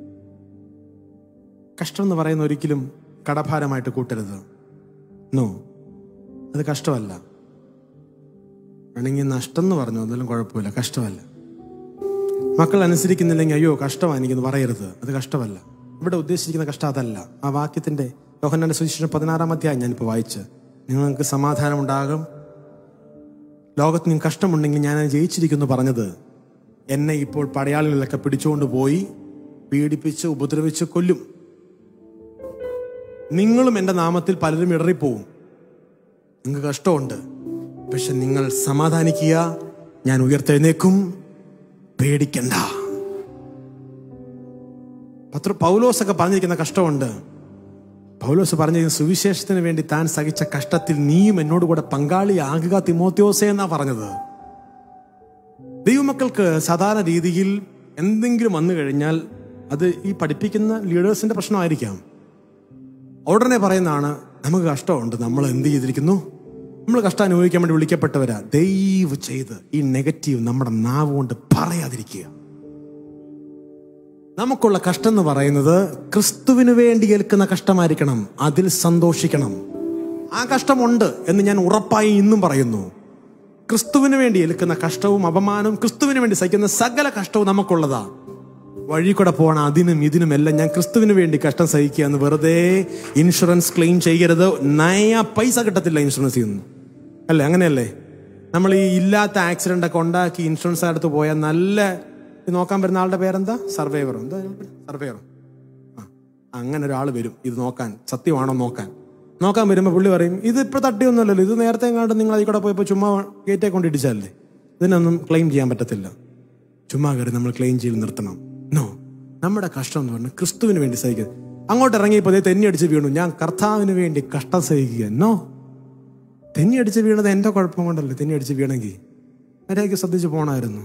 [SPEAKER 3] കഷ്ടം എന്ന് പറയുന്ന ഒരിക്കലും കടഭാരമായിട്ട് കൂട്ടരുത് നോ അത് കഷ്ടമല്ല വേണമെങ്കിൽ നഷ്ടം എന്ന് പറഞ്ഞു എന്നാലും കുഴപ്പമില്ല കഷ്ടമല്ല മക്കൾ അനുസരിക്കുന്നില്ലെങ്കിൽ അയ്യോ കഷ്ടമാണ് എനിക്കെന്ന് പറയരുത് അത് കഷ്ടമല്ല ഇവിടെ ഉദ്ദേശിച്ചിരിക്കുന്ന കഷ്ടം അതല്ല ആ വാക്യത്തിന്റെ യോഹന്നാന്റെ സുവിശേഷം പതിനാറാം അധ്യായം ഞാനിപ്പോൾ വായിച്ച് നിങ്ങൾക്ക് സമാധാനം ഉണ്ടാകും ലോകത്ത് നിങ്ങൾക്ക് കഷ്ടമുണ്ടെങ്കിൽ ഞാൻ അത് ജയിച്ചിരിക്കുന്നു പറഞ്ഞത് എന്നെ ഇപ്പോൾ പടയാളികളിലൊക്കെ പിടിച്ചുകൊണ്ട് പോയി പീഡിപ്പിച്ച് ഉപദ്രവിച്ച് കൊല്ലും നിങ്ങളും എൻ്റെ നാമത്തിൽ പലരും ഇടറിപ്പോവും നിങ്ങൾക്ക് കഷ്ടമുണ്ട് പക്ഷെ നിങ്ങൾ സമാധാനിക്കുക ഞാൻ ഉയർത്തെഴുന്നേക്കും പേടിക്കണ്ട പത്ര പൗലോസൊക്കെ പറഞ്ഞിരിക്കുന്ന കഷ്ടമുണ്ട് പൗലോസ് പറഞ്ഞിരിക്കുന്ന സുവിശേഷത്തിന് വേണ്ടി താൻ സഹിച്ച കഷ്ടത്തിൽ നീയും എന്നോട് കൂടെ പങ്കാളിയാകുക തിമോത്യോസേ എന്നാ പറഞ്ഞത് ദൈവമക്കൾക്ക് സാധാരണ രീതിയിൽ എന്തെങ്കിലും വന്നു കഴിഞ്ഞാൽ അത് ഈ പഠിപ്പിക്കുന്ന ലീഡേഴ്സിന്റെ പ്രശ്നമായിരിക്കാം ഉടനെ പറയുന്നതാണ് നമുക്ക് കഷ്ടമുണ്ട് നമ്മൾ എന്ത് ചെയ്തിരിക്കുന്നു നമ്മൾ കഷ്ടം അനുഭവിക്കാൻ വേണ്ടി വിളിക്കപ്പെട്ടവരാ ദയവ് ചെയ്ത് ഈ നെഗറ്റീവ് നമ്മുടെ നാവ് കൊണ്ട് പറയാതിരിക്കുക നമുക്കുള്ള കഷ്ടം എന്ന് പറയുന്നത് ക്രിസ്തുവിന് വേണ്ടി ഏൽക്കുന്ന കഷ്ടമായിരിക്കണം അതിൽ സന്തോഷിക്കണം ആ കഷ്ടമുണ്ട് എന്ന് ഞാൻ ഉറപ്പായി ഇന്നും പറയുന്നു ക്രിസ്തുവിന് വേണ്ടി ഏൽക്കുന്ന കഷ്ടവും അപമാനവും ക്രിസ്തുവിന് വേണ്ടി സഹിക്കുന്ന സകല കഷ്ടവും നമുക്കുള്ളതാ വഴി കൂടെ പോകണ അതിനും ഇതിനും എല്ലാം ഞാൻ ക്രിസ്തുവിന് വേണ്ടി കഷ്ടം സഹിക്കുക എന്ന് വെറുതെ ഇൻഷുറൻസ് ക്ലെയിം ചെയ്യരുത് നയ പൈസ കിട്ടത്തില്ല ഇൻഷുറൻസ് നിന്ന് അല്ലേ അങ്ങനെയല്ലേ നമ്മൾ ഈ ഇല്ലാത്ത ആക്സിഡന്റ് ഒക്കെ ഉണ്ടാക്കി ഇൻഷുറൻസ് അടുത്ത് പോയാൽ നല്ല ഇത് നോക്കാൻ വരുന്ന ആളുടെ പേരെന്താ സർവൈവർ എന്താ സർവൈവർ ആ അങ്ങനെ ഒരാൾ വരും ഇത് നോക്കാൻ സത്യമാണോ നോക്കാൻ നോക്കാൻ വരുമ്പോൾ പുള്ളി പറയും ഇത് ഇപ്പോൾ തട്ടിയൊന്നുമല്ലല്ലോ ഇത് നേരത്തെ എങ്ങാണ്ട് നിങ്ങൾ അതിൽ കൂടെ പോയപ്പോൾ ചുമ്മാ ഗേറ്റേ കൊണ്ട് ഇടിച്ചല്ലേ ഇതിനൊന്നും ക്ലെയിം ചെയ്യാൻ പറ്റത്തില്ല ചുമ്മാ കയറി നമ്മൾ ക്ലെയിം ചെയ്ത് നിർത്തണം നോ നമ്മുടെ കഷ്ടം എന്ന് പറഞ്ഞാൽ ക്രിസ്തുവിന് വേണ്ടി സഹിക്കുക അങ്ങോട്ട് ഇറങ്ങിയപ്പോൾ ദേ തെന്നി അടിച്ച് വീണു ഞാൻ കർത്താവിന് വേണ്ടി കഷ്ടം സഹിക്കുക നോ തെന്നി അടിച്ച് വീണത് എൻ്റെ കുഴപ്പം കൊണ്ടല്ലേ തെന്നി അടിച്ച് വീണെങ്കിൽ മര്യാദയ്ക്ക് ശ്രദ്ധിച്ച് പോകണമായിരുന്നു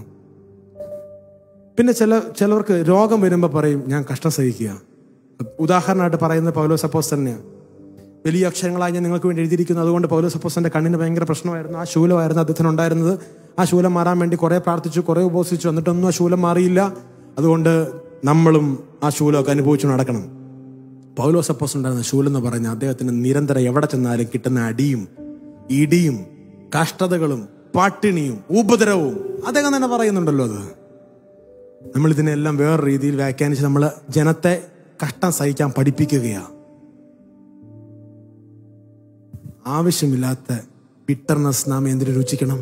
[SPEAKER 3] പിന്നെ ചില ചിലവർക്ക് രോഗം വരുമ്പോൾ പറയും ഞാൻ കഷ്ടം സഹിക്കുക ഉദാഹരണമായിട്ട് പറയുന്നത് പൗലോ സപ്പോസ് തന്നെയാണ് വലിയ അക്ഷരങ്ങളായി ഞാൻ നിങ്ങൾക്ക് വേണ്ടി എഴുതിയിരിക്കുന്നു അതുകൊണ്ട് പൗലോ സപ്പോസിന്റെ കണ്ണിന് ഭയങ്കര പ്രശ്നമായിരുന്നു ആ ശൂലമായിരുന്നു അദ്ദേഹത്തിന് ഉണ്ടായിരുന്നത് ആ ശൂലം മാറാൻ വേണ്ടി കുറെ പ്രാർത്ഥിച്ചു കുറെ ഉപസിച്ചു എന്നിട്ടൊന്നും ആ ശൂലം മാറിയില്ല അതുകൊണ്ട് നമ്മളും ആ ശൂലമൊക്കെ അനുഭവിച്ചു നടക്കണം പൗലോ സപ്പോസ് ഉണ്ടായിരുന്ന ശൂലം എന്ന് പറഞ്ഞാൽ അദ്ദേഹത്തിന് നിരന്തരം എവിടെ ചെന്നാലും കിട്ടുന്ന അടിയും ഇടിയും കഷ്ടതകളും പട്ടിണിയും ഉപദ്രവവും അദ്ദേഹം തന്നെ പറയുന്നുണ്ടല്ലോ അത് നമ്മൾ ഇതിനെല്ലാം വേറെ രീതിയിൽ വ്യാഖ്യാനിച്ച് നമ്മൾ ജനത്തെ കഷ്ടം സഹിക്കാൻ പഠിപ്പിക്കുകയാണ് ആവശ്യമില്ലാത്ത ബിറ്റർനെസ് നാം എന്തിനു രുചിക്കണം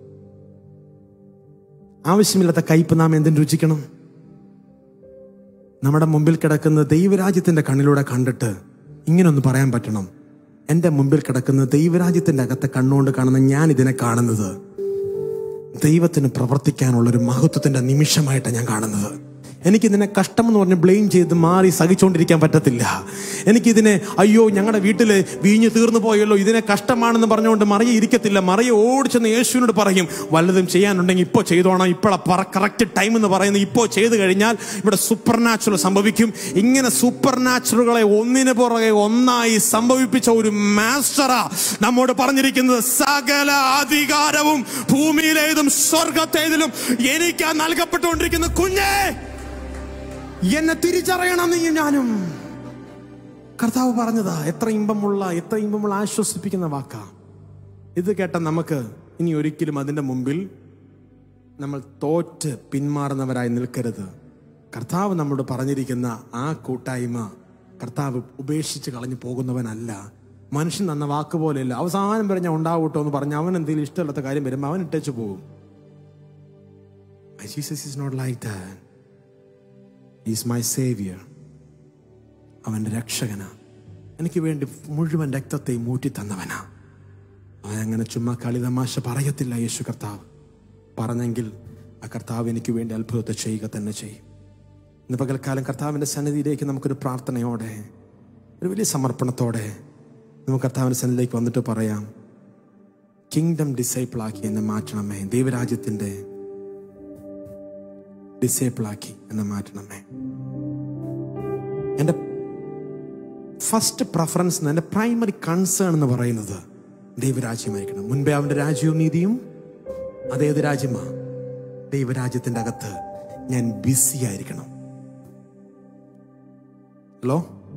[SPEAKER 3] ആവശ്യമില്ലാത്ത കയ്പ് നാം എന്തിനു രുചിക്കണം നമ്മുടെ മുമ്പിൽ കിടക്കുന്ന ദൈവരാജ്യത്തിന്റെ കണ്ണിലൂടെ കണ്ടിട്ട് ഇങ്ങനൊന്ന് പറയാൻ പറ്റണം എൻ്റെ മുമ്പിൽ കിടക്കുന്ന ദൈവരാജ്യത്തിന്റെ അകത്തെ കണ്ണുകൊണ്ട് കാണുന്ന ഞാൻ ഇതിനെ കാണുന്നത് ദൈവത്തിന് പ്രവർത്തിക്കാനുള്ള ഒരു മഹത്വത്തിന്റെ നിമിഷമായിട്ടാണ് ഞാൻ കാണുന്നത് എനിക്കിതിനെ കഷ്ടമെന്ന് പറഞ്ഞ് ബ്ലെയിം ചെയ്ത് മാറി സഹിച്ചുകൊണ്ടിരിക്കാൻ പറ്റത്തില്ല എനിക്കിതിനെ അയ്യോ ഞങ്ങളുടെ വീട്ടിൽ വീഞ്ഞ് തീർന്നു പോയല്ലോ ഇതിനെ കഷ്ടമാണെന്ന് പറഞ്ഞുകൊണ്ട് മറിയ ഇരിക്കത്തില്ല മറിയ ഓടിച്ചെന്ന് യേശുവിനോട് പറയും വല്ലതും ചെയ്യാനുണ്ടെങ്കിൽ ഇപ്പോൾ ചെയ്തോണം ഇപ്പോഴാ കറക്റ്റ് ടൈം എന്ന് പറയുന്നത് ഇപ്പോൾ ചെയ്തു കഴിഞ്ഞാൽ ഇവിടെ സൂപ്പർ നാച്ചുറൽ സംഭവിക്കും ഇങ്ങനെ സൂപ്പർ നാച്ചുറലുകളെ ഒന്നിനു പുറകെ ഒന്നായി സംഭവിപ്പിച്ച ഒരു മാസ്റ്ററാ നമ്മോട് പറഞ്ഞിരിക്കുന്നത് സകല അധികാരവും ഭൂമിയിലേതും സ്വർഗത്തേതിലും എനിക്ക് നൽകപ്പെട്ടുകൊണ്ടിരിക്കുന്ന കുഞ്ഞേ എന്നെ തിരിച്ചറിയണം നീ ഞാനും കർത്താവ് പറഞ്ഞതാ എത്ര ഇമ്പമുള്ള എത്ര ഇമ്പമുള്ള ആശ്വസിപ്പിക്കുന്ന വാക്കാ ഇത് കേട്ട നമുക്ക് ഇനി ഒരിക്കലും അതിൻ്റെ മുമ്പിൽ നമ്മൾ തോറ്റ് പിന്മാറുന്നവരായി നിൽക്കരുത് കർത്താവ് നമ്മളോട് പറഞ്ഞിരിക്കുന്ന ആ കൂട്ടായ്മ കർത്താവ് ഉപേക്ഷിച്ച് കളഞ്ഞു പോകുന്നവനല്ല മനുഷ്യൻ തന്ന വാക്ക് പോലെയല്ല അവസാനം വരെ ഞാൻ ഉണ്ടാവട്ടോ എന്ന് പറഞ്ഞ് അവൻ എന്തെങ്കിലും ഇഷ്ടമില്ലാത്ത കാര്യം വരുമ്പോൾ അവൻ ഇട്ടേച്ച് പോകും Jesus is not like that is my saviour അവൻ്റെ രക്ഷകനാ എനിക്ക് വേണ്ടി മുഴുവൻ രക്തത്തെയും മൂറ്റി തന്നവനാ അവൻ അങ്ങനെ ചുമ്മാ കളി തമാശ പറയത്തില്ല യേശു കർത്താവ് പറഞ്ഞെങ്കിൽ ആ കർത്താവ് എനിക്ക് വേണ്ടി അത്ഭുതത്തെ ചെയ്യുക തന്നെ ചെയ്യും ഇന്ന് പകൽക്കാലം കർത്താവിൻ്റെ സന്നിധിയിലേക്ക് നമുക്കൊരു പ്രാർത്ഥനയോടെ ഒരു വലിയ സമർപ്പണത്തോടെ നമുക്ക് കർത്താവിൻ്റെ സന്നിധിയിലേക്ക് വന്നിട്ട് പറയാം കിങ്ഡം ഡിസൈപ്പിളാക്കി എന്നെ മാറ്റണമേ ദൈവരാജ്യത്തിൻ്റെ ഡിസേബിളാക്കി എന്നെ മാറ്റണമേ എൻ്റെ ഫസ്റ്റ് പ്രഫറൻസ് എൻ്റെ പ്രൈമറി കൺസേൺ എന്ന് പറയുന്നത് ദൈവരാജ്യമായിരിക്കണം മുൻപേ അവൻ്റെ രാജ്യവും നീതിയും അതേത് രാജ്യമാ ദൈവരാജ്യത്തിൻ്റെ അകത്ത് ഞാൻ ബിസി ആയിരിക്കണം ഹലോ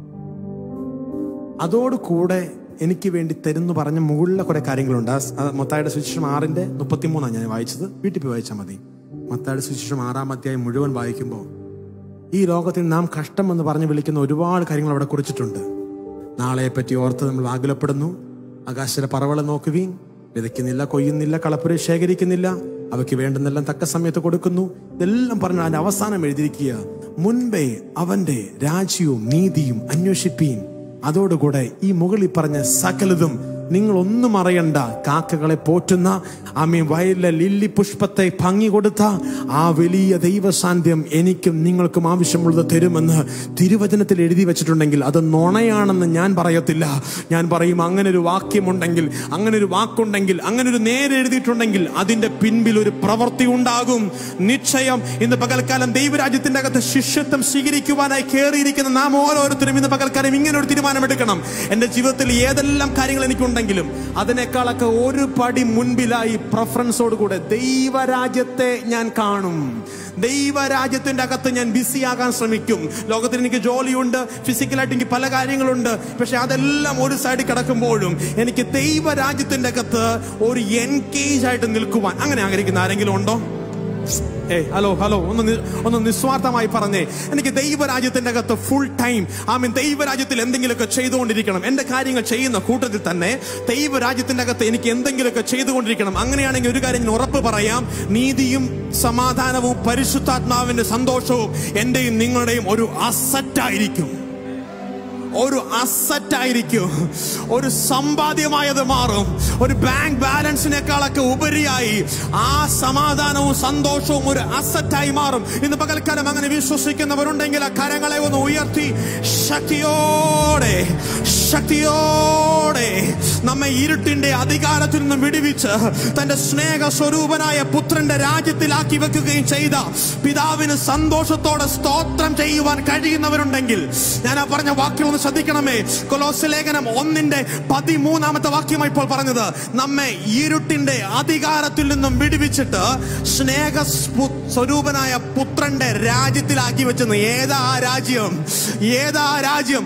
[SPEAKER 3] അതോടുകൂടെ എനിക്ക് വേണ്ടി തരുന്നു പറഞ്ഞ മുകളിലെ കുറെ കാര്യങ്ങളുണ്ട് ആ സ്- ആ മത്തായുടെ സുവിശേഷം ആറിന്റെ മുപ്പത്തിമൂന്നാണ് ഞാൻ വായിച്ചത് വീട്ടിൽ പോയി വായിച്ചാൽ മതി മത്തായുടെ സുവിശേഷം ആറാം അധ്യായം മുഴുവൻ വായിക്കുമ്പോൾ ഈ ലോകത്തിൽ നാം കഷ്ടം എന്ന് പറഞ്ഞ് വിളിക്കുന്ന ഒരുപാട് കാര്യങ്ങൾ അവിടെ കുറിച്ചിട്ടുണ്ട് നാളെയെ പറ്റി ഓർത്ത് നമ്മൾ ആകുലപ്പെടുന്നു ആകാശത്തിലെ പറവളെ നോക്കുവീൻ വിതയ്ക്കുന്നില്ല കൊയ്യുന്നില്ല കളപ്പുര ശേഖരിക്കുന്നില്ല അവയ്ക്ക് വേണ്ടുന്നെല്ലാം തക്ക സമയത്ത് കൊടുക്കുന്നു ഇതെല്ലാം പറഞ്ഞ് അതിന്റെ അവസാനം എഴുതിയിരിക്കുക മുൻപേ അവന്റെ രാജ്യവും നീതിയും അന്വേഷിപ്പീൻ അതോടുകൂടെ ഈ മുകളിൽ പറഞ്ഞ സകലതും നിങ്ങൾ ഒന്നും അറിയണ്ട കാക്കകളെ പോറ്റുന്ന ആമീ വയലിലെ ലില്ലി പുഷ്പത്തെ ഭംഗി കൊടുത്ത ആ വലിയ ദൈവസാന്ധ്യം എനിക്കും നിങ്ങൾക്കും ആവശ്യമുള്ളത് തരുമെന്ന് തിരുവചനത്തിൽ എഴുതി വെച്ചിട്ടുണ്ടെങ്കിൽ അത് നുണയാണെന്ന് ഞാൻ പറയത്തില്ല ഞാൻ പറയും അങ്ങനെ ഒരു വാക്യമുണ്ടെങ്കിൽ അങ്ങനെ ഒരു വാക്കുണ്ടെങ്കിൽ അങ്ങനെ ഒരു നേരെ എഴുതിയിട്ടുണ്ടെങ്കിൽ അതിന്റെ പിൻപിൽ ഒരു പ്രവൃത്തി ഉണ്ടാകും നിശ്ചയം ഇന്ന് പകൽക്കാലം ദൈവരാജ്യത്തിന്റെ അകത്ത് ശിഷ്യത്വം സ്വീകരിക്കുവാനായി കയറിയിരിക്കുന്ന നാം ഓരോരുത്തരും ഇന്ന് പകൽക്കാലം ഇങ്ങനെ ഒരു തീരുമാനമെടുക്കണം എന്റെ ജീവിതത്തിൽ ഏതെല്ലാം കാര്യങ്ങൾ എനിക്കുണ്ടെങ്കിലും അതിനേക്കാളൊക്കെ ഒരു പടി മുൻപിലായി പ്രഫറൻസോട് കൂടെ ദൈവരാജ്യത്തെ ഞാൻ കാണും ദൈവരാജ്യത്തിന്റെ അകത്ത് ഞാൻ ബിസി ആകാൻ ശ്രമിക്കും ലോകത്തിൽ എനിക്ക് ജോലിയുണ്ട് ഫിസിക്കലായിട്ട് എനിക്ക് പല കാര്യങ്ങളുണ്ട് പക്ഷെ അതെല്ലാം ഒരു സൈഡിൽ കിടക്കുമ്പോഴും എനിക്ക് ദൈവരാജ്യത്തിന്റെ അകത്ത് ഒരു എൻഗേജ് ആയിട്ട് നിൽക്കുവാൻ അങ്ങനെ ആഗ്രഹിക്കുന്ന ആരെങ്കിലും ഉണ്ടോ ഏയ് ഹലോ ഹലോ ഒന്ന് നി- ഒന്ന് നിസ്വാർത്ഥമായി പറഞ്ഞേ എനിക്ക് ദൈവരാജ്യത്തിന്റെ അകത്ത് ഫുൾ ടൈം ഐ മീൻ ദൈവരാജ്യത്തിൽ എന്തെങ്കിലുമൊക്കെ ചെയ്തുകൊണ്ടിരിക്കണം എന്റെ കാര്യങ്ങൾ ചെയ്യുന്ന കൂട്ടത്തിൽ തന്നെ ദൈവരാജ്യത്തിന്റെ അകത്ത് എനിക്ക് എന്തെങ്കിലുമൊക്കെ ചെയ്തുകൊണ്ടിരിക്കണം അങ്ങനെയാണെങ്കിൽ ഒരു കാര്യം ഞാൻ ഉറപ്പ് പറയാം നീതിയും സമാധാനവും പരിശുദ്ധാത്മാവിന്റെ സന്തോഷവും എന്റെയും നിങ്ങളുടെയും ഒരു അസറ്റായിരിക്കും ഒരു അസറ്റ് ആയിരിക്കും ഒരു സമ്പാദ്യമായത് മാറും ഒരു ബാങ്ക് ബാലൻസിനേക്കാളൊക്കെ ഉപരിയായി ആ സമാധാനവും സന്തോഷവും ഒരു അസറ്റായി മാറും ഇന്ന് പകൽക്കാലം അങ്ങനെ വിശ്വസിക്കുന്നവരുണ്ടെങ്കിൽ ആ കരങ്ങളെ ഒന്ന് ഉയർത്തി ശക്തിയോടെ ശക്തിയോടെ നമ്മെ ഇരുട്ടിന്റെ അധികാരത്തിൽ നിന്നും വിടുവിച്ച് തന്റെ സ്നേഹ സ്വരൂപനായ പുത്രന്റെ രാജ്യത്തിലാക്കി വെക്കുകയും ചെയ്ത പിതാവിന് സന്തോഷത്തോടെ സ്തോത്രം ചെയ്യുവാൻ കഴിയുന്നവരുണ്ടെങ്കിൽ ഞാൻ ആ പറഞ്ഞ വാക്യം ഒന്ന് ശ്രദ്ധിക്കണമേ കൊലോസ് ലേഖനം ഒന്നിന്റെ പതിമൂന്നാമത്തെ വാക്യമായി ഇപ്പോൾ പറഞ്ഞത് നമ്മെ ഇരുട്ടിന്റെ അധികാരത്തിൽ നിന്നും വിടുവിച്ചിട്ട് സ്നേഹ സ്പു- സ്വരൂപനായ പുത്രന്റെ രാജ്യത്തിലാക്കി വെച്ചെന്ന് ഏതാ ആ രാജ്യം ഏതാ ആ രാജ്യം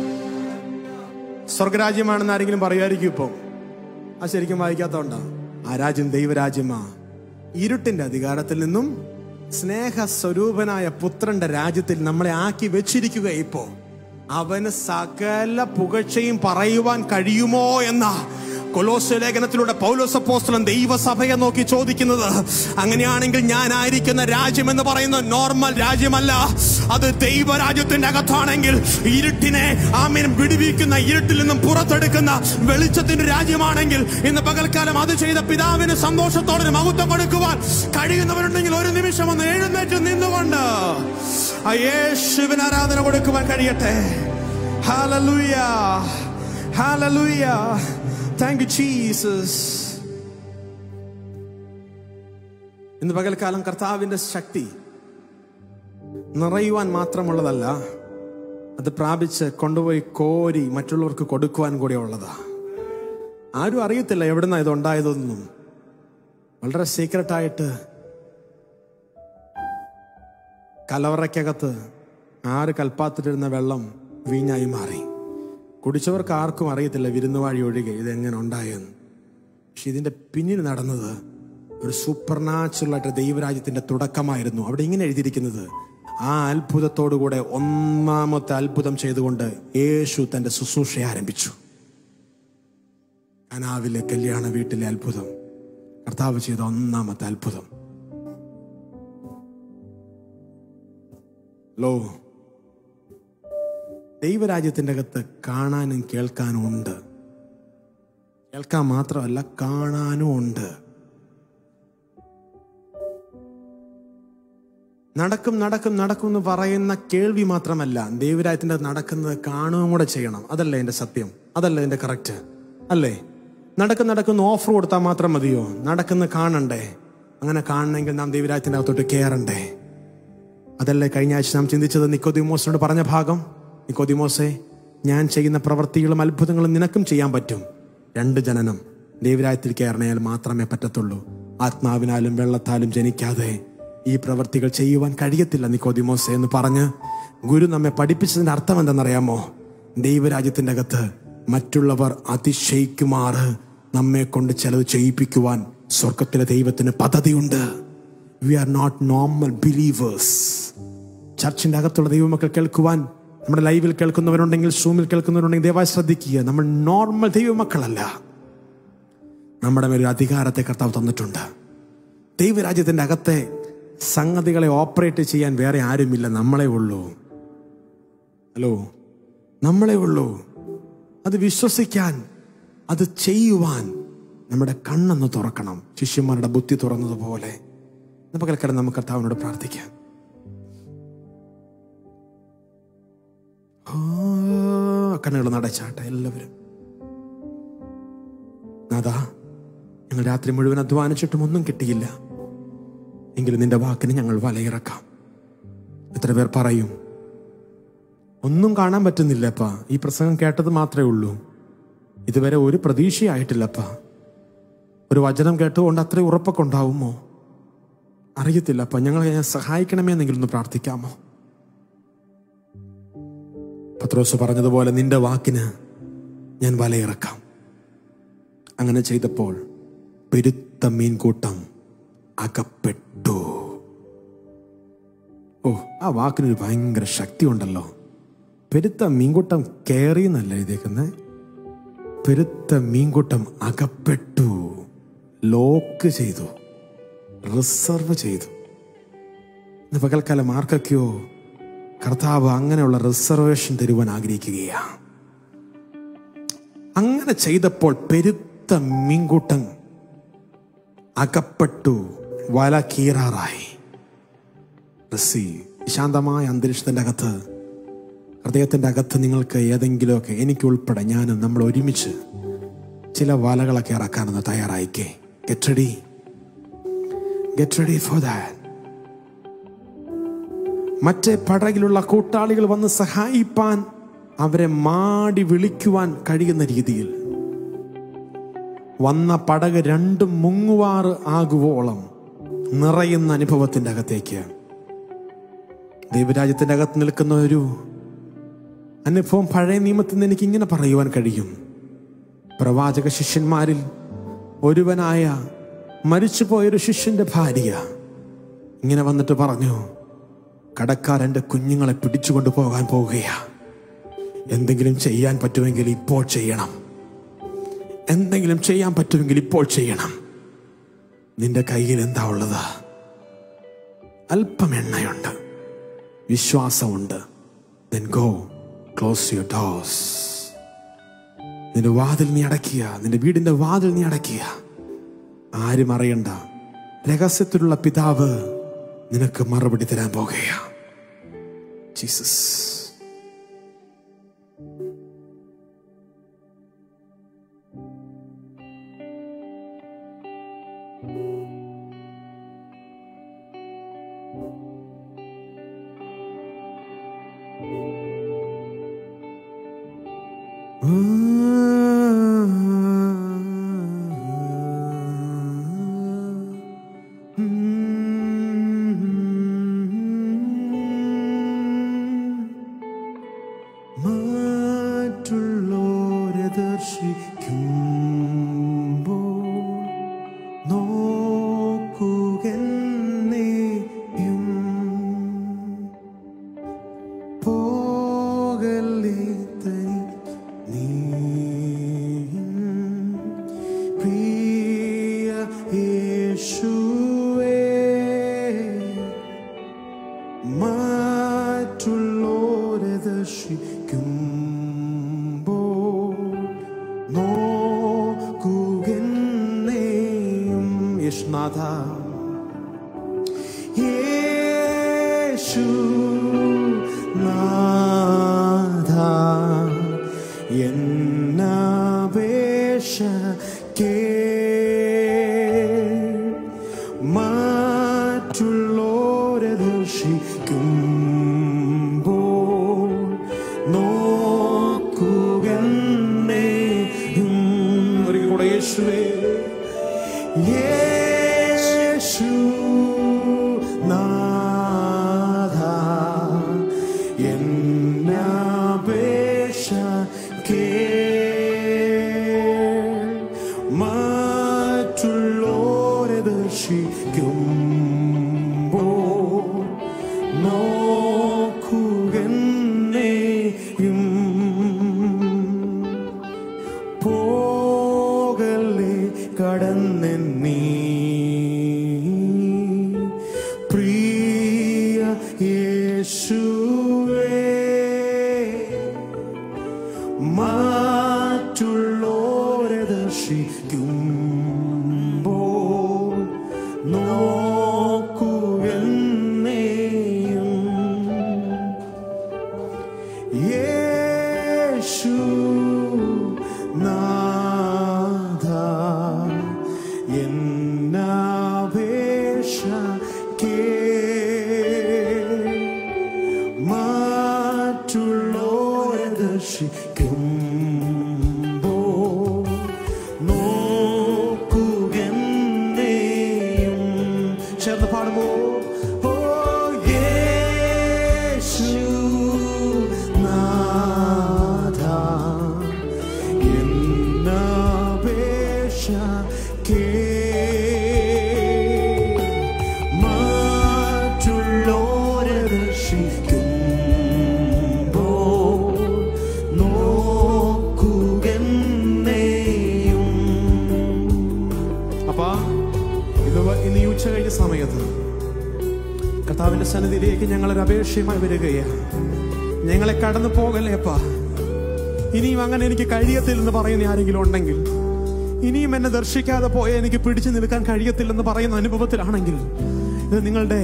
[SPEAKER 3] സ്വർഗരാജ്യമാണെന്ന് ആരെങ്കിലും പറയുമായിരിക്കും ഇപ്പം ആ ശരിക്കും വായിക്കാത്തോണ്ടാ ആ രാജ്യം ദൈവരാജ്യമാ ഇരുട്ടിന്റെ അധികാരത്തിൽ നിന്നും സ്നേഹ സ്വരൂപനായ പുത്രന്റെ രാജ്യത്തിൽ നമ്മളെ ആക്കി വെച്ചിരിക്കുക ഇപ്പോ അവന് സകല പുകഴ്ചയും പറയുവാൻ കഴിയുമോ എന്ന കൊലോസ് ലേഖനത്തിലൂടെ പൗലോസപ്പോസ്തലൻ ദൈവസഭയെ നോക്കി ചോദിക്കുന്നത് അങ്ങനെയാണെങ്കിൽ ഞാൻ ആയിരിക്കുന്ന രാജ്യം എന്ന് പറയുന്നത് നോർമൽ രാജ്യമല്ല അത് ദൈവരാജ്യത്തിന്റെ അകത്താണെങ്കിൽ ഇരുട്ടിനെ ആമീൻ വിടുവിക്കുന്ന ഇരുട്ടിൽ നിന്നും പുറത്തെടുക്കുന്ന വെളിച്ചത്തിന്റെ രാജ്യമാണെങ്കിൽ ഇന്ന് പകൽക്കാലം അത് ചെയ്ത പിതാവിന് സന്തോഷത്തോടെ ഒരു മഹത്വം കൊടുക്കുവാൻ കഴിയുന്നവരുണ്ടെങ്കിൽ ഒരു നിമിഷം ഒന്ന് എഴുന്നേറ്റ് നിന്നുകൊണ്ട് ആ യേശുവിന് ആരാധന കൊടുക്കുവാൻ കഴിയട്ടെ hallelujah hallelujah thank you Jesus ഇന്ന് പകൽക്കാലം കർത്താവിന്റെ ശക്തി നിറയുവാൻ മാത്രമുള്ളതല്ല അത് പ്രാപിച്ച് കൊണ്ടുപോയി കോരി മറ്റുള്ളവർക്ക് കൊടുക്കുവാൻ കൂടെ ഉള്ളതാ ആരും അറിയത്തില്ല എവിടുന്ന ഇത് ഉണ്ടായതൊന്നും വളരെ സീക്രട്ടായിട്ട് കലവറയ്ക്കകത്ത് ആറ് കൽപ്പാത്തിട്ടിരുന്ന വെള്ളം വീഞ്ഞായി മാറി കുടിച്ചവർക്ക് ആർക്കും അറിയത്തില്ല വിരുന്നുവാഴി ഒഴികെ ഇതെങ്ങനെ ഉണ്ടായെന്ന് പക്ഷെ ഇതിന്റെ പിന്നിൽ നടന്നത് ഒരു സൂപ്പർ നാച്ചുറലായിട്ട് ദൈവരാജ്യത്തിന്റെ തുടക്കമായിരുന്നു അവിടെ ഇങ്ങനെ എഴുതിയിരിക്കുന്നത് ആ അത്ഭുതത്തോടുകൂടെ ഒന്നാമത്തെ അത്ഭുതം ചെയ്തുകൊണ്ട് യേശു തന്റെ ശുശ്രൂഷ ആരംഭിച്ചു കനാവിലെ കല്യാണ വീട്ടിലെ അത്ഭുതം കർത്താവ് ചെയ്ത ഒന്നാമത്തെ അത്ഭുതം ലോ ദൈവരാജ്യത്തിന്റെ അകത്ത് കാണാനും കേൾക്കാനും ഉണ്ട് കേൾക്കാൻ മാത്രമല്ല കാണാനും ഉണ്ട് നടക്കും നടക്കും നടക്കും എന്ന് പറയുന്ന കേൾവി മാത്രമല്ല ദൈവരാജ്യത്തിന്റെ അകത്ത് നടക്കുന്നത് കാണുകയും കൂടെ ചെയ്യണം അതല്ലേ എന്റെ സത്യം അതല്ലേ എന്റെ കറക്റ്റ് അല്ലേ നടക്കും നടക്കുന്ന ഓഫർ കൊടുത്താൽ മാത്രം മതിയോ നടക്കുന്ന കാണണ്ടേ അങ്ങനെ കാണണമെങ്കിൽ നാം ദൈവരാജ്യത്തിന്റെ അകത്തോട്ട് കയറണ്ടേ അതല്ലേ കഴിഞ്ഞ ആഴ്ച നാം ചിന്തിച്ചത് നിക്കോദിമോസിനോട് പറഞ്ഞ ഭാഗം നിക്കോദിമോസെ ഞാൻ ചെയ്യുന്ന പ്രവൃത്തികളും അത്ഭുതങ്ങളും നിനക്കും ചെയ്യാൻ പറ്റും രണ്ട് ജനനം ദൈവരായത്തിൽ കയറണയാൽ മാത്രമേ പറ്റത്തുള്ളൂ ആത്മാവിനാലും വെള്ളത്താലും ജനിക്കാതെ ഈ പ്രവൃത്തികൾ ചെയ്യുവാൻ കഴിയത്തില്ല നിക്കോദിമോസെ എന്ന് പറഞ്ഞ് ഗുരു നമ്മെ പഠിപ്പിച്ചതിന്റെ അർത്ഥം എന്തെന്നറിയാമോ ദൈവരാജ്യത്തിന്റെ അകത്ത് മറ്റുള്ളവർ അതിശയിക്കുമാറ് നമ്മെ കൊണ്ട് ചിലത് ചെയ്യിപ്പിക്കുവാൻ സ്വർഗത്തിലെ ദൈവത്തിന് പദ്ധതിയുണ്ട് we are not normal believers ചർച്ചിന്റെ അകത്തുള്ള ദൈവമക്കൾ കേൾക്കുവാൻ നമ്മുടെ ലൈവിൽ കേൾക്കുന്നവരുണ്ടെങ്കിൽ സൂമിൽ കേൾക്കുന്നവരുണ്ടെങ്കിൽ ദയവായി ശ്രദ്ധിക്കുക നമ്മൾ നോർമൽ ദൈവമക്കളല്ല നമ്മുടെ മേൽ ഒരു അധികാരത്തെ കർത്താവ് തന്നിട്ടുണ്ട് ദൈവരാജ്യത്തിന്റെ അകത്തെ സംഗതികളെ ഓപ്പറേറ്റ് ചെയ്യാൻ വേറെ ആരുമില്ല നമ്മളെ ഉള്ളൂ ഹലോ നമ്മളെ ഉള്ളൂ അത് വിശ്വസിക്കാൻ അത് ചെയ്യുവാൻ നമ്മുടെ കണ്ണൊന്ന് തുറക്കണം ശിഷ്യന്മാരുടെ ബുദ്ധി തുറന്നതുപോലെ നമുക്ക് കിടന്ന് നമുക്ക് കർത്താവിനോട് പ്രാർത്ഥിക്കാം കണ്ണുകൾ നടച്ചാട്ടെ എല്ലാവരും നാദാ ഞങ്ങൾ രാത്രി മുഴുവൻ അധ്വാനിച്ചിട്ടും ഒന്നും കിട്ടിയില്ല എങ്കിലും നിന്റെ വാക്കിന് ഞങ്ങൾ വലയിറക്കാം എത്ര പേർ പറയും ഒന്നും കാണാൻ പറ്റുന്നില്ലപ്പാ ഈ പ്രസംഗം കേട്ടത് മാത്രമേ ഉള്ളൂ ഇതുവരെ ഒരു പ്രതീക്ഷയായിട്ടില്ലപ്പാ ഒരു വചനം കേട്ടുകൊണ്ട് അത്ര ഉറപ്പൊക്കെ ഉണ്ടാവുമോ അറിയത്തില്ല അപ്പൊ ഞങ്ങളെ സഹായിക്കണമേ എന്നെങ്കിലും ഒന്ന് പ്രാർത്ഥിക്കാമോ പത്രോസ് പറഞ്ഞതുപോലെ നിന്റെ വാക്കിന് ഞാൻ വലയിറക്കാം അങ്ങനെ ചെയ്തപ്പോൾ പെരുത്ത മീൻകൂട്ടം അകപ്പെട്ടു ഓ ആ വാക്കിനൊരു ഭയങ്കര ശക്തി ഉണ്ടല്ലോ പെരുത്ത മീൻകൂട്ടം കയറി എന്നല്ല എഴുതിയേക്കുന്നത് പെരുത്ത മീൻകൂട്ടം അകപ്പെട്ടു ലോക്ക് ചെയ്തു റിസർവ് ചെയ്തു ഇന്ന് പകൽക്കാലം ആർക്കൊക്കെയോ കർത്താവ് അങ്ങനെയുള്ള റിസർവേഷൻ തരുവാൻ ആഗ്രഹിക്കുകയാ അങ്ങനെ ചെയ്തപ്പോൾ പെരുത്ത മീൻകൂട്ടം അകപ്പെട്ടു വല കീറാറായി റിസീവ് ശാന്തമായ അന്തരീക്ഷത്തിന്റെ അകത്ത് ഹൃദയത്തിന്റെ അകത്ത് നിങ്ങൾക്ക് ഏതെങ്കിലുമൊക്കെ എനിക്ക് ഉൾപ്പെടെ ഞാനും നമ്മൾ ഒരുമിച്ച് ചില വലകളൊക്കെ ഇറക്കാനൊന്ന് തയ്യാറായിക്കേ get ready get ready for that മറ്റേ പടകിലുള്ള കൂട്ടാളികൾ വന്ന് സഹായിപ്പാൻ അവരെ മാടി വിളിക്കുവാൻ കഴിയുന്ന രീതിയിൽ വന്ന പടക് രണ്ടും മുങ്ങുവാറ് ആകുവോളം നിറയുന്ന അനുഭവത്തിന്റെ അകത്തേക്ക് ദൈവരാജ്യത്തിന്റെ അകത്ത് നിൽക്കുന്ന ഒരു അനുഭവം പഴയ നിയമത്തിൽ നിന്ന് എനിക്ക് ഇങ്ങനെ പറയുവാൻ കഴിയും പ്രവാചക ശിഷ്യന്മാരിൽ ഒരുവനായ മരിച്ചുപോയൊരു ശിഷ്യന്റെ ഭാര്യ ഇങ്ങനെ വന്നിട്ട് പറഞ്ഞു കടക്കാരൻ്റെ കുഞ്ഞുങ്ങളെ പിടിച്ചുകൊണ്ട് പോകാൻ പോവുകയാ എന്തെങ്കിലും ചെയ്യാൻ പറ്റുമെങ്കിൽ ഇപ്പോൾ ചെയ്യണം എന്തെങ്കിലും ചെയ്യാൻ പറ്റുമെങ്കിൽ ഇപ്പോൾ ചെയ്യണം നിന്റെ കയ്യിൽ എന്താ ഉള്ളത് അല്പം എണ്ണയുണ്ട് വിശ്വാസമുണ്ട് then go close your doors നിന്റെ വാതിൽ നീ അടയ്ക്കുക നിന്റെ വീടിന്റെ വാതിൽ നീ അടയ്ക്കുക ആരും അറിയണ്ട രഹസ്യത്തിലുള്ള പിതാവ് നിനക്ക് മറുപടി തരാൻ പോകുകയാ ജീസസ് മറ്റുള്ള
[SPEAKER 2] മറ്റുള്ളോരെ ദർശിക്കുമ്പോൾ നോക്കുകെന്നെയും യേശുനാഥ യേശു നാഥ എന്നപേക്ഷ കേ മറ്റുള്ളോരെ ദർശിക്കുമ്പോൾ നോക്കുകെന്നെയും ഒരിക്കൽ കൂടെ യേശുവേ യേശു നാഥ എന്നപേക്ഷ കേൾ മറ്റുള്ളോരെ ദർശിക്കുമ്പോൾ നോക്കുകെന്നെയും പോകല്ലേ കടന്നെന്നീ പ്രിയ യേശുവേ മറ്റുള്ളോരെ ദർശിക്കുമ്പോൾ നോക്കുകെന്നെയും യേശു നാഥ എന്നപേക്ഷ മറ്റുള്ളോരെ ദർശിക്കുമ്പോൾ നോക്കുകെന്നെയും ചേർന്ന് പാടുമോ ഓ യേശു നാഥ എന്നപേക്ഷ കേ മറ്റുള്ളോരെ ദർശിക്കുമ്പോൾ നോക്കുകെന്നെയും അപ്പാ ഇത് വ- ഇന്ന് ഈ ഉച്ച കഴിഞ്ഞ സമയത്ത് കർത്താവിന്റെ സന്നിധിയിലേക്ക് ഞങ്ങളൊരു അപേക്ഷയുമായി വരികയാണ് ഞങ്ങളെ കടന്നു പോകല്ലേ അപ്പാ ഇനിയും അങ്ങനെ എനിക്ക് കഴിയത്തില്ലെന്ന് പറയുന്ന ആരെങ്കിലും ഉണ്ടെങ്കിൽ ഇനിയും എന്നെ ദർശിക്കാതെ പോയ എനിക്ക് പിടിച്ചു നിൽക്കാൻ കഴിയത്തില്ലെന്ന് പറയുന്ന അനുഭവത്തിലാണെങ്കിൽ ഇത് നിങ്ങളുടെ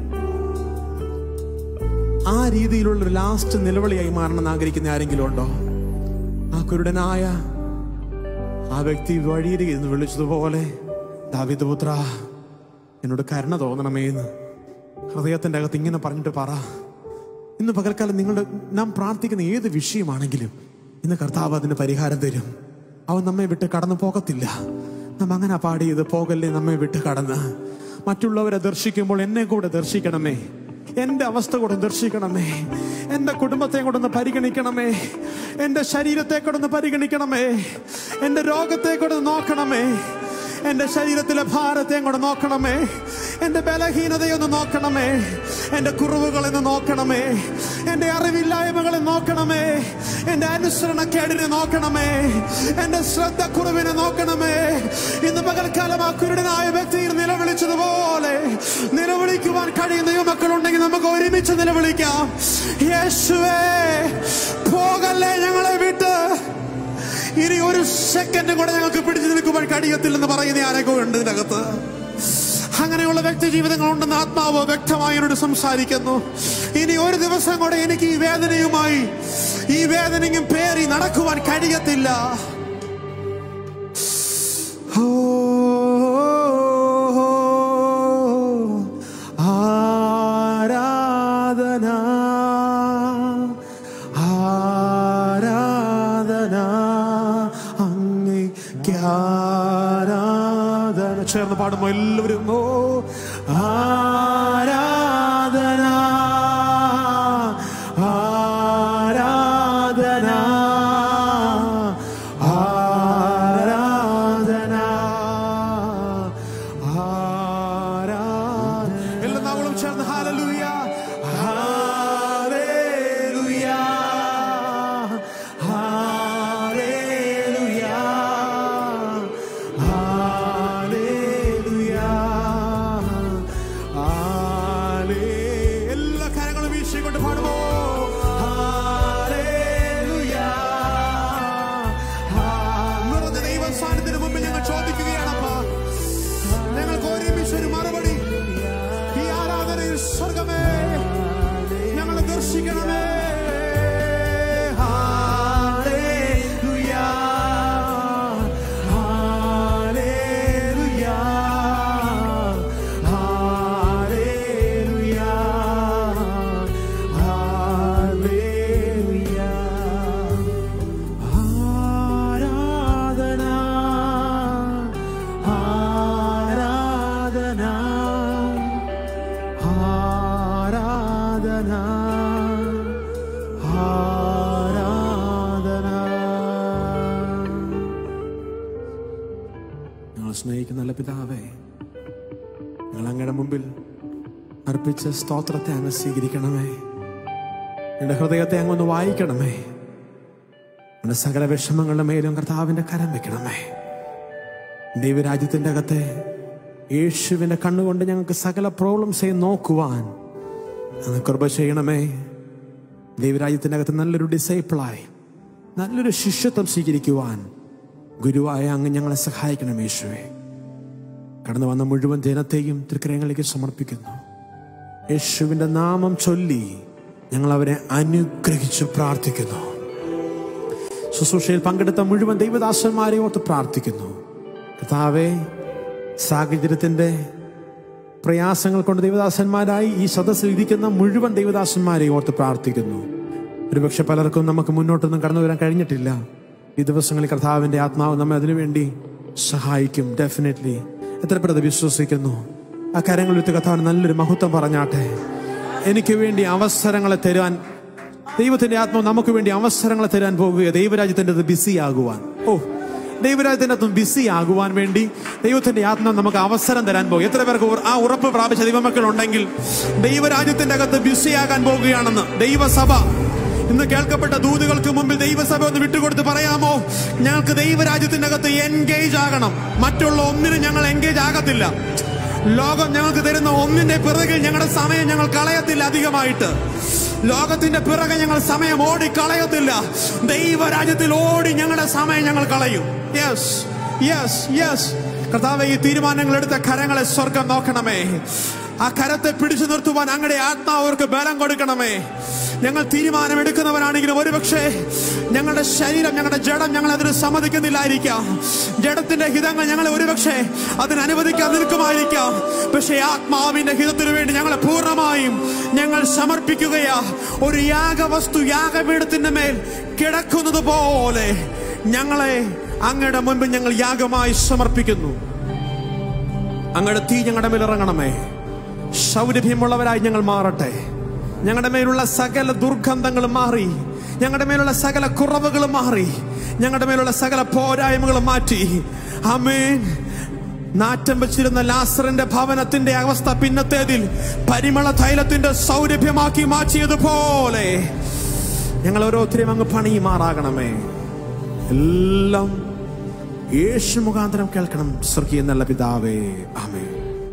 [SPEAKER 2] ആ രീതിയിലുള്ള ഒരു ലാസ്റ്റ് നിലവിളിയായി മാറണമെന്ന് ആഗ്രഹിക്കുന്ന ആരെങ്കിലും ഉണ്ടോ ആ കുരുടനായ ആ വ്യക്തി വഴിയിൽ ഇരുന്ന് വിളിച്ചതുപോലെ ദാവിദ് പുത്ര എന്നോട് കരുണ തോന്നണമേ എന്ന് ഹൃദയത്തിന്റെ അകത്ത് ഇങ്ങനെ പറഞ്ഞിട്ട് പറ ഇന്ന് പകൽക്കാലം നിങ്ങളുടെ നാം പ്രാർത്ഥിക്കുന്ന ഏത് വിഷയമാണെങ്കിലും ഇന്ന് കർത്താവ് അതിന് പരിഹാരം തരും അവൻ നമ്മെ വിട്ട് കടന്നു പോകത്തില്ല നാം അങ്ങനെ പാടിയത് പോകല്ലേ നമ്മെ വിട്ട് കടന്ന് മറ്റുള്ളവരെ ദർശിക്കുമ്പോൾ എന്നെ കൂടെ ദർശിക്കണമേ എന്റെ അവസ്ഥ കൂടെ ദർശിക്കണമേ എന്റെ കുടുംബത്തെ കൂടെ ഒന്ന് പരിഗണിക്കണമേ എന്റെ ശരീരത്തെ കൂടെ ഒന്ന് പരിഗണിക്കണമേ എന്റെ രോഗത്തെ കൂടെ ഒന്ന് നോക്കണമേ എന്റെ ശരീരത്തിലെ ഭാരത്തെ കൂടെ നോക്കണമേ എന്റെ ബലഹീനതയൊന്ന് നോക്കണമേ എന്റെ കുറവുകളെന്ന് നോക്കണമേ എന്റെ അറിവില്ലായ്മകളെ നോക്കണമേ എന്റെ അനുസരണക്കേടിനെ നോക്കണമേ എന്റെ ശ്രദ്ധ കുറവിനെ നോക്കണമേ ഇന്ന് പകൽക്കാലം ആ കുരുടനായ വ്യക്തിയിൽ നിലവിളിച്ചതുപോലെ നിലവിളിക്കുവാൻ കഴിയുന്ന യുവമക്കളുണ്ടെങ്കിൽ നമുക്ക് ഒരുമിച്ച് നിലവിളിക്കാം യേശുവേ പോകല്ലേ ഞങ്ങളെ വിട്ട് ഇനി ഒരു സെക്കൻഡ് കൂടെ ഞങ്ങൾക്ക് പിടിച്ചു നിൽക്കുവാൻ കഴിയത്തില്ലെന്ന് പറയുന്ന ആരൊക്കെ ഉണ്ട് ഇതിനകത്ത് അങ്ങനെയുള്ള വ്യക്തി ജീവിതങ്ങളുണ്ടെന്ന് ആത്മാവ് വ്യക്തമായി എന്നോട് സംസാരിക്കുന്നു ഇനി ഒരു ദിവസം കൂടെ എനിക്ക് ഈ വേദനയുമായി ഈ വേദനയും പേറി നടക്കുവാൻ കഴിയത്തില്ല ഓ, ആരാധന ആരാധന അങ്ങേക്ക് ആരാധന ചേർന്ന് പാടുമ്പോ എല്ലാവരും ഓ ആരാധന ആരാധന ആരാധന ആരാധന എല്ലാ നാളും ചേർന്ന് ഹാലലൂയ ഹാലേലൂയ ഹാലേലൂയ ഹാലേലൂയ
[SPEAKER 3] കർത്താവേ ഞങ്ങൾ അങ്ങയുടെ മുമ്പിൽ അർപ്പിച്ച സ്തോത്രത്തെ അങ്ങ് സ്വീകരിക്കണമേ എന്റെ ഹൃദയത്തെ അങ്ങൊന്ന് വായിക്കണമേ നമ്മുടെ സകല വിഷമങ്ങളുടെ മേലും കർത്താവിന്റെ കരം വെക്കണമേ ദൈവരാജ്യത്തിന്റെ അകത്തെ യേശുവിന്റെ കണ്ണുകൊണ്ട് ഞങ്ങൾക്ക് സകല പ്രോബ്ലംസ് നോക്കുവാൻ അങ്ങ് കൃപ ചെയ്യണമേ ദൈവരാജ്യത്തിന്റെ അകത്ത് നല്ലൊരു ഡിസൈപ്പിളായി നല്ലൊരു ശിഷ്യത്വം സ്വീകരിക്കുവാൻ ഗുരുവായ അങ്ങ് ഞങ്ങളെ സഹായിക്കണം യേശുവെ കടന്നു വന്ന മുഴുവൻ ജനത്തെയും തൃക്കരങ്ങളിലേക്ക് സമർപ്പിക്കുന്നു യേശുവിന്റെ നാമം ചൊല്ലി ഞങ്ങൾ അവരെ അനുഗ്രഹിച്ച് പ്രാർത്ഥിക്കുന്നു ശുശ്രൂഷയിൽ പങ്കെടുത്ത മുഴുവൻ ദൈവദാസന്മാരെ ഓർത്ത് പ്രാർത്ഥിക്കുന്നു കർത്താവെ സാഹചര്യത്തിന്റെ പ്രയാസങ്ങൾ കൊണ്ട് ദൈവദാസന്മാരായി ഈ സദസ്സിൽ ഇരിക്കുന്ന മുഴുവൻ ദൈവദാസന്മാരെ ഓർത്ത് പ്രാർത്ഥിക്കുന്നു ഒരുപക്ഷെ പലർക്കും നമുക്ക് മുന്നോട്ടൊന്നും കടന്നു വരാൻ കഴിഞ്ഞിട്ടില്ല ഈ ദിവസങ്ങളിൽ കർത്താവിന്റെ ആത്മാവ് നമ്മെ അതിനുവേണ്ടി സഹായിക്കും ഡെഫിനറ്റ്ലി എത്ര പേർ അത് വിശ്വസിക്കുന്നു ആ കരങ്ങൾ വിത്ത് കർത്താവിന് നല്ലൊരു മഹത്വം പറഞ്ഞാട്ടെ എനിക്ക് വേണ്ടി അവസരങ്ങളെ തരാൻ ദൈവത്തിന്റെ ആത്മാവ് നമുക്ക് വേണ്ടി അവസരങ്ങളെ തരാൻ പോകുക ദൈവരാജ്യത്തിന്റെ ബിസി ആകുവാൻ ഓ ദൈവരാജ്യത്തിന്റെ അകത്തും ബിസി ആകുവാൻ വേണ്ടി ദൈവത്തിന്റെ ആത്മാവ് നമുക്ക് അവസരം തരാൻ പോകും എത്ര പേർക്ക് ഉറ- ആ ഉറപ്പ് പ്രാപിച്ച ദൈവമക്കൾ ഉണ്ടെങ്കിൽ ദൈവരാജ്യത്തിന്റെ അകത്ത് ബിസി ആകാൻ പോകുകയാണെന്ന് ദൈവസഭ ഇന്ന് കേൾക്കപ്പെട്ട ദൂതുകൾക്ക് മുമ്പിൽ ദൈവസഭ ഒന്ന് വിട്ടുകൊടുത്ത് പറയാമോ ഞങ്ങൾക്ക് ദൈവരാജ്യത്തിന്റെ അകത്ത് എൻഗേജ് ആകണം മറ്റുള്ള ഒന്നിനും ഞങ്ങൾ എൻഗേജ് ആകത്തില്ല ലോകം ഞങ്ങൾക്ക് തരുന്ന ഒന്നിന്റെ പിറകിൽ ഞങ്ങളുടെ സമയം ഞങ്ങൾ കളയത്തില്ല അധികമായിട്ട് ലോകത്തിന്റെ പിറകെ ഞങ്ങൾ സമയം ഓടി കളയത്തില്ല ദൈവരാജ്യത്തിൽ ഓടി ഞങ്ങളുടെ സമയം ഞങ്ങൾ കളയും യെസ് യെസ് യെസ് കർത്താവ് ഈ തീരുമാനങ്ങൾ എടുത്ത കരങ്ങളെ സ്വർഗം നോക്കണമേ ആ കരത്തെ പിടിച്ചു നിർത്തുവാൻ അങ്ങയുടെ ആത്മാവർക്ക് ബലം കൊടുക്കണമേ ഞങ്ങൾ തീരുമാനമെടുക്കുന്നവരാണെങ്കിലും ഒരുപക്ഷെ ഞങ്ങളുടെ ശരീരം ഞങ്ങളുടെ ജഡം ഞങ്ങൾ അതിന് സമ്മതിക്കുന്നില്ലായിരിക്കാം ജഡത്തിന്റെ ഹിതങ്ങൾ ഞങ്ങളെ ഒരുപക്ഷെ അതിന് അനുവദിക്കാൻ നിൽക്കുമായിരിക്കാം പക്ഷേ ആത്മാവിന്റെ ഹിതത്തിനു വേണ്ടി ഞങ്ങളെ പൂർണ്ണമായും ഞങ്ങൾ സമർപ്പിക്കുകയാ ഒരു യാഗവസ്തു യാഗപീഠത്തിന്റെ മേൽ കിടക്കുന്നത് പോലെ ഞങ്ങളെ അങ്ങയുടെ മുൻപ് ഞങ്ങൾ യാഗമായി സമർപ്പിക്കുന്നു അങ്ങയുടെ തീ ഞങ്ങളുടെ മേൽ ഇറങ്ങണമേ സൗരഭ്യമുള്ളവരായി ഞങ്ങൾ മാറട്ടെ ഞങ്ങളുടെ മേലുള്ള സകല ദുർഗന്ധങ്ങളും മാറി ഞങ്ങളുടെ മേലുള്ള സകല കുറവുകളും മാറി ഞങ്ങളുടെ മേലുള്ള സകല പോരായ്മകളും മാറ്റി അമേൻ നാറ്റം വെച്ചിരുന്ന ലാസറിന്റെ ഭവനത്തിന്റെ അവസ്ഥ പിന്നത്തേതിൽ പരിമള തൈലത്തിന്റെ സൗരഭ്യമാക്കി മാറ്റിയതുപോലെ ഞങ്ങൾ ഓരോരുത്തരെയും അങ്ങ് പണിയുമാറാകണമേ എല്ലാം യേശു മുഖാന്തരം കേൾക്കണം സ്വർഗീയ നല്ല പിതാവേ ആമേ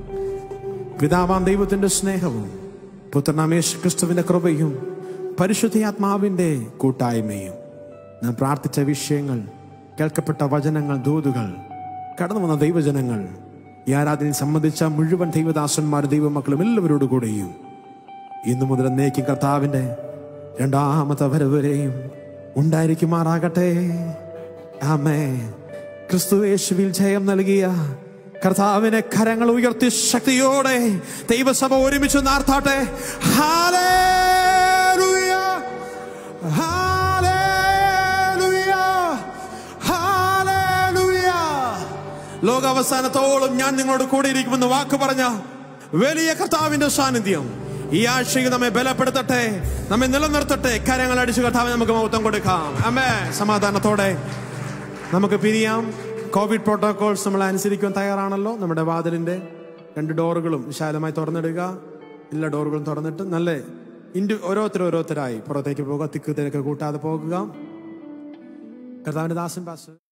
[SPEAKER 3] പിതാവാം ദൈവത്തിന്റെ സ്നേഹവും പുത്രനാം യേശു ക്രിസ്തുവിന്റെ കൃപയും പരിശുദ്ധാത്മാവിന്റെ കൂട്ടായ്മയും നാം പ്രാർത്ഥിച്ച വിഷയങ്ങൾ കേൾക്കപ്പെട്ട വചനങ്ങൾ ദൂതുകൾ കടന്നു വന്ന ദൈവജനങ്ങൾ ഈ ആരാധനയിൽ സംബന്ധിച്ച മുഴുവൻ ദൈവദാസന്മാരും ദൈവമക്കളും എല്ലാവരോടു കൂടെയും ഇന്നു മുതൽ എന്നേക്കും കർത്താവിന്റെ രണ്ടാമത്തെ വരവരെയും ഉണ്ടായിരിക്കുമാറാകട്ടെ ആമേ ക്രിസ്തു യേശുവിൽ ജയം നൽകിയ കർത്താവിനെ കരങ്ങൾ ഉയർത്തി ശക്തിയോടെ ദൈവസഭ ഒരുമിച്ച് നാർത്താട്ടെ ഹാലേലൂയ ഹാലേലൂയ ഹാലേലൂയ ലോകാവസാനത്തോളം ഞാൻ നിങ്ങളോട് കൂടെ ഇരിക്കുമെന്ന് വാക്ക് പറഞ്ഞ വലിയ കർത്താവിന്റെ സാന്നിധ്യം ഈ ആഴ്ചയിൽ നമ്മെ ബലപ്പെടുത്തട്ടെ നമ്മെ നിലനിർത്തട്ടെ കരങ്ങൾ അടിച്ച് കർത്താവ് നമുക്ക് മൗത്തം കൊടുക്കാം അമ്മേ സമാധാനത്തോടെ നമുക്ക് പിരിയാം കോവിഡ് പ്രോട്ടോകോൾസ് നമ്മൾ അനുസരിക്കുവാൻ തയ്യാറാണല്ലോ നമ്മുടെ വാതിലിന്റെ രണ്ട് ഡോറുകളും വിശാലമായി തുറന്നിടുക എല്ലാ ഡോറുകളും തുറന്നിട്ട് നല്ല ഇൻഡു ഓരോരുത്തർ ഓരോരുത്തരായി പുറത്തേക്ക് പോകുക തിക്ക് തിരക്ക് കൂട്ടാതെ പോകുക കർത്താവിന്റെ ദാസൻ പാസ്